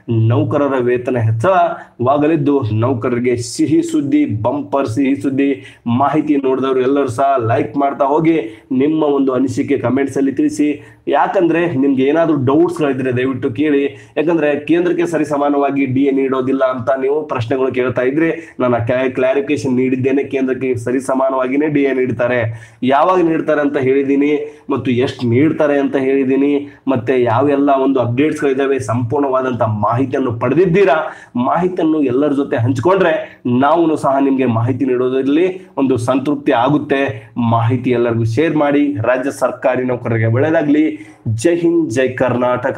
ನೌಕರರ ವೇತನ ಹೆಚ್ಚಳವಾಗಲಿದ್ದು ನೌಕರರಿಗೆ ಸಿಹಿ ಸುದ್ದಿ ಬಂಪರ್ ಸಿಹಿ ಸುದ್ದಿ ಮಾಹಿತಿ ನೋಡಿದವರು ಎಲ್ಲರೂ ಸಹ ಲೈಕ್ ಮಾಡ್ತಾ ಹೋಗಿ ನಿಮ್ಮ ಒಂದು ಅನಿಸಿಕೆ ಕಮೆಂಟ್ಸ್ ಅಲ್ಲಿ ತಿಳಿಸಿ ಯಾಕಂದ್ರೆ ನಿಮ್ಗೆ ಏನಾದ್ರೂ ಡೌಟ್ಸ್ ಗಳಿದ್ರೆ ದಯವಿಟ್ಟು ಕೇಳಿ ಯಾಕಂದ್ರೆ ಕೇಂದ್ರಕ್ಕೆ ಸರಿ ಸಮಾನವಾಗಿ ಡಿ ಎ ನೀಡೋದಿಲ್ಲ ಅಂತ ನೀವು ಪ್ರಶ್ನೆಗಳು ಕೇಳ್ತಾ ಇದ್ರೆ ನಾನು ಕ್ಲಾರಿಫಿಕೇಶನ್ ನೀಡಿದ್ದೇನೆ ಕೇಂದ್ರಕ್ಕೆ ಸರಿ ಸಮಾನವಾಗಿನೇ ಡಿ ಎ ನೀಡ್ತಾರೆ ಯಾವಾಗ ನೀಡ್ತಾರೆ ಅಂತ ಹೇಳಿದ್ದೀನಿ ಮತ್ತು ಎಷ್ಟು ನೀಡ್ತಾರೆ ಅಂತ ಹೇಳಿದ್ದೀನಿ ಮತ್ತೆ ಯಾವೆಲ್ಲ ಒಂದು ಅಪ್ಡೇಟ್ಸ್ ಗಳಿದಾವೆ ಸಂಪೂರ್ಣವಾದಂತ ಮಾಹಿತಿಯನ್ನು ಪಡೆದಿದ್ದೀರಾ ಮಾಹಿತಿಯನ್ನು ಎಲ್ಲರ ಜೊತೆ ಹಂಚಿಕೊಂಡ್ರೆ ನಾವು ಸಹ ನಿಮ್ಗೆ ಮಾಹಿತಿ ನೀಡೋದ್ರಲ್ಲಿ ಒಂದು ಸಂತೃಪ್ತಿ ಆಗುತ್ತೆ ಮಾಹಿತಿ ಎಲ್ಲರಿಗೂ ಶೇರ್ ಮಾಡಿ ರಾಜ್ಯ ಸರ್ಕಾರಿ ನೌಕರರಿಗೆ ಒಳ್ಳೆಯದಾಗ್ಲಿ ಜೈ ಹಿಂದ್ ಜೈ ಕರ್ನಾಟಕ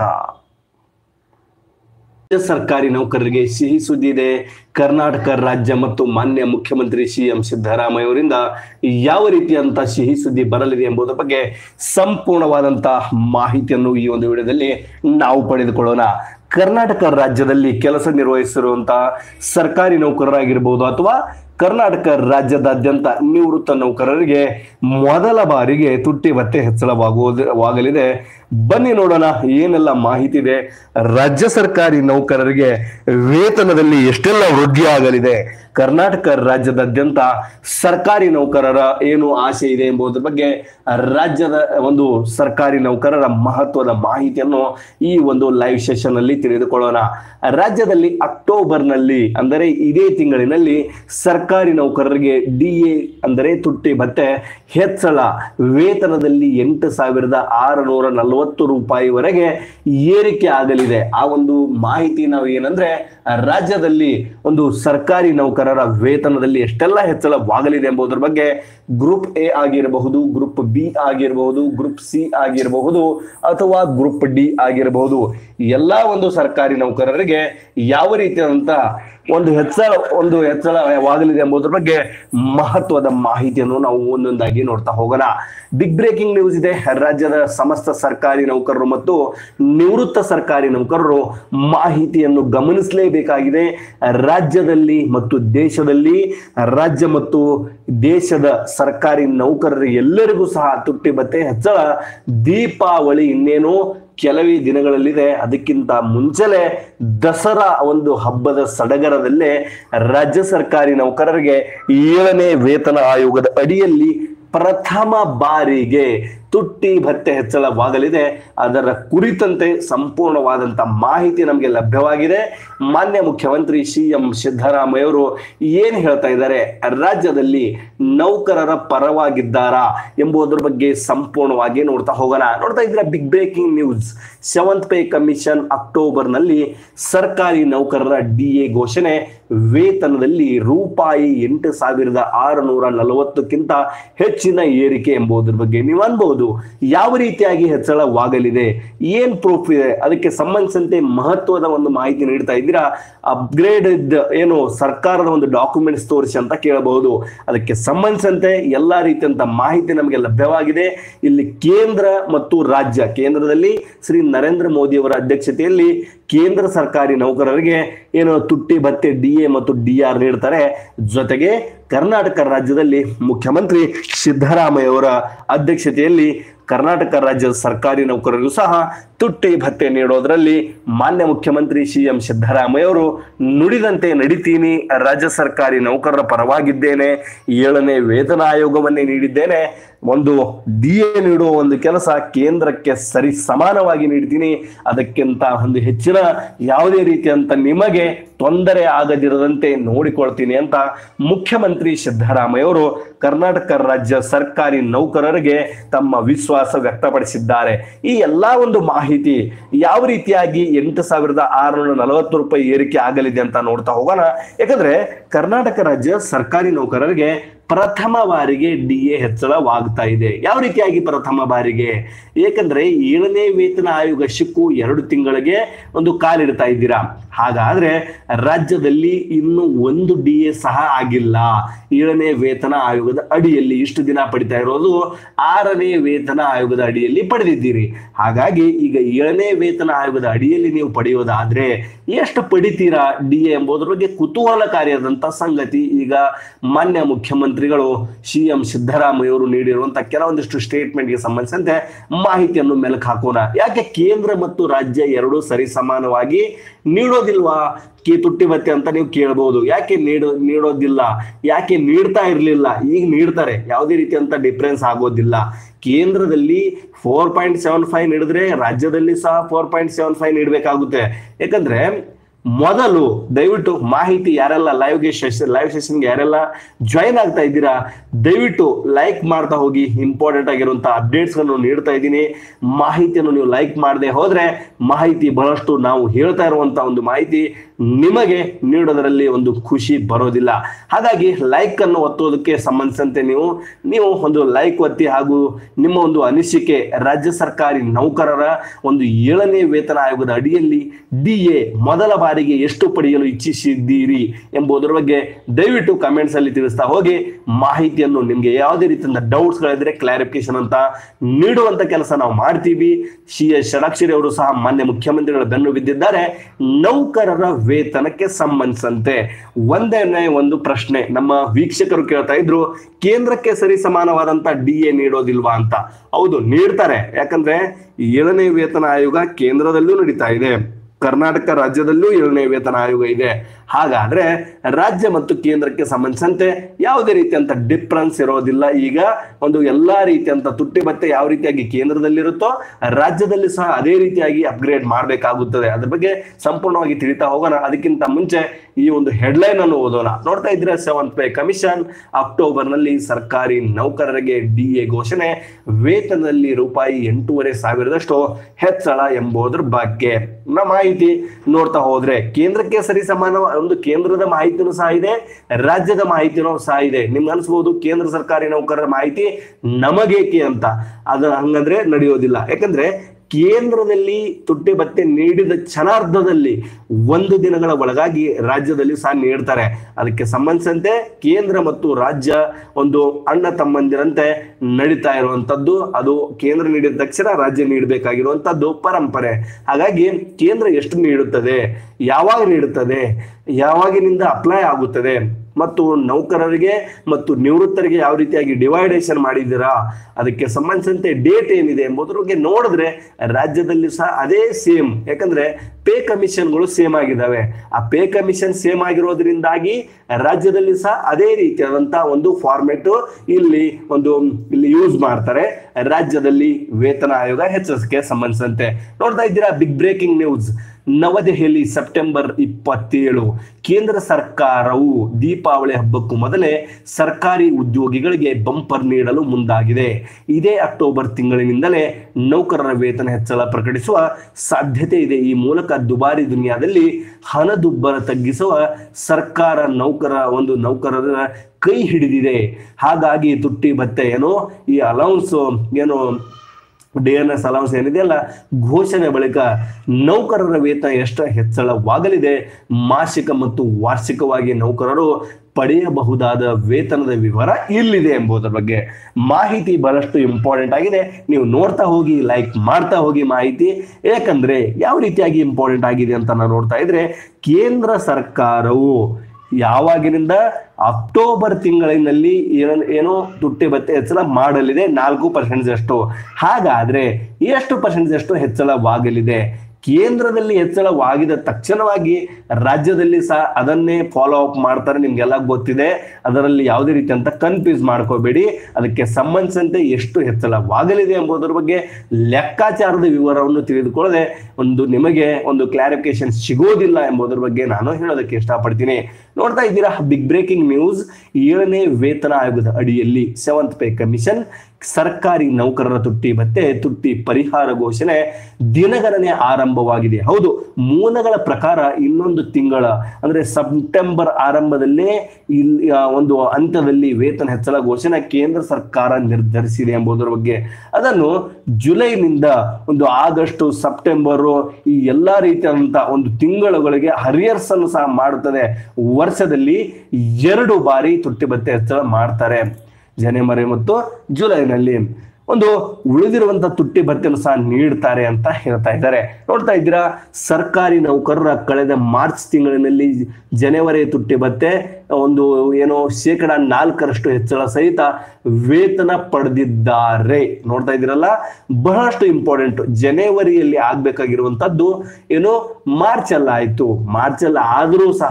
ರಾಜ್ಯ ಸರ್ಕಾರಿ ನೌಕರರಿಗೆ ಸಿಹಿ ಸುದ್ದಿ ಇದೆ ಕರ್ನಾಟಕ ರಾಜ್ಯ ಮತ್ತು ಮಾನ್ಯ ಮುಖ್ಯಮಂತ್ರಿ ಸಿ ಎಂ ಸಿದ್ದರಾಮಯ್ಯ ಅವರಿಂದ ಯಾವ ರೀತಿಯಂತ ಸಿಹಿ ಸುದ್ದಿ ಬರಲಿದೆ ಎಂಬುದರ ಬಗ್ಗೆ ಸಂಪೂರ್ಣವಾದಂತಹ ಮಾಹಿತಿಯನ್ನು ಈ ಒಂದು ವಿಡಿಯೋದಲ್ಲಿ ನಾವು ಪಡೆದುಕೊಳ್ಳೋಣ ಕರ್ನಾಟಕ ರಾಜ್ಯದಲ್ಲಿ ಕೆಲಸ ನಿರ್ವಹಿಸಿರುವಂತಹ ಸರ್ಕಾರಿ ನೌಕರರಾಗಿರ್ಬೋದು ಅಥವಾ ಕರ್ನಾಟಕ ರಾಜ್ಯದಾದ್ಯಂತ ನಿವೃತ್ತ ನೌಕರರಿಗೆ ಮೊದಲ ಬಾರಿಗೆ ತುಟ್ಟಿ ಭತ್ಯೆ ಹೆಚ್ಚಳವಾಗುವುದು ವಾಗಲಿದೆ ಬನ್ನಿ ನೋಡೋಣ ಏನೆಲ್ಲ ಮಾಹಿತಿ ಇದೆ ರಾಜ್ಯ ಸರ್ಕಾರಿ ನೌಕರರಿಗೆ ವೇತನದಲ್ಲಿ ಎಷ್ಟೆಲ್ಲ ವೃದ್ಧಿ ಆಗಲಿದೆ ಕರ್ನಾಟಕ ರಾಜ್ಯದಾದ್ಯಂತ ಸರ್ಕಾರಿ ನೌಕರರ ಏನು ಆಸೆ ಇದೆ ಎಂಬುದರ ಬಗ್ಗೆ ರಾಜ್ಯದ ಒಂದು ಸರ್ಕಾರಿ ನೌಕರರ ಮಹತ್ವದ ಮಾಹಿತಿಯನ್ನು ಈ ಒಂದು ಲೈವ್ ಸೆಷನ್ ಅಲ್ಲಿ ತಿಳಿದುಕೊಳ್ಳೋಣ ರಾಜ್ಯದಲ್ಲಿ ಅಕ್ಟೋಬರ್ನಲ್ಲಿ ಅಂದರೆ ಇದೇ ತಿಂಗಳಿನಲ್ಲಿ ಸರ್ಕಾರಿ ನೌಕರರಿಗೆ ಡಿ ಎ ಅಂದರೆ ತುಟ್ಟಿ ಭತ್ಯೆ ಹೆಚ್ಚಳ ವೇತನದಲ್ಲಿ ಎಂಟು ಸಾವಿರದ ಆರುನೂರ ನಲವತ್ತು ರೂಪಾಯಿವರೆಗೆ ಏರಿಕೆ ಆಗಲಿದೆ ಆ ಒಂದು ಮಾಹಿತಿ ನಾವು ಏನಂದ್ರೆ ರಾಜ್ಯದಲ್ಲಿ ಒಂದು ಸರ್ಕಾರಿ ನೌಕರರ ವೇತನದಲ್ಲಿ ಎಷ್ಟೆಲ್ಲ ಹೆಚ್ಚಳವಾಗಲಿದೆ ಎಂಬುದರ ಬಗ್ಗೆ ಗ್ರೂಪ್ ಎ ಆಗಿರಬಹುದು ಗ್ರೂಪ್ ಬಿ ಆಗಿರಬಹುದು ಗ್ರೂಪ್ ಸಿ ಆಗಿರಬಹುದು ಅಥವಾ ಗ್ರೂಪ್ ಡಿ ಆಗಿರಬಹುದು ಎಲ್ಲಾ ಒಂದು ಸರ್ಕಾರಿ ನೌಕರರಿಗೆ ಯಾವ ರೀತಿಯಾದಂತ ಒಂದು ಹೆಚ್ಚಳ ಒಂದು ಹೆಚ್ಚಳವಾಗಲಿದೆ ಎಂಬುದರ ಬಗ್ಗೆ ಮಹತ್ವದ ಮಾಹಿತಿಯನ್ನು ನಾವು ಒಂದೊಂದಾಗಿ ನೋಡ್ತಾ ಹೋಗೋಣ ಬಿಗ್ ಬ್ರೇಕಿಂಗ್ ನ್ಯೂಸ್ ಇದೆ ರಾಜ್ಯದ ಸಮಸ್ತ ಸರ್ಕಾರಿ ನೌಕರರು ಮತ್ತು ನಿವೃತ್ತ ಸರ್ಕಾರಿ ನೌಕರರು ಮಾಹಿತಿಯನ್ನು ಗಮನಿಸಲೇಬೇಕಾಗಿದೆ ರಾಜ್ಯದಲ್ಲಿ ಮತ್ತು ದೇಶದಲ್ಲಿ ರಾಜ್ಯ ಮತ್ತು ದೇಶದ ಸರ್ಕಾರಿ ನೌಕರರಿಗೆ ಎಲ್ಲರಿಗೂ ಸಹ ತುಟ್ಟಿ ಭತ್ಯೆ ಹೆಚ್ಚಳ ದೀಪಾವಳಿ ಇನ್ನೇನು ಕೆಲವೇ ದಿನಗಳಲ್ಲಿದೆ ಅದಕ್ಕಿಂತ ಮುಂಚೆಲೆ ದಸರಾ ಒಂದು ಹಬ್ಬದ ಸಡಗರದಲ್ಲೇ ರಾಜ್ಯ ಸರ್ಕಾರಿ ನೌಕರರಿಗೆ ಏಳನೇ ವೇತನ ಆಯೋಗದ ಅಡಿಯಲ್ಲಿ ಪ್ರಥಮ ಬಾರಿಗೆ ತುಟ್ಟಿ ಭತ್ಯೆ ಹೆಚ್ಚಳವಾಗಲಿದೆ ಅದರ ಕುರಿತಂತೆ ಸಂಪೂರ್ಣವಾದಂತ ಮಾಹಿತಿ ನಮಗೆ ಲಭ್ಯವಾಗಿದೆ ಮಾನ್ಯ ಮುಖ್ಯಮಂತ್ರಿ ಸಿ ಎಂ ಸಿದ್ದರಾಮಯ್ಯ ಅವರು ಏನ್ ಹೇಳ್ತಾ ಇದ್ದಾರೆ ರಾಜ್ಯದಲ್ಲಿ ನೌಕರರ ಪರವಾಗಿದ್ದಾರಾ ಎಂಬುದರ ಬಗ್ಗೆ ಸಂಪೂರ್ಣವಾಗಿ ನೋಡ್ತಾ ಹೋಗೋಣ ನೋಡ್ತಾ ಇದ್ರೆ big breaking news seventh pay commission October ನಲ್ಲಿ ಸರ್ಕಾರಿ ನೌಕರರ ಡಿ ಎ ಘೋಷಣೆ ವೇತನದಲ್ಲಿ ರೂಪಾಯಿ ಎಂಟು ಸಾವಿರದ ಆರುನೂರ ನಲವತ್ತಕ್ಕಿಂತ ಹೆಚ್ಚಿನ ಏರಿಕೆ ಎಂಬುದರ ಬಗ್ಗೆ ನೀವು ಅನ್ಬಹುದು ಯಾವ ರೀತಿಯಾಗಿ ಹೆಚ್ಚಳವಾಗಲಿದೆ ಏನ್ ಪ್ರೂಫ್ ಇದೆ ಅದಕ್ಕೆ ಸಂಬಂಧಿಸಿದಂತೆ ಮಹತ್ವದ ಒಂದು ಮಾಹಿತಿ ನೀಡ್ತಾ ಇದ್ದೀರಾ ಅಪ್ಗ್ರೇಡ್ ಏನು ಸರ್ಕಾರದ ಒಂದು ಡಾಕ್ಯುಮೆಂಟ್ಸ್ ತೋರಿಸಿ ಅಂತ ಕೇಳಬಹುದು ಅದಕ್ಕೆ ಸಂಬಂಧಿಸಿದಂತೆ ಎಲ್ಲಾ ರೀತಿಯಂತ ಮಾಹಿತಿ ನಮಗೆ ಲಭ್ಯವಾಗಿದೆ ಇಲ್ಲಿ ಕೇಂದ್ರ ಮತ್ತು ರಾಜ್ಯ ಕೇಂದ್ರದಲ್ಲಿ ಶ್ರೀ ನರೇಂದ್ರ ಮೋದಿ ಅವರ ಅಧ್ಯಕ್ಷತೆಯಲ್ಲಿ ಕೇಂದ್ರ ಸರ್ಕಾರಿ ನೌಕರರಿಗೆ ಏನು ತುಟ್ಟಿ ಭತ್ಯೆ ಡಿ ಎ ಮತ್ತು ಡಿ ಆರ್ ನೀಡ್ತಾರೆ ಜೊತೆಗೆ ಕರ್ನಾಟಕ ರಾಜ್ಯದಲ್ಲಿ ಮುಖ್ಯಮಂತ್ರಿ ಸಿದ್ದರಾಮಯ್ಯ ಅವರ ಅಧ್ಯಕ್ಷತೆಯಲ್ಲಿ ಕರ್ನಾಟಕ ರಾಜ್ಯದ ಸರ್ಕಾರಿ ನೌಕರರಿಗೂ ಸಹ ತುಟ್ಟಿ ಭತ್ಯೆ ನೀಡೋದ್ರಲ್ಲಿ ಮಾನ್ಯ ಮುಖ್ಯಮಂತ್ರಿ ಸಿ ಎಂ ಸಿದ್ದರಾಮಯ್ಯ ಅವರು ನುಡಿದಂತೆ ನಡಿತೀನಿ ರಾಜ್ಯ ಸರ್ಕಾರಿ ನೌಕರರ ಪರವಾಗಿದ್ದೇನೆ ಏಳನೇ ವೇತನ ಆಯೋಗವನ್ನೇ ನೀಡಿದ್ದೇನೆ ಒಂದು ಡಿ ಎ ನೀಡುವ ಒಂದು ಕೆಲಸ ಕೇಂದ್ರಕ್ಕೆ ಸರಿ ಸಮಾನವಾಗಿ ನೀಡ್ತೀನಿ ಅದಕ್ಕಿಂತ ಒಂದು ಹೆಚ್ಚಿನ ಯಾವುದೇ ರೀತಿಯಂತ ನಿಮಗೆ ತೊಂದರೆ ಆಗದಿರದಂತೆ ನೋಡಿಕೊಳ್ತೀನಿ ಅಂತ ಮುಖ್ಯಮಂತ್ರಿ ಸಿದ್ದರಾಮಯ್ಯ ಅವರು ಕರ್ನಾಟಕ ರಾಜ್ಯ ಸರ್ಕಾರಿ ನೌಕರರಿಗೆ ತಮ್ಮ ವಿಶ್ವಾಸ ವ್ಯಕ್ತಪಡಿಸಿದ್ದಾರೆ ಈ ಎಲ್ಲಾ ಒಂದು ಮಾಹಿತಿ ಯಾವ ರೀತಿಯಾಗಿ ಎಂಟು ಸಾವಿರದ ಆರುನೂರ ನಲವತ್ತು ರೂಪಾಯಿ ಏರಿಕೆ ಆಗಲಿದೆ ಅಂತ ನೋಡ್ತಾ ಹೋಗೋಣ ಯಾಕಂದ್ರೆ ಕರ್ನಾಟಕ ರಾಜ್ಯ ಸರ್ಕಾರಿ ನೌಕರರಿಗೆ ಪ್ರಥಮ ಬಾರಿಗೆ ಡಿ ಎ ಹೆಚ್ಚಳವಾಗ್ತಾ ಇದೆ ಯಾವ ರೀತಿಯಾಗಿ ಪ್ರಥಮ ಬಾರಿಗೆ ಏಕೆಂದ್ರೆ ಏಳನೇ ವೇತನ ಆಯೋಗ ಸಿಕ್ಕು ಎರಡು ತಿಂಗಳಿಗೆ ಒಂದು ಕಾಲಿಡ್ತಾ ಇದ್ದೀರಾ ಹಾಗಾದ್ರೆ ರಾಜ್ಯದಲ್ಲಿ ಇನ್ನು ಒಂದು ಡಿ ಎ ಸಹ ಆಗಿಲ್ಲ ಏಳನೇ ವೇತನ ಆಯೋಗದ ಅಡಿಯಲ್ಲಿ ಇಷ್ಟು ದಿನ ಪಡಿತಾ ಇರೋದು ಆರನೇ ವೇತನ ಆಯೋಗದ ಅಡಿಯಲ್ಲಿ ಪಡೆದಿದ್ದೀರಿ ಹಾಗಾಗಿ ಈಗ ಏಳನೇ ವೇತನ ಆಯೋಗದ ಅಡಿಯಲ್ಲಿ ನೀವು ಪಡೆಯೋದಾದ್ರೆ ಎಷ್ಟು ಪಡಿತೀರಾ ಡಿ ಎ ಎಂಬುದರ ಬಗ್ಗೆ ಕುತೂಹಲಕಾರಿಯಾದಂತ ಸಂಗತಿ ಈಗ ಮಾನ್ಯ ಮುಖ್ಯಮಂತ್ರಿ ಮುಖ್ಯಮಂತ್ರಿಗಳು ಸಿ ಎಂ ಸಿದ್ದರಾಮಯ್ಯ ಅವರು ನೀಡಿರುವಂತಹ ಕೆಲವೊಂದಿಷ್ಟು ಸ್ಟೇಟ್ಮೆಂಟ್ಗೆ ಸಂಬಂಧಿಸಿದಂತೆ ಮಾಹಿತಿಯನ್ನು ಮೆಲುಕು ಹಾಕೋಣ ಯಾಕೆ ಕೇಂದ್ರ ಮತ್ತು ರಾಜ್ಯ ಎರಡೂ ಸರಿ ಸಮಾನವಾಗಿ ನೀಡೋದಿಲ್ವಾ ಕಿ ತುಟ್ಟಿ ಭತ್ಯೆ ಅಂತ ನೀವು ಕೇಳ್ಬೋದು ಯಾಕೆ ನೀಡೋ ನೀಡೋದಿಲ್ಲ ಯಾಕೆ ನೀಡ್ತಾ ಇರಲಿಲ್ಲ ಈಗ ನೀಡ್ತಾರೆ ಯಾವುದೇ ರೀತಿಯಂತ ಡಿಫ್ರೆನ್ಸ್ ಆಗೋದಿಲ್ಲ ಕೇಂದ್ರದಲ್ಲಿ ಫೋರ್ ಪಾಯಿಂಟ್ ಸೆವೆನ್ ಫೈವ್ ನೀಡಿದ್ರೆ ರಾಜ್ಯದಲ್ಲಿ ಸಹ ಫೋರ್ ಪಾಯಿಂಟ್ ಸೆವೆನ್ ಫೈವ್ ನೀಡಬೇಕಾಗುತ್ತೆ ಯಾಕಂದ್ರೆ ಮೊದಲು ದಯವಿಟ್ಟು ಮಾಹಿತಿ ಯಾರೆಲ್ಲ ಲೈವ್ಗೆ ಸೆಷನ್ ಲೈವ್ ಸೆಷನ್ಗೆ ಯಾರೆಲ್ಲ ಜಾಯಿನ್ ಆಗ್ತಾ ಇದ್ದೀರಾ ದಯವಿಟ್ಟು ಲೈಕ್ ಮಾಡ್ತಾ ಹೋಗಿ ಇಂಪಾರ್ಟೆಂಟ್ ಆಗಿರುವಂತಹ ಅಪ್ಡೇಟ್ಸ್ ಗಳನ್ನು ನೀಡ್ತಾ ಇದ್ದೀನಿ ಮಾಹಿತಿಯನ್ನು ನೀವು ಲೈಕ್ ಮಾಡದೆ ಹೋದ್ರೆ ಮಾಹಿತಿ ಬಹಳಷ್ಟು ನಾವು ಹೇಳ್ತಾ ಇರುವಂತಹ ಒಂದು ಮಾಹಿತಿ ನಿಮಗೆ ನೀಡೋದರಲ್ಲಿ ಒಂದು ಖುಷಿ ಬರೋದಿಲ್ಲ ಹಾಗಾಗಿ ಲೈಕ್ ಅನ್ನು ಒತ್ತೋದಕ್ಕೆ ಸಂಬಂಧಿಸಿದಂತೆ ನೀವು ನೀವು ಒಂದು ಲೈಕ್ ಒತ್ತಿ ಹಾಗೂ ನಿಮ್ಮ ಒಂದು ಅನಿಸಿಕೆ ರಾಜ್ಯ ಸರ್ಕಾರಿ ನೌಕರರ ಒಂದು ಏಳನೇ ವೇತನ ಆಯೋಗದ ಅಡಿಯಲ್ಲಿ ಡಿ ಎ ಮೊದಲ ಬಾರಿಗೆ ಎಷ್ಟು ಪಡೆಯಲು ಇಚ್ಛಿಸಿದ್ದೀರಿ ಎಂಬುದರ ಬಗ್ಗೆ ದಯವಿಟ್ಟು ಕಮೆಂಟ್ಸ್ ಅಲ್ಲಿ ತಿಳಿಸ್ತಾ ಹೋಗಿ ಮಾಹಿತಿಯನ್ನು ನಿಮ್ಗೆ ಯಾವುದೇ ರೀತಿಯಿಂದ ಡೌಟ್ಸ್ ಗಳಿದ್ರೆ ಕ್ಲಾರಿಫಿಕೇಶನ್ ಅಂತ ನೀಡುವಂತ ಕೆಲಸ ನಾವು ಮಾಡ್ತೀವಿ ಸಿ ಎಸ್ ಷಡಾಕ್ಷರಿ ಅವರು ಸಹ ಮಾನ್ಯ ಮುಖ್ಯಮಂತ್ರಿಗಳ ಬೆನ್ನು ಬಿದ್ದಿದ್ದಾರೆ ನೌಕರರ ವೇತನಕ್ಕೆ ಸಂಬಂಧಿಸಂತೆ ಒಂದೇನೇ ಒಂದು ಪ್ರಶ್ನೆ ನಮ್ಮ ವೀಕ್ಷಕರು ಕೇಳ್ತಾ ಇದ್ರು ಕೇಂದ್ರಕ್ಕೆ ಸರಿ ಸಮಾನವಾದಂತ ಡಿ ಎ ನೀಡೋದಿಲ್ವಾ ಅಂತ ಹೌದು ನೀಡ್ತಾರೆ ಯಾಕಂದ್ರೆ ಏಳನೇ ವೇತನ ಆಯೋಗ ಕೇಂದ್ರದಲ್ಲೂ ನಡೀತಾ ಇದೆ ಕರ್ನಾಟಕ ರಾಜ್ಯದಲ್ಲೂ ಏಳನೇ ವೇತನ ಆಯೋಗ ಇದೆ ಹಾಗಾದ್ರೆ ರಾಜ್ಯ ಮತ್ತು ಕೇಂದ್ರಕ್ಕೆ ಸಂಬಂಧಿಸಿದಂತೆ ಯಾವುದೇ ರೀತಿಯಂತ ಡಿಫ್ರೆನ್ಸ್ ಇರೋದಿಲ್ಲ ಈಗ ಒಂದು ಎಲ್ಲಾ ರೀತಿಯಂತ ತುಟ್ಟಿ ಭತ್ತೆ ಯಾವ ರೀತಿಯಾಗಿ ಕೇಂದ್ರದಲ್ಲಿರುತ್ತೋ ರಾಜ್ಯದಲ್ಲಿ ಸಹ ಅದೇ ರೀತಿಯಾಗಿ ಅಪ್ಗ್ರೇಡ್ ಮಾಡಬೇಕಾಗುತ್ತದೆ ಅದ್ರ ಬಗ್ಗೆ ಸಂಪೂರ್ಣವಾಗಿ ತಿಳಿತಾ ಹೋಗೋಣ ಅದಕ್ಕಿಂತ ಮುಂಚೆ ಈ ಒಂದು ಹೆಡ್ಲೈನ್ ಅನ್ನು ಓದೋಣ ನೋಡ್ತಾ ಇದ್ರೆ ಸೆವೆಂತ್ ಪೇ ಕಮಿಷನ್ ಅಕ್ಟೋಬರ್ ನಲ್ಲಿ ಸರ್ಕಾರಿ ನೌಕರರಿಗೆ ಡಿ ಎ ಘೋಷಣೆ ವೇತನದಲ್ಲಿ ರೂಪಾಯಿ ಎಂಟೂವರೆ ಸಾವಿರದಷ್ಟು ಹೆಚ್ಚಳ ಎಂಬುದರ ಬಗ್ಗೆ ನಮ್ಮ ಮಾಹಿತಿ ನೋಡ್ತಾ ಹೋದ್ರೆ ಕೇಂದ್ರಕ್ಕೆ ಸರಿ ಸಮಾನ ಒಂದು ಕೇಂದ್ರದ ಮಾಹಿತಿನೂ ಸಹ ಇದೆ ರಾಜ್ಯದ ಮಾಹಿತಿನೂ ಸಹ ಇದೆ ನಿಮ್ಗೆ ಅನ್ಸ್ಬೋದು ಕೇಂದ್ರ ಸರ್ಕಾರಿ ನೌಕರರ ಮಾಹಿತಿ ನಮಗೇಕೆ ಅಂತ ಅದು ಹಂಗಂದ್ರೆ ನಡೆಯೋದಿಲ್ಲ ಯಾಕಂದ್ರೆ ಕೇಂದ್ರದಲ್ಲಿ ತುಟ್ಟಿ ಭತ್ತೆ ನೀಡಿದ ಕ್ಷಣಾರ್ಧದಲ್ಲಿ ಒಂದು ದಿನಗಳ ಒಳಗಾಗಿ ರಾಜ್ಯದಲ್ಲಿ ಸಹ ನೀಡ್ತಾರೆ ಅದಕ್ಕೆ ಸಂಬಂಧಿಸಿದಂತೆ ಕೇಂದ್ರ ಮತ್ತು ರಾಜ್ಯ ಒಂದು ಅಣ್ಣ ತಮ್ಮಂದಿರಂತೆ ನಡೀತಾ ಇರುವಂತದ್ದು ಅದು ಕೇಂದ್ರ ನೀಡಿದ ತಕ್ಷಣ ರಾಜ್ಯ ನೀಡಬೇಕಾಗಿರುವಂತದ್ದು ಪರಂಪರೆ ಹಾಗಾಗಿ ಕೇಂದ್ರ ಎಷ್ಟು ನೀಡುತ್ತದೆ ಯಾವಾಗ ನೀಡುತ್ತದೆ ಯಾವಾಗಿನಿಂದ ಅಪ್ಲೈ ಆಗುತ್ತದೆ ಮತ್ತು ನೌಕರರಿಗೆ ಮತ್ತು ನಿವೃತ್ತರಿಗೆ ಯಾವ ರೀತಿಯಾಗಿ ಡಿವೈಡೇಷನ್ ಮಾಡಿದ್ದೀರಾ ಅದಕ್ಕೆ ಸಂಬಂಧಿಸಿದಂತೆ ಡೇಟ್ ಏನಿದೆ ಎಂಬುದ್ರ ಬಗ್ಗೆ ನೋಡಿದ್ರೆ ರಾಜ್ಯದಲ್ಲಿ ಸಹ ಅದೇ ಸೇಮ್ ಯಾಕಂದ್ರೆ ಪೇ ಕಮಿಷನ್ಗಳು ಸೇಮ್ ಆಗಿದ್ದಾವೆ ಆ ಪೇ ಕಮಿಷನ್ ಸೇಮ್ ಆಗಿರೋದ್ರಿಂದಾಗಿ ರಾಜ್ಯದಲ್ಲಿ ಸಹ ಅದೇ ರೀತಿಯಾದಂತಹ ಒಂದು ಫಾರ್ಮೆಟ್ ಇಲ್ಲಿ ಒಂದು ಇಲ್ಲಿ ಯೂಸ್ ಮಾಡ್ತಾರೆ ರಾಜ್ಯದಲ್ಲಿ ವೇತನ ಆಯೋಗ ಹೆಚ್ಚಿಸಕ್ಕೆ ಸಂಬಂಧಿಸಿದಂತೆ ನೋಡ್ತಾ ಇದ್ದೀರಾ ಬಿಗ್ ಬ್ರೇಕಿಂಗ್ ನ್ಯೂಸ್ ನವದೆಹಲಿ ಸೆಪ್ಟೆಂಬರ್ ಇಪ್ಪತ್ತೇಳು ಕೇಂದ್ರ ಸರ್ಕಾರವು ದೀಪಾವಳಿ ಹಬ್ಬಕ್ಕೂ ಮೊದಲೇ ಸರ್ಕಾರಿ ಉದ್ಯೋಗಿಗಳಿಗೆ ಬಂಪರ್ ನೀಡಲು ಮುಂದಾಗಿದೆ ಇದೇ ಅಕ್ಟೋಬರ್ ತಿಂಗಳಿನಿಂದಲೇ ನೌಕರರ ವೇತನ ಹೆಚ್ಚಳ ಪ್ರಕಟಿಸುವ ಸಾಧ್ಯತೆ ಇದೆ ಈ ಮೂಲಕ ದುಬಾರಿ ದುನಿಯಾದಲ್ಲಿ ಹಣದುಬ್ಬರ ತಗ್ಗಿಸುವ ಸರ್ಕಾರ ನೌಕರ ಒಂದು ನೌಕರರ ಕೈ ಹಿಡಿದಿದೆ ಹಾಗಾಗಿ ತುಟ್ಟಿ ಭತ್ತೆ ಏನೋ ಈ ಅಲೌನ್ಸ್ ಏನೋ ಡಿ ಎನ್ ಎಸ್ ಅಲೌನ್ಸ್ ಏನಿದೆಯಲ್ಲ ಘೋಷಣೆ ಬಳಿಕ ನೌಕರರ ವೇತನ ಎಷ್ಟು ಹೆಚ್ಚಳವಾಗಲಿದೆ ಮಾಸಿಕ ಮತ್ತು ವಾರ್ಷಿಕವಾಗಿ ನೌಕರರು ಪಡೆಯಬಹುದಾದ ವೇತನದ ವಿವರ ಇಲ್ಲಿದೆ ಎಂಬುದರ ಬಗ್ಗೆ ಮಾಹಿತಿ ಬಹಳಷ್ಟು ಇಂಪಾರ್ಟೆಂಟ್ ಆಗಿದೆ ನೀವು ನೋಡ್ತಾ ಹೋಗಿ ಲೈಕ್ ಮಾಡ್ತಾ ಹೋಗಿ ಮಾಹಿತಿ ಯಾಕಂದ್ರೆ ಯಾವ ರೀತಿಯಾಗಿ ಇಂಪಾರ್ಟೆಂಟ್ ಆಗಿದೆ ಅಂತ ನಾವು ನೋಡ್ತಾ ಇದ್ರೆ ಕೇಂದ್ರ ಸರ್ಕಾರವು ಯಾವಾಗಿನಿಂದ ಅಕ್ಟೋಬರ್ ತಿಂಗಳಿನಲ್ಲಿ ಏನ್- ಏನೋ ತುಟ್ಟಿ ಭತ್ತೆ ಹೆಚ್ಚಳ ಮಾಡಲಿದೆ ನಾಲ್ಕು ಪರ್ಸೆಂಟ್ ಅಷ್ಟು ಹಾಗಾದ್ರೆ ಎಷ್ಟು ಪರ್ಸೆಂಟ್ ಅಷ್ಟು ಹೆಚ್ಚಳವಾಗಲಿದೆ ಕೇಂದ್ರದಲ್ಲಿ ಹೆಚ್ಚಳವಾಗಿದ ತಕ್ಷಣವಾಗಿ ರಾಜ್ಯದಲ್ಲಿ ಸಹ ಅದನ್ನೇ ಫಾಲೋ ಅಪ್ ಮಾಡ್ತಾರೆ ನಿಮ್ಗೆಲ್ಲ ಗೊತ್ತಿದೆ ಅದರಲ್ಲಿ ಯಾವುದೇ ರೀತಿಯಂತ ಕನ್ಫ್ಯೂಸ್ ಮಾಡ್ಕೋಬೇಡಿ ಅದಕ್ಕೆ ಸಂಬಂಧಿಸಿದಂತೆ ಎಷ್ಟು ಹೆಚ್ಚಳವಾಗಲಿದೆ ಎಂಬುದರ ಬಗ್ಗೆ ಲೆಕ್ಕಾಚಾರದ ವಿವರವನ್ನು ತಿಳಿದುಕೊಳ್ಳದೆ ಒಂದು ನಿಮಗೆ ಒಂದು ಕ್ಲಾರಿಫಿಕೇಶನ್ ಸಿಗೋದಿಲ್ಲ ಎಂಬುದರ ಬಗ್ಗೆ ನಾನು ಹೇಳೋದಕ್ಕೆ ಇಷ್ಟಪಡ್ತೀನಿ ನೋಡ್ತಾ ಇದ್ದೀರಾ ಬಿಗ್ ಬ್ರೇಕಿಂಗ್ ನ್ಯೂಸ್ ಏಳನೇ ವೇತನ ಆಯೋಗದ ಅಡಿಯಲ್ಲಿ ಸೆವೆಂತ್ ಪೇ ಕಮಿಷನ್ ಸರ್ಕಾರಿ ನೌಕರರ ತುಟ್ಟಿ ಭತ್ತೆ ತುಟ್ಟಿ ಪರಿಹಾರ ಘೋಷಣೆ ದಿನಗಣನೆ ಆರಂಭವಾಗಿದೆ ಹೌದು ಮೂಲಗಳ ಪ್ರಕಾರ ಇನ್ನೊಂದು ತಿಂಗಳ ಅಂದ್ರೆ ಸೆಪ್ಟೆಂಬರ್ ಆರಂಭದಲ್ಲೇ ಇಲ್ಲಿ ಆ, ಒಂದು ಹಂತದಲ್ಲಿ ವೇತನ ಹೆಚ್ಚಳ ಘೋಷಣೆ ಕೇಂದ್ರ ಸರ್ಕಾರ ನಿರ್ಧರಿಸಿದೆ ಎಂಬುದರ ಬಗ್ಗೆ ಅದನ್ನು ಜುಲೈನಿಂದ ಒಂದು ಆಗಸ್ಟ್ ಸೆಪ್ಟೆಂಬರ್ ಈ ಎಲ್ಲಾ ರೀತಿಯಾದಂತಹ ಒಂದು ತಿಂಗಳುಗಳಿಗೆ ಹರಿಯರ್ಸ್ ಅನ್ನು ಸಹ ಮಾಡುತ್ತದೆ ವರ್ಷದಲ್ಲಿ ಎರಡು ಬಾರಿ ತುಟ್ಟಿ ಭತ್ತೆ ಹೆಚ್ಚಳ ಮಾಡ್ತಾರೆ ಜನವರಿ ಮತ್ತು ಜುಲೈನಲ್ಲಿ ಒಂದು ಉಳಿದಿರುವಂತ ತುಟ್ಟಿ ಭತ್ತೆಯನ್ನು ಸಹ ನೀಡ್ತಾರೆ ಅಂತ ಹೇಳ್ತಾ ಇದ್ದಾರೆ ನೋಡ್ತಾ ಇದ್ದೀರಾ ಸರ್ಕಾರಿ ನೌಕರರ ಕಳೆದ ಮಾರ್ಚ್ ತಿಂಗಳಿನಲ್ಲಿ ಜನವರಿ ತುಟ್ಟಿ ಭತ್ತೆ ಒಂದು ಏನು ಶೇಕಡ ನಾಲ್ಕರಷ್ಟು ಹೆಚ್ಚಳ ಸಹಿತ ವೇತನ ಪಡೆದಿದ್ದಾರೆ ನೋಡ್ತಾ ಇದ್ದೀರಲ್ಲ ಬಹಳಷ್ಟು ಇಂಪಾರ್ಟೆಂಟ್ ಜನವರಿಯಲ್ಲಿ ಆಗ್ಬೇಕಾಗಿರುವಂತದ್ದು ಏನು ಮಾರ್ಚ್ ಅಲ್ಲ ಆಯ್ತು ಮಾರ್ಚ್ ಅಲ್ಲಿ ಆದರೂ ಸಹ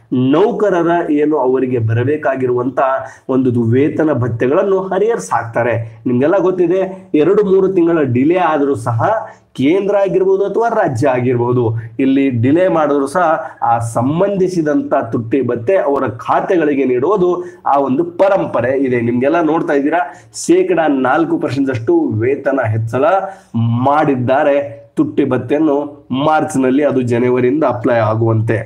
ನೌಕರರ ಏನು ಅವರಿಗೆ ಬರಬೇಕಾಗಿರುವಂತ ಒಂದು ವೇತನ ಭತ್ಯೆಗಳನ್ನು ಹರಿಯರ್ಸ್ ಹಾಕ್ತಾರೆ ನಿಮ್ಗೆಲ್ಲ ಗೊತ್ತಿದೆ ಎರಡು ಮೂರು ತಿಂಗಳ ಡಿಲೇ ಆದರೂ ಸಹ ಕೇಂದ್ರ ಆಗಿರ್ಬೋದು ಅಥವಾ ರಾಜ್ಯ ಆಗಿರ್ಬೋದು ಇಲ್ಲಿ ಡಿಲೇ ಮಾಡಿದ್ರು ಸಹ ಆ ಸಂಬಂಧಿಸಿದಂತ ತುಟ್ಟಿ ಭತ್ತೆ ಅವರ ಖಾತೆಗಳಿಗೆ ನೀಡುವುದು ಆ ಒಂದು ಪರಂಪರೆ ಇದೆ ನಿಮ್ಗೆಲ್ಲ ನೋಡ್ತಾ ಇದ್ದೀರಾ ಶೇಕಡ ನಾಲ್ಕು ಪರ್ಸೆಂಟ್ ಅಷ್ಟು ವೇತನ ಹೆಚ್ಚಳ ಮಾಡಿದ್ದಾರೆ ತುಟ್ಟಿ ಭತ್ತೆಯನ್ನು ಮಾರ್ಚ್ ನಲ್ಲಿ ಅದು ಜನವರಿಯಿಂದ ಅಪ್ಲೈ ಆಗುವಂತೆ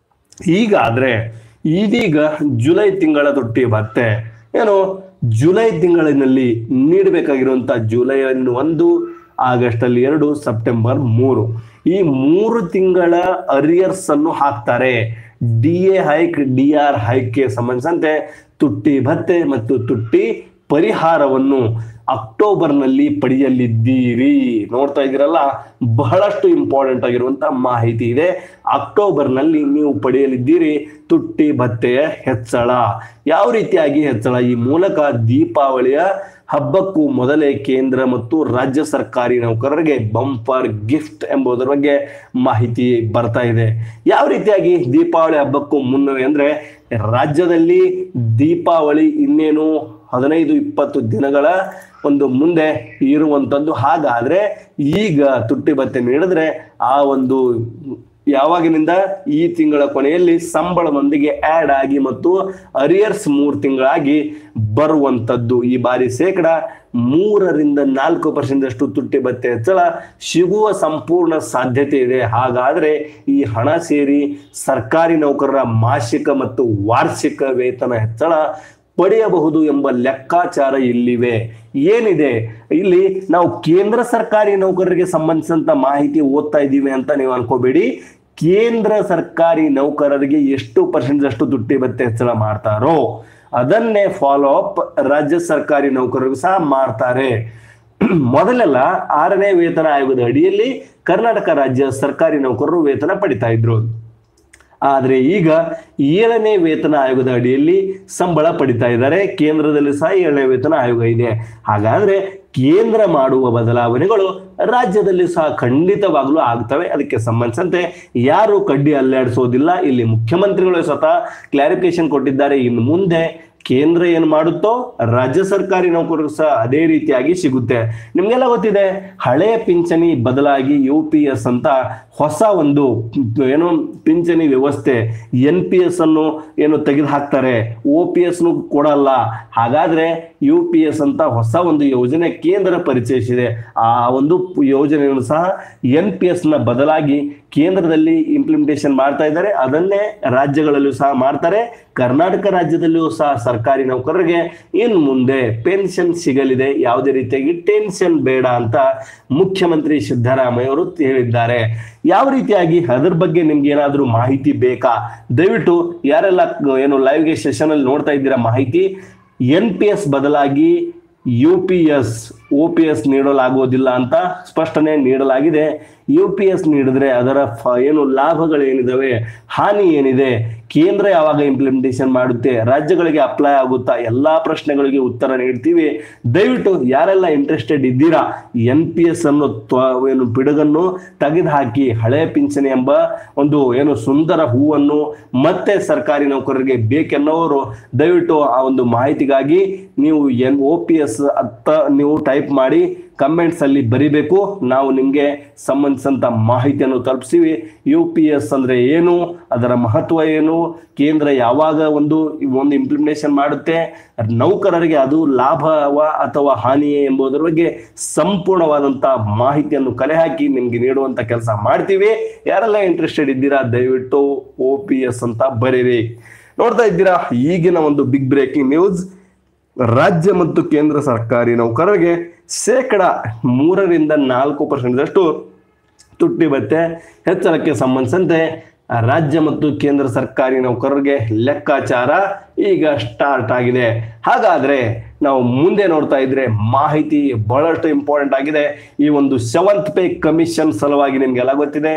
ಹೀಗಾದ್ರೆ ಇದೀಗ ಜುಲೈ ತಿಂಗಳ ತುಟ್ಟಿ ಭತ್ತೆ ಏನು ಜುಲೈ ತಿಂಗಳಿನಲ್ಲಿ ನೀಡಬೇಕಾಗಿರುವಂತ ಜುಲೈ ಒಂದು ಆಗಸ್ಟ್ ಅಲ್ಲಿ ಎರಡು ಸೆಪ್ಟೆಂಬರ್ ಮೂರು ಈ ಮೂರು ತಿಂಗಳ ಅರಿಯರ್ಸ್ ಅನ್ನು ಹಾಕ್ತಾರೆ D A hike D R ಹೈಕ್ಗೆ ಸಂಬಂಧಿಸಿದಂತೆ ತುಟ್ಟಿ ಭತ್ತೆ ಮತ್ತು ತುಟ್ಟಿ ಪರಿಹಾರವನ್ನು ಅಕ್ಟೋಬರ್ನಲ್ಲಿ ಪಡೆಯಲಿದ್ದೀರಿ ನೋಡ್ತಾ ಇದ್ದೀರಲ್ಲ ಬಹಳಷ್ಟು ಇಂಪಾರ್ಟೆಂಟ್ ಆಗಿರುವಂತ ಮಾಹಿತಿ ಇದೆ ಅಕ್ಟೋಬರ್ನಲ್ಲಿ ನೀವು ಪಡೆಯಲಿದ್ದೀರಿ ತುಟ್ಟಿ ಭತ್ತೆಯ ಹೆಚ್ಚಳ ಯಾವ ರೀತಿಯಾಗಿ ಹೆಚ್ಚಳ ಈ ಮೂಲಕ ದೀಪಾವಳಿಯ ಹಬ್ಬಕ್ಕೂ ಮೊದಲೇ ಕೇಂದ್ರ ಮತ್ತು ರಾಜ್ಯ ಸರ್ಕಾರಿ ನೌಕರರಿಗೆ ಬಂಪರ್ ಗಿಫ್ಟ್ ಎಂಬುದರ ಬಗ್ಗೆ ಮಾಹಿತಿ ಬರ್ತಾ ಇದೆ ಯಾವ ರೀತಿಯಾಗಿ ದೀಪಾವಳಿ ಹಬ್ಬಕ್ಕೂ ಮುನ್ನವೇ ಅಂದ್ರೆ ರಾಜ್ಯದಲ್ಲಿ ದೀಪಾವಳಿ ಇನ್ನೇನು ಹದಿನೈದು ಇಪ್ಪತ್ತು ದಿನಗಳ ಒಂದು ಮುಂದೆ ಇರುವಂತದ್ದು ಹಾಗಾದ್ರೆ ಈಗ ತುಟ್ಟಿ ಭತ್ತೆ ನೀಡಿದ್ರೆ ಆ ಒಂದು ಯಾವಾಗಿನಿಂದ ಈ ತಿಂಗಳ ಕೊನೆಯಲ್ಲಿ ಸಂಬಳದೊಂದಿಗೆ ಆಡ್ ಆಗಿ ಮತ್ತು ಅರಿಯರ್ಸ್ ಮೂರು ತಿಂಗಳಾಗಿ ಬರುವಂತದ್ದು ಈ ಬಾರಿ ಶೇಕಡ ಮೂರರಿಂದ ನಾಲ್ಕು ಪರ್ಸೆಂಟ್ ಅಷ್ಟು ತುಟ್ಟಿ ಭತ್ತೆ ಹೆಚ್ಚಳ ಸಿಗುವ ಸಂಪೂರ್ಣ ಸಾಧ್ಯತೆ ಇದೆ ಹಾಗಾದ್ರೆ ಈ ಹಣ ಸೇರಿ ಸರ್ಕಾರಿ ನೌಕರರ ಮಾಸಿಕ ಮತ್ತು ವಾರ್ಷಿಕ ವೇತನ ಹೆಚ್ಚಳ ಪಡೆಯಬಹುದು ಎಂಬ ಲೆಕ್ಕಾಚಾರ ಇಲ್ಲಿವೆ ಏನಿದೆ ಇಲ್ಲಿ ನಾವು ಕೇಂದ್ರ ಸರ್ಕಾರಿ ನೌಕರರಿಗೆ ಸಂಬಂಧಿಸಿದಂತ ಮಾಹಿತಿ ಓದ್ತಾ ಇದ್ದೀವಿ ಅಂತ ನೀವು ಅನ್ಕೋಬೇಡಿ ಕೇಂದ್ರ ಸರ್ಕಾರಿ ನೌಕರರಿಗೆ ಎಷ್ಟು ಪರ್ಸೆಂಟ್ ಅಷ್ಟು ತುಟ್ಟಿ ಭತ್ತೆ ಹೆಚ್ಚಳ ಮಾಡ್ತಾರೋ ಅದನ್ನೇ ಫಾಲೋ ಅಪ್ ರಾಜ್ಯ ಸರ್ಕಾರಿ ನೌಕರರಿಗೂ ಸಹ ಮಾಡ್ತಾರೆ ಮೊದಲೆಲ್ಲ ಆರನೇ ವೇತನ ಆಯೋಗದ ಅಡಿಯಲ್ಲಿ ಕರ್ನಾಟಕ ರಾಜ್ಯ ಸರ್ಕಾರಿ ನೌಕರರು ವೇತನ ಪಡಿತಾ ಇದ್ರು ಆದ್ರೆ ಈಗ ಏಳನೇ ವೇತನ ಆಯೋಗದ ಅಡಿಯಲ್ಲಿ ಸಂಬಳ ಪಡಿತಾ ಇದ್ದಾರೆ ಕೇಂದ್ರದಲ್ಲಿ ಸಹ ಏಳನೇ ವೇತನ ಆಯೋಗ ಇದೆ ಹಾಗಾದ್ರೆ ಕೇಂದ್ರ ಮಾಡುವ ಬದಲಾವಣೆಗಳು ರಾಜ್ಯದಲ್ಲಿ ಸಹ ಖಂಡಿತವಾಗ್ಲೂ ಆಗ್ತವೆ ಅದಕ್ಕೆ ಸಂಬಂಧಿಸಿದಂತೆ ಯಾರು ಕಡ್ಡಿ ಅಲ್ಲಾಡಿಸೋದಿಲ್ಲ ಇಲ್ಲಿ ಮುಖ್ಯಮಂತ್ರಿಗಳು ಸ್ವತಃ ಕ್ಲಾರಿಫಿಕೇಶನ್ ಕೊಟ್ಟಿದ್ದಾರೆ ಇನ್ನು ಮುಂದೆ ಕೇಂದ್ರ ಏನ್ ಮಾಡುತ್ತೋ ರಾಜ್ಯ ಸರ್ಕಾರಿ ನೌಕರರು ಸಹ ಅದೇ ರೀತಿಯಾಗಿ ಸಿಗುತ್ತೆ ನಿಮ್ಗೆಲ್ಲ ಗೊತ್ತಿದೆ ಹಳೆ ಪಿಂಚಣಿ ಬದಲಾಗಿ ಯು ಪಿ ಎಸ್ ಅಂತ ಹೊಸ ಒಂದು ಏನು ಪಿಂಚಣಿ ವ್ಯವಸ್ಥೆ ಎನ್ ಪಿ ಎಸ್ ಅನ್ನು ಏನು ತೆಗೆದು ಹಾಕ್ತಾರೆ ಒ ಪಿ ಎಸ್ ಕೊಡಲ್ಲ ಹಾಗಾದ್ರೆ ಯು ಪಿ ಎಸ್ ಅಂತ ಹೊಸ ಒಂದು ಯೋಜನೆ ಕೇಂದ್ರ ಪರಿಚಯಿಸಿದೆ ಆ ಒಂದು ಯೋಜನೆಯನ್ನು ಸಹ ಎನ್ ಪಿ ಎಸ್ ನ ಬದಲಾಗಿ ಕೇಂದ್ರದಲ್ಲಿ ಇಂಪ್ಲಿಮೆಂಟೇಷನ್ ಮಾಡ್ತಾ ಇದ್ದಾರೆ ಅದನ್ನೇ ರಾಜ್ಯಗಳಲ್ಲೂ ಸಹ ಮಾಡ್ತಾರೆ ಕರ್ನಾಟಕ ರಾಜ್ಯದಲ್ಲಿಯೂ ಸಹ ಸರ್ಕಾರಿ ನೌಕರರಿಗೆ ಇನ್ನು ಮುಂದೆ ಪೆನ್ಷನ್ ಸಿಗಲಿದೆ ಯಾವುದೇ ರೀತಿಯಾಗಿ ಟೆನ್ಷನ್ ಬೇಡ ಅಂತ ಮುಖ್ಯಮಂತ್ರಿ ಸಿದ್ದರಾಮಯ್ಯ ಅವರು ಹೇಳಿದ್ದಾರೆ ಯಾವ ರೀತಿಯಾಗಿ ಅದ್ರ ಬಗ್ಗೆ ನಿಮ್ಗೆ ಏನಾದರೂ ಮಾಹಿತಿ ಬೇಕಾ ದಯವಿಟ್ಟು ಯಾರೆಲ್ಲ ಏನು ಲೈವ್ಗೆ ಸೆಷನ್ ಅಲ್ಲಿ ನೋಡ್ತಾ ಇದ್ದೀರಾ ಮಾಹಿತಿ ಎನ್ ಪಿ ಎಸ್ ಬದಲಾಗಿ U P S O P S ನೀಡಲಾಗುವುದಿಲ್ಲ ಅಂತ ಸ್ಪಷ್ಟನೆ ನೀಡಲಾಗಿದೆ ಯು ಪಿ ಎಸ್ ನೀಡಿದ್ರೆ ಅದರ ಫ ಏನು ಲಾಭಗಳೇನಿದಾವೆ ಹಾನಿ ಏನಿದೆ ಕೇಂದ್ರ ಯಾವಾಗ ಇಂಪ್ಲಿಮೆಂಟೇಷನ್ ಮಾಡುತ್ತೆ ರಾಜ್ಯಗಳಿಗೆ ಅಪ್ಲೈ ಆಗುತ್ತಾ ಎಲ್ಲಾ ಪ್ರಶ್ನೆಗಳಿಗೆ ಉತ್ತರ ನೀಡ್ತೀವಿ ದಯವಿಟ್ಟು ಯಾರೆಲ್ಲ ಇಂಟ್ರೆಸ್ಟೆಡ್ ಇದ್ದೀರಾ ಎನ್ ಪಿ ಎಸ್ ಅನ್ನು ತ್ವ- ಏನು ಪಿಡುಗನ್ನು ತೆಗೆದುಹಾಕಿ ಹಳೆ ಪಿಂಚಣಿ ಎಂಬ ಒಂದು ಏನು ಸುಂದರ ಹೂವನ್ನು ಮತ್ತೆ ಸರ್ಕಾರಿ ನೌಕರರಿಗೆ ಬೇಕೆನ್ನೋರು ದಯವಿಟ್ಟು ಆ ಒಂದು ಮಾಹಿತಿಗಾಗಿ ನೀವು ಎನ್ ಒ ಪಿ ಎಸ್ ಅತ್ತ ನೀವು ಟೈಪ್ ಮಾಡಿ ಕಮೆಂಟ್ಸ್ ಅಲ್ಲಿ ಬರಿಬೇಕು ನಾವು ನಿಮ್ಗೆ ಸಂಬಂಧಿಸಿದಂತ ಮಾಹಿತಿಯನ್ನು ತಲುಪಿಸಿವಿ ಯು ಪಿ ಎಸ್ ಅಂದ್ರೆ ಏನು ಅದರ ಮಹತ್ವ ಏನು ಕೇಂದ್ರ ಯಾವಾಗ ಒಂದು ಒಂದು ಇಂಪ್ಲಿಮೆಂಟೇಷನ್ ಮಾಡುತ್ತೆ ನೌಕರರಿಗೆ ಅದು ಲಾಭವ ಅಥವಾ ಹಾನಿಯೇ ಎಂಬುದರ ಬಗ್ಗೆ ಸಂಪೂರ್ಣವಾದಂತ ಮಾಹಿತಿಯನ್ನು ಕಲೆ ಹಾಕಿ ನಿಮ್ಗೆ ನೀಡುವಂತ ಕೆಲಸ ಮಾಡ್ತೀವಿ ಯಾರೆಲ್ಲ ಇಂಟ್ರೆಸ್ಟೆಡ್ ಇದ್ದೀರಾ ದಯವಿಟ್ಟು ಒ ಪಿ ಎಸ್ ಅಂತ ಬರೀರಿ ನೋಡ್ತಾ ಇದ್ದೀರಾ ಈಗಿನ ಒಂದು ಬಿಗ್ ಬ್ರೇಕಿಂಗ್ ನ್ಯೂಸ್ ರಾಜ್ಯ ಮತ್ತು ಕೇಂದ್ರ ಸರ್ಕಾರಿ ನೌಕರರಿಗೆ ಶೇಕಡ ಮೂರರಿಂದ ನಾಲ್ಕು ಪರ್ಸೆಂಟ್ದಷ್ಟು ತುಟ್ಟಿ ಭತ್ಯೆ ಹೆಚ್ಚಳಕ್ಕೆ ಸಂಬಂಧಿಸಿದಂತೆ ರಾಜ್ಯ ಮತ್ತು ಕೇಂದ್ರ ಸರ್ಕಾರಿ ನೌಕರರಿಗೆ ಲೆಕ್ಕಾಚಾರ ಈಗ ಸ್ಟಾರ್ಟ್ ಆಗಿದೆ ಹಾಗಾದ್ರೆ ನಾವು ಮುಂದೆ ನೋಡ್ತಾ ಇದ್ರೆ ಮಾಹಿತಿ ಬಹಳಷ್ಟು ಇಂಪಾರ್ಟೆಂಟ್ ಆಗಿದೆ ಈ ಒಂದು ಸೆವೆಂತ್ ಪೇ ಕಮಿಷನ್ ಸಲುವಾಗಿ ನಿಮ್ಗೆಲ್ಲ ಗೊತ್ತಿದೆ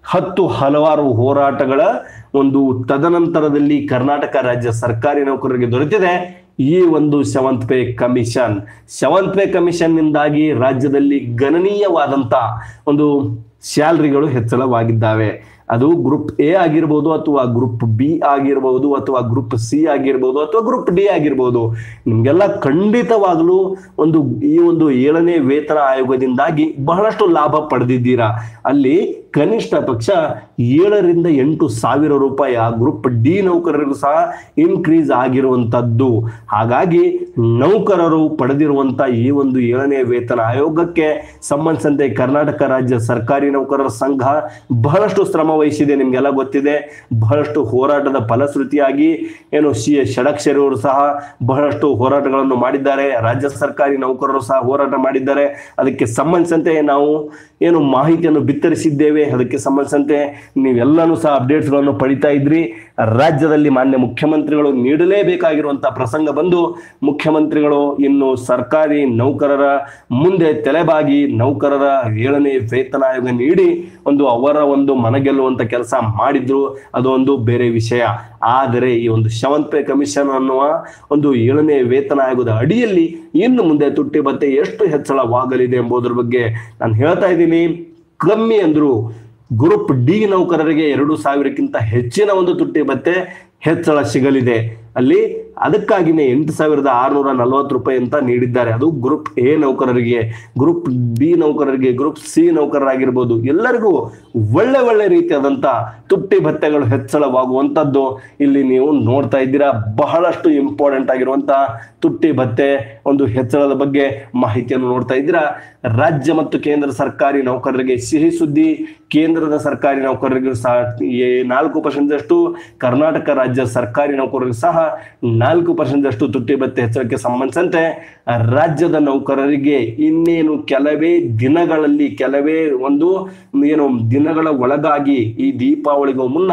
ಹತ್ತು ಹಲವಾರು ಹೋರಾಟಗಳ ಒಂದು ತದನಂತರದಲ್ಲಿ ಕರ್ನಾಟಕ ರಾಜ್ಯ ಸರ್ಕಾರಿ ನೌಕರರಿಗೆ ದೊರೆತಿದೆ ಈ ಒಂದು seventh pay commission seventh pay commission ನಿಂದಾಗಿ ರಾಜ್ಯದಲ್ಲಿ ಗಣನೀಯವಾದಂತ ಒಂದು ಸ್ಯಾಲ್ರಿಗಳು ಹೆಚ್ಚಳವಾಗಿದ್ದಾವೆ ಅದು ಗ್ರೂಪ್ ಎ ಆಗಿರ್ಬೋದು ಅಥವಾ ಗ್ರೂಪ್ ಬಿ ಆಗಿರ್ಬೋದು ಅಥವಾ ಗ್ರೂಪ್ ಸಿ ಆಗಿರ್ಬೋದು ಅಥವಾ ಗ್ರೂಪ್ ಡಿ ಆಗಿರ್ಬೋದು ನಿಮ್ಗೆಲ್ಲ ಖಂಡಿತವಾಗಲೂ ಒಂದು ಈ ಒಂದು ಏಳನೇ ವೇತನ ಆಯೋಗದಿಂದಾಗಿ ಬಹಳಷ್ಟು ಲಾಭ ಪಡೆದಿದ್ದೀರಾ ಅಲ್ಲಿ ಕನಿಷ್ಠ ಪಕ್ಷ ಏಳರಿಂದ ಎಂಟು ಸಾವಿರ ರೂಪಾಯಿ ಆ ಗ್ರೂಪ್ ಡಿ ನೌಕರರಿಗೂ ಸಹ ಇನ್ಕ್ರೀಸ್ ಆಗಿರುವಂತದ್ದು ಹಾಗಾಗಿ ನೌಕರರು ಪಡೆದಿರುವಂತ ಈ ಒಂದು ಏಳನೇ ವೇತನ ಆಯೋಗಕ್ಕೆ ಸಂಬಂಧಿಸಿದಂತೆ ಕರ್ನಾಟಕ ರಾಜ್ಯ ಸರ್ಕಾರಿ ನೌಕರರ ಸಂಘ ಬಹಳಷ್ಟು ಶ್ರಮ ವಹಿಸಿದೆ ನಿಮ್ಗೆಲ್ಲ ಗೊತ್ತಿದೆ ಬಹಳಷ್ಟು ಹೋರಾಟದ ಫಲಶ್ರುತಿಯಾಗಿ ಏನು ಸಿ ಎಸ್ ಷಡಕ್ಷರಿ ಅವರು ಸಹ ಬಹಳಷ್ಟು ಹೋರಾಟಗಳನ್ನು ಮಾಡಿದ್ದಾರೆ ರಾಜ್ಯ ಸರ್ಕಾರಿ ನೌಕರರು ಸಹ ಹೋರಾಟ ಮಾಡಿದ್ದಾರೆ ಅದಕ್ಕೆ ಸಂಬಂಧಿಸಿದಂತೆ ನಾವು ಏನು ಮಾಹಿತಿಯನ್ನು ಬಿತ್ತರಿಸಿದ್ದೇವೆ ಅದಕ್ಕೆ ಸಂಬಂಧಿಸಿದಂತೆ ನೀವೆಲ್ಲನೂ ಸಹ ಅಪ್ಡೇಟ್ಸ್ಗಳನ್ನು ಪಡಿತಾ ಇದ್ರಿ ರಾಜ್ಯದಲ್ಲಿ ಮಾನ್ಯ ಮುಖ್ಯಮಂತ್ರಿಗಳು ನೀಡಲೇಬೇಕಾಗಿರುವಂತಹ ಪ್ರಸಂಗ ಬಂದು ಮುಖ್ಯಮಂತ್ರಿಗಳು ಇನ್ನು ಸರ್ಕಾರಿ ನೌಕರರ ಮುಂದೆ ತಲೆಬಾಗಿ ನೌಕರರ ಏಳನೇ ವೇತನ ಆಯೋಗ ನೀಡಿ ಒಂದು ಅವರ ಒಂದು ಮನಗೆಲ್ಲುವಂತ ಕೆಲಸ ಮಾಡಿದ್ರು ಅದು ಒಂದು ಬೇರೆ ವಿಷಯ ಆದರೆ ಈ ಒಂದು ಸೆವೆಂತ್ ಪೇ ಕಮಿಷನ್ ಅನ್ನುವ ಒಂದು ಏಳನೇ ವೇತನ ಆಯೋಗದ ಅಡಿಯಲ್ಲಿ ಇನ್ನು ಮುಂದೆ ತುಟ್ಟಿ ಭತ್ತೆ ಎಷ್ಟು ಹೆಚ್ಚಳವಾಗಲಿದೆ ಎಂಬುದರ ಬಗ್ಗೆ ನಾನು ಹೇಳ್ತಾ ಇದ್ದೀನಿ ಕಮ್ಮಿ ಅಂದ್ರು ಗ್ರೂಪ್ ಡಿ ನೌಕರರಿಗೆ ಎರಡು ಸಾವಿರಕ್ಕಿಂತ ಹೆಚ್ಚಿನ ಒಂದು ತುಟ್ಟಿ ಭತ್ತೆ ಹೆಚ್ಚಳ ಸಿಗಲಿದೆ ಅಲ್ಲಿ ಅದಕ್ಕಾಗಿನೇ ಎಂಟು ಸಾವಿರದ ಆರುನೂರ ನಲವತ್ತು ರೂಪಾಯಿ ಅಂತ ನೀಡಿದ್ದಾರೆ ಅದು ಗ್ರೂಪ್ ಎ ನೌಕರರಿಗೆ ಗ್ರೂಪ್ ಬಿ ನೌಕರರಿಗೆ ಗ್ರೂಪ್ ಸಿ ನೌಕರರಾಗಿರ್ಬೋದು ಎಲ್ಲರಿಗೂ ಒಳ್ಳೆ ಒಳ್ಳೆ ರೀತಿಯಾದಂತ ತುಟ್ಟಿ ಭತ್ಯೆಗಳು ಹೆಚ್ಚಳವಾಗುವಂತದ್ದು ಇಲ್ಲಿ ನೀವು ನೋಡ್ತಾ ಇದ್ದೀರಾ ಬಹಳಷ್ಟು ಇಂಪಾರ್ಟೆಂಟ್ ಆಗಿರುವಂತ ತುಟ್ಟಿ ಭತ್ತೆ ಒಂದು ಹೆಚ್ಚಳದ ಬಗ್ಗೆ ಮಾಹಿತಿಯನ್ನು ನೋಡ್ತಾ ಇದ್ದೀರಾ ರಾಜ್ಯ ಮತ್ತು ಕೇಂದ್ರ ಸರ್ಕಾರಿ ನೌಕರರಿಗೆ ಸಿಹಿ ಸುದ್ದಿ ಕೇಂದ್ರದ ಸರ್ಕಾರಿ ನೌಕರರಿಗೂ ಸಹ ಈ ನಾಲ್ಕು ಪರ್ಸೆಂಟ್ ಅಷ್ಟು ಕರ್ನಾಟಕ ರಾಜ್ಯ ಸರ್ಕಾರಿ ನೌಕರರಿಗೂ ಸಹ ನಾಲ್ಕು ಪರ್ಸೆಂಟ್ ಅಷ್ಟು ತುಟ್ಟಿ ಭತ್ತೆ ಹೆಚ್ಚಳಕ್ಕೆ ಸಂಬಂಧಿಸಿದಂತೆ ರಾಜ್ಯದ ನೌಕರರಿಗೆ ಇನ್ನೇನು ಕೆಲವೇ ದಿನಗಳಲ್ಲಿ ಕೆಲವೇ ಒಂದು ಏನು ದಿನಗಳ ಒಳಗಾಗಿ ಈ ದೀಪಾವಳಿಗೂ ಮುನ್ನ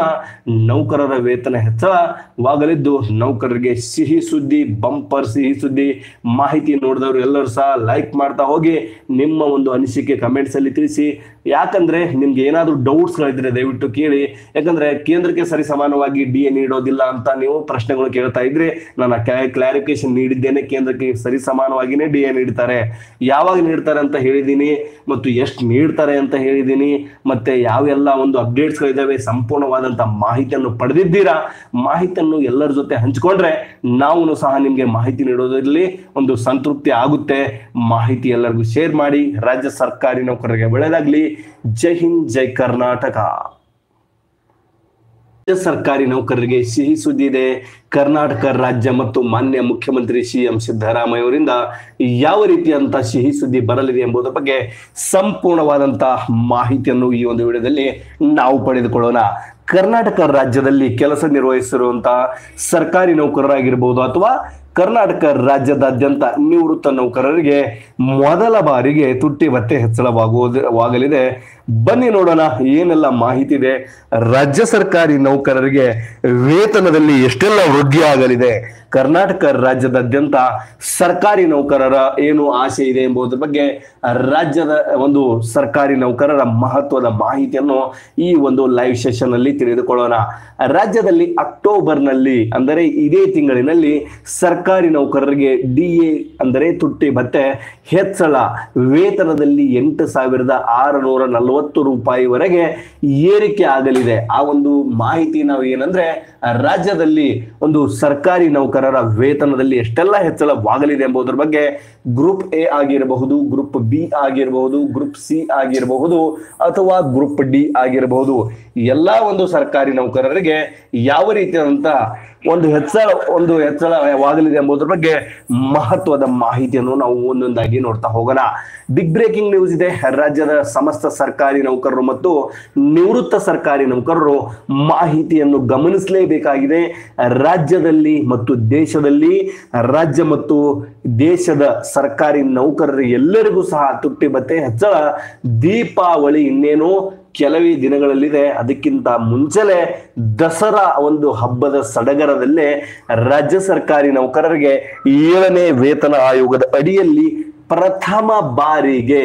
ನೌಕರರ ವೇತನ ಹೆಚ್ಚಳವಾಗಲಿದ್ದು ನೌಕರರಿಗೆ ಸಿಹಿ ಸುದ್ದಿ ಬಂಪರ್ ಸಿಹಿ ಸುದ್ದಿ ಮಾಹಿತಿ ನೋಡಿದವರು ಎಲ್ಲರೂ ಸಹ ಲೈಕ್ ಮಾಡ್ತಾ ಹೋಗಿ ನಿಮ್ಮ ಒಂದು ಅನಿಸಿಕೆ ಕಮೆಂಟ್ಸ್ ಅಲ್ಲಿ ತಿಳಿಸಿ ಯಾಕಂದ್ರೆ ನಿಮ್ಗೆ ಏನಾದ್ರೂ ಡೌಟ್ಸ್ ಗಳಿದ್ರೆ ದಯವಿಟ್ಟು ಕೇಳಿ ಯಾಕಂದ್ರೆ ಕೇಂದ್ರಕ್ಕೆ ಸರಿ ಸಮಾನವಾಗಿ ಡಿ ಎ ನೀಡೋದಿಲ್ಲ ಅಂತ ನೀವು ಪ್ರಶ್ನೆಗಳು ಕೇಳ್ತಾ ಇದ್ರೆ ನಾನು ಕ್ಲಾರಿಫಿಕೇಶನ್ ನೀಡಿದ್ದೇನೆ ಕೇಂದ್ರಕ್ಕೆ ಸರಿ ಸಮಾನವಾಗಿನೇ ಡಿ ಎ ನೀಡ್ತಾರೆ ಯಾವಾಗ ನೀಡ್ತಾರೆ ಅಂತ ಹೇಳಿದ್ದೀನಿ ಮತ್ತು ಎಷ್ಟು ನೀಡ್ತಾರೆ ಅಂತ ಹೇಳಿದ್ದೀನಿ ಮತ್ತೆ ಯಾವೆಲ್ಲ ಒಂದು ಅಪ್ಡೇಟ್ಸ್ ಗಳಿದಾವೆ ಸಂಪೂರ್ಣವಾದಂತ ಮಾಹಿತಿಯನ್ನು ಪಡೆದಿದ್ದೀರಾ ಮಾಹಿತಿಯನ್ನು ಎಲ್ಲರ ಜೊತೆ ಹಂಚಿಕೊಂಡ್ರೆ ನಾವು ಸಹ ನಿಮ್ಗೆ ಮಾಹಿತಿ ನೀಡೋದ್ರಲ್ಲಿ ಒಂದು ಸಂತೃಪ್ತಿ ಆಗುತ್ತೆ ಮಾಹಿತಿ ಎಲ್ಲರಿಗೂ ಶೇರ್ ಮಾಡಿ ರಾಜ್ಯ ಸರ್ಕಾರಿ ನೌಕರರಿಗೆ ಒಳ್ಳೆಯದಾಗ್ಲಿ ಜೈ ಹಿಂದ್ ಜೈ ಕರ್ನಾಟಕ ರಾಜ್ಯ ಸರ್ಕಾರಿ ನೌಕರರಿಗೆ ಸಿಹಿ ಸುದ್ದಿ ಇದೆ ಕರ್ನಾಟಕ ರಾಜ್ಯ ಮತ್ತು ಮಾನ್ಯ ಮುಖ್ಯಮಂತ್ರಿ ಸಿ ಎಂ ಸಿದ್ದರಾಮಯ್ಯ ಅವರಿಂದ ಯಾವ ರೀತಿಯಂತ ಸಿಹಿ ಸುದ್ದಿ ಬರಲಿದೆ ಎಂಬುದರ ಬಗ್ಗೆ ಸಂಪೂರ್ಣವಾದಂತಹ ಮಾಹಿತಿಯನ್ನು ಈ ಒಂದು ವಿಡಿಯೋದಲ್ಲಿ ನಾವು ಪಡೆದುಕೊಳ್ಳೋಣ ಕರ್ನಾಟಕ ರಾಜ್ಯದಲ್ಲಿ ಕೆಲಸ ನಿರ್ವಹಿಸಿರುವಂತಹ ಸರ್ಕಾರಿ ನೌಕರರಾಗಿರ್ಬೋದು ಅಥವಾ ಕರ್ನಾಟಕ ರಾಜ್ಯದಾದ್ಯಂತ ನಿವೃತ್ತ ನೌಕರರಿಗೆ ಮೊದಲ ಬಾರಿಗೆ ತುಟ್ಟಿ ಭತ್ತೆ ಹೆಚ್ಚಳವಾಗುವುದು ವಾಗಲಿದೆ ಬನ್ನಿ ನೋಡೋಣ ಏನೆಲ್ಲ ಮಾಹಿತಿ ಇದೆ ರಾಜ್ಯ ಸರ್ಕಾರಿ ನೌಕರರಿಗೆ ವೇತನದಲ್ಲಿ ಎಷ್ಟೆಲ್ಲ ವೃದ್ಧಿ ಆಗಲಿದೆ ಕರ್ನಾಟಕ ರಾಜ್ಯದಾದ್ಯಂತ ಸರ್ಕಾರಿ ನೌಕರರ ಏನು ಆಸೆ ಇದೆ ಎಂಬುದರ ಬಗ್ಗೆ ರಾಜ್ಯದ ಒಂದು ಸರ್ಕಾರಿ ನೌಕರರ ಮಹತ್ವದ ಮಾಹಿತಿಯನ್ನು ಈ ಒಂದು ಲೈವ್ ಸೆಷನ್ ಅಲ್ಲಿ ತಿಳಿದುಕೊಳ್ಳೋಣ ರಾಜ್ಯದಲ್ಲಿ ಅಕ್ಟೋಬರ್ನಲ್ಲಿ ಅಂದರೆ ಇದೇ ತಿಂಗಳಿನಲ್ಲಿ ಸರ್ಕಾರಿ ನೌಕರರಿಗೆ ಡಿ ಎ ಅಂದರೆ ತುಟ್ಟಿ ಭತ್ತೆ ಹೆಚ್ಚಳ ವೇತನದಲ್ಲಿ ಎಂಟು ಸಾವಿರದ ಆರುನೂರ ನಲವತ್ತು ರೂಪಾಯಿವರೆಗೆ ಏರಿಕೆ ಆಗಲಿದೆ ಆ ಒಂದು ಮಾಹಿತಿ ನಾವು ಏನಂದ್ರೆ ರಾಜ್ಯದಲ್ಲಿ ಒಂದು ಸರ್ಕಾರಿ ನೌಕರರ ವೇತನದಲ್ಲಿ ಎಷ್ಟೆಲ್ಲ ಹೆಚ್ಚಳವಾಗಲಿದೆ ಎಂಬುದರ ಬಗ್ಗೆ ಗ್ರೂಪ್ ಎ ಆಗಿರಬಹುದು ಗ್ರೂಪ್ ಬಿ ಆಗಿರಬಹುದು ಗ್ರೂಪ್ ಸಿ ಆಗಿರಬಹುದು ಅಥವಾ ಗ್ರೂಪ್ ಡಿ ಆಗಿರಬಹುದು ಎಲ್ಲಾ ಒಂದು ಸರ್ಕಾರಿ ನೌಕರರಿಗೆ ಯಾವ ರೀತಿಯಾದಂತ ಒಂದು ಹೆಚ್ಚಳ ಒಂದು ಹೆಚ್ಚಳವಾಗಲಿದೆ ಎಂಬುದರ ಬಗ್ಗೆ ಮಹತ್ವದ ಮಾಹಿತಿಯನ್ನು ನಾವು ಒಂದೊಂದಾಗಿ ನೋಡ್ತಾ ಹೋಗೋಣ ಬಿಗ್ ಬ್ರೇಕಿಂಗ್ ನ್ಯೂಸ್ ಇದೆ ರಾಜ್ಯದ ಸಮಸ್ತ ಸರ್ಕಾರಿ ನೌಕರರು ಮತ್ತು ನಿವೃತ್ತ ಸರ್ಕಾರಿ ನೌಕರರು ಮಾಹಿತಿಯನ್ನು ಗಮನಿಸಲೇಬೇಕಾಗಿದೆ ರಾಜ್ಯದಲ್ಲಿ ಮತ್ತು ದೇಶದಲ್ಲಿ ರಾಜ್ಯ ಮತ್ತು ದೇಶದ ಸರ್ಕಾರಿ ನೌಕರರು ಎಲ್ಲರಿಗೂ ಸಹ ತುಟ್ಟಿ ಭತ್ತೆ ಹೆಚ್ಚಳ ದೀಪಾವಳಿ ಇನ್ನೇನು ಕೆಲವೇ ದಿನಗಳಲ್ಲಿದೆ ಅದಕ್ಕಿಂತ ಮುಂಚೆಲೆ ದಸರಾ ಒಂದು ಹಬ್ಬದ ಸಡಗರದಲ್ಲೇ ರಾಜ್ಯ ಸರ್ಕಾರಿ ನೌಕರರಿಗೆ ಏಳನೇ ವೇತನ ಆಯೋಗದ ಅಡಿಯಲ್ಲಿ ಪ್ರಥಮ ಬಾರಿಗೆ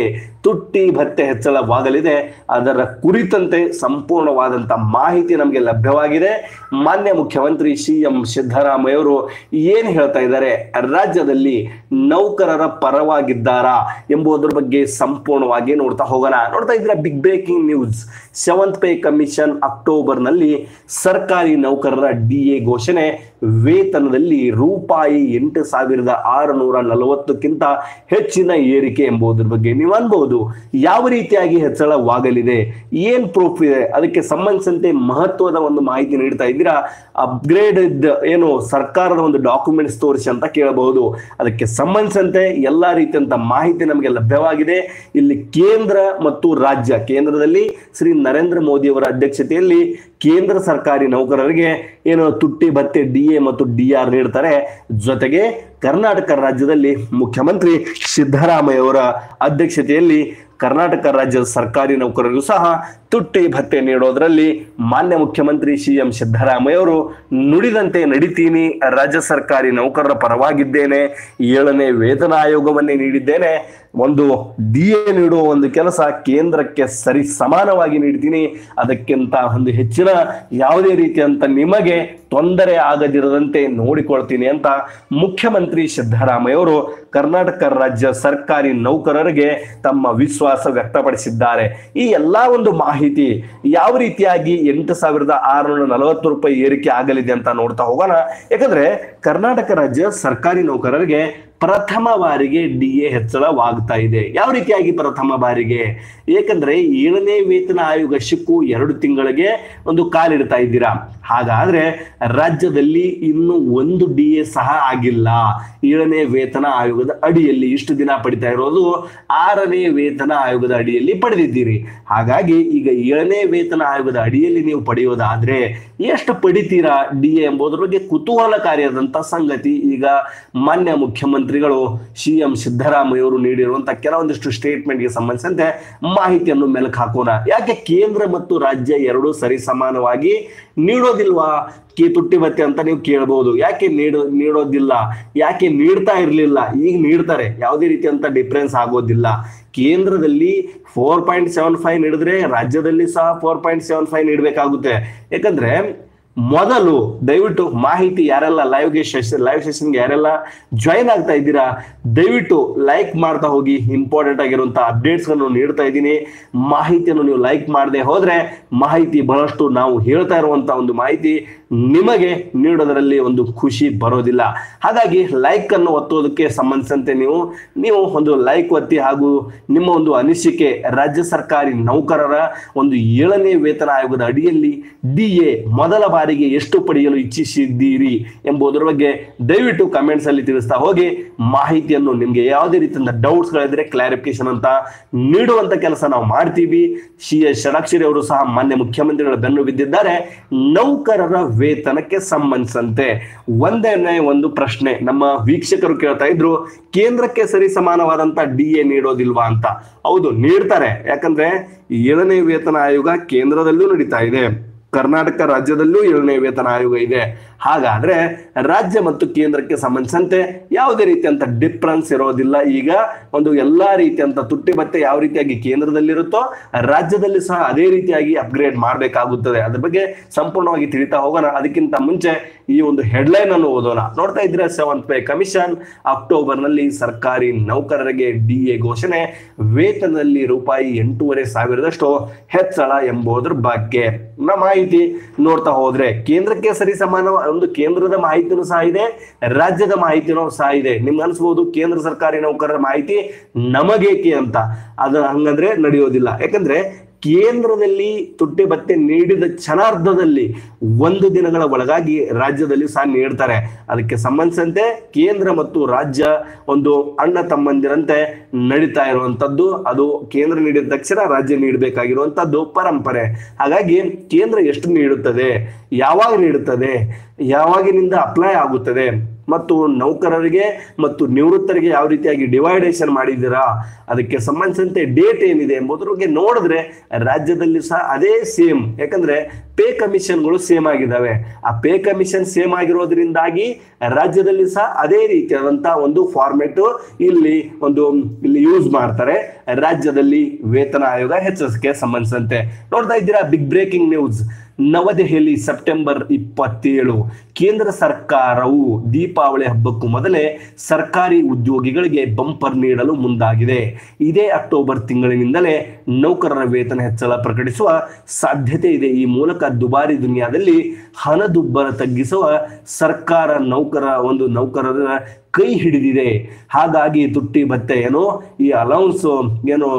ತುಟ್ಟಿ ಭತ್ಯೆ ಹೆಚ್ಚಳವಾಗಲಿದೆ ಅದರ ಕುರಿತಂತೆ ಸಂಪೂರ್ಣವಾದಂತ ಮಾಹಿತಿ ನಮಗೆ ಲಭ್ಯವಾಗಿದೆ ಮಾನ್ಯ ಮುಖ್ಯಮಂತ್ರಿ ಸಿ ಎಂ ಸಿದ್ದರಾಮಯ್ಯ ಅವರು ಏನ್ ಹೇಳ್ತಾ ಇದ್ದಾರೆ ರಾಜ್ಯದಲ್ಲಿ ನೌಕರರ ಪರವಾಗಿದ್ದಾರಾ ಎಂಬುದರ ಬಗ್ಗೆ ಸಂಪೂರ್ಣವಾಗಿ ನೋಡ್ತಾ ಹೋಗೋಣ ನೋಡ್ತಾ ಇದ್ರೆ big breaking news seventh pay commission October ನಲ್ಲಿ ಸರ್ಕಾರಿ ನೌಕರರ ಡಿ ಎ ಘೋಷಣೆ ವೇತನದಲ್ಲಿ ರೂಪಾಯಿ ಎಂಟು ಸಾವಿರದ ಆರುನೂರ ನಲವತ್ತಕ್ಕಿಂತ ಹೆಚ್ಚಿನ ಏರಿಕೆ ಎಂಬುದರ ಬಗ್ಗೆ ನೀವು ಅನ್ಬಹುದು ಯಾವ ರೀತಿಯಾಗಿ ಹೆಚ್ಚಳವಾಗಲಿದೆ ಏನ್ ಪ್ರೂಫ್ ಇದೆ ಅದಕ್ಕೆ ಸಂಬಂಧಿಸಿದಂತೆ ಮಹತ್ವದ ಒಂದು ಮಾಹಿತಿ ನೀಡ್ತಾ ಇದ್ದೀರಾ ಅಪ್ಗ್ರೇಡ್ ಏನು ಸರ್ಕಾರದ ಒಂದು ಡಾಕ್ಯುಮೆಂಟ್ಸ್ ತೋರಿಸಿ ಅಂತ ಕೇಳಬಹುದು ಅದಕ್ಕೆ ಸಂಬಂಧಿಸಿದಂತೆ ಎಲ್ಲಾ ರೀತಿಯಂತ ಮಾಹಿತಿ ನಮಗೆ ಲಭ್ಯವಾಗಿದೆ ಇಲ್ಲಿ ಕೇಂದ್ರ ಮತ್ತು ರಾಜ್ಯ ಕೇಂದ್ರದಲ್ಲಿ ಶ್ರೀ ನರೇಂದ್ರ ಮೋದಿ ಅವರ ಅಧ್ಯಕ್ಷತೆಯಲ್ಲಿ ಕೇಂದ್ರ ಸರ್ಕಾರಿ ನೌಕರರಿಗೆ ಏನು ತುಟ್ಟಿ ಭತ್ಯೆ ಡಿ ಎ ಮತ್ತು ಡಿ ಆರ್ ನೀಡ್ತಾರೆ ಜೊತೆಗೆ ಕರ್ನಾಟಕ ರಾಜ್ಯದಲ್ಲಿ ಮುಖ್ಯಮಂತ್ರಿ ಸಿದ್ದರಾಮಯ್ಯ ಅವರ ಅಧ್ಯಕ್ಷತೆಯಲ್ಲಿ ಕರ್ನಾಟಕ ರಾಜ್ಯದ ಸರ್ಕಾರಿ ನೌಕರರಿಗೂ ಸಹ ತುಟ್ಟಿ ಭತ್ಯೆ ನೀಡೋದ್ರಲ್ಲಿ ಮಾನ್ಯ ಮುಖ್ಯಮಂತ್ರಿ ಸಿ ಎಂ ಸಿದ್ದರಾಮಯ್ಯ ಅವರು ನುಡಿದಂತೆ ನಡಿತೀನಿ ರಾಜ್ಯ ಸರ್ಕಾರಿ ನೌಕರರ ಪರವಾಗಿದ್ದೇನೆ ಏಳನೇ ವೇತನ ಆಯೋಗವನ್ನೇ ನೀಡಿದ್ದೇನೆ ಒಂದು ಡಿ ಎ ನೀಡುವ ಒಂದು ಕೆಲಸ ಕೇಂದ್ರಕ್ಕೆ ಸರಿ ಸಮಾನವಾಗಿ ನೀಡ್ತೀನಿ ಅದಕ್ಕಿಂತ ಒಂದು ಹೆಚ್ಚಿನ ಯಾವುದೇ ರೀತಿಯಂತ ನಿಮಗೆ ತೊಂದರೆ ಆಗದಿರದಂತೆ ನೋಡಿಕೊಳ್ತೀನಿ ಅಂತ ಮುಖ್ಯಮಂತ್ರಿ ಸಿದ್ದರಾಮಯ್ಯ ಅವರು ಕರ್ನಾಟಕ ರಾಜ್ಯ ಸರ್ಕಾರಿ ನೌಕರರಿಗೆ ತಮ್ಮ ವಿಶ್ವಾಸ ವ್ಯಕ್ತಪಡಿಸಿದ್ದಾರೆ ಈ ಎಲ್ಲಾ ಒಂದು ಮಾಹಿತಿ ಯಾವ ರೀತಿಯಾಗಿ ಎಂಟು ಸಾವಿರದ ಆರುನೂರ ನಲವತ್ತು ರೂಪಾಯಿ ಏರಿಕೆ ಆಗಲಿದೆ ಅಂತ ನೋಡ್ತಾ ಹೋಗೋಣ ಯಾಕಂದ್ರೆ ಕರ್ನಾಟಕ ರಾಜ್ಯ ಸರ್ಕಾರಿ ನೌಕರರಿಗೆ ಪ್ರಥಮ ಬಾರಿಗೆ ಡಿ ಎ ಹೆಚ್ಚಳವಾಗ್ತಾ ಇದೆ ಯಾವ ರೀತಿಯಾಗಿ ಪ್ರಥಮ ಬಾರಿಗೆ ಏಕೆಂದ್ರೆ ಏಳನೇ ವೇತನ ಆಯೋಗ ಸಿಕ್ಕು ಎರಡು ತಿಂಗಳಿಗೆ ಒಂದು ಕಾಲಿಡ್ತಾ ಇದ್ದೀರಾ ಹಾಗಾದ್ರೆ ರಾಜ್ಯದಲ್ಲಿ ಇನ್ನು ಒಂದು ಡಿ ಎ ಸಹ ಆಗಿಲ್ಲ ಏಳನೇ ವೇತನ ಆಯೋಗದ ಅಡಿಯಲ್ಲಿ ಇಷ್ಟು ದಿನ ಪಡಿತಾ ಇರೋದು ಆರನೇ ವೇತನ ಆಯೋಗದ ಅಡಿಯಲ್ಲಿ ಪಡೆದಿದ್ದೀರಿ ಹಾಗಾಗಿ ಈಗ ಏಳನೇ ವೇತನ ಆಯೋಗದ ಅಡಿಯಲ್ಲಿ ನೀವು ಪಡೆಯೋದಾದ್ರೆ ಎಷ್ಟು ಪಡಿತೀರಾ ಡಿ ಎ ಎಂಬುದರ ಬಗ್ಗೆ ಕುತೂಹಲಕಾರಿಯಾದಂತ ಸಂಗತಿ ಈಗ ಮಾನ್ಯ ಮುಖ್ಯಮಂತ್ರಿಗಳು ಸಿ ಎಂ ಸಿದ್ದರಾಮಯ್ಯ ಅವರು ನೀಡಿರುವಂತಹ ಕೆಲವೊಂದಿಷ್ಟು ಸ್ಟೇಟ್ಮೆಂಟ್ಗೆ ಸಂಬಂಧಿಸಿದಂತೆ ಮಾಹಿತಿಯನ್ನು ಮೆಲುಕು ಹಾಕೋಣ ಯಾಕೆ ಕೇಂದ್ರ ಮತ್ತು ರಾಜ್ಯ ಎರಡೂ ಸರಿ ಸಮಾನವಾಗಿ ನೀಡೋದಿಲ್ವಾ ಕಿ ತುಟ್ಟಿ ಭತ್ಯೆ ಅಂತ ನೀವು ಕೇಳಬಹುದು ಯಾಕೆ ನೀಡೋ ನೀಡೋದಿಲ್ಲ ಯಾಕೆ ನೀಡ್ತಾ ಇರ್ಲಿಲ್ಲ ಈಗ ನೀಡ್ತಾರೆ ಯಾವುದೇ ರೀತಿಯಂತ ಡಿಫ್ರೆನ್ಸ್ ಆಗೋದಿಲ್ಲ ಕೇಂದ್ರದಲ್ಲಿ ಫೋರ್ ಪಾಯಿಂಟ್ ಸೆವೆನ್ ಫೈವ್ ನೀಡಿದ್ರೆ ರಾಜ್ಯದಲ್ಲಿ ಸಹ ಫೋರ್ ಪಾಯಿಂಟ್ ಸೆವೆನ್ ಫೈವ್ ನೀಡಬೇಕಾಗುತ್ತೆ ಯಾಕಂದ್ರೆ ಮೊದಲು ದಯವಿಟ್ಟು ಮಾಹಿತಿ ಯಾರೆಲ್ಲ ಲೈವ್ಗೆ ಸೆಷನ್ ಲೈವ್ ಸೆಷನ್ಗೆ ಯಾರೆಲ್ಲ ಜಾಯಿನ್ ಆಗ್ತಾ ಇದ್ದೀರಾ ದಯವಿಟ್ಟು ಲೈಕ್ ಮಾಡ್ತಾ ಹೋಗಿ ಇಂಪಾರ್ಟೆಂಟ್ ಆಗಿರುವಂತಹ ಅಪ್ಡೇಟ್ಸ್ ಗಳನ್ನು ನೀಡ್ತಾ ಇದ್ದೀನಿ ಮಾಹಿತಿಯನ್ನು ನೀವು ಲೈಕ್ ಮಾಡದೆ ಹೋದ್ರೆ ಮಾಹಿತಿ ಬಹಳಷ್ಟು ನಾವು ಹೇಳ್ತಾ ಇರುವಂತಹ ಒಂದು ಮಾಹಿತಿ ನಿಮಗೆ ನೀಡೋದರಲ್ಲಿ ಒಂದು ಖುಷಿ ಬರೋದಿಲ್ಲ ಹಾಗಾಗಿ ಲೈಕ್ ಅನ್ನು ಒತ್ತೋದಕ್ಕೆ ಸಂಬಂಧಿಸಿದಂತೆ ನೀವು ನೀವು ಒಂದು ಲೈಕ್ ಒತ್ತಿ ಹಾಗೂ ನಿಮ್ಮ ಒಂದು ಅನಿಸಿಕೆ ರಾಜ್ಯ ಸರ್ಕಾರಿ ನೌಕರರ ಒಂದು ಏಳನೇ ವೇತನ ಆಯೋಗದ ಅಡಿಯಲ್ಲಿ ಡಿ ಎ ಮೊದಲ ಬಾರಿಗೆ ಎಷ್ಟು ಪಡೆಯಲು ಇಚ್ಛಿಸಿದ್ದೀರಿ ಎಂಬುದರ ಬಗ್ಗೆ ದಯವಿಟ್ಟು ಕಮೆಂಟ್ಸ್ ಅಲ್ಲಿ ತಿಳಿಸ್ತಾ ಹೋಗಿ ಮಾಹಿತಿಯನ್ನು ನಿಮ್ಗೆ ಯಾವುದೇ ರೀತಿಯಿಂದ ಡೌಟ್ಸ್ ಗಳಿದ್ರೆ ಕ್ಲಾರಿಫಿಕೇಶನ್ ಅಂತ ನೀಡುವಂತ ಕೆಲಸ ನಾವು ಮಾಡ್ತೀವಿ ಸಿ ಎಸ್ ಷಡಾಕ್ಷರಿ ಅವರು ಸಹ ಮಾನ್ಯ ಮುಖ್ಯಮಂತ್ರಿಗಳ ಬೆನ್ನು ಬಿದ್ದಿದ್ದಾರೆ ನೌಕರರ ವೇತನಕ್ಕೆ ಸಂಬಂಧಿಸಿದಂತೆ ಒಂದೇನೇ ಒಂದು ಪ್ರಶ್ನೆ ನಮ್ಮ ವೀಕ್ಷಕರು ಕೇಳ್ತಾ ಇದ್ರು ಕೇಂದ್ರಕ್ಕೆ ಸರಿ ಸಮಾನವಾದಂತ ಡಿ ಎ ನೀಡೋದಿಲ್ವಾ ಅಂತ ಹೌದು ನೀಡ್ತಾರೆ ಯಾಕಂದ್ರೆ ಏಳನೇ ವೇತನ ಆಯೋಗ ಕೇಂದ್ರದಲ್ಲೂ ನಡೀತಾ ಇದೆ ಕರ್ನಾಟಕ ರಾಜ್ಯದಲ್ಲೂ ಏಳನೇ ವೇತನ ಆಯೋಗ ಇದೆ ಹಾಗಾದ್ರೆ ರಾಜ್ಯ ಮತ್ತು ಕೇಂದ್ರಕ್ಕೆ ಸಂಬಂಧಿಸಿದಂತೆ ಯಾವುದೇ ರೀತಿಯಂತ ಡಿಫ್ರೆನ್ಸ್ ಇರೋದಿಲ್ಲ ಈಗ ಒಂದು ಎಲ್ಲಾ ರೀತಿಯಂತ ತುಟ್ಟಿ ಭತ್ಯೆ ಯಾವ ರೀತಿಯಾಗಿ ಕೇಂದ್ರದಲ್ಲಿರುತ್ತೋ ರಾಜ್ಯದಲ್ಲಿ ಸಹ ಅದೇ ರೀತಿಯಾಗಿ ಅಪ್ಗ್ರೇಡ್ ಮಾಡಬೇಕಾಗುತ್ತದೆ ಅದ್ರ ಬಗ್ಗೆ ಸಂಪೂರ್ಣವಾಗಿ ತಿಳಿತಾ ಹೋಗೋಣ ಅದಕ್ಕಿಂತ ಮುಂಚೆ ಈ ಒಂದು ಹೆಡ್ಲೈನ್ ಅನ್ನು ಓದೋಣ ನೋಡ್ತಾ ಇದ್ರೆ ಸೆವೆಂತ್ ಪೇ ಕಮಿಷನ್ ಅಕ್ಟೋಬರ್ ನಲ್ಲಿ ಸರ್ಕಾರಿ ನೌಕರರಿಗೆ ಡಿ ಎ ಘೋಷಣೆ ವೇತನದಲ್ಲಿ ರೂಪಾಯಿ ಎಂಟೂವರೆ ಸಾವಿರದಷ್ಟು ಹೆಚ್ಚಳ ಎಂಬುದರ ಬಗ್ಗೆ ನಮ್ಮ ಮಾಹಿತಿ ನೋಡ್ತಾ ಹೋದ್ರೆ ಕೇಂದ್ರಕ್ಕೆ ಸರಿ ಸಮಾನ ಒಂದು ಕೇಂದ್ರದ ಮಾಹಿತಿನೂ ಸಹ ಇದೆ ರಾಜ್ಯದ ಮಾಹಿತಿನೂ ಸಹ ಇದೆ ನಿಮ್ಗೆ ಅನ್ಸ್ಬೋದು ಕೇಂದ್ರ ಸರ್ಕಾರಿ ನೌಕರರ ಮಾಹಿತಿ ನಮಗೇಕೆ ಅಂತ ಅದು ಹಂಗಂದ್ರೆ ನಡೆಯೋದಿಲ್ಲ ಯಾಕಂದ್ರೆ ಕೇಂದ್ರದಲ್ಲಿ ತುಟ್ಟಿ ಭತ್ಯೆ ನೀಡಿದ ಕ್ಷಣಾರ್ಧದಲ್ಲಿ ಒಂದು ದಿನಗಳ ಒಳಗಾಗಿ ರಾಜ್ಯದಲ್ಲಿ ಸಹ ನೀಡ್ತಾರೆ ಅದಕ್ಕೆ ಸಂಬಂಧಿಸಿದಂತೆ ಕೇಂದ್ರ ಮತ್ತು ರಾಜ್ಯ ಒಂದು ಅಣ್ಣ ತಮ್ಮಂದಿರಂತೆ ನಡೀತಾ ಇರುವಂತದ್ದು ಅದು ಕೇಂದ್ರ ನೀಡಿದ ತಕ್ಷಣ ರಾಜ್ಯ ನೀಡಬೇಕಾಗಿರುವಂತದ್ದು ಪರಂಪರೆ ಹಾಗಾಗಿ ಕೇಂದ್ರ ಎಷ್ಟು ನೀಡುತ್ತದೆ ಯಾವಾಗ ನೀಡುತ್ತದೆ ಯಾವಾಗಿನಿಂದ ಅಪ್ಲೈ ಆಗುತ್ತದೆ ಮತ್ತು ನೌಕರರಿಗೆ ಮತ್ತು ನಿವೃತ್ತರಿಗೆ ಯಾವ ರೀತಿಯಾಗಿ ಡಿವೈಡೇಷನ್ ಮಾಡಿದ್ದೀರಾ ಅದಕ್ಕೆ ಸಂಬಂಧಿಸಿದಂತೆ ಡೇಟ್ ಏನಿದೆ ಎಂಬುದ್ರ ಬಗ್ಗೆ ನೋಡಿದ್ರೆ ರಾಜ್ಯದಲ್ಲಿ ಸಹ ಅದೇ ಸೇಮ್ ಯಾಕಂದ್ರೆ ಪೇ ಕಮಿಷನ್ಗಳು ಸೇಮ್ ಆಗಿದ್ದಾವೆ ಆ ಪೇ ಕಮಿಷನ್ ಸೇಮ್ ಆಗಿರೋದ್ರಿಂದಾಗಿ ರಾಜ್ಯದಲ್ಲಿ ಸಹ ಅದೇ ರೀತಿಯಾದಂತಹ ಒಂದು ಫಾರ್ಮೆಟ್ ಇಲ್ಲಿ ಒಂದು ಇಲ್ಲಿ ಯೂಸ್ ಮಾಡ್ತಾರೆ ರಾಜ್ಯದಲ್ಲಿ ವೇತನ ಆಯೋಗ ಹೆಚ್ಚಿಸಕ್ಕೆ ಸಂಬಂಧಿಸಿದಂತೆ ನೋಡ್ತಾ ಇದ್ದೀರಾ ಬಿಗ್ ಬ್ರೇಕಿಂಗ್ ನ್ಯೂಸ್ ನವದೆಹಲಿ ಸೆಪ್ಟೆಂಬರ್ ಇಪ್ಪತ್ತೇಳು ಕೇಂದ್ರ ಸರ್ಕಾರವು ದೀಪಾವಳಿ ಹಬ್ಬಕ್ಕೂ ಮೊದಲೇ ಸರ್ಕಾರಿ ಉದ್ಯೋಗಿಗಳಿಗೆ ಬಂಪರ್ ನೀಡಲು ಮುಂದಾಗಿದೆ ಇದೇ ಅಕ್ಟೋಬರ್ ತಿಂಗಳಿನಿಂದಲೇ ನೌಕರರ ವೇತನ ಹೆಚ್ಚಳ ಪ್ರಕಟಿಸುವ ಸಾಧ್ಯತೆ ಇದೆ ಈ ಮೂಲಕ ದುಬಾರಿ ದುನಿಯಾದಲ್ಲಿ ಹಣದುಬ್ಬರ ತಗ್ಗಿಸುವ ಸರ್ಕಾರ ನೌಕರ ಒಂದು ನೌಕರರ ಕೈ ಹಿಡಿದಿದೆ ಹಾಗಾಗಿ ತುಟ್ಟಿ ಭತ್ತೆ ಏನೋ ಈ ಅಲೌನ್ಸ್ ಏನೋ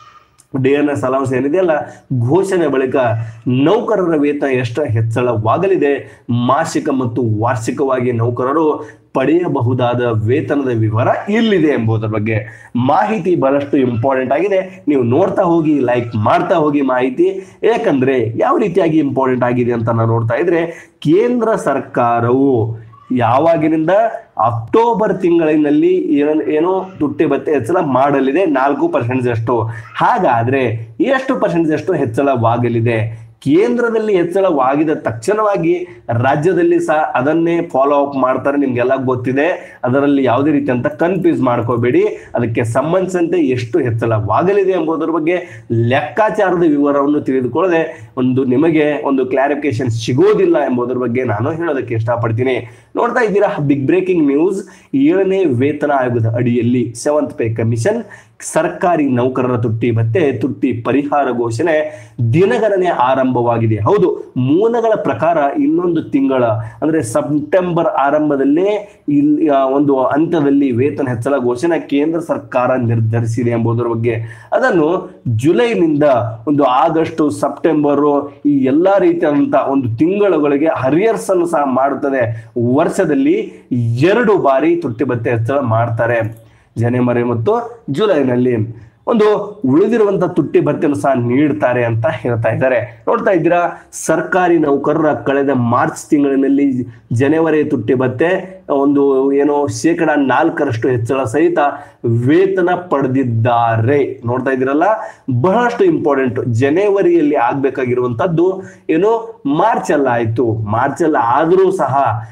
ಡಿ ಎನ್ ಎಸ್ ಅಲೌನ್ಸ್ ಏನಿದೆಯಲ್ಲ ಘೋಷಣೆ ಬಳಿಕ ನೌಕರರ ವೇತನ ಎಷ್ಟು ಹೆಚ್ಚಳವಾಗಲಿದೆ ಮಾಸಿಕ ಮತ್ತು ವಾರ್ಷಿಕವಾಗಿ ನೌಕರರು ಪಡೆಯಬಹುದಾದ ವೇತನದ ವಿವರ ಇಲ್ಲಿದೆ ಎಂಬುದರ ಬಗ್ಗೆ ಮಾಹಿತಿ ಬಹಳಷ್ಟು ಇಂಪಾರ್ಟೆಂಟ್ ಆಗಿದೆ ನೀವು ನೋಡ್ತಾ ಹೋಗಿ ಲೈಕ್ ಮಾಡ್ತಾ ಹೋಗಿ ಮಾಹಿತಿ ಯಾಕಂದ್ರೆ ಯಾವ ರೀತಿಯಾಗಿ ಇಂಪಾರ್ಟೆಂಟ್ ಆಗಿದೆ ಅಂತ ನಾವು ನೋಡ್ತಾ ಇದ್ರೆ ಕೇಂದ್ರ ಸರ್ಕಾರವು ಯಾವಾಗಿನಿಂದ ಅಕ್ಟೋಬರ್ ತಿಂಗಳಿನಲ್ಲಿ ಏನ್- ಏನೋ ತುಟ್ಟಿ ಭತ್ತೆ ಹೆಚ್ಚಳ ಮಾಡಲಿದೆ ನಾಲ್ಕು ಪರ್ಸೆಂಟ್ ಅಷ್ಟು ಹಾಗಾದ್ರೆ ಎಷ್ಟು ಪರ್ಸೆಂಟ್ ಅಷ್ಟು ಹೆಚ್ಚಳವಾಗಲಿದೆ ಕೇಂದ್ರದಲ್ಲಿ ಹೆಚ್ಚಳವಾಗಿದ ತಕ್ಷಣವಾಗಿ ರಾಜ್ಯದಲ್ಲಿ ಸಹ ಅದನ್ನೇ ಫಾಲೋ ಅಪ್ ಮಾಡ್ತಾರೆ ನಿಮ್ಗೆಲ್ಲ ಗೊತ್ತಿದೆ ಅದರಲ್ಲಿ ಯಾವುದೇ ರೀತಿ ಅಂತ ಕನ್ಫ್ಯೂಸ್ ಮಾಡ್ಕೋಬೇಡಿ ಅದಕ್ಕೆ ಸಂಬಂಧಿಸಿದಂತೆ ಎಷ್ಟು ಹೆಚ್ಚಳವಾಗಲಿದೆ ಎಂಬುದರ ಬಗ್ಗೆ ಲೆಕ್ಕಾಚಾರದ ವಿವರವನ್ನು ತಿಳಿದುಕೊಳ್ಳದೆ ಒಂದು ನಿಮಗೆ ಒಂದು ಕ್ಲಾರಿಫಿಕೇಶನ್ ಸಿಗೋದಿಲ್ಲ ಎಂಬುದರ ಬಗ್ಗೆ ನಾನು ಹೇಳೋದಕ್ಕೆ ಇಷ್ಟಪಡ್ತೀನಿ ನೋಡ್ತಾ ಇದ್ದೀರಾ ಬಿಗ್ ಬ್ರೇಕಿಂಗ್ ನ್ಯೂಸ್ ಏಳನೇ ವೇತನ ಆಯೋಗದ ಅಡಿಯಲ್ಲಿ ಸೆವೆಂತ್ ಪೇ ಕಮಿಷನ್ ಸರ್ಕಾರಿ ನೌಕರರ ತುಟ್ಟಿ ಭತ್ತೆ ತುಟ್ಟಿ ಪರಿಹಾರ ಘೋಷಣೆ ದಿನಗಣನೆ ಆರಂಭವಾಗಿದೆ ಹೌದು ಮೂಲಗಳ ಪ್ರಕಾರ ಇನ್ನೊಂದು ತಿಂಗಳ ಅಂದ್ರೆ ಸೆಪ್ಟೆಂಬರ್ ಆರಂಭದಲ್ಲೇ ಇಲ್ಲಿ ಆ, ಒಂದು ಹಂತದಲ್ಲಿ ವೇತನ ಹೆಚ್ಚಳ ಘೋಷಣೆ ಕೇಂದ್ರ ಸರ್ಕಾರ ನಿರ್ಧರಿಸಿದೆ ಎಂಬುದರ ಬಗ್ಗೆ ಅದನ್ನು ಜುಲೈನಿಂದ ಒಂದು ಆಗಸ್ಟ್ ಸೆಪ್ಟೆಂಬರ್ ಈ ಎಲ್ಲಾ ರೀತಿಯಾದಂತಹ ಒಂದು ತಿಂಗಳುಗಳಿಗೆ ಹರಿಯರ್ಸ್ ಅನ್ನು ಸಹ ಮಾಡುತ್ತದೆ ವರ್ಷದಲ್ಲಿ ಎರಡು ಬಾರಿ ತುಟ್ಟಿ ಭತ್ತೆ ಹೆಚ್ಚಳ ಮಾಡ್ತಾರೆ ಜನವರಿ ಮತ್ತು ಜುಲೈನಲ್ಲಿ ಒಂದು ಉಳಿದಿರುವಂತ ತುಟ್ಟಿ ಭತ್ತೆಯನ್ನು ಸಹ ನೀಡ್ತಾರೆ ಅಂತ ಹೇಳ್ತಾ ಇದ್ದಾರೆ ನೋಡ್ತಾ ಇದ್ದೀರಾ ಸರ್ಕಾರಿ ನೌಕರರ ಕಳೆದ ಮಾರ್ಚ್ ತಿಂಗಳಿನಲ್ಲಿ ಜನವರಿ ತುಟ್ಟಿ ಭತ್ತೆ ಒಂದು ಏನೋ ಶೇಕಡ ನಾಲ್ಕರಷ್ಟು ಹೆಚ್ಚಳ ಸಹಿತ ವೇತನ ಪಡೆದಿದ್ದಾರೆ ನೋಡ್ತಾ ಇದ್ದೀರಲ್ಲ ಬಹಳಷ್ಟು ಇಂಪಾರ್ಟೆಂಟ್ ಜನವರಿಯಲ್ಲಿ ಆಗ್ಬೇಕಾಗಿರುವಂತದ್ದು ಏನು ಮಾರ್ಚ್ ಅಲ್ಲ ಆಯ್ತು ಮಾರ್ಚ್ ಅಲ್ಲ ಆದರೂ ಸಹ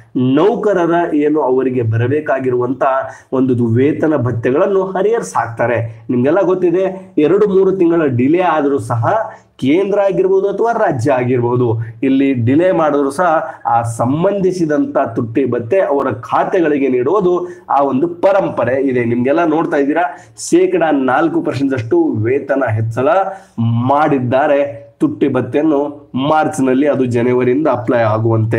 ನೌಕರರ ಏನು ಅವರಿಗೆ ಬರಬೇಕಾಗಿರುವಂತ ಒಂದು ವೇತನ ಭತ್ಯೆಗಳನ್ನು ಹರಿಯರ್ಸ್ ಹಾಕ್ತಾರೆ ನಿಮ್ಗೆಲ್ಲ ಗೊತ್ತಿದೆ ಎರಡು ಮೂರು ತಿಂಗಳ ಡಿಲೇ ಆದರೂ ಸಹ ಕೇಂದ್ರ ಆಗಿರ್ಬೋದು ಅಥವಾ ರಾಜ್ಯ ಆಗಿರ್ಬೋದು ಇಲ್ಲಿ ಡಿಲೇ ಮಾಡಿದ್ರು ಸಹ ಆ ಸಂಬಂಧಿಸಿದಂತ ತುಟ್ಟಿ ಭತ್ತೆ ಅವರ ಖಾತೆಗಳಿಗೆ ನೀಡುವುದು ಆ ಒಂದು ಪರಂಪರೆ ಇದೆ ನಿಮ್ಗೆಲ್ಲ ನೋಡ್ತಾ ಇದ್ದೀರಾ ಶೇಕಡ ನಾಲ್ಕು ಪರ್ಸೆಂಟ್ ಅಷ್ಟು ವೇತನ ಹೆಚ್ಚಳ ಮಾಡಿದ್ದಾರೆ ತುಟ್ಟಿ ಭತ್ತೆಯನ್ನು ಮಾರ್ಚ್ ನಲ್ಲಿ ಅದು ಜನವರಿಯಿಂದ ಅಪ್ಲೈ ಆಗುವಂತೆ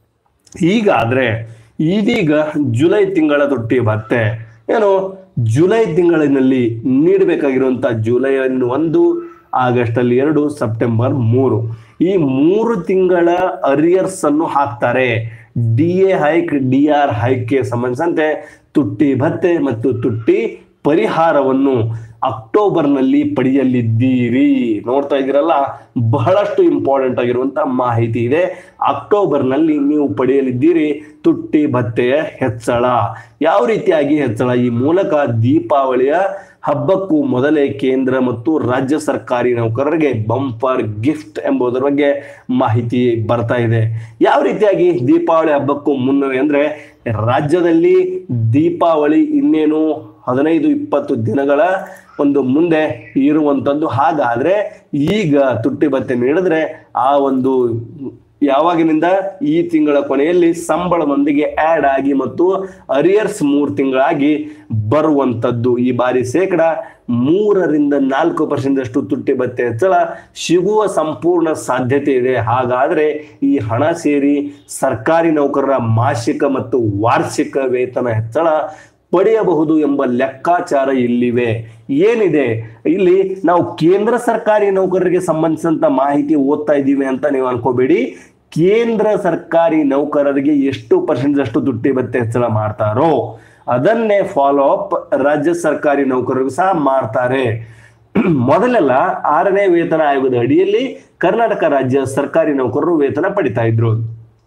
ಹೀಗಾದ್ರೆ ಇದೀಗ ಜುಲೈ ತಿಂಗಳ ತುಟ್ಟಿ ಭತ್ತೆ ಏನು ಜುಲೈ ತಿಂಗಳಿನಲ್ಲಿ ನೀಡಬೇಕಾಗಿರುವಂತ ಜುಲೈ ಒಂದು ಆಗಸ್ಟ್ ಅಲ್ಲಿ ಎರಡು ಸೆಪ್ಟೆಂಬರ್ ಮೂರು ಈ ಮೂರು ತಿಂಗಳ ಅರಿಯರ್ಸ್ ಅನ್ನು ಹಾಕ್ತಾರೆ D A hike D R ಹೈಕ್ಗೆ ಸಂಬಂಧಿಸಿದಂತೆ ತುಟ್ಟಿ ಭತ್ತೆ ಮತ್ತು ತುಟ್ಟಿ ಪರಿಹಾರವನ್ನು ಅಕ್ಟೋಬರ್ನಲ್ಲಿ ಪಡೆಯಲಿದ್ದೀರಿ ನೋಡ್ತಾ ಇದ್ದೀರಲ್ಲ ಬಹಳಷ್ಟು ಇಂಪಾರ್ಟೆಂಟ್ ಆಗಿರುವಂತ ಮಾಹಿತಿ ಇದೆ ಅಕ್ಟೋಬರ್ನಲ್ಲಿ ನೀವು ಪಡೆಯಲಿದ್ದೀರಿ ತುಟ್ಟಿ ಭತ್ತೆಯ ಹೆಚ್ಚಳ ಯಾವ ರೀತಿಯಾಗಿ ಹೆಚ್ಚಳ ಈ ಮೂಲಕ ದೀಪಾವಳಿಯ ಹಬ್ಬಕ್ಕೂ ಮೊದಲೇ ಕೇಂದ್ರ ಮತ್ತು ರಾಜ್ಯ ಸರ್ಕಾರಿ ನೌಕರರಿಗೆ ಬಂಪರ್ ಗಿಫ್ಟ್ ಎಂಬುದರ ಬಗ್ಗೆ ಮಾಹಿತಿ ಬರ್ತಾ ಇದೆ ಯಾವ ರೀತಿಯಾಗಿ ದೀಪಾವಳಿ ಹಬ್ಬಕ್ಕೂ ಮುನ್ನವೇ ಅಂದ್ರೆ ರಾಜ್ಯದಲ್ಲಿ ದೀಪಾವಳಿ ಇನ್ನೇನು ಹದಿನೈದು ಇಪ್ಪತ್ತು ದಿನಗಳ ಒಂದು ಮುಂದೆ ಇರುವಂತದ್ದು ಹಾಗಾದ್ರೆ ಈಗ ತುಟ್ಟಿ ಭತ್ತೆ ನೀಡಿದ್ರೆ ಆ ಒಂದು ಯಾವಾಗಿನಿಂದ ಈ ತಿಂಗಳ ಕೊನೆಯಲ್ಲಿ ಸಂಬಳದೊಂದಿಗೆ ಆಡ್ ಆಗಿ ಮತ್ತು ಅರಿಯರ್ಸ್ ಮೂರು ತಿಂಗಳಾಗಿ ಬರುವಂತದ್ದು ಈ ಬಾರಿ ಶೇಕಡ ಮೂರರಿಂದ ನಾಲ್ಕು ಪರ್ಸೆಂಟ್ ಅಷ್ಟು ತುಟ್ಟಿ ಭತ್ತೆ ಹೆಚ್ಚಳ ಸಿಗುವ ಸಂಪೂರ್ಣ ಸಾಧ್ಯತೆ ಇದೆ ಹಾಗಾದ್ರೆ ಈ ಹಣ ಸೇರಿ ಸರ್ಕಾರಿ ನೌಕರರ ಮಾಸಿಕ ಮತ್ತು ವಾರ್ಷಿಕ ವೇತನ ಹೆಚ್ಚಳ ಪಡೆಯಬಹುದು ಎಂಬ ಲೆಕ್ಕಾಚಾರ ಇಲ್ಲಿವೆ ಏನಿದೆ ಇಲ್ಲಿ ನಾವು ಕೇಂದ್ರ ಸರ್ಕಾರಿ ನೌಕರರಿಗೆ ಸಂಬಂಧಿಸಿದಂತ ಮಾಹಿತಿ ಓದ್ತಾ ಇದ್ದೀವಿ ಅಂತ ನೀವು ಅನ್ಕೋಬೇಡಿ ಕೇಂದ್ರ ಸರ್ಕಾರಿ ನೌಕರರಿಗೆ ಎಷ್ಟು ಪರ್ಸೆಂಟ್ ಅಷ್ಟು ತುಟ್ಟಿ ಭತ್ತೆ ಹೆಚ್ಚಳ ಮಾಡ್ತಾರೋ ಅದನ್ನೇ ಫಾಲೋ ಅಪ್ ರಾಜ್ಯ ಸರ್ಕಾರಿ ನೌಕರರಿಗೂ ಸಹ ಮಾಡ್ತಾರೆ ಮೊದಲೆಲ್ಲ ಆರನೇ ವೇತನ ಆಯೋಗದ ಅಡಿಯಲ್ಲಿ ಕರ್ನಾಟಕ ರಾಜ್ಯ ಸರ್ಕಾರಿ ನೌಕರರು ವೇತನ ಪಡಿತಾ ಇದ್ರು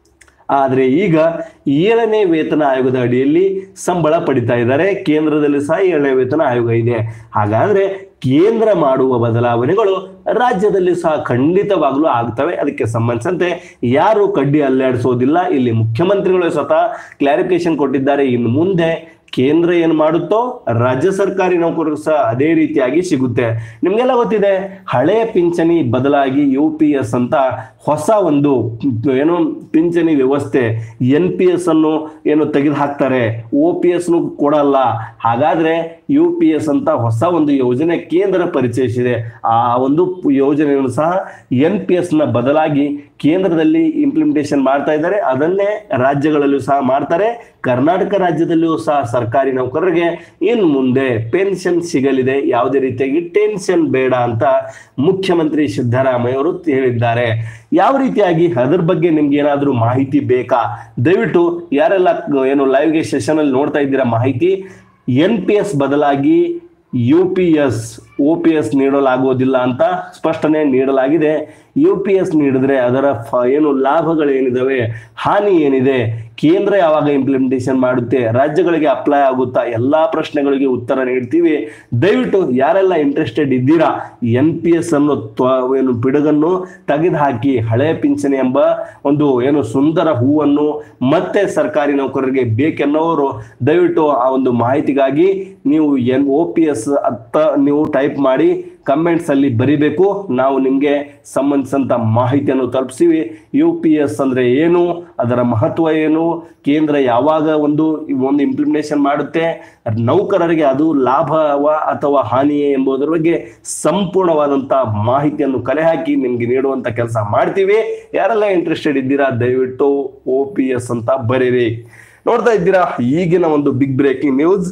ಆದರೆ ಈಗ ಏಳನೇ ವೇತನ ಆಯೋಗದ ಅಡಿಯಲ್ಲಿ ಸಂಬಳ ಪಡಿತಾ ಇದ್ದಾರೆ ಕೇಂದ್ರದಲ್ಲಿ ಸಹ ಏಳನೇ ವೇತನ ಆಯೋಗ ಇದೆ ಹಾಗಾದ್ರೆ ಕೇಂದ್ರ ಮಾಡುವ ಬದಲಾವಣೆಗಳು ರಾಜ್ಯದಲ್ಲಿ ಸಹ ಖಂಡಿತವಾಗ್ಲೂ ಆಗ್ತವೆ ಅದಕ್ಕೆ ಸಂಬಂಧಿಸಿದಂತೆ ಯಾರು ಕಡ್ಡಿ ಅಲ್ಲಾಡಿಸೋದಿಲ್ಲ ಇಲ್ಲಿ ಮುಖ್ಯಮಂತ್ರಿಗಳು ಸ್ವತಃ ಕ್ಲಾರಿಫಿಕೇಶನ್ ಕೊಟ್ಟಿದ್ದಾರೆ ಇನ್ನು ಮುಂದೆ ಕೇಂದ್ರ ಏನ್ ಮಾಡುತ್ತೋ ರಾಜ್ಯ ಸರ್ಕಾರಿ ನೌಕರರು ಸಹ ಅದೇ ರೀತಿಯಾಗಿ ಸಿಗುತ್ತೆ ನಿಮ್ಗೆಲ್ಲ ಗೊತ್ತಿದೆ ಹಳೆ ಪಿಂಚಣಿ ಬದಲಾಗಿ ಯು ಪಿ ಎಸ್ ಅಂತ ಹೊಸ ಒಂದು ಏನು ಪಿಂಚಣಿ ವ್ಯವಸ್ಥೆ ಎನ್ ಪಿ ಎಸ್ ಅನ್ನು ಏನು ತೆಗೆದು ಹಾಕ್ತಾರೆ ಒ ಪಿ ಎಸ್ ಕೊಡಲ್ಲ ಹಾಗಾದ್ರೆ ಯು ಪಿ ಎಸ್ ಅಂತ ಹೊಸ ಒಂದು ಯೋಜನೆ ಕೇಂದ್ರ ಪರಿಚಯಿಸಿದೆ ಆ ಒಂದು ಯೋಜನೆಯನ್ನು ಸಹ ಎನ್ ಪಿ ಎಸ್ ನ ಬದಲಾಗಿ ಕೇಂದ್ರದಲ್ಲಿ ಇಂಪ್ಲಿಮೆಂಟೇಷನ್ ಮಾಡ್ತಾ ಇದ್ದಾರೆ ಅದನ್ನೇ ರಾಜ್ಯಗಳಲ್ಲೂ ಸಹ ಮಾಡ್ತಾರೆ ಕರ್ನಾಟಕ ರಾಜ್ಯದಲ್ಲಿಯೂ ಸಹ ಸರ್ಕಾರಿ ನೌಕರರಿಗೆ ಇನ್ನು ಮುಂದೆ ಪೆನ್ಷನ್ ಸಿಗಲಿದೆ ಯಾವುದೇ ರೀತಿಯಾಗಿ ಟೆನ್ಷನ್ ಬೇಡ ಅಂತ ಮುಖ್ಯಮಂತ್ರಿ ಸಿದ್ದರಾಮಯ್ಯ ಅವರು ಹೇಳಿದ್ದಾರೆ ಯಾವ ರೀತಿಯಾಗಿ ಅದ್ರ ಬಗ್ಗೆ ನಿಮ್ಗೆ ಏನಾದರೂ ಮಾಹಿತಿ ಬೇಕಾ ದಯವಿಟ್ಟು ಯಾರೆಲ್ಲ ಏನು ಲೈವ್ಗೆ ಸೆಷನ್ ಅಲ್ಲಿ ನೋಡ್ತಾ ಇದ್ದೀರಾ ಮಾಹಿತಿ ಎನ್ ಪಿ ಎಸ್ ಬದಲಾಗಿ U P S O P S ನೀಡಲಾಗುವುದಿಲ್ಲ ಅಂತ ಸ್ಪಷ್ಟನೆ ನೀಡಲಾಗಿದೆ ಯು ಪಿ ಎಸ್ ನೀಡಿದ್ರೆ ಅದರ ಫ ಏನು ಲಾಭಗಳೇನಿದಾವೆ ಹಾನಿ ಏನಿದೆ ಕೇಂದ್ರ ಯಾವಾಗ ಇಂಪ್ಲಿಮೆಂಟೇಷನ್ ಮಾಡುತ್ತೆ ರಾಜ್ಯಗಳಿಗೆ ಅಪ್ಲೈ ಆಗುತ್ತಾ ಎಲ್ಲಾ ಪ್ರಶ್ನೆಗಳಿಗೆ ಉತ್ತರ ನೀಡ್ತೀವಿ ದಯವಿಟ್ಟು ಯಾರೆಲ್ಲ ಇಂಟ್ರೆಸ್ಟೆಡ್ ಇದ್ದೀರಾ ಎನ್ ಪಿ ಎಸ್ ಅನ್ನು ತ್ವ- ಏನು ಪಿಡುಗನ್ನು ತೆಗೆದುಹಾಕಿ ಹಳೆ ಪಿಂಚಣಿ ಎಂಬ ಒಂದು ಏನು ಸುಂದರ ಹೂವನ್ನು ಮತ್ತೆ ಸರ್ಕಾರಿ ನೌಕರರಿಗೆ ಬೇಕೆನ್ನೋರು ದಯವಿಟ್ಟು ಆ ಒಂದು ಮಾಹಿತಿಗಾಗಿ ನೀವು ಎನ್ ಒ ಪಿ ಎಸ್ ಅತ್ತ ನೀವು ಟೈಪ್ ಮಾಡಿ ಕಮೆಂಟ್ಸ್ ಅಲ್ಲಿ ಬರಿಬೇಕು ನಾವು ನಿಮಗೆ ಸಂಬಂಧಿಸಿದಂತ ಮಾಹಿತಿಯನ್ನು ತಲುಪಿಸಿವಿ ಯು ಪಿ ಎಸ್ ಅಂದ್ರೆ ಏನು ಅದರ ಮಹತ್ವ ಏನು ಕೇಂದ್ರ ಯಾವಾಗ ಒಂದು ಒಂದು ಇಂಪ್ಲಿಮೆಂಟೇಷನ್ ಮಾಡುತ್ತೆ ನೌಕರರಿಗೆ ಅದು ಲಾಭವ ಅಥವಾ ಹಾನಿಯೇ ಎಂಬುದರ ಬಗ್ಗೆ ಸಂಪೂರ್ಣವಾದಂತ ಮಾಹಿತಿಯನ್ನು ಕಲೆ ಹಾಕಿ ನಿಮ್ಗೆ ನೀಡುವಂತ ಕೆಲಸ ಮಾಡ್ತೀವಿ ಯಾರೆಲ್ಲ ಇಂಟ್ರೆಸ್ಟೆಡ್ ಇದ್ದೀರಾ ದಯವಿಟ್ಟು ಒ ಪಿ ಎಸ್ ಅಂತ ಬರೀರಿ ನೋಡ್ತಾ ಇದ್ದೀರಾ ಈಗಿನ ಒಂದು ಬಿಗ್ ಬ್ರೇಕಿಂಗ್ ನ್ಯೂಸ್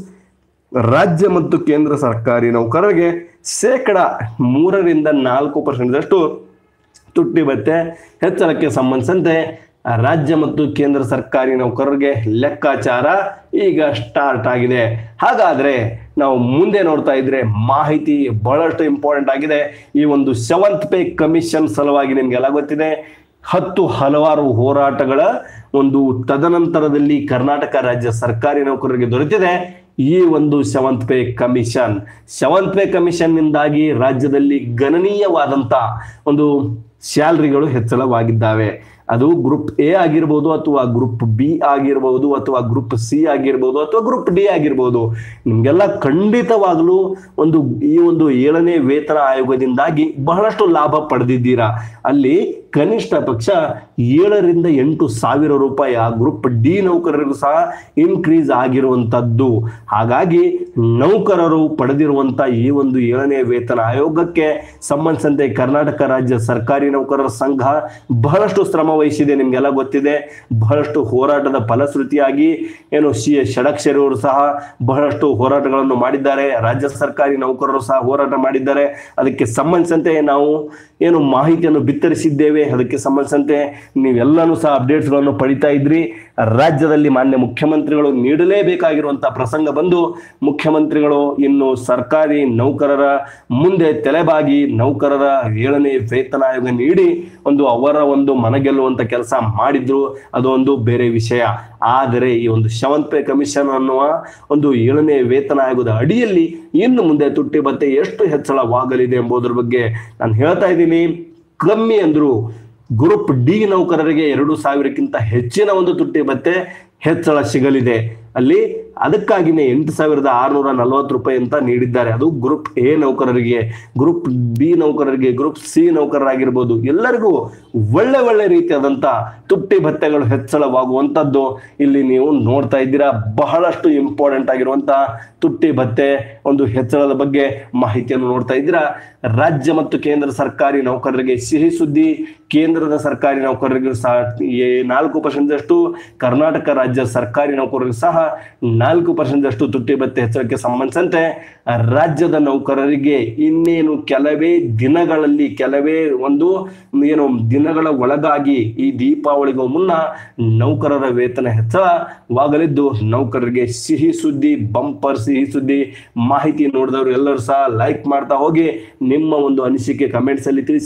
ರಾಜ್ಯ ಮತ್ತು ಕೇಂದ್ರ ಸರ್ಕಾರಿ ನೌಕರರಿಗೆ ಶೇಕಡ ಮೂರರಿಂದ ನಾಲ್ಕು ಪರ್ಸೆಂಟ್ದಷ್ಟು ತುಟ್ಟಿ ಭತ್ಯೆ ಹೆಚ್ಚಳಕ್ಕೆ ಸಂಬಂಧಿಸಿದಂತೆ ರಾಜ್ಯ ಮತ್ತು ಕೇಂದ್ರ ಸರ್ಕಾರಿ ನೌಕರರಿಗೆ ಲೆಕ್ಕಾಚಾರ ಈಗ ಸ್ಟಾರ್ಟ್ ಆಗಿದೆ ಹಾಗಾದ್ರೆ ನಾವು ಮುಂದೆ ನೋಡ್ತಾ ಇದ್ರೆ ಮಾಹಿತಿ ಬಹಳಷ್ಟು ಇಂಪಾರ್ಟೆಂಟ್ ಆಗಿದೆ ಈ ಒಂದು ಸೆವೆಂತ್ ಪೇ ಕಮಿಷನ್ ಸಲುವಾಗಿ ನಿಮ್ಗೆಲ್ಲ ಗೊತ್ತಿದೆ ಹತ್ತು ಹಲವಾರು ಹೋರಾಟಗಳ ಒಂದು ತದನಂತರದಲ್ಲಿ ಕರ್ನಾಟಕ ರಾಜ್ಯ ಸರ್ಕಾರಿ ನೌಕರರಿಗೆ ದೊರೆತಿದೆ ಈ ಒಂದು seventh pay commission seventh pay commission ನಿಂದಾಗಿ ರಾಜ್ಯದಲ್ಲಿ ಗಣನೀಯವಾದಂತ ಒಂದು ಸ್ಯಾಲ್ರಿಗಳು ಹೆಚ್ಚಳವಾಗಿದ್ದಾವೆ ಅದು ಗ್ರೂಪ್ ಎ ಆಗಿರ್ಬೋದು ಅಥವಾ ಗ್ರೂಪ್ ಬಿ ಆಗಿರ್ಬೋದು ಅಥವಾ ಗ್ರೂಪ್ ಸಿ ಆಗಿರ್ಬೋದು ಅಥವಾ ಗ್ರೂಪ್ ಡಿ ಆಗಿರ್ಬೋದು ನಿಮ್ಗೆಲ್ಲ ಖಂಡಿತವಾಗ್ಲೂ ಒಂದು ಈ ಒಂದು ಏಳನೇ ವೇತನ ಆಯೋಗದಿಂದಾಗಿ ಬಹಳಷ್ಟು ಲಾಭ ಪಡೆದಿದ್ದೀರಾ ಅಲ್ಲಿ ಕನಿಷ್ಠ ಪಕ್ಷ ಏಳರಿಂದ ಎಂಟು ಸಾವಿರ ರೂಪಾಯಿ ಆ ಗ್ರೂಪ್ ಡಿ ನೌಕರರಿಗೂ ಸಹ ಇನ್ಕ್ರೀಸ್ ಆಗಿರುವಂತದ್ದು ಹಾಗಾಗಿ ನೌಕರರು ಪಡೆದಿರುವಂತ ಈ ಒಂದು ಏಳನೇ ವೇತನ ಆಯೋಗಕ್ಕೆ ಸಂಬಂಧಿಸಿದಂತೆ ಕರ್ನಾಟಕ ರಾಜ್ಯ ಸರ್ಕಾರಿ ನೌಕರರ ಸಂಘ ಬಹಳಷ್ಟು ಶ್ರಮ ವಹಿಸಿದೆ ನಿಮ್ಗೆಲ್ಲ ಗೊತ್ತಿದೆ ಬಹಳಷ್ಟು ಹೋರಾಟದ ಫಲಶ್ರುತಿಯಾಗಿ ಏನು ಸಿ ಎಸ್ ಷಡಕ್ಷರಿ ಅವರು ಸಹ ಬಹಳಷ್ಟು ಹೋರಾಟಗಳನ್ನು ಮಾಡಿದ್ದಾರೆ ರಾಜ್ಯ ಸರ್ಕಾರಿ ನೌಕರರು ಸಹ ಹೋರಾಟ ಮಾಡಿದ್ದಾರೆ ಅದಕ್ಕೆ ಸಂಬಂಧಿಸಿದಂತೆ ನಾವು ಏನು ಮಾಹಿತಿಯನ್ನು ಬಿತ್ತರಿಸಿದ್ದೇವೆ ಅದಕ್ಕೆ ಸಂಬಂಧಿಸಿದಂತೆ ನೀವೆಲ್ಲನೂ ಸಹ ಅಪ್ಡೇಟ್ಸ್ಗಳನ್ನು ಪಡಿತಾ ಇದ್ರಿ ರಾಜ್ಯದಲ್ಲಿ ಮಾನ್ಯ ಮುಖ್ಯಮಂತ್ರಿಗಳು ನೀಡಲೇಬೇಕಾಗಿರುವಂತಹ ಪ್ರಸಂಗ ಬಂದು ಮುಖ್ಯಮಂತ್ರಿಗಳು ಇನ್ನು ಸರ್ಕಾರಿ ನೌಕರರ ಮುಂದೆ ತಲೆಬಾಗಿ ನೌಕರರ ಏಳನೇ ವೇತನ ಆಯೋಗ ನೀಡಿ ಒಂದು ಅವರ ಒಂದು ಮನಗೆಲ್ಲುವಂತ ಕೆಲಸ ಮಾಡಿದ್ರು ಅದು ಒಂದು ಬೇರೆ ವಿಷಯ ಆದರೆ ಈ ಒಂದು ಸೆವೆಂತ್ ಪೇ ಕಮಿಷನ್ ಅನ್ನುವ ಒಂದು ಏಳನೇ ವೇತನ ಆಯೋಗದ ಅಡಿಯಲ್ಲಿ ಇನ್ನು ಮುಂದೆ ತುಟ್ಟಿ ಭತ್ಯೆ ಎಷ್ಟು ಹೆಚ್ಚಳವಾಗಲಿದೆ ಎಂಬುದರ ಬಗ್ಗೆ ನಾನು ಹೇಳ್ತಾ ಇದ್ದೀನಿ ಕಮ್ಮಿ ಅಂದ್ರು ಗ್ರೂಪ್ ಡಿ ನೌಕರರಿಗೆ ಎರಡು ಸಾವಿರಕ್ಕಿಂತ ಹೆಚ್ಚಿನ ಒಂದು ತುಟ್ಟಿ ಭತ್ಯೆ ಹೆಚ್ಚಳ ಸಿಗಲಿದೆ ಅಲ್ಲಿ ಅದಕ್ಕಾಗಿನೇ ಎಂಟು ಸಾವಿರದ ಆರುನೂರ ನಲವತ್ತು ರೂಪಾಯಿ ಅಂತ ನೀಡಿದ್ದಾರೆ ಅದು ಗ್ರೂಪ್ ಎ ನೌಕರರಿಗೆ ಗ್ರೂಪ್ ಬಿ ನೌಕರರಿಗೆ ಗ್ರೂಪ್ ಸಿ ನೌಕರರಾಗಿರ್ಬೋದು ಎಲ್ಲರಿಗೂ ಒಳ್ಳೆ ಒಳ್ಳೆ ರೀತಿಯಾದಂತ ತುಟ್ಟಿ ಭತ್ಯೆಗಳು ಹೆಚ್ಚಳವಾಗುವಂತದ್ದು ಇಲ್ಲಿ ನೀವು ನೋಡ್ತಾ ಇದ್ದೀರಾ ಬಹಳಷ್ಟು ಇಂಪಾರ್ಟೆಂಟ್ ಆಗಿರುವಂತ ತುಟ್ಟಿ ಭತ್ಯೆ ಒಂದು ಹೆಚ್ಚಳದ ಬಗ್ಗೆ ಮಾಹಿತಿಯನ್ನು ನೋಡ್ತಾ ಇದ್ದೀರಾ ರಾಜ್ಯ ಮತ್ತು ಕೇಂದ್ರ ಸರ್ಕಾರಿ ನೌಕರರಿಗೆ ಸಿಹಿ ಸುದ್ದಿ ಕೇಂದ್ರದ ಸರ್ಕಾರಿ ನೌಕರರಿಗೂ ಸಹ ಈ ನಾಲ್ಕು ಪರ್ಸೆಂಟ್ ಅಷ್ಟು ಕರ್ನಾಟಕ ರಾಜ್ಯ ಸರ್ಕಾರಿ ನೌಕರರಿಗೂ ಸಹ ನಾಲ್ಕು ಪರ್ಸೆಂಟ್ ಅಷ್ಟು ತುಟ್ಟಿ ಭತ್ಯೆ ಹೆಚ್ಚಳಕ್ಕೆ ಸಂಬಂಧಿಸಿದಂತೆ ರಾಜ್ಯದ ನೌಕರರಿಗೆ ಇನ್ನೇನು ಕೆಲವೇ ದಿನಗಳಲ್ಲಿ ಕೆಲವೇ ಒಂದು ಏನು ದಿನಗಳ ಒಳಗಾಗಿ ಈ ದೀಪಾವಳಿಗೂ ಮುನ್ನ ನೌಕರರ ವೇತನ ಹೆಚ್ಚಳವಾಗಲಿದ್ದು ನೌಕರರಿಗೆ ಸಿಹಿ ಸುದ್ದಿ ಬಂಪರ್ ಸಿಹಿ ಸುದ್ದಿ ಮಾಹಿತಿ ನೋಡಿದವರು ಎಲ್ಲರೂ ಸಹ ಲೈಕ್ ಮಾಡ್ತಾ ಹೋಗಿ ನಿಮ್ಮ ಒಂದು ಅನಿಸಿಕೆ ಕಮೆಂಟ್ಸ್ ಅಲ್ಲಿ ತಿಳಿಸಿ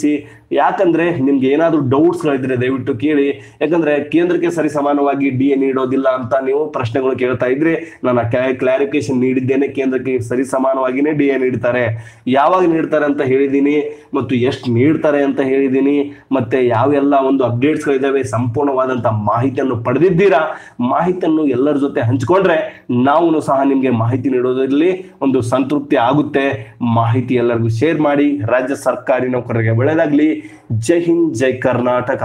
ಯಾಕಂದ್ರೆ ನಿಮ್ಗೆ ಏನಾದ್ರೂ ಡೌಟ್ಸ್ ಗಳಿದ್ರೆ ದಯವಿಟ್ಟು ಕೇಳಿ ಯಾಕಂದ್ರೆ ಕೇಂದ್ರಕ್ಕೆ ಸರಿ ಸಮಾನವಾಗಿ ಡಿ ಎ ನೀಡೋದಿಲ್ಲ ಅಂತ ನೀವು ಪ್ರಶ್ನೆಗಳು ಕೇಳ್ತಾ ಇದ್ರೆ ನಾನು ಕ್ಲಾರಿಫಿಕೇಶನ್ ನೀಡಿದ್ದೇನೆ ಕೇಂದ್ರಕ್ಕೆ ಸರಿ ಸಮಾನವಾಗಿನೇ ಡಿ ಎ ನೀಡ್ತಾರೆ ಯಾವಾಗ ನೀಡ್ತಾರೆ ಅಂತ ಹೇಳಿದ್ದೀನಿ ಮತ್ತು ಎಷ್ಟು ನೀಡ್ತಾರೆ ಅಂತ ಹೇಳಿದ್ದೀನಿ ಮತ್ತೆ ಯಾವೆಲ್ಲ ಒಂದು ಅಪ್ಡೇಟ್ಸ್ ಗಳಿದಾವೆ ಸಂಪೂರ್ಣವಾದಂತ ಮಾಹಿತಿಯನ್ನು ಪಡೆದಿದ್ದೀರಾ ಮಾಹಿತಿಯನ್ನು ಎಲ್ಲರ ಜೊತೆ ಹಂಚಿಕೊಂಡ್ರೆ ನಾವು ಸಹ ನಿಮ್ಗೆ ಮಾಹಿತಿ ನೀಡೋದ್ರಲ್ಲಿ ಒಂದು ಸಂತೃಪ್ತಿ ಆಗುತ್ತೆ ಮಾಹಿತಿ ಎಲ್ಲರಿಗೂ ಶೇರ್ ಮಾಡಿ ರಾಜ್ಯ ಸರ್ಕಾರಿ ನೌಕರರಿಗೆ ಒಳ್ಳೆಯದಾಗ್ಲಿ ಜೈ ಹಿಂದ್ ಜೈ ಕರ್ನಾಟಕ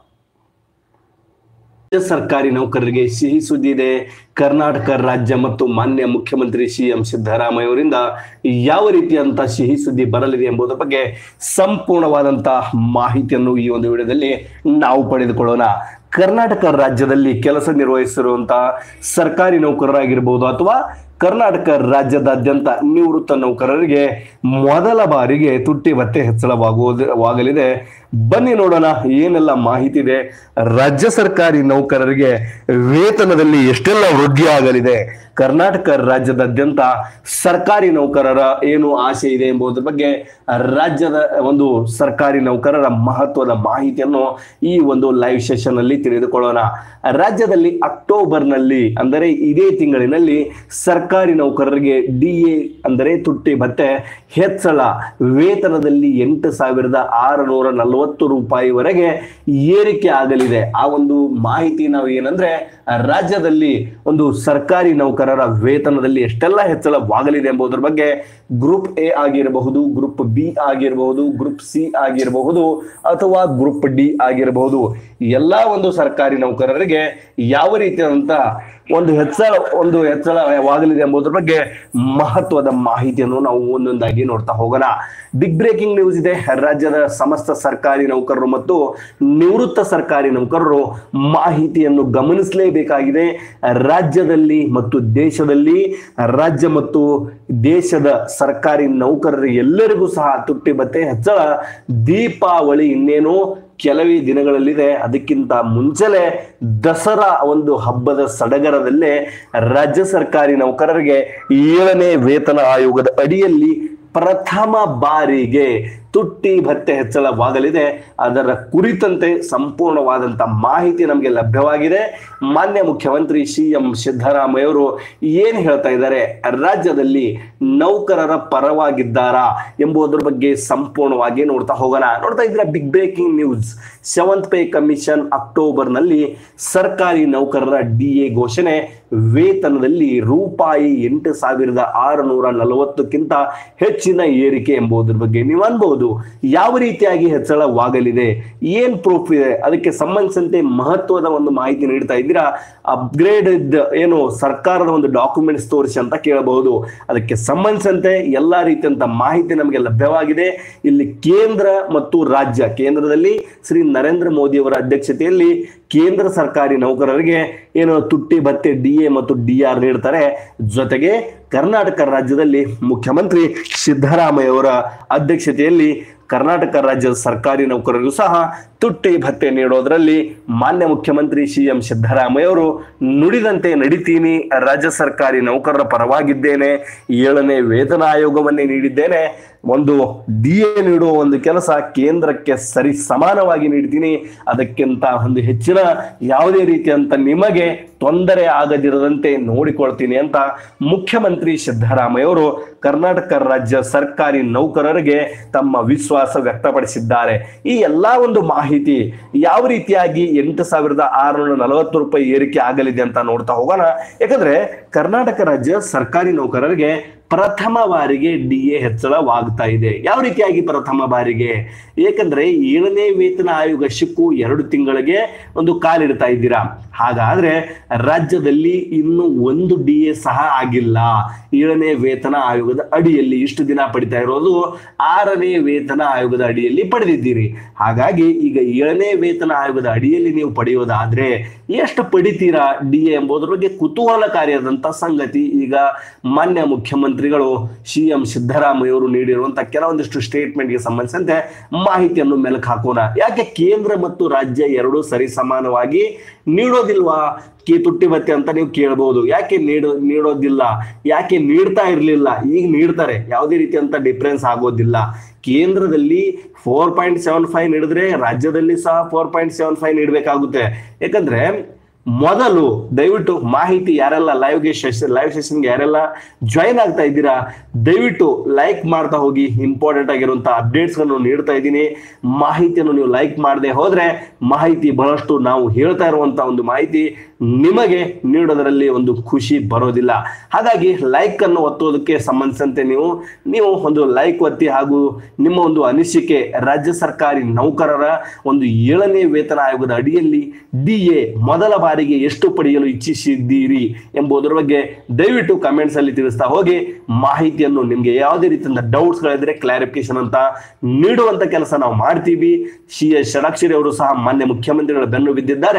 ರಾಜ್ಯ ಸರ್ಕಾರಿ ನೌಕರರಿಗೆ ಸಿಹಿ ಸುದ್ದಿ ಇದೆ ಕರ್ನಾಟಕ ರಾಜ್ಯ ಮತ್ತು ಮಾನ್ಯ ಮುಖ್ಯಮಂತ್ರಿ ಸಿ ಎಂ ಸಿದ್ದರಾಮಯ್ಯ ಅವರಿಂದ ಯಾವ ರೀತಿಯಂತ ಸಿಹಿ ಸುದ್ದಿ ಬರಲಿದೆ ಎಂಬುದರ ಬಗ್ಗೆ ಸಂಪೂರ್ಣವಾದಂತಹ ಮಾಹಿತಿಯನ್ನು ಈ ಒಂದು ವಿಡಿಯೋದಲ್ಲಿ ನಾವು ಪಡೆದುಕೊಳ್ಳೋಣ ಕರ್ನಾಟಕ ರಾಜ್ಯದಲ್ಲಿ ಕೆಲಸ ನಿರ್ವಹಿಸಿರುವಂತಹ ಸರ್ಕಾರಿ ನೌಕರರಾಗಿರ್ಬೋದು ಅಥವಾ ಕರ್ನಾಟಕ ರಾಜ್ಯದಾದ್ಯಂತ ನಿವೃತ್ತ ನೌಕರರಿಗೆ ಮೊದಲ ಬಾರಿಗೆ ತುಟ್ಟಿ ಭತ್ಯೆ ಹೆಚ್ಚಳವಾಗುವುದು ವಾಗಲಿದೆ ಬನ್ನಿ ನೋಡೋಣ ಏನೆಲ್ಲ ಮಾಹಿತಿ ಇದೆ ರಾಜ್ಯ ಸರ್ಕಾರಿ ನೌಕರರಿಗೆ ವೇತನದಲ್ಲಿ ಎಷ್ಟೆಲ್ಲ ವೃದ್ಧಿ ಆಗಲಿದೆ ಕರ್ನಾಟಕ ರಾಜ್ಯದಾದ್ಯಂತ ಸರ್ಕಾರಿ ನೌಕರರ ಏನು ಆಸೆ ಇದೆ ಎಂಬುದರ ಬಗ್ಗೆ ರಾಜ್ಯದ ಒಂದು ಸರ್ಕಾರಿ ನೌಕರರ ಮಹತ್ವದ ಮಾಹಿತಿಯನ್ನು ಈ ಒಂದು ಲೈವ್ ಸೆಷನ್ ಅಲ್ಲಿ ತಿಳಿದುಕೊಳ್ಳೋಣ ರಾಜ್ಯದಲ್ಲಿ ಅಕ್ಟೋಬರ್ನಲ್ಲಿ ಅಂದರೆ ಇದೇ ತಿಂಗಳಿನಲ್ಲಿ ಸರ್ಕಾರಿ ನೌಕರರಿಗೆ ಡಿ ಎ ಅಂದರೆ ತುಟ್ಟಿ ಭತ್ಯೆ ಹೆಚ್ಚಳ ವೇತನದಲ್ಲಿ ಎಂಟು ಸಾವಿರದ ಆರುನೂರ ನಲವತ್ತು ರೂಪಾಯಿವರೆಗೆ ಏರಿಕೆ ಆಗಲಿದೆ ಆ ಒಂದು ಮಾಹಿತಿ ನಾವು ಏನಂದ್ರೆ ರಾಜ್ಯದಲ್ಲಿ ಒಂದು ಸರ್ಕಾರಿ ನೌಕರರ ವೇತನದಲ್ಲಿ ಎಷ್ಟೆಲ್ಲ ಹೆಚ್ಚಳವಾಗಲಿದೆ ಎಂಬುದರ ಬಗ್ಗೆ ಗ್ರೂಪ್ ಎ ಆಗಿರಬಹುದು ಗ್ರೂಪ್ ಬಿ ಆಗಿರಬಹುದು ಗ್ರೂಪ್ ಸಿ ಆಗಿರಬಹುದು ಅಥವಾ ಗ್ರೂಪ್ ಡಿ ಆಗಿರಬಹುದು ಎಲ್ಲಾ ಒಂದು ಸರ್ಕಾರಿ ನೌಕರರಿಗೆ ಯಾವ ರೀತಿಯಾದಂತ ಒಂದು ಹೆಚ್ಚಳ ಒಂದು ಹೆಚ್ಚಳವಾಗಲಿದೆ ಎಂಬುದರ ಬಗ್ಗೆ ಮಹತ್ವದ ಮಾಹಿತಿಯನ್ನು ನಾವು ಒಂದೊಂದಾಗಿ ನೋಡ್ತಾ ಹೋಗೋಣ ಬಿಗ್ ಬ್ರೇಕಿಂಗ್ ನ್ಯೂಸ್ ಇದೆ ರಾಜ್ಯದ ಸಮಸ್ತ ಸರ್ಕಾರಿ ನೌಕರರು ಮತ್ತು ನಿವೃತ್ತ ಸರ್ಕಾರಿ ನೌಕರರು ಮಾಹಿತಿಯನ್ನು ಗಮನಿಸಲೇಬೇಕಾಗಿದೆ ರಾಜ್ಯದಲ್ಲಿ ಮತ್ತು ದೇಶದಲ್ಲಿ ರಾಜ್ಯ ಮತ್ತು ದೇಶದ ಸರ್ಕಾರಿ ನೌಕರರಿಗೆ ಎಲ್ಲರಿಗೂ ಸಹ ತುಟ್ಟಿ ಭತ್ಯೆ ಹೆಚ್ಚಳ ದೀಪಾವಳಿ ಇನ್ನೇನು ಕೆಲವೇ ದಿನಗಳಲ್ಲಿದೆ ಅದಕ್ಕಿಂತ ಮುಂಚೆಲೆ ದಸರಾ ಒಂದು ಹಬ್ಬದ ಸಡಗರದಲ್ಲೇ ರಾಜ್ಯ ಸರ್ಕಾರಿ ನೌಕರರಿಗೆ ಏಳನೇ ವೇತನ ಆಯೋಗದ ಅಡಿಯಲ್ಲಿ ಪ್ರಥಮ ಬಾರಿಗೆ ತುಟ್ಟಿ ಭತ್ಯೆ ಹೆಚ್ಚಳವಾಗಲಿದೆ ಅದರ ಕುರಿತಂತೆ ಸಂಪೂರ್ಣವಾದಂತ ಮಾಹಿತಿ ನಮಗೆ ಲಭ್ಯವಾಗಿದೆ ಮಾನ್ಯ ಮುಖ್ಯಮಂತ್ರಿ ಸಿ ಎಂ ಸಿದ್ದರಾಮಯ್ಯ ಅವರು ಏನ್ ಹೇಳ್ತಾ ಇದ್ದಾರೆ ರಾಜ್ಯದಲ್ಲಿ ನೌಕರರ ಪರವಾಗಿದ್ದಾರಾ ಎಂಬುದರ ಬಗ್ಗೆ ಸಂಪೂರ್ಣವಾಗಿ ನೋಡ್ತಾ ಹೋಗೋಣ ನೋಡ್ತಾ ಇದ್ರೆ big breaking news seventh pay commission October ನಲ್ಲಿ ಸರ್ಕಾರಿ ನೌಕರರ ಡಿ ಎ ಘೋಷಣೆ ವೇತನದಲ್ಲಿ ರೂಪಾಯಿ ಎಂಟು ಸಾವಿರದ ಆರುನೂರ ನಲವತ್ತಕ್ಕಿಂತ ಹೆಚ್ಚಿನ ಏರಿಕೆ ಎಂಬುದರ ಬಗ್ಗೆ ನೀವು ಅನ್ಬಹುದು ಯಾವ ರೀತಿಯಾಗಿ ಹೆಚ್ಚಳವಾಗಲಿದೆ ಏನ್ ಪ್ರೂಫ್ ಇದೆ ಅದಕ್ಕೆ ಸಂಬಂಧಿಸಿದಂತೆ ಮಹತ್ವದ ಒಂದು ಮಾಹಿತಿ ನೀಡ್ತಾ ಇದ್ದೀರಾ ಅಪ್ಗ್ರೇಡ್ ಏನು ಸರ್ಕಾರದ ಒಂದು ಡಾಕ್ಯುಮೆಂಟ್ಸ್ ತೋರಿಸಿ ಅಂತ ಕೇಳಬಹುದು ಅದಕ್ಕೆ ಸಂಬಂಧಿಸಿದಂತೆ ಎಲ್ಲಾ ರೀತಿಯಂತ ಮಾಹಿತಿ ನಮಗೆ ಲಭ್ಯವಾಗಿದೆ ಇಲ್ಲಿ ಕೇಂದ್ರ ಮತ್ತು ರಾಜ್ಯ ಕೇಂದ್ರದಲ್ಲಿ ಶ್ರೀ ನರೇಂದ್ರ ಮೋದಿ ಅವರ ಅಧ್ಯಕ್ಷತೆಯಲ್ಲಿ ಕೇಂದ್ರ ಸರ್ಕಾರಿ ನೌಕರರಿಗೆ ಏನು ತುಟ್ಟಿ ಭತ್ಯೆ ಡಿ ಎ ಮತ್ತು ಡಿ ಆರ್ ನೀಡ್ತಾರೆ ಜೊತೆಗೆ ಕರ್ನಾಟಕ ರಾಜ್ಯದಲ್ಲಿ ಮುಖ್ಯಮಂತ್ರಿ ಸಿದ್ದರಾಮಯ್ಯ ಅವರ ಅಧ್ಯಕ್ಷತೆಯಲ್ಲಿ ಕರ್ನಾಟಕ ರಾಜ್ಯದ ಸರ್ಕಾರಿ ನೌಕರರಿಗೂ ಸಹ ತುಟ್ಟಿ ಭತ್ಯೆ ನೀಡೋದ್ರಲ್ಲಿ ಮಾನ್ಯ ಮುಖ್ಯಮಂತ್ರಿ ಸಿ ಎಂ ಸಿದ್ದರಾಮಯ್ಯ ಅವರು ನುಡಿದಂತೆ ನಡಿತೀನಿ ರಾಜ್ಯ ಸರ್ಕಾರಿ ನೌಕರರ ಪರವಾಗಿದ್ದೇನೆ ಏಳನೇ ವೇತನ ಆಯೋಗವನ್ನೇ ನೀಡಿದ್ದೇನೆ ಒಂದು ಡಿ ಎ ನೀಡುವ ಒಂದು ಕೆಲಸ ಕೇಂದ್ರಕ್ಕೆ ಸರಿ ಸಮಾನವಾಗಿ ನೀಡ್ತೀನಿ ಅದಕ್ಕಿಂತ ಒಂದು ಹೆಚ್ಚಿನ ಯಾವುದೇ ರೀತಿಯಂತ ನಿಮಗೆ ತೊಂದರೆ ಆಗದಿರದಂತೆ ನೋಡಿಕೊಳ್ತೀನಿ ಅಂತ ಮುಖ್ಯಮಂತ್ರಿ ಸಿದ್ದರಾಮಯ್ಯ ಅವರು ಕರ್ನಾಟಕ ರಾಜ್ಯ ಸರ್ಕಾರಿ ನೌಕರರಿಗೆ ತಮ್ಮ ವಿಶ್ವಾಸ ವ್ಯಕ್ತಪಡಿಸಿದ್ದಾರೆ ಈ ಎಲ್ಲಾ ಒಂದು ಮಾಹಿತಿ ಯಾವ ರೀತಿಯಾಗಿ ಎಂಟು ಸಾವಿರದ ಆರುನೂರ ನಲವತ್ತು ರೂಪಾಯಿ ಏರಿಕೆ ಆಗಲಿದೆ ಅಂತ ನೋಡ್ತಾ ಹೋಗೋಣ ಯಾಕಂದ್ರೆ ಕರ್ನಾಟಕ ರಾಜ್ಯ ಸರ್ಕಾರಿ ನೌಕರರಿಗೆ ಪ್ರಥಮ ಬಾರಿಗೆ ಡಿ ಎ ಹೆಚ್ಚಳವಾಗ್ತಾ ಇದೆ ಯಾವ ರೀತಿಯಾಗಿ ಪ್ರಥಮ ಬಾರಿಗೆ ಏಕೆಂದ್ರೆ ಏಳನೇ ವೇತನ ಆಯೋಗ ಸಿಕ್ಕು ಎರಡು ತಿಂಗಳಿಗೆ ಒಂದು ಕಾಲಿಡ್ತಾ ಇದ್ದೀರಾ ಹಾಗಾದ್ರೆ ರಾಜ್ಯದಲ್ಲಿ ಇನ್ನು ಒಂದು ಡಿ ಎ ಸಹ ಆಗಿಲ್ಲ ಏಳನೇ ವೇತನ ಆಯೋಗದ ಅಡಿಯಲ್ಲಿ ಇಷ್ಟು ದಿನ ಪಡಿತಾ ಇರೋದು ಆರನೇ ವೇತನ ಆಯೋಗದ ಅಡಿಯಲ್ಲಿ ಪಡೆದಿದ್ದೀರಿ ಹಾಗಾಗಿ ಈಗ ಏಳನೇ ವೇತನ ಆಯೋಗದ ಅಡಿಯಲ್ಲಿ ನೀವು ಪಡೆಯೋದಾದ್ರೆ ಎಷ್ಟು ಪಡಿತೀರಾ ಡಿ ಎ ಎಂಬುದರ ಬಗ್ಗೆ ಕುತೂಹಲಕಾರಿಯಾದಂತ ಸಂಗತಿ ಈಗ ಮಾನ್ಯ ಮುಖ್ಯಮಂತ್ರಿ ಮುಖ್ಯಮಂತ್ರಿಗಳು ಸಿ ಎಂ ಸಿದ್ದರಾಮಯ್ಯವರು ನೀಡಿರುವಂತಹ ಕೆಲವೊಂದಿಷ್ಟು ಸ್ಟೇಟ್ಮೆಂಟ್ಗೆ ಸಂಬಂಧಿಸಿದಂತೆ ಮಾಹಿತಿಯನ್ನು ಮೆಲುಕು ಹಾಕೋಣ ಯಾಕೆ ಕೇಂದ್ರ ಮತ್ತು ರಾಜ್ಯ ಎರಡೂ ಸರಿ ಸಮಾನವಾಗಿ ನೀಡೋದಿಲ್ವಾ ಕಿ ತುಟ್ಟಿ ಭತ್ಯೆ ಅಂತ ನೀವು ಕೇಳ್ಬೋದು ಯಾಕೆ ನೀಡೋ ನೀಡೋದಿಲ್ಲ ಯಾಕೆ ನೀಡ್ತಾ ಇರಲಿಲ್ಲ ಈಗ ನೀಡ್ತಾರೆ ಯಾವುದೇ ರೀತಿಯಂತ ಡಿಫ್ರೆನ್ಸ್ ಆಗೋದಿಲ್ಲ ಕೇಂದ್ರದಲ್ಲಿ ಫೋರ್ ಪಾಯಿಂಟ್ ಸೆವೆನ್ ಫೈವ್ ನೀಡಿದ್ರೆ ರಾಜ್ಯದಲ್ಲಿ ಸಹ ಫೋರ್ ಪಾಯಿಂಟ್ ಸೆವೆನ್ ಫೈವ್ ನೀಡಬೇಕಾಗುತ್ತೆ ಯಾಕಂದ್ರೆ ಮೊದಲು ದಯವಿಟ್ಟು ಮಾಹಿತಿ ಯಾರೆಲ್ಲ ಲೈವ್ಗೆ ಸೆಷನ್ ಲೈವ್ ಸೆಷನ್ಗೆ ಯಾರೆಲ್ಲ ಜಾಯಿನ್ ಆಗ್ತಾ ಇದ್ದೀರಾ ದಯವಿಟ್ಟು ಲೈಕ್ ಮಾಡ್ತಾ ಹೋಗಿ ಇಂಪಾರ್ಟೆಂಟ್ ಆಗಿರುವಂತಹ ಅಪ್ಡೇಟ್ಸ್ ಗಳನ್ನು ನೀಡ್ತಾ ಇದ್ದೀನಿ ಮಾಹಿತಿಯನ್ನು ನೀವು ಲೈಕ್ ಮಾಡದೆ ಹೋದ್ರೆ ಮಾಹಿತಿ ಬಹಳಷ್ಟು ನಾವು ಹೇಳ್ತಾ ಇರುವಂತಹ ಒಂದು ಮಾಹಿತಿ ನಿಮಗೆ ನೀಡೋದರಲ್ಲಿ ಒಂದು ಖುಷಿ ಬರೋದಿಲ್ಲ ಹಾಗಾಗಿ ಲೈಕ್ ಅನ್ನು ಒತ್ತೋದಕ್ಕೆ ಸಂಬಂಧಿಸಿದಂತೆ ನೀವು ನೀವು ಒಂದು ಲೈಕ್ ಒತ್ತಿ ಹಾಗೂ ನಿಮ್ಮ ಒಂದು ಅನಿಸಿಕೆ ರಾಜ್ಯ ಸರ್ಕಾರಿ ನೌಕರರ ಒಂದು ಏಳನೇ ವೇತನ ಆಯೋಗದ ಅಡಿಯಲ್ಲಿ ಡಿ ಎ ಮೊದಲ ಬಾರಿಗೆ ಎಷ್ಟು ಪಡೆಯಲು ಇಚ್ಛಿಸಿದ್ದೀರಿ ಎಂಬುದರ ಬಗ್ಗೆ ದಯವಿಟ್ಟು ಕಮೆಂಟ್ಸ್ ಅಲ್ಲಿ ತಿಳಿಸ್ತಾ ಹೋಗಿ ಮಾಹಿತಿಯನ್ನು ನಿಮ್ಗೆ ಯಾವುದೇ ರೀತಿಯಿಂದ ಡೌಟ್ಸ್ ಗಳಿದ್ರೆ ಕ್ಲಾರಿಫಿಕೇಶನ್ ಅಂತ ನೀಡುವಂತ ಕೆಲಸ ನಾವು ಮಾಡ್ತೀವಿ ಸಿ ಎಸ್ ಷಡಾಕ್ಷರಿ ಅವರು ಸಹ ಮಾನ್ಯ ಮುಖ್ಯಮಂತ್ರಿಗಳ ಬೆನ್ನು ಬಿದ್ದಿದ್ದಾರೆ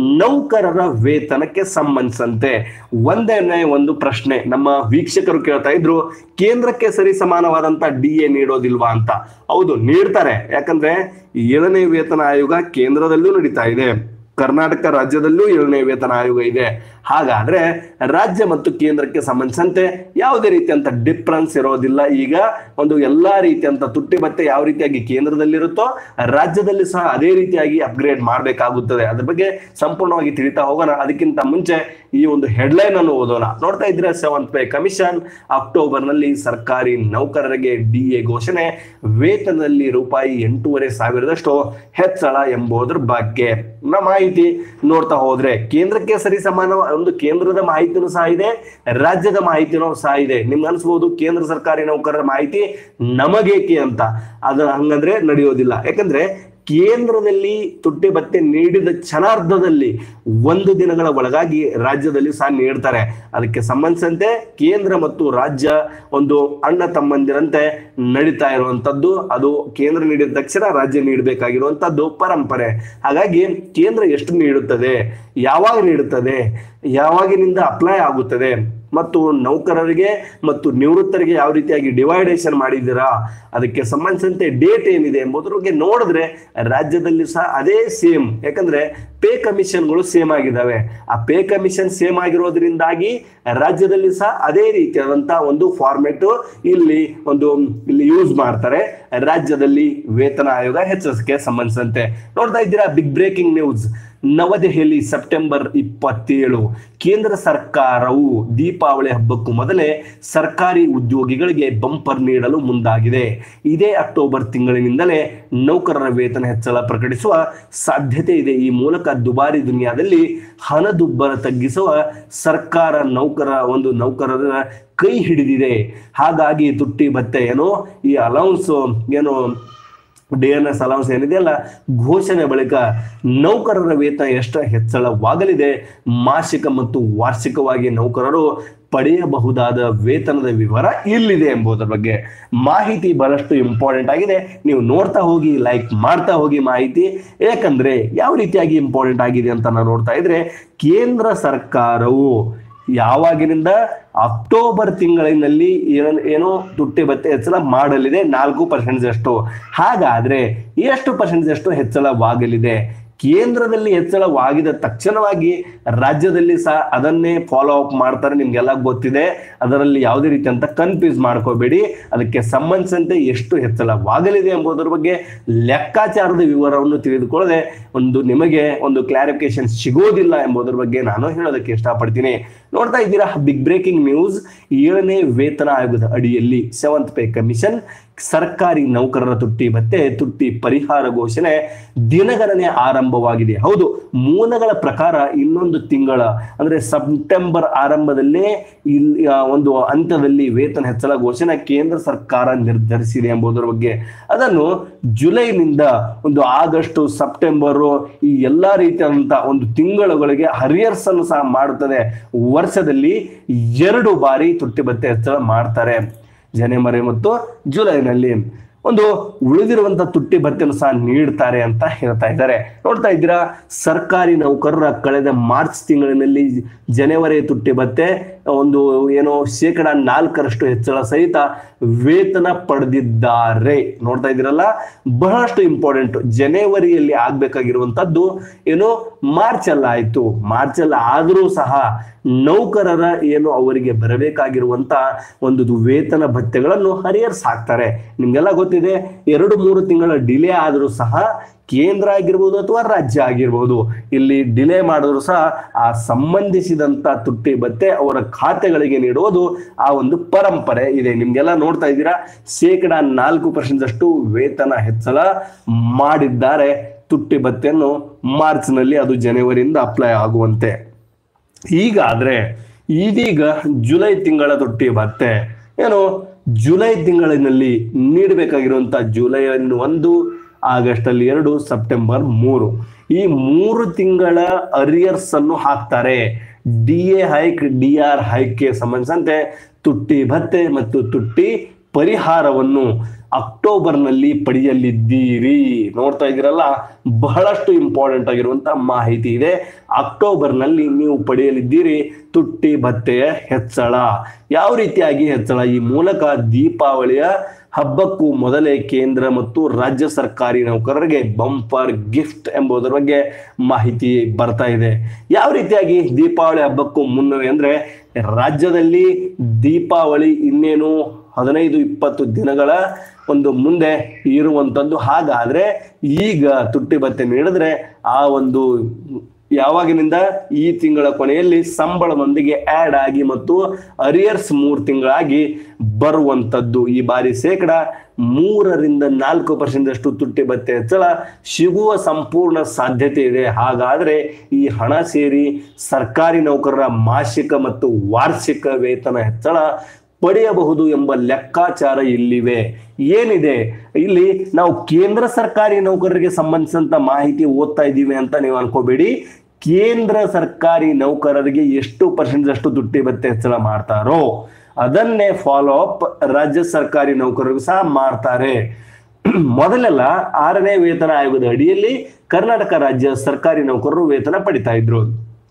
ನೌಕರರ ವೇತನಕ್ಕೆ ಸಂಬಂಧಿಸಂತೆ ಒಂದನೇ ಒಂದು ಪ್ರಶ್ನೆ ನಮ್ಮ ವೀಕ್ಷಕರು ಕೇಳ್ತಾ ಇದ್ರು ಕೇಂದ್ರಕ್ಕೆ ಸರಿ ಸಮಾನವಾದಂತ ಡಿ ಎ ನೀಡೋದಿಲ್ವಾ ಅಂತ ಹೌದು ನೀಡ್ತಾರೆ ಯಾಕಂದ್ರೆ ಏಳನೇ ವೇತನ ಆಯೋಗ ಕೇಂದ್ರದಲ್ಲೂ ನಡೀತಾ ಇದೆ ಕರ್ನಾಟಕ ರಾಜ್ಯದಲ್ಲೂ ಏಳನೇ ವೇತನ ಆಯೋಗ ಇದೆ ಹಾಗಾದ್ರೆ ರಾಜ್ಯ ಮತ್ತು ಕೇಂದ್ರಕ್ಕೆ ಸಂಬಂಧಿಸಿದಂತೆ ಯಾವುದೇ ರೀತಿಯಂತ ಡಿಫ್ರೆನ್ಸ್ ಇರೋದಿಲ್ಲ ಈಗ ಒಂದು ಎಲ್ಲಾ ರೀತಿಯಂತ ತುಟ್ಟಿ ಭತ್ತೆ ಯಾವ ರೀತಿಯಾಗಿ ಕೇಂದ್ರದಲ್ಲಿರುತ್ತೋ ರಾಜ್ಯದಲ್ಲಿ ಸಹ ಅದೇ ರೀತಿಯಾಗಿ ಅಪ್ಗ್ರೇಡ್ ಮಾಡಬೇಕಾಗುತ್ತದೆ ಅದ್ರ ಬಗ್ಗೆ ಸಂಪೂರ್ಣವಾಗಿ ತಿಳಿತಾ ಹೋಗೋಣ ಅದಕ್ಕಿಂತ ಮುಂಚೆ ಈ ಒಂದು ಹೆಡ್ಲೈನ್ ಅನ್ನು ಓದೋಣ ನೋಡ್ತಾ ಇದ್ರೆ ಸೆವೆಂತ್ ಪೇ ಕಮಿಷನ್ ಅಕ್ಟೋಬರ್ ನಲ್ಲಿ ಸರ್ಕಾರಿ ನೌಕರರಿಗೆ ಡಿ ಎ ಘೋಷಣೆ ವೇತನದಲ್ಲಿ ರೂಪಾಯಿ ಎಂಟೂವರೆ ಸಾವಿರದಷ್ಟು ಹೆಚ್ಚಳ ಎಂಬುದರ ಬಗ್ಗೆ ನಮ್ಮ ಮಾಹಿತಿ ನೋಡ್ತಾ ಹೋದ್ರೆ ಕೇಂದ್ರಕ್ಕೆ ಸರಿ ಸಮಾನ ಒಂದು ಕೇಂದ್ರದ ಮಾಹಿತಿನೂ ಸಹ ಇದೆ ರಾಜ್ಯದ ಮಾಹಿತಿನೂ ಸಹ ಇದೆ ನಿಮ್ಗೆ ಅನ್ಸ್ಬೋದು ಕೇಂದ್ರ ಸರ್ಕಾರಿ ನೌಕರರ ಮಾಹಿತಿ ನಮಗೇಕೆ ಅಂತ ಅದು ಹಂಗಂದ್ರೆ ನಡೆಯೋದಿಲ್ಲ ಯಾಕಂದ್ರೆ ಕೇಂದ್ರದಲ್ಲಿ ತುಟ್ಟಿ ಭತ್ತೆ ನೀಡಿದ ಕ್ಷಣಾರ್ಧದಲ್ಲಿ ಒಂದು ದಿನಗಳ ಒಳಗಾಗಿ ರಾಜ್ಯದಲ್ಲಿ ಸಹ ನೀಡ್ತಾರೆ ಅದಕ್ಕೆ ಸಂಬಂಧಿಸಿದಂತೆ ಕೇಂದ್ರ ಮತ್ತು ರಾಜ್ಯ ಒಂದು ಅಣ್ಣ ತಮ್ಮಂದಿರಂತೆ ನಡೀತಾ ಇರುವಂತದ್ದು ಅದು ಕೇಂದ್ರ ನೀಡಿದ ತಕ್ಷಣ ರಾಜ್ಯ ನೀಡಬೇಕಾಗಿರುವಂತದ್ದು ಪರಂಪರೆ ಹಾಗಾಗಿ ಕೇಂದ್ರ ಎಷ್ಟು ನೀಡುತ್ತದೆ ಯಾವಾಗ ನೀಡುತ್ತದೆ ಯಾವಾಗಿನಿಂದ ಅಪ್ಲೈ ಆಗುತ್ತದೆ ಮತ್ತು ನೌಕರರಿಗೆ ಮತ್ತು ನಿವೃತ್ತರಿಗೆ ಯಾವ ರೀತಿಯಾಗಿ ಡಿವೈಡೇಷನ್ ಮಾಡಿದ್ದೀರಾ ಅದಕ್ಕೆ ಸಂಬಂಧಿಸಿದಂತೆ ಡೇಟ್ ಏನಿದೆ ಎಂಬುದ್ರ ಬಗ್ಗೆ ನೋಡಿದ್ರೆ ರಾಜ್ಯದಲ್ಲಿ ಸಹ ಅದೇ ಸೇಮ್ ಯಾಕಂದ್ರೆ ಪೇ ಕಮಿಷನ್ಗಳು ಸೇಮ್ ಆಗಿದ್ದಾವೆ ಆ ಪೇ ಕಮಿಷನ್ ಸೇಮ್ ಆಗಿರೋದ್ರಿಂದಾಗಿ ರಾಜ್ಯದಲ್ಲಿ ಸಹ ಅದೇ ರೀತಿಯಾದಂತಹ ಒಂದು ಫಾರ್ಮೆಟ್ ಇಲ್ಲಿ ಒಂದು ಇಲ್ಲಿ ಯೂಸ್ ಮಾಡ್ತಾರೆ ರಾಜ್ಯದಲ್ಲಿ ವೇತನ ಆಯೋಗ ಹೆಚ್ಚಿಸಕ್ಕೆ ಸಂಬಂಧಿಸಿದಂತೆ ನೋಡ್ತಾ ಇದ್ದೀರಾ ಬಿಗ್ ಬ್ರೇಕಿಂಗ್ ನ್ಯೂಸ್ ನವದೆಹಲಿ ಸೆಪ್ಟೆಂಬರ್ ಇಪ್ಪತ್ತೇಳು ಕೇಂದ್ರ ಸರ್ಕಾರವು ದೀಪಾವಳಿ ಹಬ್ಬಕ್ಕೂ ಮೊದಲೇ ಸರ್ಕಾರಿ ಉದ್ಯೋಗಿಗಳಿಗೆ ಬಂಪರ್ ನೀಡಲು ಮುಂದಾಗಿದೆ ಇದೇ ಅಕ್ಟೋಬರ್ ತಿಂಗಳಿನಿಂದಲೇ ನೌಕರರ ವೇತನ ಹೆಚ್ಚಳ ಪ್ರಕಟಿಸುವ ಸಾಧ್ಯತೆ ಇದೆ ಈ ಮೂಲಕ ದುಬಾರಿ ದುನಿಯಾದಲ್ಲಿ ಹಣದುಬ್ಬರ ತಗ್ಗಿಸುವ ಸರ್ಕಾರ ನೌಕರ ಒಂದು ನೌಕರರ ಕೈ ಹಿಡಿದಿದೆ ಹಾಗಾಗಿ ತುಟ್ಟಿ ಭತ್ತೆ ಏನೋ ಈ ಅಲೌನ್ಸ್ ಏನು ಡಿ ಎನ್ ಎಸ್ ಅಲೌನ್ಸ್ ಏನಿದೆಯಲ್ಲ ಘೋಷಣೆ ಬಳಿಕ ನೌಕರರ ವೇತನ ಎಷ್ಟು ಹೆಚ್ಚಳವಾಗಲಿದೆ ಮಾಸಿಕ ಮತ್ತು ವಾರ್ಷಿಕವಾಗಿ ನೌಕರರು ಪಡೆಯಬಹುದಾದ ವೇತನದ ವಿವರ ಇಲ್ಲಿದೆ ಎಂಬುದರ ಬಗ್ಗೆ ಮಾಹಿತಿ ಬಹಳಷ್ಟು ಇಂಪಾರ್ಟೆಂಟ್ ಆಗಿದೆ ನೀವು ನೋಡ್ತಾ ಹೋಗಿ ಲೈಕ್ ಮಾಡ್ತಾ ಹೋಗಿ ಮಾಹಿತಿ ಯಾಕಂದ್ರೆ ಯಾವ ರೀತಿಯಾಗಿ ಇಂಪಾರ್ಟೆಂಟ್ ಆಗಿದೆ ಅಂತ ನಾವು ನೋಡ್ತಾ ಇದ್ರೆ ಕೇಂದ್ರ ಸರ್ಕಾರವು ಯಾವಾಗಿನಿಂದ ಅಕ್ಟೋಬರ್ ತಿಂಗಳಿನಲ್ಲಿ ಏನ್- ಏನೋ ತುಟ್ಟಿ ಭತ್ತೆ ಹೆಚ್ಚಳ ಮಾಡಲಿದೆ ನಾಲ್ಕು ಪರ್ಸೆಂಟ್ ಅಷ್ಟು ಹಾಗಾದ್ರೆ ಎಷ್ಟು ಪರ್ಸೆಂಟ್ ಅಷ್ಟು ಹೆಚ್ಚಳವಾಗಲಿದೆ ಕೇಂದ್ರದಲ್ಲಿ ಹೆಚ್ಚಳವಾಗಿದ ತಕ್ಷಣವಾಗಿ ರಾಜ್ಯದಲ್ಲಿ ಸಹ ಅದನ್ನೇ ಫಾಲೋ ಅಪ್ ಮಾಡ್ತಾರೆ ನಿಮ್ಗೆಲ್ಲ ಗೊತ್ತಿದೆ ಅದರಲ್ಲಿ ಯಾವುದೇ ರೀತಿಯಂತ ಕನ್ಫ್ಯೂಸ್ ಮಾಡ್ಕೋಬೇಡಿ ಅದಕ್ಕೆ ಸಂಬಂಧಿಸಿದಂತೆ ಎಷ್ಟು ಹೆಚ್ಚಳವಾಗಲಿದೆ ಎಂಬುದರ ಬಗ್ಗೆ ಲೆಕ್ಕಾಚಾರದ ವಿವರವನ್ನು ತಿಳಿದುಕೊಳ್ಳದೆ ಒಂದು ನಿಮಗೆ ಒಂದು ಕ್ಲಾರಿಫಿಕೇಶನ್ ಸಿಗೋದಿಲ್ಲ ಎಂಬುದರ ಬಗ್ಗೆ ನಾನು ಹೇಳೋದಕ್ಕೆ ಇಷ್ಟಪಡ್ತೀನಿ ನೋಡ್ತಾ ಇದ್ದೀರಾ ಬಿಗ್ ಬ್ರೇಕಿಂಗ್ ನ್ಯೂಸ್ ಏಳನೇ ವೇತನ ಆಯೋಗದ ಅಡಿಯಲ್ಲಿ ಸೆವೆಂತ್ ಪೇ ಕಮಿಷನ್ ಸರ್ಕಾರಿ ನೌಕರರ ತುಟ್ಟಿ ಭತ್ತೆ ತುಟ್ಟಿ ಪರಿಹಾರ ಘೋಷಣೆ ದಿನಗಣನೆ ಆರಂಭವಾಗಿದೆ ಹೌದು ಮೂಲಗಳ ಪ್ರಕಾರ ಇನ್ನೊಂದು ತಿಂಗಳ ಅಂದ್ರೆ ಸೆಪ್ಟೆಂಬರ್ ಆರಂಭದಲ್ಲೇ ಇಲ್ಲಿ ಆ, ಒಂದು ಹಂತದಲ್ಲಿ ವೇತನ ಹೆಚ್ಚಳ ಘೋಷಣೆ ಕೇಂದ್ರ ಸರ್ಕಾರ ನಿರ್ಧರಿಸಿದೆ ಎಂಬುದರ ಬಗ್ಗೆ ಅದನ್ನು ಜುಲೈನಿಂದ ಒಂದು ಆಗಸ್ಟ್ ಸೆಪ್ಟೆಂಬರ್ ಈ ಎಲ್ಲಾ ರೀತಿಯಾದಂತಹ ಒಂದು ತಿಂಗಳುಗಳಿಗೆ ಹರಿಯರ್ಸ್ ಅನ್ನು ಸಹ ಮಾಡುತ್ತದೆ ವರ್ಷದಲ್ಲಿ ಎರಡು ಬಾರಿ ತುಟ್ಟಿ ಭತ್ತೆ ಹೆಚ್ಚಳ ಮಾಡ್ತಾರೆ ಜನವರಿ ಮತ್ತು ಜುಲೈನಲ್ಲಿ ಒಂದು ಉಳಿದಿರುವಂತ ತುಟ್ಟಿ ಭತ್ತೆಯನ್ನು ಸಹ ನೀಡ್ತಾರೆ ಅಂತ ಹೇಳ್ತಾ ಇದ್ದಾರೆ ನೋಡ್ತಾ ಇದ್ದೀರಾ ಸರ್ಕಾರಿ ನೌಕರರ ಕಳೆದ ಮಾರ್ಚ್ ತಿಂಗಳಿನಲ್ಲಿ ಜನವರಿ ತುಟ್ಟಿ ಭತ್ತೆ ಒಂದು ಏನು ಶೇಕಡ ನಾಲ್ಕರಷ್ಟು ಹೆಚ್ಚಳ ಸಹಿತ ವೇತನ ಪಡೆದಿದ್ದಾರೆ ನೋಡ್ತಾ ಇದ್ದೀರಲ್ಲ ಬಹಳಷ್ಟು ಇಂಪಾರ್ಟೆಂಟ್ ಜನವರಿಯಲ್ಲಿ ಆಗ್ಬೇಕಾಗಿರುವಂತದ್ದು ಏನು ಮಾರ್ಚ್ ಅಲ್ಲ ಆಯ್ತು ಮಾರ್ಚ್ ಅಲ್ಲ ಆದರೂ ಸಹ ನೌಕರರ ಏನು ಅವರಿಗೆ ಬರಬೇಕಾಗಿರುವಂತ ಒಂದು ವೇತನ ಭತ್ಯೆಗಳನ್ನು ಹರಿಯರ್ಸ್ ಹಾಕ್ತಾರೆ ನಿಮ್ಗೆಲ್ಲ ಗೊತ್ತಿದೆ ಎರಡು ಮೂರು ತಿಂಗಳ ಡಿಲೇ ಆದರೂ ಸಹ ಕೇಂದ್ರ ಆಗಿರ್ಬೋದು ಅಥವಾ ರಾಜ್ಯ ಆಗಿರ್ಬೋದು ಇಲ್ಲಿ ಡಿಲೇ ಮಾಡಿದ್ರು ಸಹ ಆ ಸಂಬಂಧಿಸಿದಂತ ತುಟ್ಟಿ ಭತ್ತೆ ಅವರ ಖಾತೆಗಳಿಗೆ ನೀಡುವುದು ಆ ಒಂದು ಪರಂಪರೆ ಇದೆ ನಿಮ್ಗೆಲ್ಲ ನೋಡ್ತಾ ಇದ್ದೀರಾ ಶೇಕಡ ನಾಲ್ಕು ಪರ್ಸೆಂಟ್ ಅಷ್ಟು ವೇತನ ಹೆಚ್ಚಳ ಮಾಡಿದ್ದಾರೆ ತುಟ್ಟಿ ಭತ್ತೆಯನ್ನು ಮಾರ್ಚ್ ನಲ್ಲಿ ಅದು ಜನವರಿಯಿಂದ ಅಪ್ಲೈ ಆಗುವಂತೆ ಹೀಗಾದ್ರೆ ಇದೀಗ ಜುಲೈ ತಿಂಗಳ ತುಟ್ಟಿ ಭತ್ತೆ ಏನು ಜುಲೈ ತಿಂಗಳಿನಲ್ಲಿ ನೀಡಬೇಕಾಗಿರುವಂತ ಜುಲೈ ಒಂದು ಆಗಸ್ಟ್ ಅಲ್ಲಿ ಎರಡು ಸೆಪ್ಟೆಂಬರ್ ಮೂರು ಈ ಮೂರು ತಿಂಗಳ ಅರಿಯರ್ಸ್ ಅನ್ನು ಹಾಕ್ತಾರೆ D A hike D R ಹೈಕ್ಗೆ ಸಂಬಂಧಿಸಿದಂತೆ ತುಟ್ಟಿ ಭತ್ತೆ ಮತ್ತು ತುಟ್ಟಿ ಪರಿಹಾರವನ್ನು ಅಕ್ಟೋಬರ್ನಲ್ಲಿ ಪಡೆಯಲಿದ್ದೀರಿ ನೋಡ್ತಾ ಇದ್ದೀರಲ್ಲ ಬಹಳಷ್ಟು ಇಂಪಾರ್ಟೆಂಟ್ ಆಗಿರುವಂತ ಮಾಹಿತಿ ಇದೆ ಅಕ್ಟೋಬರ್ನಲ್ಲಿ ನೀವು ಪಡೆಯಲಿದ್ದೀರಿ ತುಟ್ಟಿ ಭತ್ತೆಯ ಹೆಚ್ಚಳ ಯಾವ ರೀತಿಯಾಗಿ ಹೆಚ್ಚಳ ಈ ಮೂಲಕ ದೀಪಾವಳಿಯ ಹಬ್ಬಕ್ಕೂ ಮೊದಲೇ ಕೇಂದ್ರ ಮತ್ತು ರಾಜ್ಯ ಸರ್ಕಾರಿ ನೌಕರರಿಗೆ ಬಂಪರ್ ಗಿಫ್ಟ್ ಎಂಬುದರ ಬಗ್ಗೆ ಮಾಹಿತಿ ಬರ್ತಾ ಇದೆ ಯಾವ ರೀತಿಯಾಗಿ ದೀಪಾವಳಿ ಹಬ್ಬಕ್ಕೂ ಮುನ್ನವೇ ಅಂದ್ರೆ ರಾಜ್ಯದಲ್ಲಿ ದೀಪಾವಳಿ ಇನ್ನೇನು ಹದಿನೈದು ಇಪ್ಪತ್ತು ದಿನಗಳ ಒಂದು ಮುಂದೆ ಇರುವಂತದ್ದು ಹಾಗಾದ್ರೆ ಈಗ ತುಟ್ಟಿ ಭತ್ತೆ ನೀಡಿದ್ರೆ ಆ ಒಂದು ಯಾವಾಗಿನಿಂದ ಈ ತಿಂಗಳ ಕೊನೆಯಲ್ಲಿ ಸಂಬಳದೊಂದಿಗೆ ಆಡ್ ಆಗಿ ಮತ್ತು ಅರಿಯರ್ಸ್ ಮೂರು ತಿಂಗಳಾಗಿ ಬರುವಂತದ್ದು ಈ ಬಾರಿ ಶೇಕಡ ಮೂರರಿಂದ ನಾಲ್ಕು ಪರ್ಸೆಂಟ್ ಅಷ್ಟು ತುಟ್ಟಿ ಭತ್ತೆ ಹೆಚ್ಚಳ ಸಿಗುವ ಸಂಪೂರ್ಣ ಸಾಧ್ಯತೆ ಇದೆ ಹಾಗಾದ್ರೆ ಈ ಹಣ ಸೇರಿ ಸರ್ಕಾರಿ ನೌಕರರ ಮಾಸಿಕ ಮತ್ತು ವಾರ್ಷಿಕ ವೇತನ ಹೆಚ್ಚಳ ಪಡೆಯಬಹುದು ಎಂಬ ಲೆಕ್ಕಾಚಾರ ಇಲ್ಲಿವೆ ಏನಿದೆ ಇಲ್ಲಿ ನಾವು ಕೇಂದ್ರ ಸರ್ಕಾರಿ ನೌಕರರಿಗೆ ಸಂಬಂಧಿಸಿದಂತ ಮಾಹಿತಿ ಓದ್ತಾ ಇದ್ದೀವಿ ಅಂತ ನೀವು ಅನ್ಕೋಬೇಡಿ ಕೇಂದ್ರ ಸರ್ಕಾರಿ ನೌಕರರಿಗೆ ಎಷ್ಟು ಪರ್ಸೆಂಟ್ ಅಷ್ಟು ತುಟ್ಟಿ ಭತ್ತೆ ಹೆಚ್ಚಳ ಮಾಡ್ತಾರೋ ಅದನ್ನೇ ಫಾಲೋ ಅಪ್ ರಾಜ್ಯ ಸರ್ಕಾರಿ ನೌಕರರಿಗೂ ಸಹ ಮಾಡ್ತಾರೆ ಮೊದಲೆಲ್ಲ ಆರನೇ ವೇತನ ಆಯೋಗದ ಅಡಿಯಲ್ಲಿ ಕರ್ನಾಟಕ ರಾಜ್ಯ ಸರ್ಕಾರಿ ನೌಕರರು ವೇತನ ಪಡಿತಾ ಇದ್ರು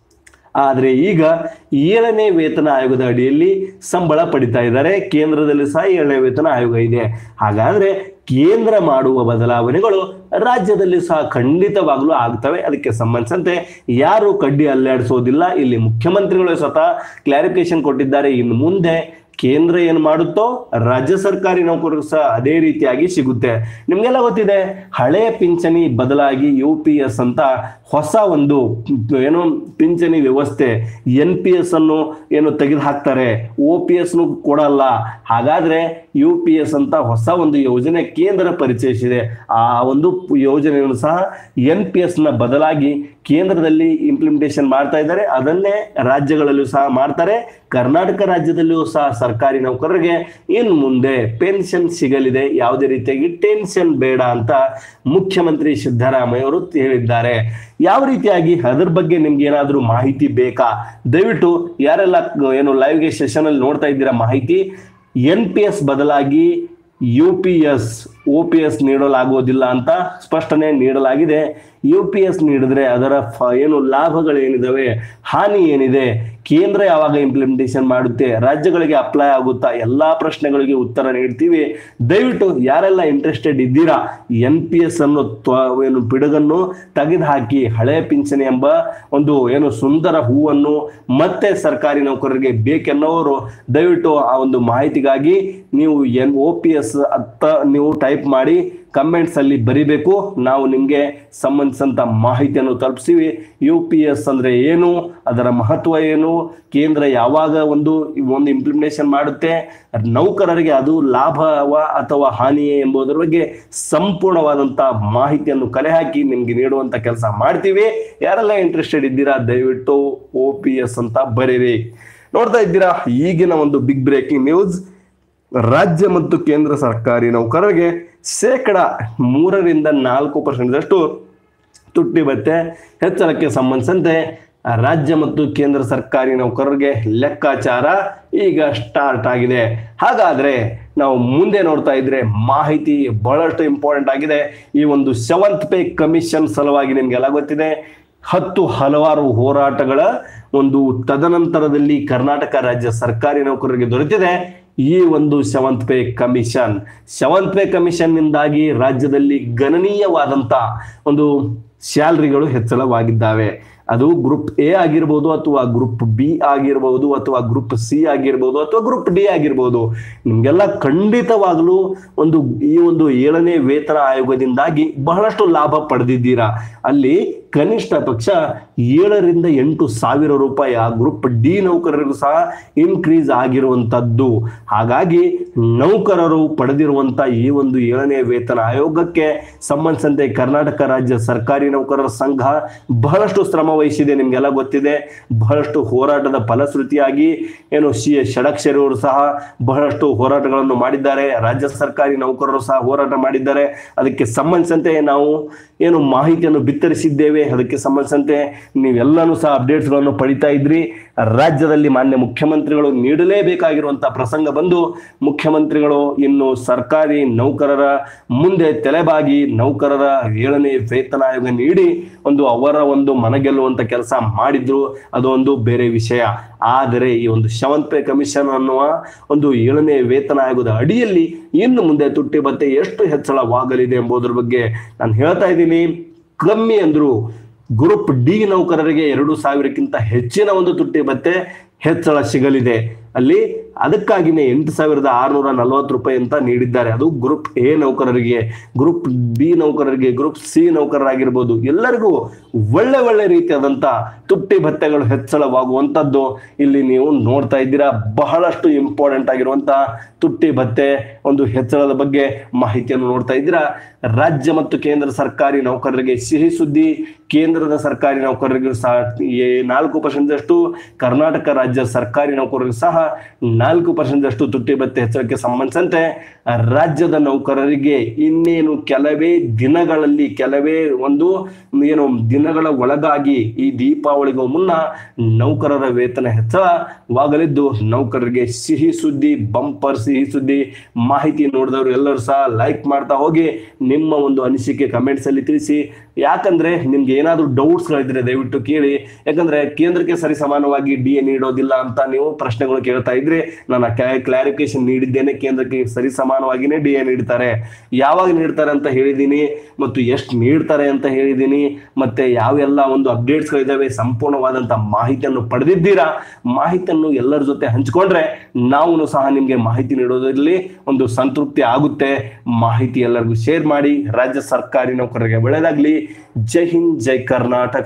ಆದ್ರೆ ಈಗ ಏಳನೇ ವೇತನ ಆಯೋಗದ ಅಡಿಯಲ್ಲಿ ಸಂಬಳ ಪಡಿತಾ ಇದ್ದಾರೆ ಕೇಂದ್ರದಲ್ಲಿ ಸಹ ಏಳನೇ ವೇತನ ಆಯೋಗ ಇದೆ ಹಾಗಾದ್ರೆ ಕೇಂದ್ರ ಮಾಡುವ ಬದಲಾವಣೆಗಳು ರಾಜ್ಯದಲ್ಲಿ ಸಹ ಖಂಡಿತವಾಗ್ಲೂ ಆಗ್ತವೆ ಅದಕ್ಕೆ ಸಂಬಂಧಿಸಿದಂತೆ ಯಾರು ಕಡ್ಡಿ ಅಲ್ಲಾಡಿಸೋದಿಲ್ಲ ಇಲ್ಲಿ ಮುಖ್ಯಮಂತ್ರಿಗಳು ಸ್ವತಃ ಕ್ಲಾರಿಫಿಕೇಶನ್ ಕೊಟ್ಟಿದ್ದಾರೆ ಇನ್ನು ಮುಂದೆ ಕೇಂದ್ರ ಏನು ಮಾಡುತ್ತೋ ರಾಜ್ಯ ಸರ್ಕಾರಿ ನೌಕರರು ಸಹ ಅದೇ ರೀತಿಯಾಗಿ ಸಿಗುತ್ತೆ ನಿಮ್ಗೆಲ್ಲ ಗೊತ್ತಿದೆ ಹಳೆಯ ಪಿಂಚಣಿ ಬದಲಾಗಿ ಯು ಪಿ ಎಸ್ ಅಂತ ಹೊಸ ಒಂದು ಏನು ಪಿಂಚಣಿ ವ್ಯವಸ್ಥೆ ಎನ್ ಪಿ ಎಸ್ ಅನ್ನು ಏನು ತೆಗೆದು ಹಾಕ್ತಾರೆ ಒ ಪಿ ಎಸ್ ಕೊಡಲ್ಲ ಹಾಗಾದ್ರೆ ಯು ಪಿ ಎಸ್ ಅಂತ ಹೊಸ ಒಂದು ಯೋಜನೆ ಕೇಂದ್ರ ಪರಿಚಯಿಸಿದೆ ಆ ಒಂದು ಯೋಜನೆಯನ್ನು ಸಹ ಎನ್ ಪಿ ಎಸ್ ನ ಬದಲಾಗಿ ಕೇಂದ್ರದಲ್ಲಿ ಇಂಪ್ಲಿಮೆಂಟೇಷನ್ ಮಾಡ್ತಾ ಇದ್ದಾರೆ ಅದನ್ನೇ ರಾಜ್ಯಗಳಲ್ಲೂ ಸಹ ಮಾಡ್ತಾರೆ ಕರ್ನಾಟಕ ರಾಜ್ಯದಲ್ಲಿಯೂ ಸಹ ಸರ್ಕಾರಿ ನೌಕರರಿಗೆ ಇನ್ ಮುಂದೆ ಪೆನ್ಷನ್ ಸಿಗಲಿದೆ ಯಾವುದೇ ರೀತಿಯಾಗಿ ಟೆನ್ಷನ್ ಬೇಡ ಅಂತ ಮುಖ್ಯಮಂತ್ರಿ ಸಿದ್ದರಾಮಯ್ಯ ಅವರು ಹೇಳಿದ್ದಾರೆ ಯಾವ ರೀತಿಯಾಗಿ ಅದ್ರ ಬಗ್ಗೆ ನಿಮ್ಗೆ ಏನಾದ್ರೂ ಮಾಹಿತಿ ಬೇಕಾ ದಯವಿಟ್ಟು ಯಾರೆಲ್ಲ ಏನು ಲೈವ್ಗೆ ಸೆಷನ್ ಅಲ್ಲಿ ನೋಡ್ತಾ ಇದ್ದೀರಾ ಮಾಹಿತಿ ಎನ್ ಪಿ ಎಸ್ ಬದಲಾಗಿ U P S O P S ನೀಡಲಾಗುವುದಿಲ್ಲ ಅಂತ ಸ್ಪಷ್ಟನೆ ನೀಡಲಾಗಿದೆ ಯು ಪಿ ಎಸ್ ನೀಡಿದ್ರೆ ಅದರ ಫ- ಏನು ಲಾಭಗಳೇನಿದಾವೆ ಹಾನಿ ಏನಿದೆ ಕೇಂದ್ರ ಯಾವಾಗ ಇಂಪ್ಲಿಮೆಂಟೇಷನ್ ಮಾಡುತ್ತೆ ರಾಜ್ಯಗಳಿಗೆ ಅಪ್ಲೈ ಆಗುತ್ತಾ ಎಲ್ಲಾ ಪ್ರಶ್ನೆಗಳಿಗೆ ಉತ್ತರ ನೀಡ್ತೀವಿ ದಯವಿಟ್ಟು ಯಾರೆಲ್ಲ ಇಂಟ್ರೆಸ್ಟೆಡ್ ಇದ್ದೀರಾ ಎನ್ ಪಿ ಎಸ್ ಅನ್ನು ತ್ವ- ಏನು ಪಿಡುಗನ್ನು ತೆಗೆದುಹಾಕಿ ಹಳೆ ಪಿಂಚಣಿ ಎಂಬ ಒಂದು ಏನು ಸುಂದರ ಹೂವನ್ನು ಮತ್ತೆ ಸರ್ಕಾರಿ ನೌಕರರಿಗೆ ಬೇಕೆನ್ನೋರು ದಯವಿಟ್ಟು ಆ ಒಂದು ಮಾಹಿತಿಗಾಗಿ ನೀವು ಎನ್ ಒ ಪಿ ಎಸ್ ಅತ್ತ ನೀವು ಟೈಪ್ ಮಾಡಿ ಕಮೆಂಟ್ಸ್ ಅಲ್ಲಿ ಬರಿಬೇಕು ನಾವು ನಿಮ್ಗೆ ಸಂಬಂಧಿಸಿದಂತ ಮಾಹಿತಿಯನ್ನು ತಲುಪಿಸಿವಿ ಯು ಪಿ ಎಸ್ ಅಂದ್ರೆ ಏನು ಅದರ ಮಹತ್ವ ಏನು ಕೇಂದ್ರ ಯಾವಾಗ ಒಂದು ಒಂದು ಇಂಪ್ಲಿಮೆಂಟೇಷನ್ ಮಾಡುತ್ತೆ ನೌಕರರಿಗೆ ಅದು ಲಾಭವ ಅಥವಾ ಹಾನಿಯೇ ಎಂಬುದರ ಬಗ್ಗೆ ಸಂಪೂರ್ಣವಾದಂತ ಮಾಹಿತಿಯನ್ನು ಕಲೆ ಹಾಕಿ ನಿಮ್ಗೆ ನೀಡುವಂತ ಕೆಲಸ ಮಾಡ್ತೀವಿ ಯಾರೆಲ್ಲ ಇಂಟ್ರೆಸ್ಟೆಡ್ ಇದ್ದೀರಾ ದಯವಿಟ್ಟು ಒ ಪಿ ಎಸ್ ಅಂತ ಬರೀರಿ ನೋಡ್ತಾ ಇದ್ದೀರಾ ಈಗಿನ ಒಂದು ಬಿಗ್ ಬ್ರೇಕಿಂಗ್ ನ್ಯೂಸ್ ರಾಜ್ಯ ಮತ್ತು ಕೇಂದ್ರ ಸರ್ಕಾರಿ ನೌಕರರಿಗೆ ಶೇಕಡ ಮೂರರಿಂದ ನಾಲ್ಕು ಪರ್ಸೆಂಟ್ ಅಷ್ಟು ತುಟ್ಟಿ ಭತ್ಯೆ ಹೆಚ್ಚಳಕ್ಕೆ ಸಂಬಂಧಿಸಿದಂತೆ ರಾಜ್ಯ ಮತ್ತು ಕೇಂದ್ರ ಸರ್ಕಾರಿ ನೌಕರರಿಗೆ ಲೆಕ್ಕಾಚಾರ ಈಗ ಸ್ಟಾರ್ಟ್ ಆಗಿದೆ ಹಾಗಾದ್ರೆ ನಾವು ಮುಂದೆ ನೋಡ್ತಾ ಇದ್ರೆ ಮಾಹಿತಿ ಬಹಳಷ್ಟು ಇಂಪಾರ್ಟೆಂಟ್ ಆಗಿದೆ ಈ ಒಂದು ಸೆವೆಂತ್ ಪೇ ಕಮಿಷನ್ ಸಲುವಾಗಿ ನಿಮ್ಗೆಲ್ಲ ಗೊತ್ತಿದೆ ಹತ್ತು ಹಲವಾರು ಹೋರಾಟಗಳ ಒಂದು ತದನಂತರದಲ್ಲಿ ಕರ್ನಾಟಕ ರಾಜ್ಯ ಸರ್ಕಾರಿ ನೌಕರರಿಗೆ ದೊರೆತಿದೆ ಈ ಒಂದು seventh pay commission seventh pay commission ನಿಂದಾಗಿ ರಾಜ್ಯದಲ್ಲಿ ಗಣನೀಯವಾದಂತ ಒಂದು ಸ್ಯಾಲ್ರಿಗಳು ಹೆಚ್ಚಳವಾಗಿದ್ದಾವೆ ಅದು ಗ್ರೂಪ್ ಎ ಆಗಿರ್ಬೋದು ಅಥವಾ ಗ್ರೂಪ್ ಬಿ ಆಗಿರ್ಬೋದು ಅಥವಾ ಗ್ರೂಪ್ ಸಿ ಆಗಿರ್ಬೋದು ಅಥವಾ ಗ್ರೂಪ್ ಡಿ ಆಗಿರ್ಬೋದು ನಿಮ್ಗೆಲ್ಲ ಖಂಡಿತವಾಗಲೂ ಒಂದು ಈ ಒಂದು ಏಳನೇ ವೇತನ ಆಯೋಗದಿಂದಾಗಿ ಬಹಳಷ್ಟು ಲಾಭ ಪಡೆದಿದ್ದೀರಾ ಅಲ್ಲಿ ಕನಿಷ್ಠ ಪಕ್ಷ ಏಳರಿಂದ ಎಂಟು ಸಾವಿರ ರೂಪಾಯಿ ಆ ಗ್ರೂಪ್ ಡಿ ನೌಕರರಿಗೂ ಸಹ ಇನ್ಕ್ರೀಸ್ ಆಗಿರುವಂತದ್ದು ಹಾಗಾಗಿ ನೌಕರರು ಪಡೆದಿರುವಂತ ಈ ಒಂದು ಏಳನೇ ವೇತನ ಆಯೋಗಕ್ಕೆ ಸಂಬಂಧಿಸಿದಂತೆ ಕರ್ನಾಟಕ ರಾಜ್ಯ ಸರ್ಕಾರಿ ನೌಕರರ ಸಂಘ ಬಹಳಷ್ಟು ಶ್ರಮ ವಹಿಸಿದೆ ನಿಮ್ಗೆಲ್ಲ ಗೊತ್ತಿದೆ ಬಹಳಷ್ಟು ಹೋರಾಟದ ಫಲಶ್ರುತಿಯಾಗಿ ಏನು ಸಿ ಎಸ್ ಷಡಕ್ಷರಿ ಅವರು ಸಹ ಬಹಳಷ್ಟು ಹೋರಾಟಗಳನ್ನು ಮಾಡಿದ್ದಾರೆ ರಾಜ್ಯ ಸರ್ಕಾರಿ ನೌಕರರು ಸಹ ಹೋರಾಟ ಮಾಡಿದ್ದಾರೆ ಅದಕ್ಕೆ ಸಂಬಂಧಿಸಿದಂತೆ ನಾವು ಏನು ಮಾಹಿತಿಯನ್ನು ಬಿತ್ತರಿಸಿದ್ದೇವೆ ಅದಕ್ಕೆ ಸಂಬಂಧಿಸಿದಂತೆ ನೀವೆಲ್ಲನೂ ಸಹ ಅಪ್ಡೇಟ್ಸ್ಗಳನ್ನು ಪಡಿತಾ ಇದ್ರಿ ರಾಜ್ಯದಲ್ಲಿ ಮಾನ್ಯ ಮುಖ್ಯಮಂತ್ರಿಗಳು ನೀಡಲೇಬೇಕಾಗಿರುವಂತಹ ಪ್ರಸಂಗ ಬಂದು ಮುಖ್ಯಮಂತ್ರಿಗಳು ಇನ್ನು ಸರ್ಕಾರಿ ನೌಕರರ ಮುಂದೆ ತಲೆಬಾಗಿ ನೌಕರರ ಏಳನೇ ವೇತನ ಆಯೋಗ ನೀಡಿ ಒಂದು ಅವರ ಒಂದು ಮನಗೆಲ್ಲುವಂತ ಕೆಲಸ ಮಾಡಿದ್ರು ಅದು ಒಂದು ಬೇರೆ ವಿಷಯ ಆದರೆ ಈ ಒಂದು ಸೆವೆಂತ್ ಪೇ ಕಮಿಷನ್ ಅನ್ನುವ ಒಂದು ಏಳನೇ ವೇತನ ಆಯೋಗದ ಅಡಿಯಲ್ಲಿ ಇನ್ನು ಮುಂದೆ ತುಟ್ಟಿ ಭತ್ತೆ ಎಷ್ಟು ಹೆಚ್ಚಳವಾಗಲಿದೆ ಎಂಬುದರ ಬಗ್ಗೆ ನಾನು ಹೇಳ್ತಾ ಇದ್ದೀನಿ ಕಮ್ಮಿ ಅಂದ್ರು ಗ್ರೂಪ್ ಡಿ ನೌಕರರಿಗೆ ಎರಡು ಸಾವಿರಕ್ಕಿಂತ ಹೆಚ್ಚಿನ ಒಂದು ತುಟ್ಟಿ ಭತ್ತೆ ಹೆಚ್ಚಳ ಸಿಗಲಿದೆ ಅಲ್ಲಿ ಅದಕ್ಕಾಗಿನೇ ಎಂಟು ಸಾವಿರದ ಆರುನೂರ ನಲವತ್ತು ರೂಪಾಯಿ ಅಂತ ನೀಡಿದ್ದಾರೆ ಅದು ಗ್ರೂಪ್ ಎ ನೌಕರರಿಗೆ ಗ್ರೂಪ್ ಬಿ ನೌಕರರಿಗೆ ಗ್ರೂಪ್ ಸಿ ನೌಕರರಾಗಿರ್ಬೋದು ಎಲ್ಲರಿಗೂ ಒಳ್ಳೆ ಒಳ್ಳೆ ರೀತಿಯಾದಂತ ತುಟ್ಟಿ ಭತ್ಯೆಗಳು ಹೆಚ್ಚಳವಾಗುವಂತದ್ದು ಇಲ್ಲಿ ನೀವು ನೋಡ್ತಾ ಇದ್ದೀರಾ ಬಹಳಷ್ಟು ಇಂಪಾರ್ಟೆಂಟ್ ಆಗಿರುವಂತ ತುಟ್ಟಿ ಭತ್ಯೆ ಒಂದು ಹೆಚ್ಚಳದ ಬಗ್ಗೆ ಮಾಹಿತಿಯನ್ನು ನೋಡ್ತಾ ಇದ್ದೀರಾ ರಾಜ್ಯ ಮತ್ತು ಕೇಂದ್ರ ಸರ್ಕಾರಿ ನೌಕರರಿಗೆ ಸಿಹಿ ಸುದ್ದಿ ಕೇಂದ್ರದ ಸರ್ಕಾರಿ ನೌಕರರಿಗೂ ಸಹ ಈ ನಾಲ್ಕು ಪರ್ಸೆಂಟ್ ಅಷ್ಟು ಕರ್ನಾಟಕ ರಾಜ್ಯ ಸರ್ಕಾರಿ ನೌಕರರಿಗೂ ಸಹ ನಾಲ್ಕು ಪರ್ಸೆಂಟ್ ಅಷ್ಟು ತುಟ್ಟಿ ಭತ್ಯೆ ಹೆಚ್ಚಳಕ್ಕೆ ಸಂಬಂಧಿಸಿದಂತೆ ರಾಜ್ಯದ ನೌಕರರಿಗೆ ಇನ್ನೇನು ಕೆಲವೇ ದಿನಗಳಲ್ಲಿ ಕೆಲವೇ ಒಂದು ಏನು ದಿನಗಳ ಒಳಗಾಗಿ ಈ ದೀಪಾವಳಿಗೂ ಮುನ್ನ ನೌಕರರ ವೇತನ ಹೆಚ್ಚಳವಾಗಲಿದ್ದು ನೌಕರರಿಗೆ ಸಿಹಿ ಸುದ್ದಿ ಬಂಪರ್ ಸಿಹಿ ಸುದ್ದಿ ಮಾಹಿತಿ ನೋಡಿದವರು ಎಲ್ಲರೂ ಸಹ ಲೈಕ್ ಮಾಡ್ತಾ ಹೋಗಿ ನಿಮ್ಮ ಒಂದು ಅನಿಸಿಕೆ ಕಮೆಂಟ್ಸ್ ಅಲ್ಲಿ ತಿಳಿಸಿ ಯಾಕಂದ್ರೆ ನಿಮ್ಗೆ ಏನಾದ್ರೂ ಡೌಟ್ಸ್ ಗಳಿದ್ರೆ ದಯವಿಟ್ಟು ಕೇಳಿ ಯಾಕಂದ್ರೆ ಕೇಂದ್ರಕ್ಕೆ ಸರಿ ಸಮಾನವಾಗಿ ಡಿ ಎ ನೀಡೋದಿಲ್ಲ ಅಂತ ನೀವು ಪ್ರಶ್ನೆಗಳು ಕೇಳ್ತಾ ಇದ್ರೆ ನಾನು ಕ್ಲಾರಿಫಿಕೇಶನ್ ನೀಡಿದ್ದೇನೆ ಕೇಂದ್ರಕ್ಕೆ ಸರಿ ಸಮಾನವಾಗಿನೇ ಡಿ ಎ ನೀಡ್ತಾರೆ ಯಾವಾಗ ನೀಡ್ತಾರೆ ಅಂತ ಹೇಳಿದ್ದೀನಿ ಮತ್ತು ಎಷ್ಟು ನೀಡ್ತಾರೆ ಅಂತ ಹೇಳಿದ್ದೀನಿ ಮತ್ತೆ ಯಾವೆಲ್ಲ ಒಂದು ಅಪ್ಡೇಟ್ಸ್ ಗಳಿದಾವೆ ಸಂಪೂರ್ಣವಾದಂತ ಮಾಹಿತಿಯನ್ನು ಪಡೆದಿದ್ದೀರಾ ಮಾಹಿತಿಯನ್ನು ಎಲ್ಲರ ಜೊತೆ ಹಂಚಿಕೊಂಡ್ರೆ ನಾವು ಸಹ ನಿಮ್ಗೆ ಮಾಹಿತಿ ನೀಡೋದ್ರಲ್ಲಿ ಒಂದು ಸಂತೃಪ್ತಿ ಆಗುತ್ತೆ ಮಾಹಿತಿ ಎಲ್ಲರಿಗೂ ಶೇರ್ ಮಾಡಿ ರಾಜ್ಯ ಸರ್ಕಾರಿ ನೌಕರರಿಗೆ ಒಳ್ಳೆಯದಾಗ್ಲಿ ಜೈ ಹಿಂದ್ ಜೈ ಕರ್ನಾಟಕ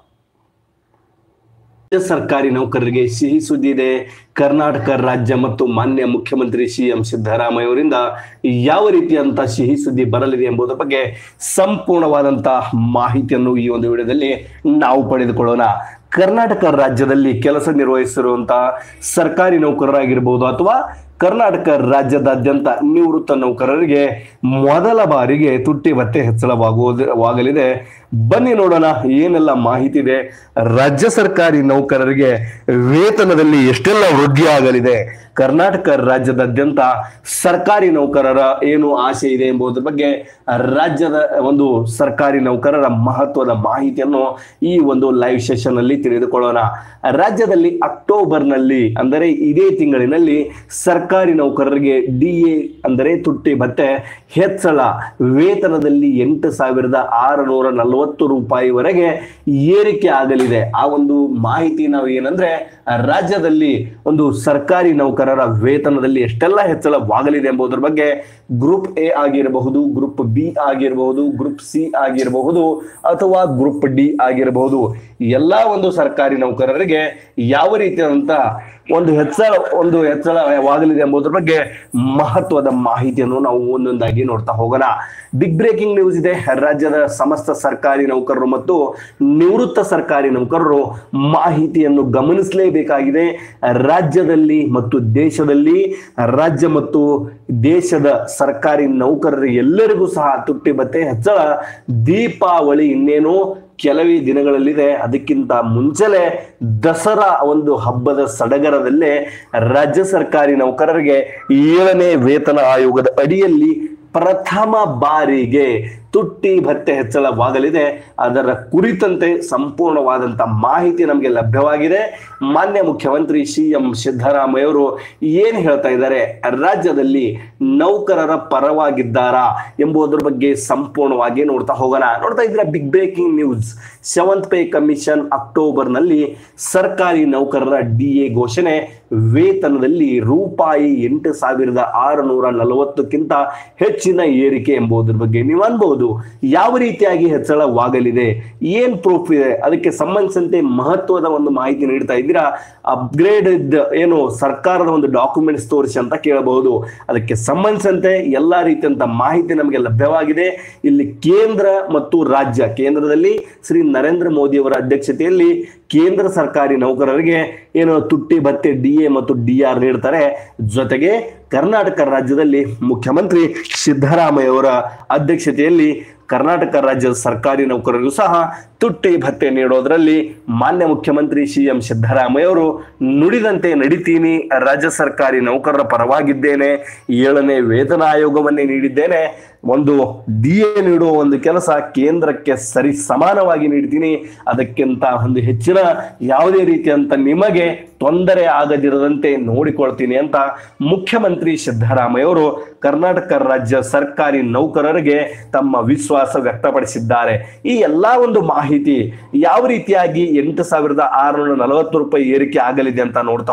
ರಾಜ್ಯ ಸರ್ಕಾರಿ ನೌಕರರಿಗೆ ಸಿಹಿ ಸುದ್ದಿ ಇದೆ ಕರ್ನಾಟಕ ರಾಜ್ಯ ಮತ್ತು ಮಾನ್ಯ ಮುಖ್ಯಮಂತ್ರಿ ಸಿ ಎಂ ಸಿದ್ದರಾಮಯ್ಯ ಅವರಿಂದ ಯಾವ ರೀತಿಯಂತ ಸಿಹಿ ಸುದ್ದಿ ಬರಲಿದೆ ಎಂಬುದರ ಬಗ್ಗೆ ಸಂಪೂರ್ಣವಾದಂತಹ ಮಾಹಿತಿಯನ್ನು ಈ ಒಂದು ವಿಡಿಯೋದಲ್ಲಿ ನಾವು ಪಡೆದುಕೊಳ್ಳೋಣ ಕರ್ನಾಟಕ ರಾಜ್ಯದಲ್ಲಿ ಕೆಲಸ ನಿರ್ವಹಿಸಿರುವಂತಹ ಸರ್ಕಾರಿ ನೌಕರರಾಗಿರ್ಬೋದು ಅಥವಾ ಕರ್ನಾಟಕ ರಾಜ್ಯದಾದ್ಯಂತ ನಿವೃತ್ತ ನೌಕರರಿಗೆ ಮೊದಲ ಬಾರಿಗೆ ತುಟ್ಟಿ ಭತ್ಯೆ ಹೆಚ್ಚಳವಾಗುವುದು ವಾಗಲಿದೆ ಬನ್ನಿ ನೋಡೋಣ ಏನೆಲ್ಲ ಮಾಹಿತಿ ಇದೆ ರಾಜ್ಯ ಸರ್ಕಾರಿ ನೌಕರರಿಗೆ ವೇತನದಲ್ಲಿ ಎಷ್ಟೆಲ್ಲ ವೃದ್ಧಿ ಆಗಲಿದೆ ಕರ್ನಾಟಕ ರಾಜ್ಯದಾದ್ಯಂತ ಸರ್ಕಾರಿ ನೌಕರರ ಏನು ಆಸೆ ಇದೆ ಎಂಬುದರ ಬಗ್ಗೆ ರಾಜ್ಯದ ಒಂದು ಸರ್ಕಾರಿ ನೌಕರರ ಮಹತ್ವದ ಮಾಹಿತಿಯನ್ನು ಈ ಒಂದು ಲೈವ್ ಸೆಷನ್ ಅಲ್ಲಿ ತಿಳಿದುಕೊಳ್ಳೋಣ ರಾಜ್ಯದಲ್ಲಿ ಅಕ್ಟೋಬರ್ನಲ್ಲಿ ಅಂದರೆ ಇದೇ ತಿಂಗಳಿನಲ್ಲಿ ಸರ್ಕಾರಿ ನೌಕರರಿಗೆ ಡಿ ಎ ಅಂದರೆ ತುಟ್ಟಿ ಭತ್ತೆ ಹೆಚ್ಚಳ ವೇತನದಲ್ಲಿ ಎಂಟು ಸಾವಿರದ ಆರುನೂರ ನಲವತ್ತು ರೂಪಾಯಿವರೆಗೆ ಏರಿಕೆ ಆಗಲಿದೆ ಆ ಒಂದು ಮಾಹಿತಿ ನಾವು ಏನಂದ್ರೆ ರಾಜ್ಯದಲ್ಲಿ ಒಂದು ಸರ್ಕಾರಿ ನೌಕರರ ವೇತನದಲ್ಲಿ ಎಷ್ಟೆಲ್ಲ ಹೆಚ್ಚಳವಾಗಲಿದೆ ಎಂಬುದರ ಬಗ್ಗೆ ಗ್ರೂಪ್ ಎ ಆಗಿರಬಹುದು ಗ್ರೂಪ್ ಬಿ ಆಗಿರಬಹುದು ಗ್ರೂಪ್ ಸಿ ಆಗಿರಬಹುದು ಅಥವಾ ಗ್ರೂಪ್ ಡಿ ಆಗಿರಬಹುದು ಎಲ್ಲಾ ಒಂದು ಸರ್ಕಾರಿ ನೌಕರರಿಗೆ ಯಾವ ರೀತಿಯಾದಂತ ಒಂದು ಹೆಚ್ಚಳ ಒಂದು ಹೆಚ್ಚಳವಾಗಲಿದೆ ಎಂಬುದರ ಬಗ್ಗೆ ಮಹತ್ವದ ಮಾಹಿತಿಯನ್ನು ನಾವು ಒಂದೊಂದಾಗಿ ನೋಡ್ತಾ ಹೋಗೋಣ ಬಿಗ್ ಬ್ರೇಕಿಂಗ್ ನ್ಯೂಸ್ ಇದೆ ರಾಜ್ಯದ ಸಮಸ್ತ ಸರ್ಕಾರಿ ನೌಕರರು ಮತ್ತು ನಿವೃತ್ತ ಸರ್ಕಾರಿ ನೌಕರರು ಮಾಹಿತಿಯನ್ನು ಗಮನಿಸಲೇಬೇಕಾಗಿದೆ ರಾಜ್ಯದಲ್ಲಿ ಮತ್ತು ದೇಶದಲ್ಲಿ ರಾಜ್ಯ ಮತ್ತು ದೇಶದ ಸರ್ಕಾರಿ ನೌಕರರು ಎಲ್ಲರಿಗೂ ಸಹ ತುಟ್ಟಿ ಭತ್ತೆ ಹೆಚ್ಚಳ ದೀಪಾವಳಿ ಇನ್ನೇನು ಕೆಲವೇ ದಿನಗಳಲ್ಲಿದೆ ಅದಕ್ಕಿಂತ ಮುಂಚೆಲೆ ದಸರಾ ಒಂದು ಹಬ್ಬದ ಸಡಗರದಲ್ಲೇ ರಾಜ್ಯ ಸರ್ಕಾರಿ ನೌಕರರಿಗೆ ಏಳನೇ ವೇತನ ಆಯೋಗದ ಅಡಿಯಲ್ಲಿ ಪ್ರಥಮ ಬಾರಿಗೆ ತುಟ್ಟಿ ಭತ್ಯೆ ಹೆಚ್ಚಳವಾಗಲಿದೆ ಅದರ ಕುರಿತಂತೆ ಸಂಪೂರ್ಣವಾದಂತ ಮಾಹಿತಿ ನಮಗೆ ಲಭ್ಯವಾಗಿದೆ ಮಾನ್ಯ ಮುಖ್ಯಮಂತ್ರಿ ಸಿ ಎಂ ಸಿದ್ದರಾಮಯ್ಯ ಅವರು ಏನ್ ಹೇಳ್ತಾ ಇದ್ದಾರೆ ರಾಜ್ಯದಲ್ಲಿ ನೌಕರರ ಪರವಾಗಿದ್ದಾರಾ ಎಂಬುದರ ಬಗ್ಗೆ ಸಂಪೂರ್ಣವಾಗಿ ನೋಡ್ತಾ ಹೋಗೋಣ ನೋಡ್ತಾ ಇದ್ರೆ big breaking news seventh pay commission October ನಲ್ಲಿ ಸರ್ಕಾರಿ ನೌಕರರ ಡಿ ಎ ಘೋಷಣೆ ವೇತನದಲ್ಲಿ ರೂಪಾಯಿ ಎಂಟು ಸಾವಿರದ ಆರುನೂರ ನಲವತ್ತಕ್ಕಿಂತ ಹೆಚ್ಚಿನ ಏರಿಕೆ ಎಂಬುದರ ಬಗ್ಗೆ ನೀವು ಅನ್ಬಹುದು ಯಾವ ರೀತಿಯಾಗಿ ಹೆಚ್ಚಳವಾಗಲಿದೆ ಏನ್ ಪ್ರೂಫ್ ಇದೆ ಅದಕ್ಕೆ ಸಂಬಂಧಿಸಿದಂತೆ ಮಹತ್ವದ ಒಂದು ಮಾಹಿತಿ ನೀಡ್ತಾ ಇದ್ದೀರಾ ಅಪ್ಗ್ರೇಡ್ ಏನು ಸರ್ಕಾರದ ಒಂದು ಡಾಕ್ಯುಮೆಂಟ್ಸ್ ತೋರಿಸಿ ಅಂತ ಕೇಳಬಹುದು ಅದಕ್ಕೆ ಸಂಬಂಧಿಸಿದಂತೆ ಎಲ್ಲಾ ರೀತಿಯಂತ ಮಾಹಿತಿ ನಮಗೆ ಲಭ್ಯವಾಗಿದೆ ಇಲ್ಲಿ ಕೇಂದ್ರ ಮತ್ತು ರಾಜ್ಯ ಕೇಂದ್ರದಲ್ಲಿ ಶ್ರೀ ನರೇಂದ್ರ ಮೋದಿ ಅವರ ಅಧ್ಯಕ್ಷತೆಯಲ್ಲಿ ಕೇಂದ್ರ ಸರ್ಕಾರಿ ನೌಕರರಿಗೆ ಏನು ತುಟ್ಟಿ ಭತ್ಯೆ ಡಿ ಎ ಮತ್ತು ಡಿ ಆರ್ ನೀಡ್ತಾರೆ ಜೊತೆಗೆ ಕರ್ನಾಟಕ ರಾಜ್ಯದಲ್ಲಿ ಮುಖ್ಯಮಂತ್ರಿ ಸಿದ್ದರಾಮಯ್ಯ ಅವರ ಅಧ್ಯಕ್ಷತೆಯಲ್ಲಿ ಕರ್ನಾಟಕ ರಾಜ್ಯದ ಸರ್ಕಾರಿ ನೌಕರರಿಗೂ ಸಹ ತುಟ್ಟಿ ಭತ್ಯೆ ನೀಡೋದ್ರಲ್ಲಿ ಮಾನ್ಯ ಮುಖ್ಯಮಂತ್ರಿ ಸಿ ಎಂ ಸಿದ್ದರಾಮಯ್ಯ ಅವರು ನುಡಿದಂತೆ ನಡಿತೀನಿ ರಾಜ್ಯ ಸರ್ಕಾರಿ ನೌಕರರ ಪರವಾಗಿದ್ದೇನೆ ಏಳನೇ ವೇತನ ಆಯೋಗವನ್ನೇ ನೀಡಿದ್ದೇನೆ ಒಂದು ಡಿ ಎ ನೀಡುವ ಒಂದು ಕೆಲಸ ಕೇಂದ್ರಕ್ಕೆ ಸರಿ ಸಮಾನವಾಗಿ ನೀಡ್ತೀನಿ ಅದಕ್ಕಿಂತ ಒಂದು ಹೆಚ್ಚಿನ ಯಾವುದೇ ರೀತಿಯಂತ ನಿಮಗೆ ತೊಂದರೆ ಆಗದಿರದಂತೆ ನೋಡಿಕೊಳ್ತೀನಿ ಅಂತ ಮುಖ್ಯಮಂತ್ರಿ ಸಿದ್ದರಾಮಯ್ಯ ಅವರು ಕರ್ನಾಟಕ ರಾಜ್ಯ ಸರ್ಕಾರಿ ನೌಕರರಿಗೆ ತಮ್ಮ ವಿಶ್ವಾಸ ವ್ಯಕ್ತಪಡಿಸಿದ್ದಾರೆ ಈ ಎಲ್ಲಾ ಒಂದು ಮಾಹಿತಿ ಯಾವ ರೀತಿಯಾಗಿ ಎಂಟು ಸಾವಿರದ ಆರುನೂರ ನಲವತ್ತು ರೂಪಾಯಿ ಏರಿಕೆ ಆಗಲಿದೆ ಅಂತ ನೋಡ್ತಾ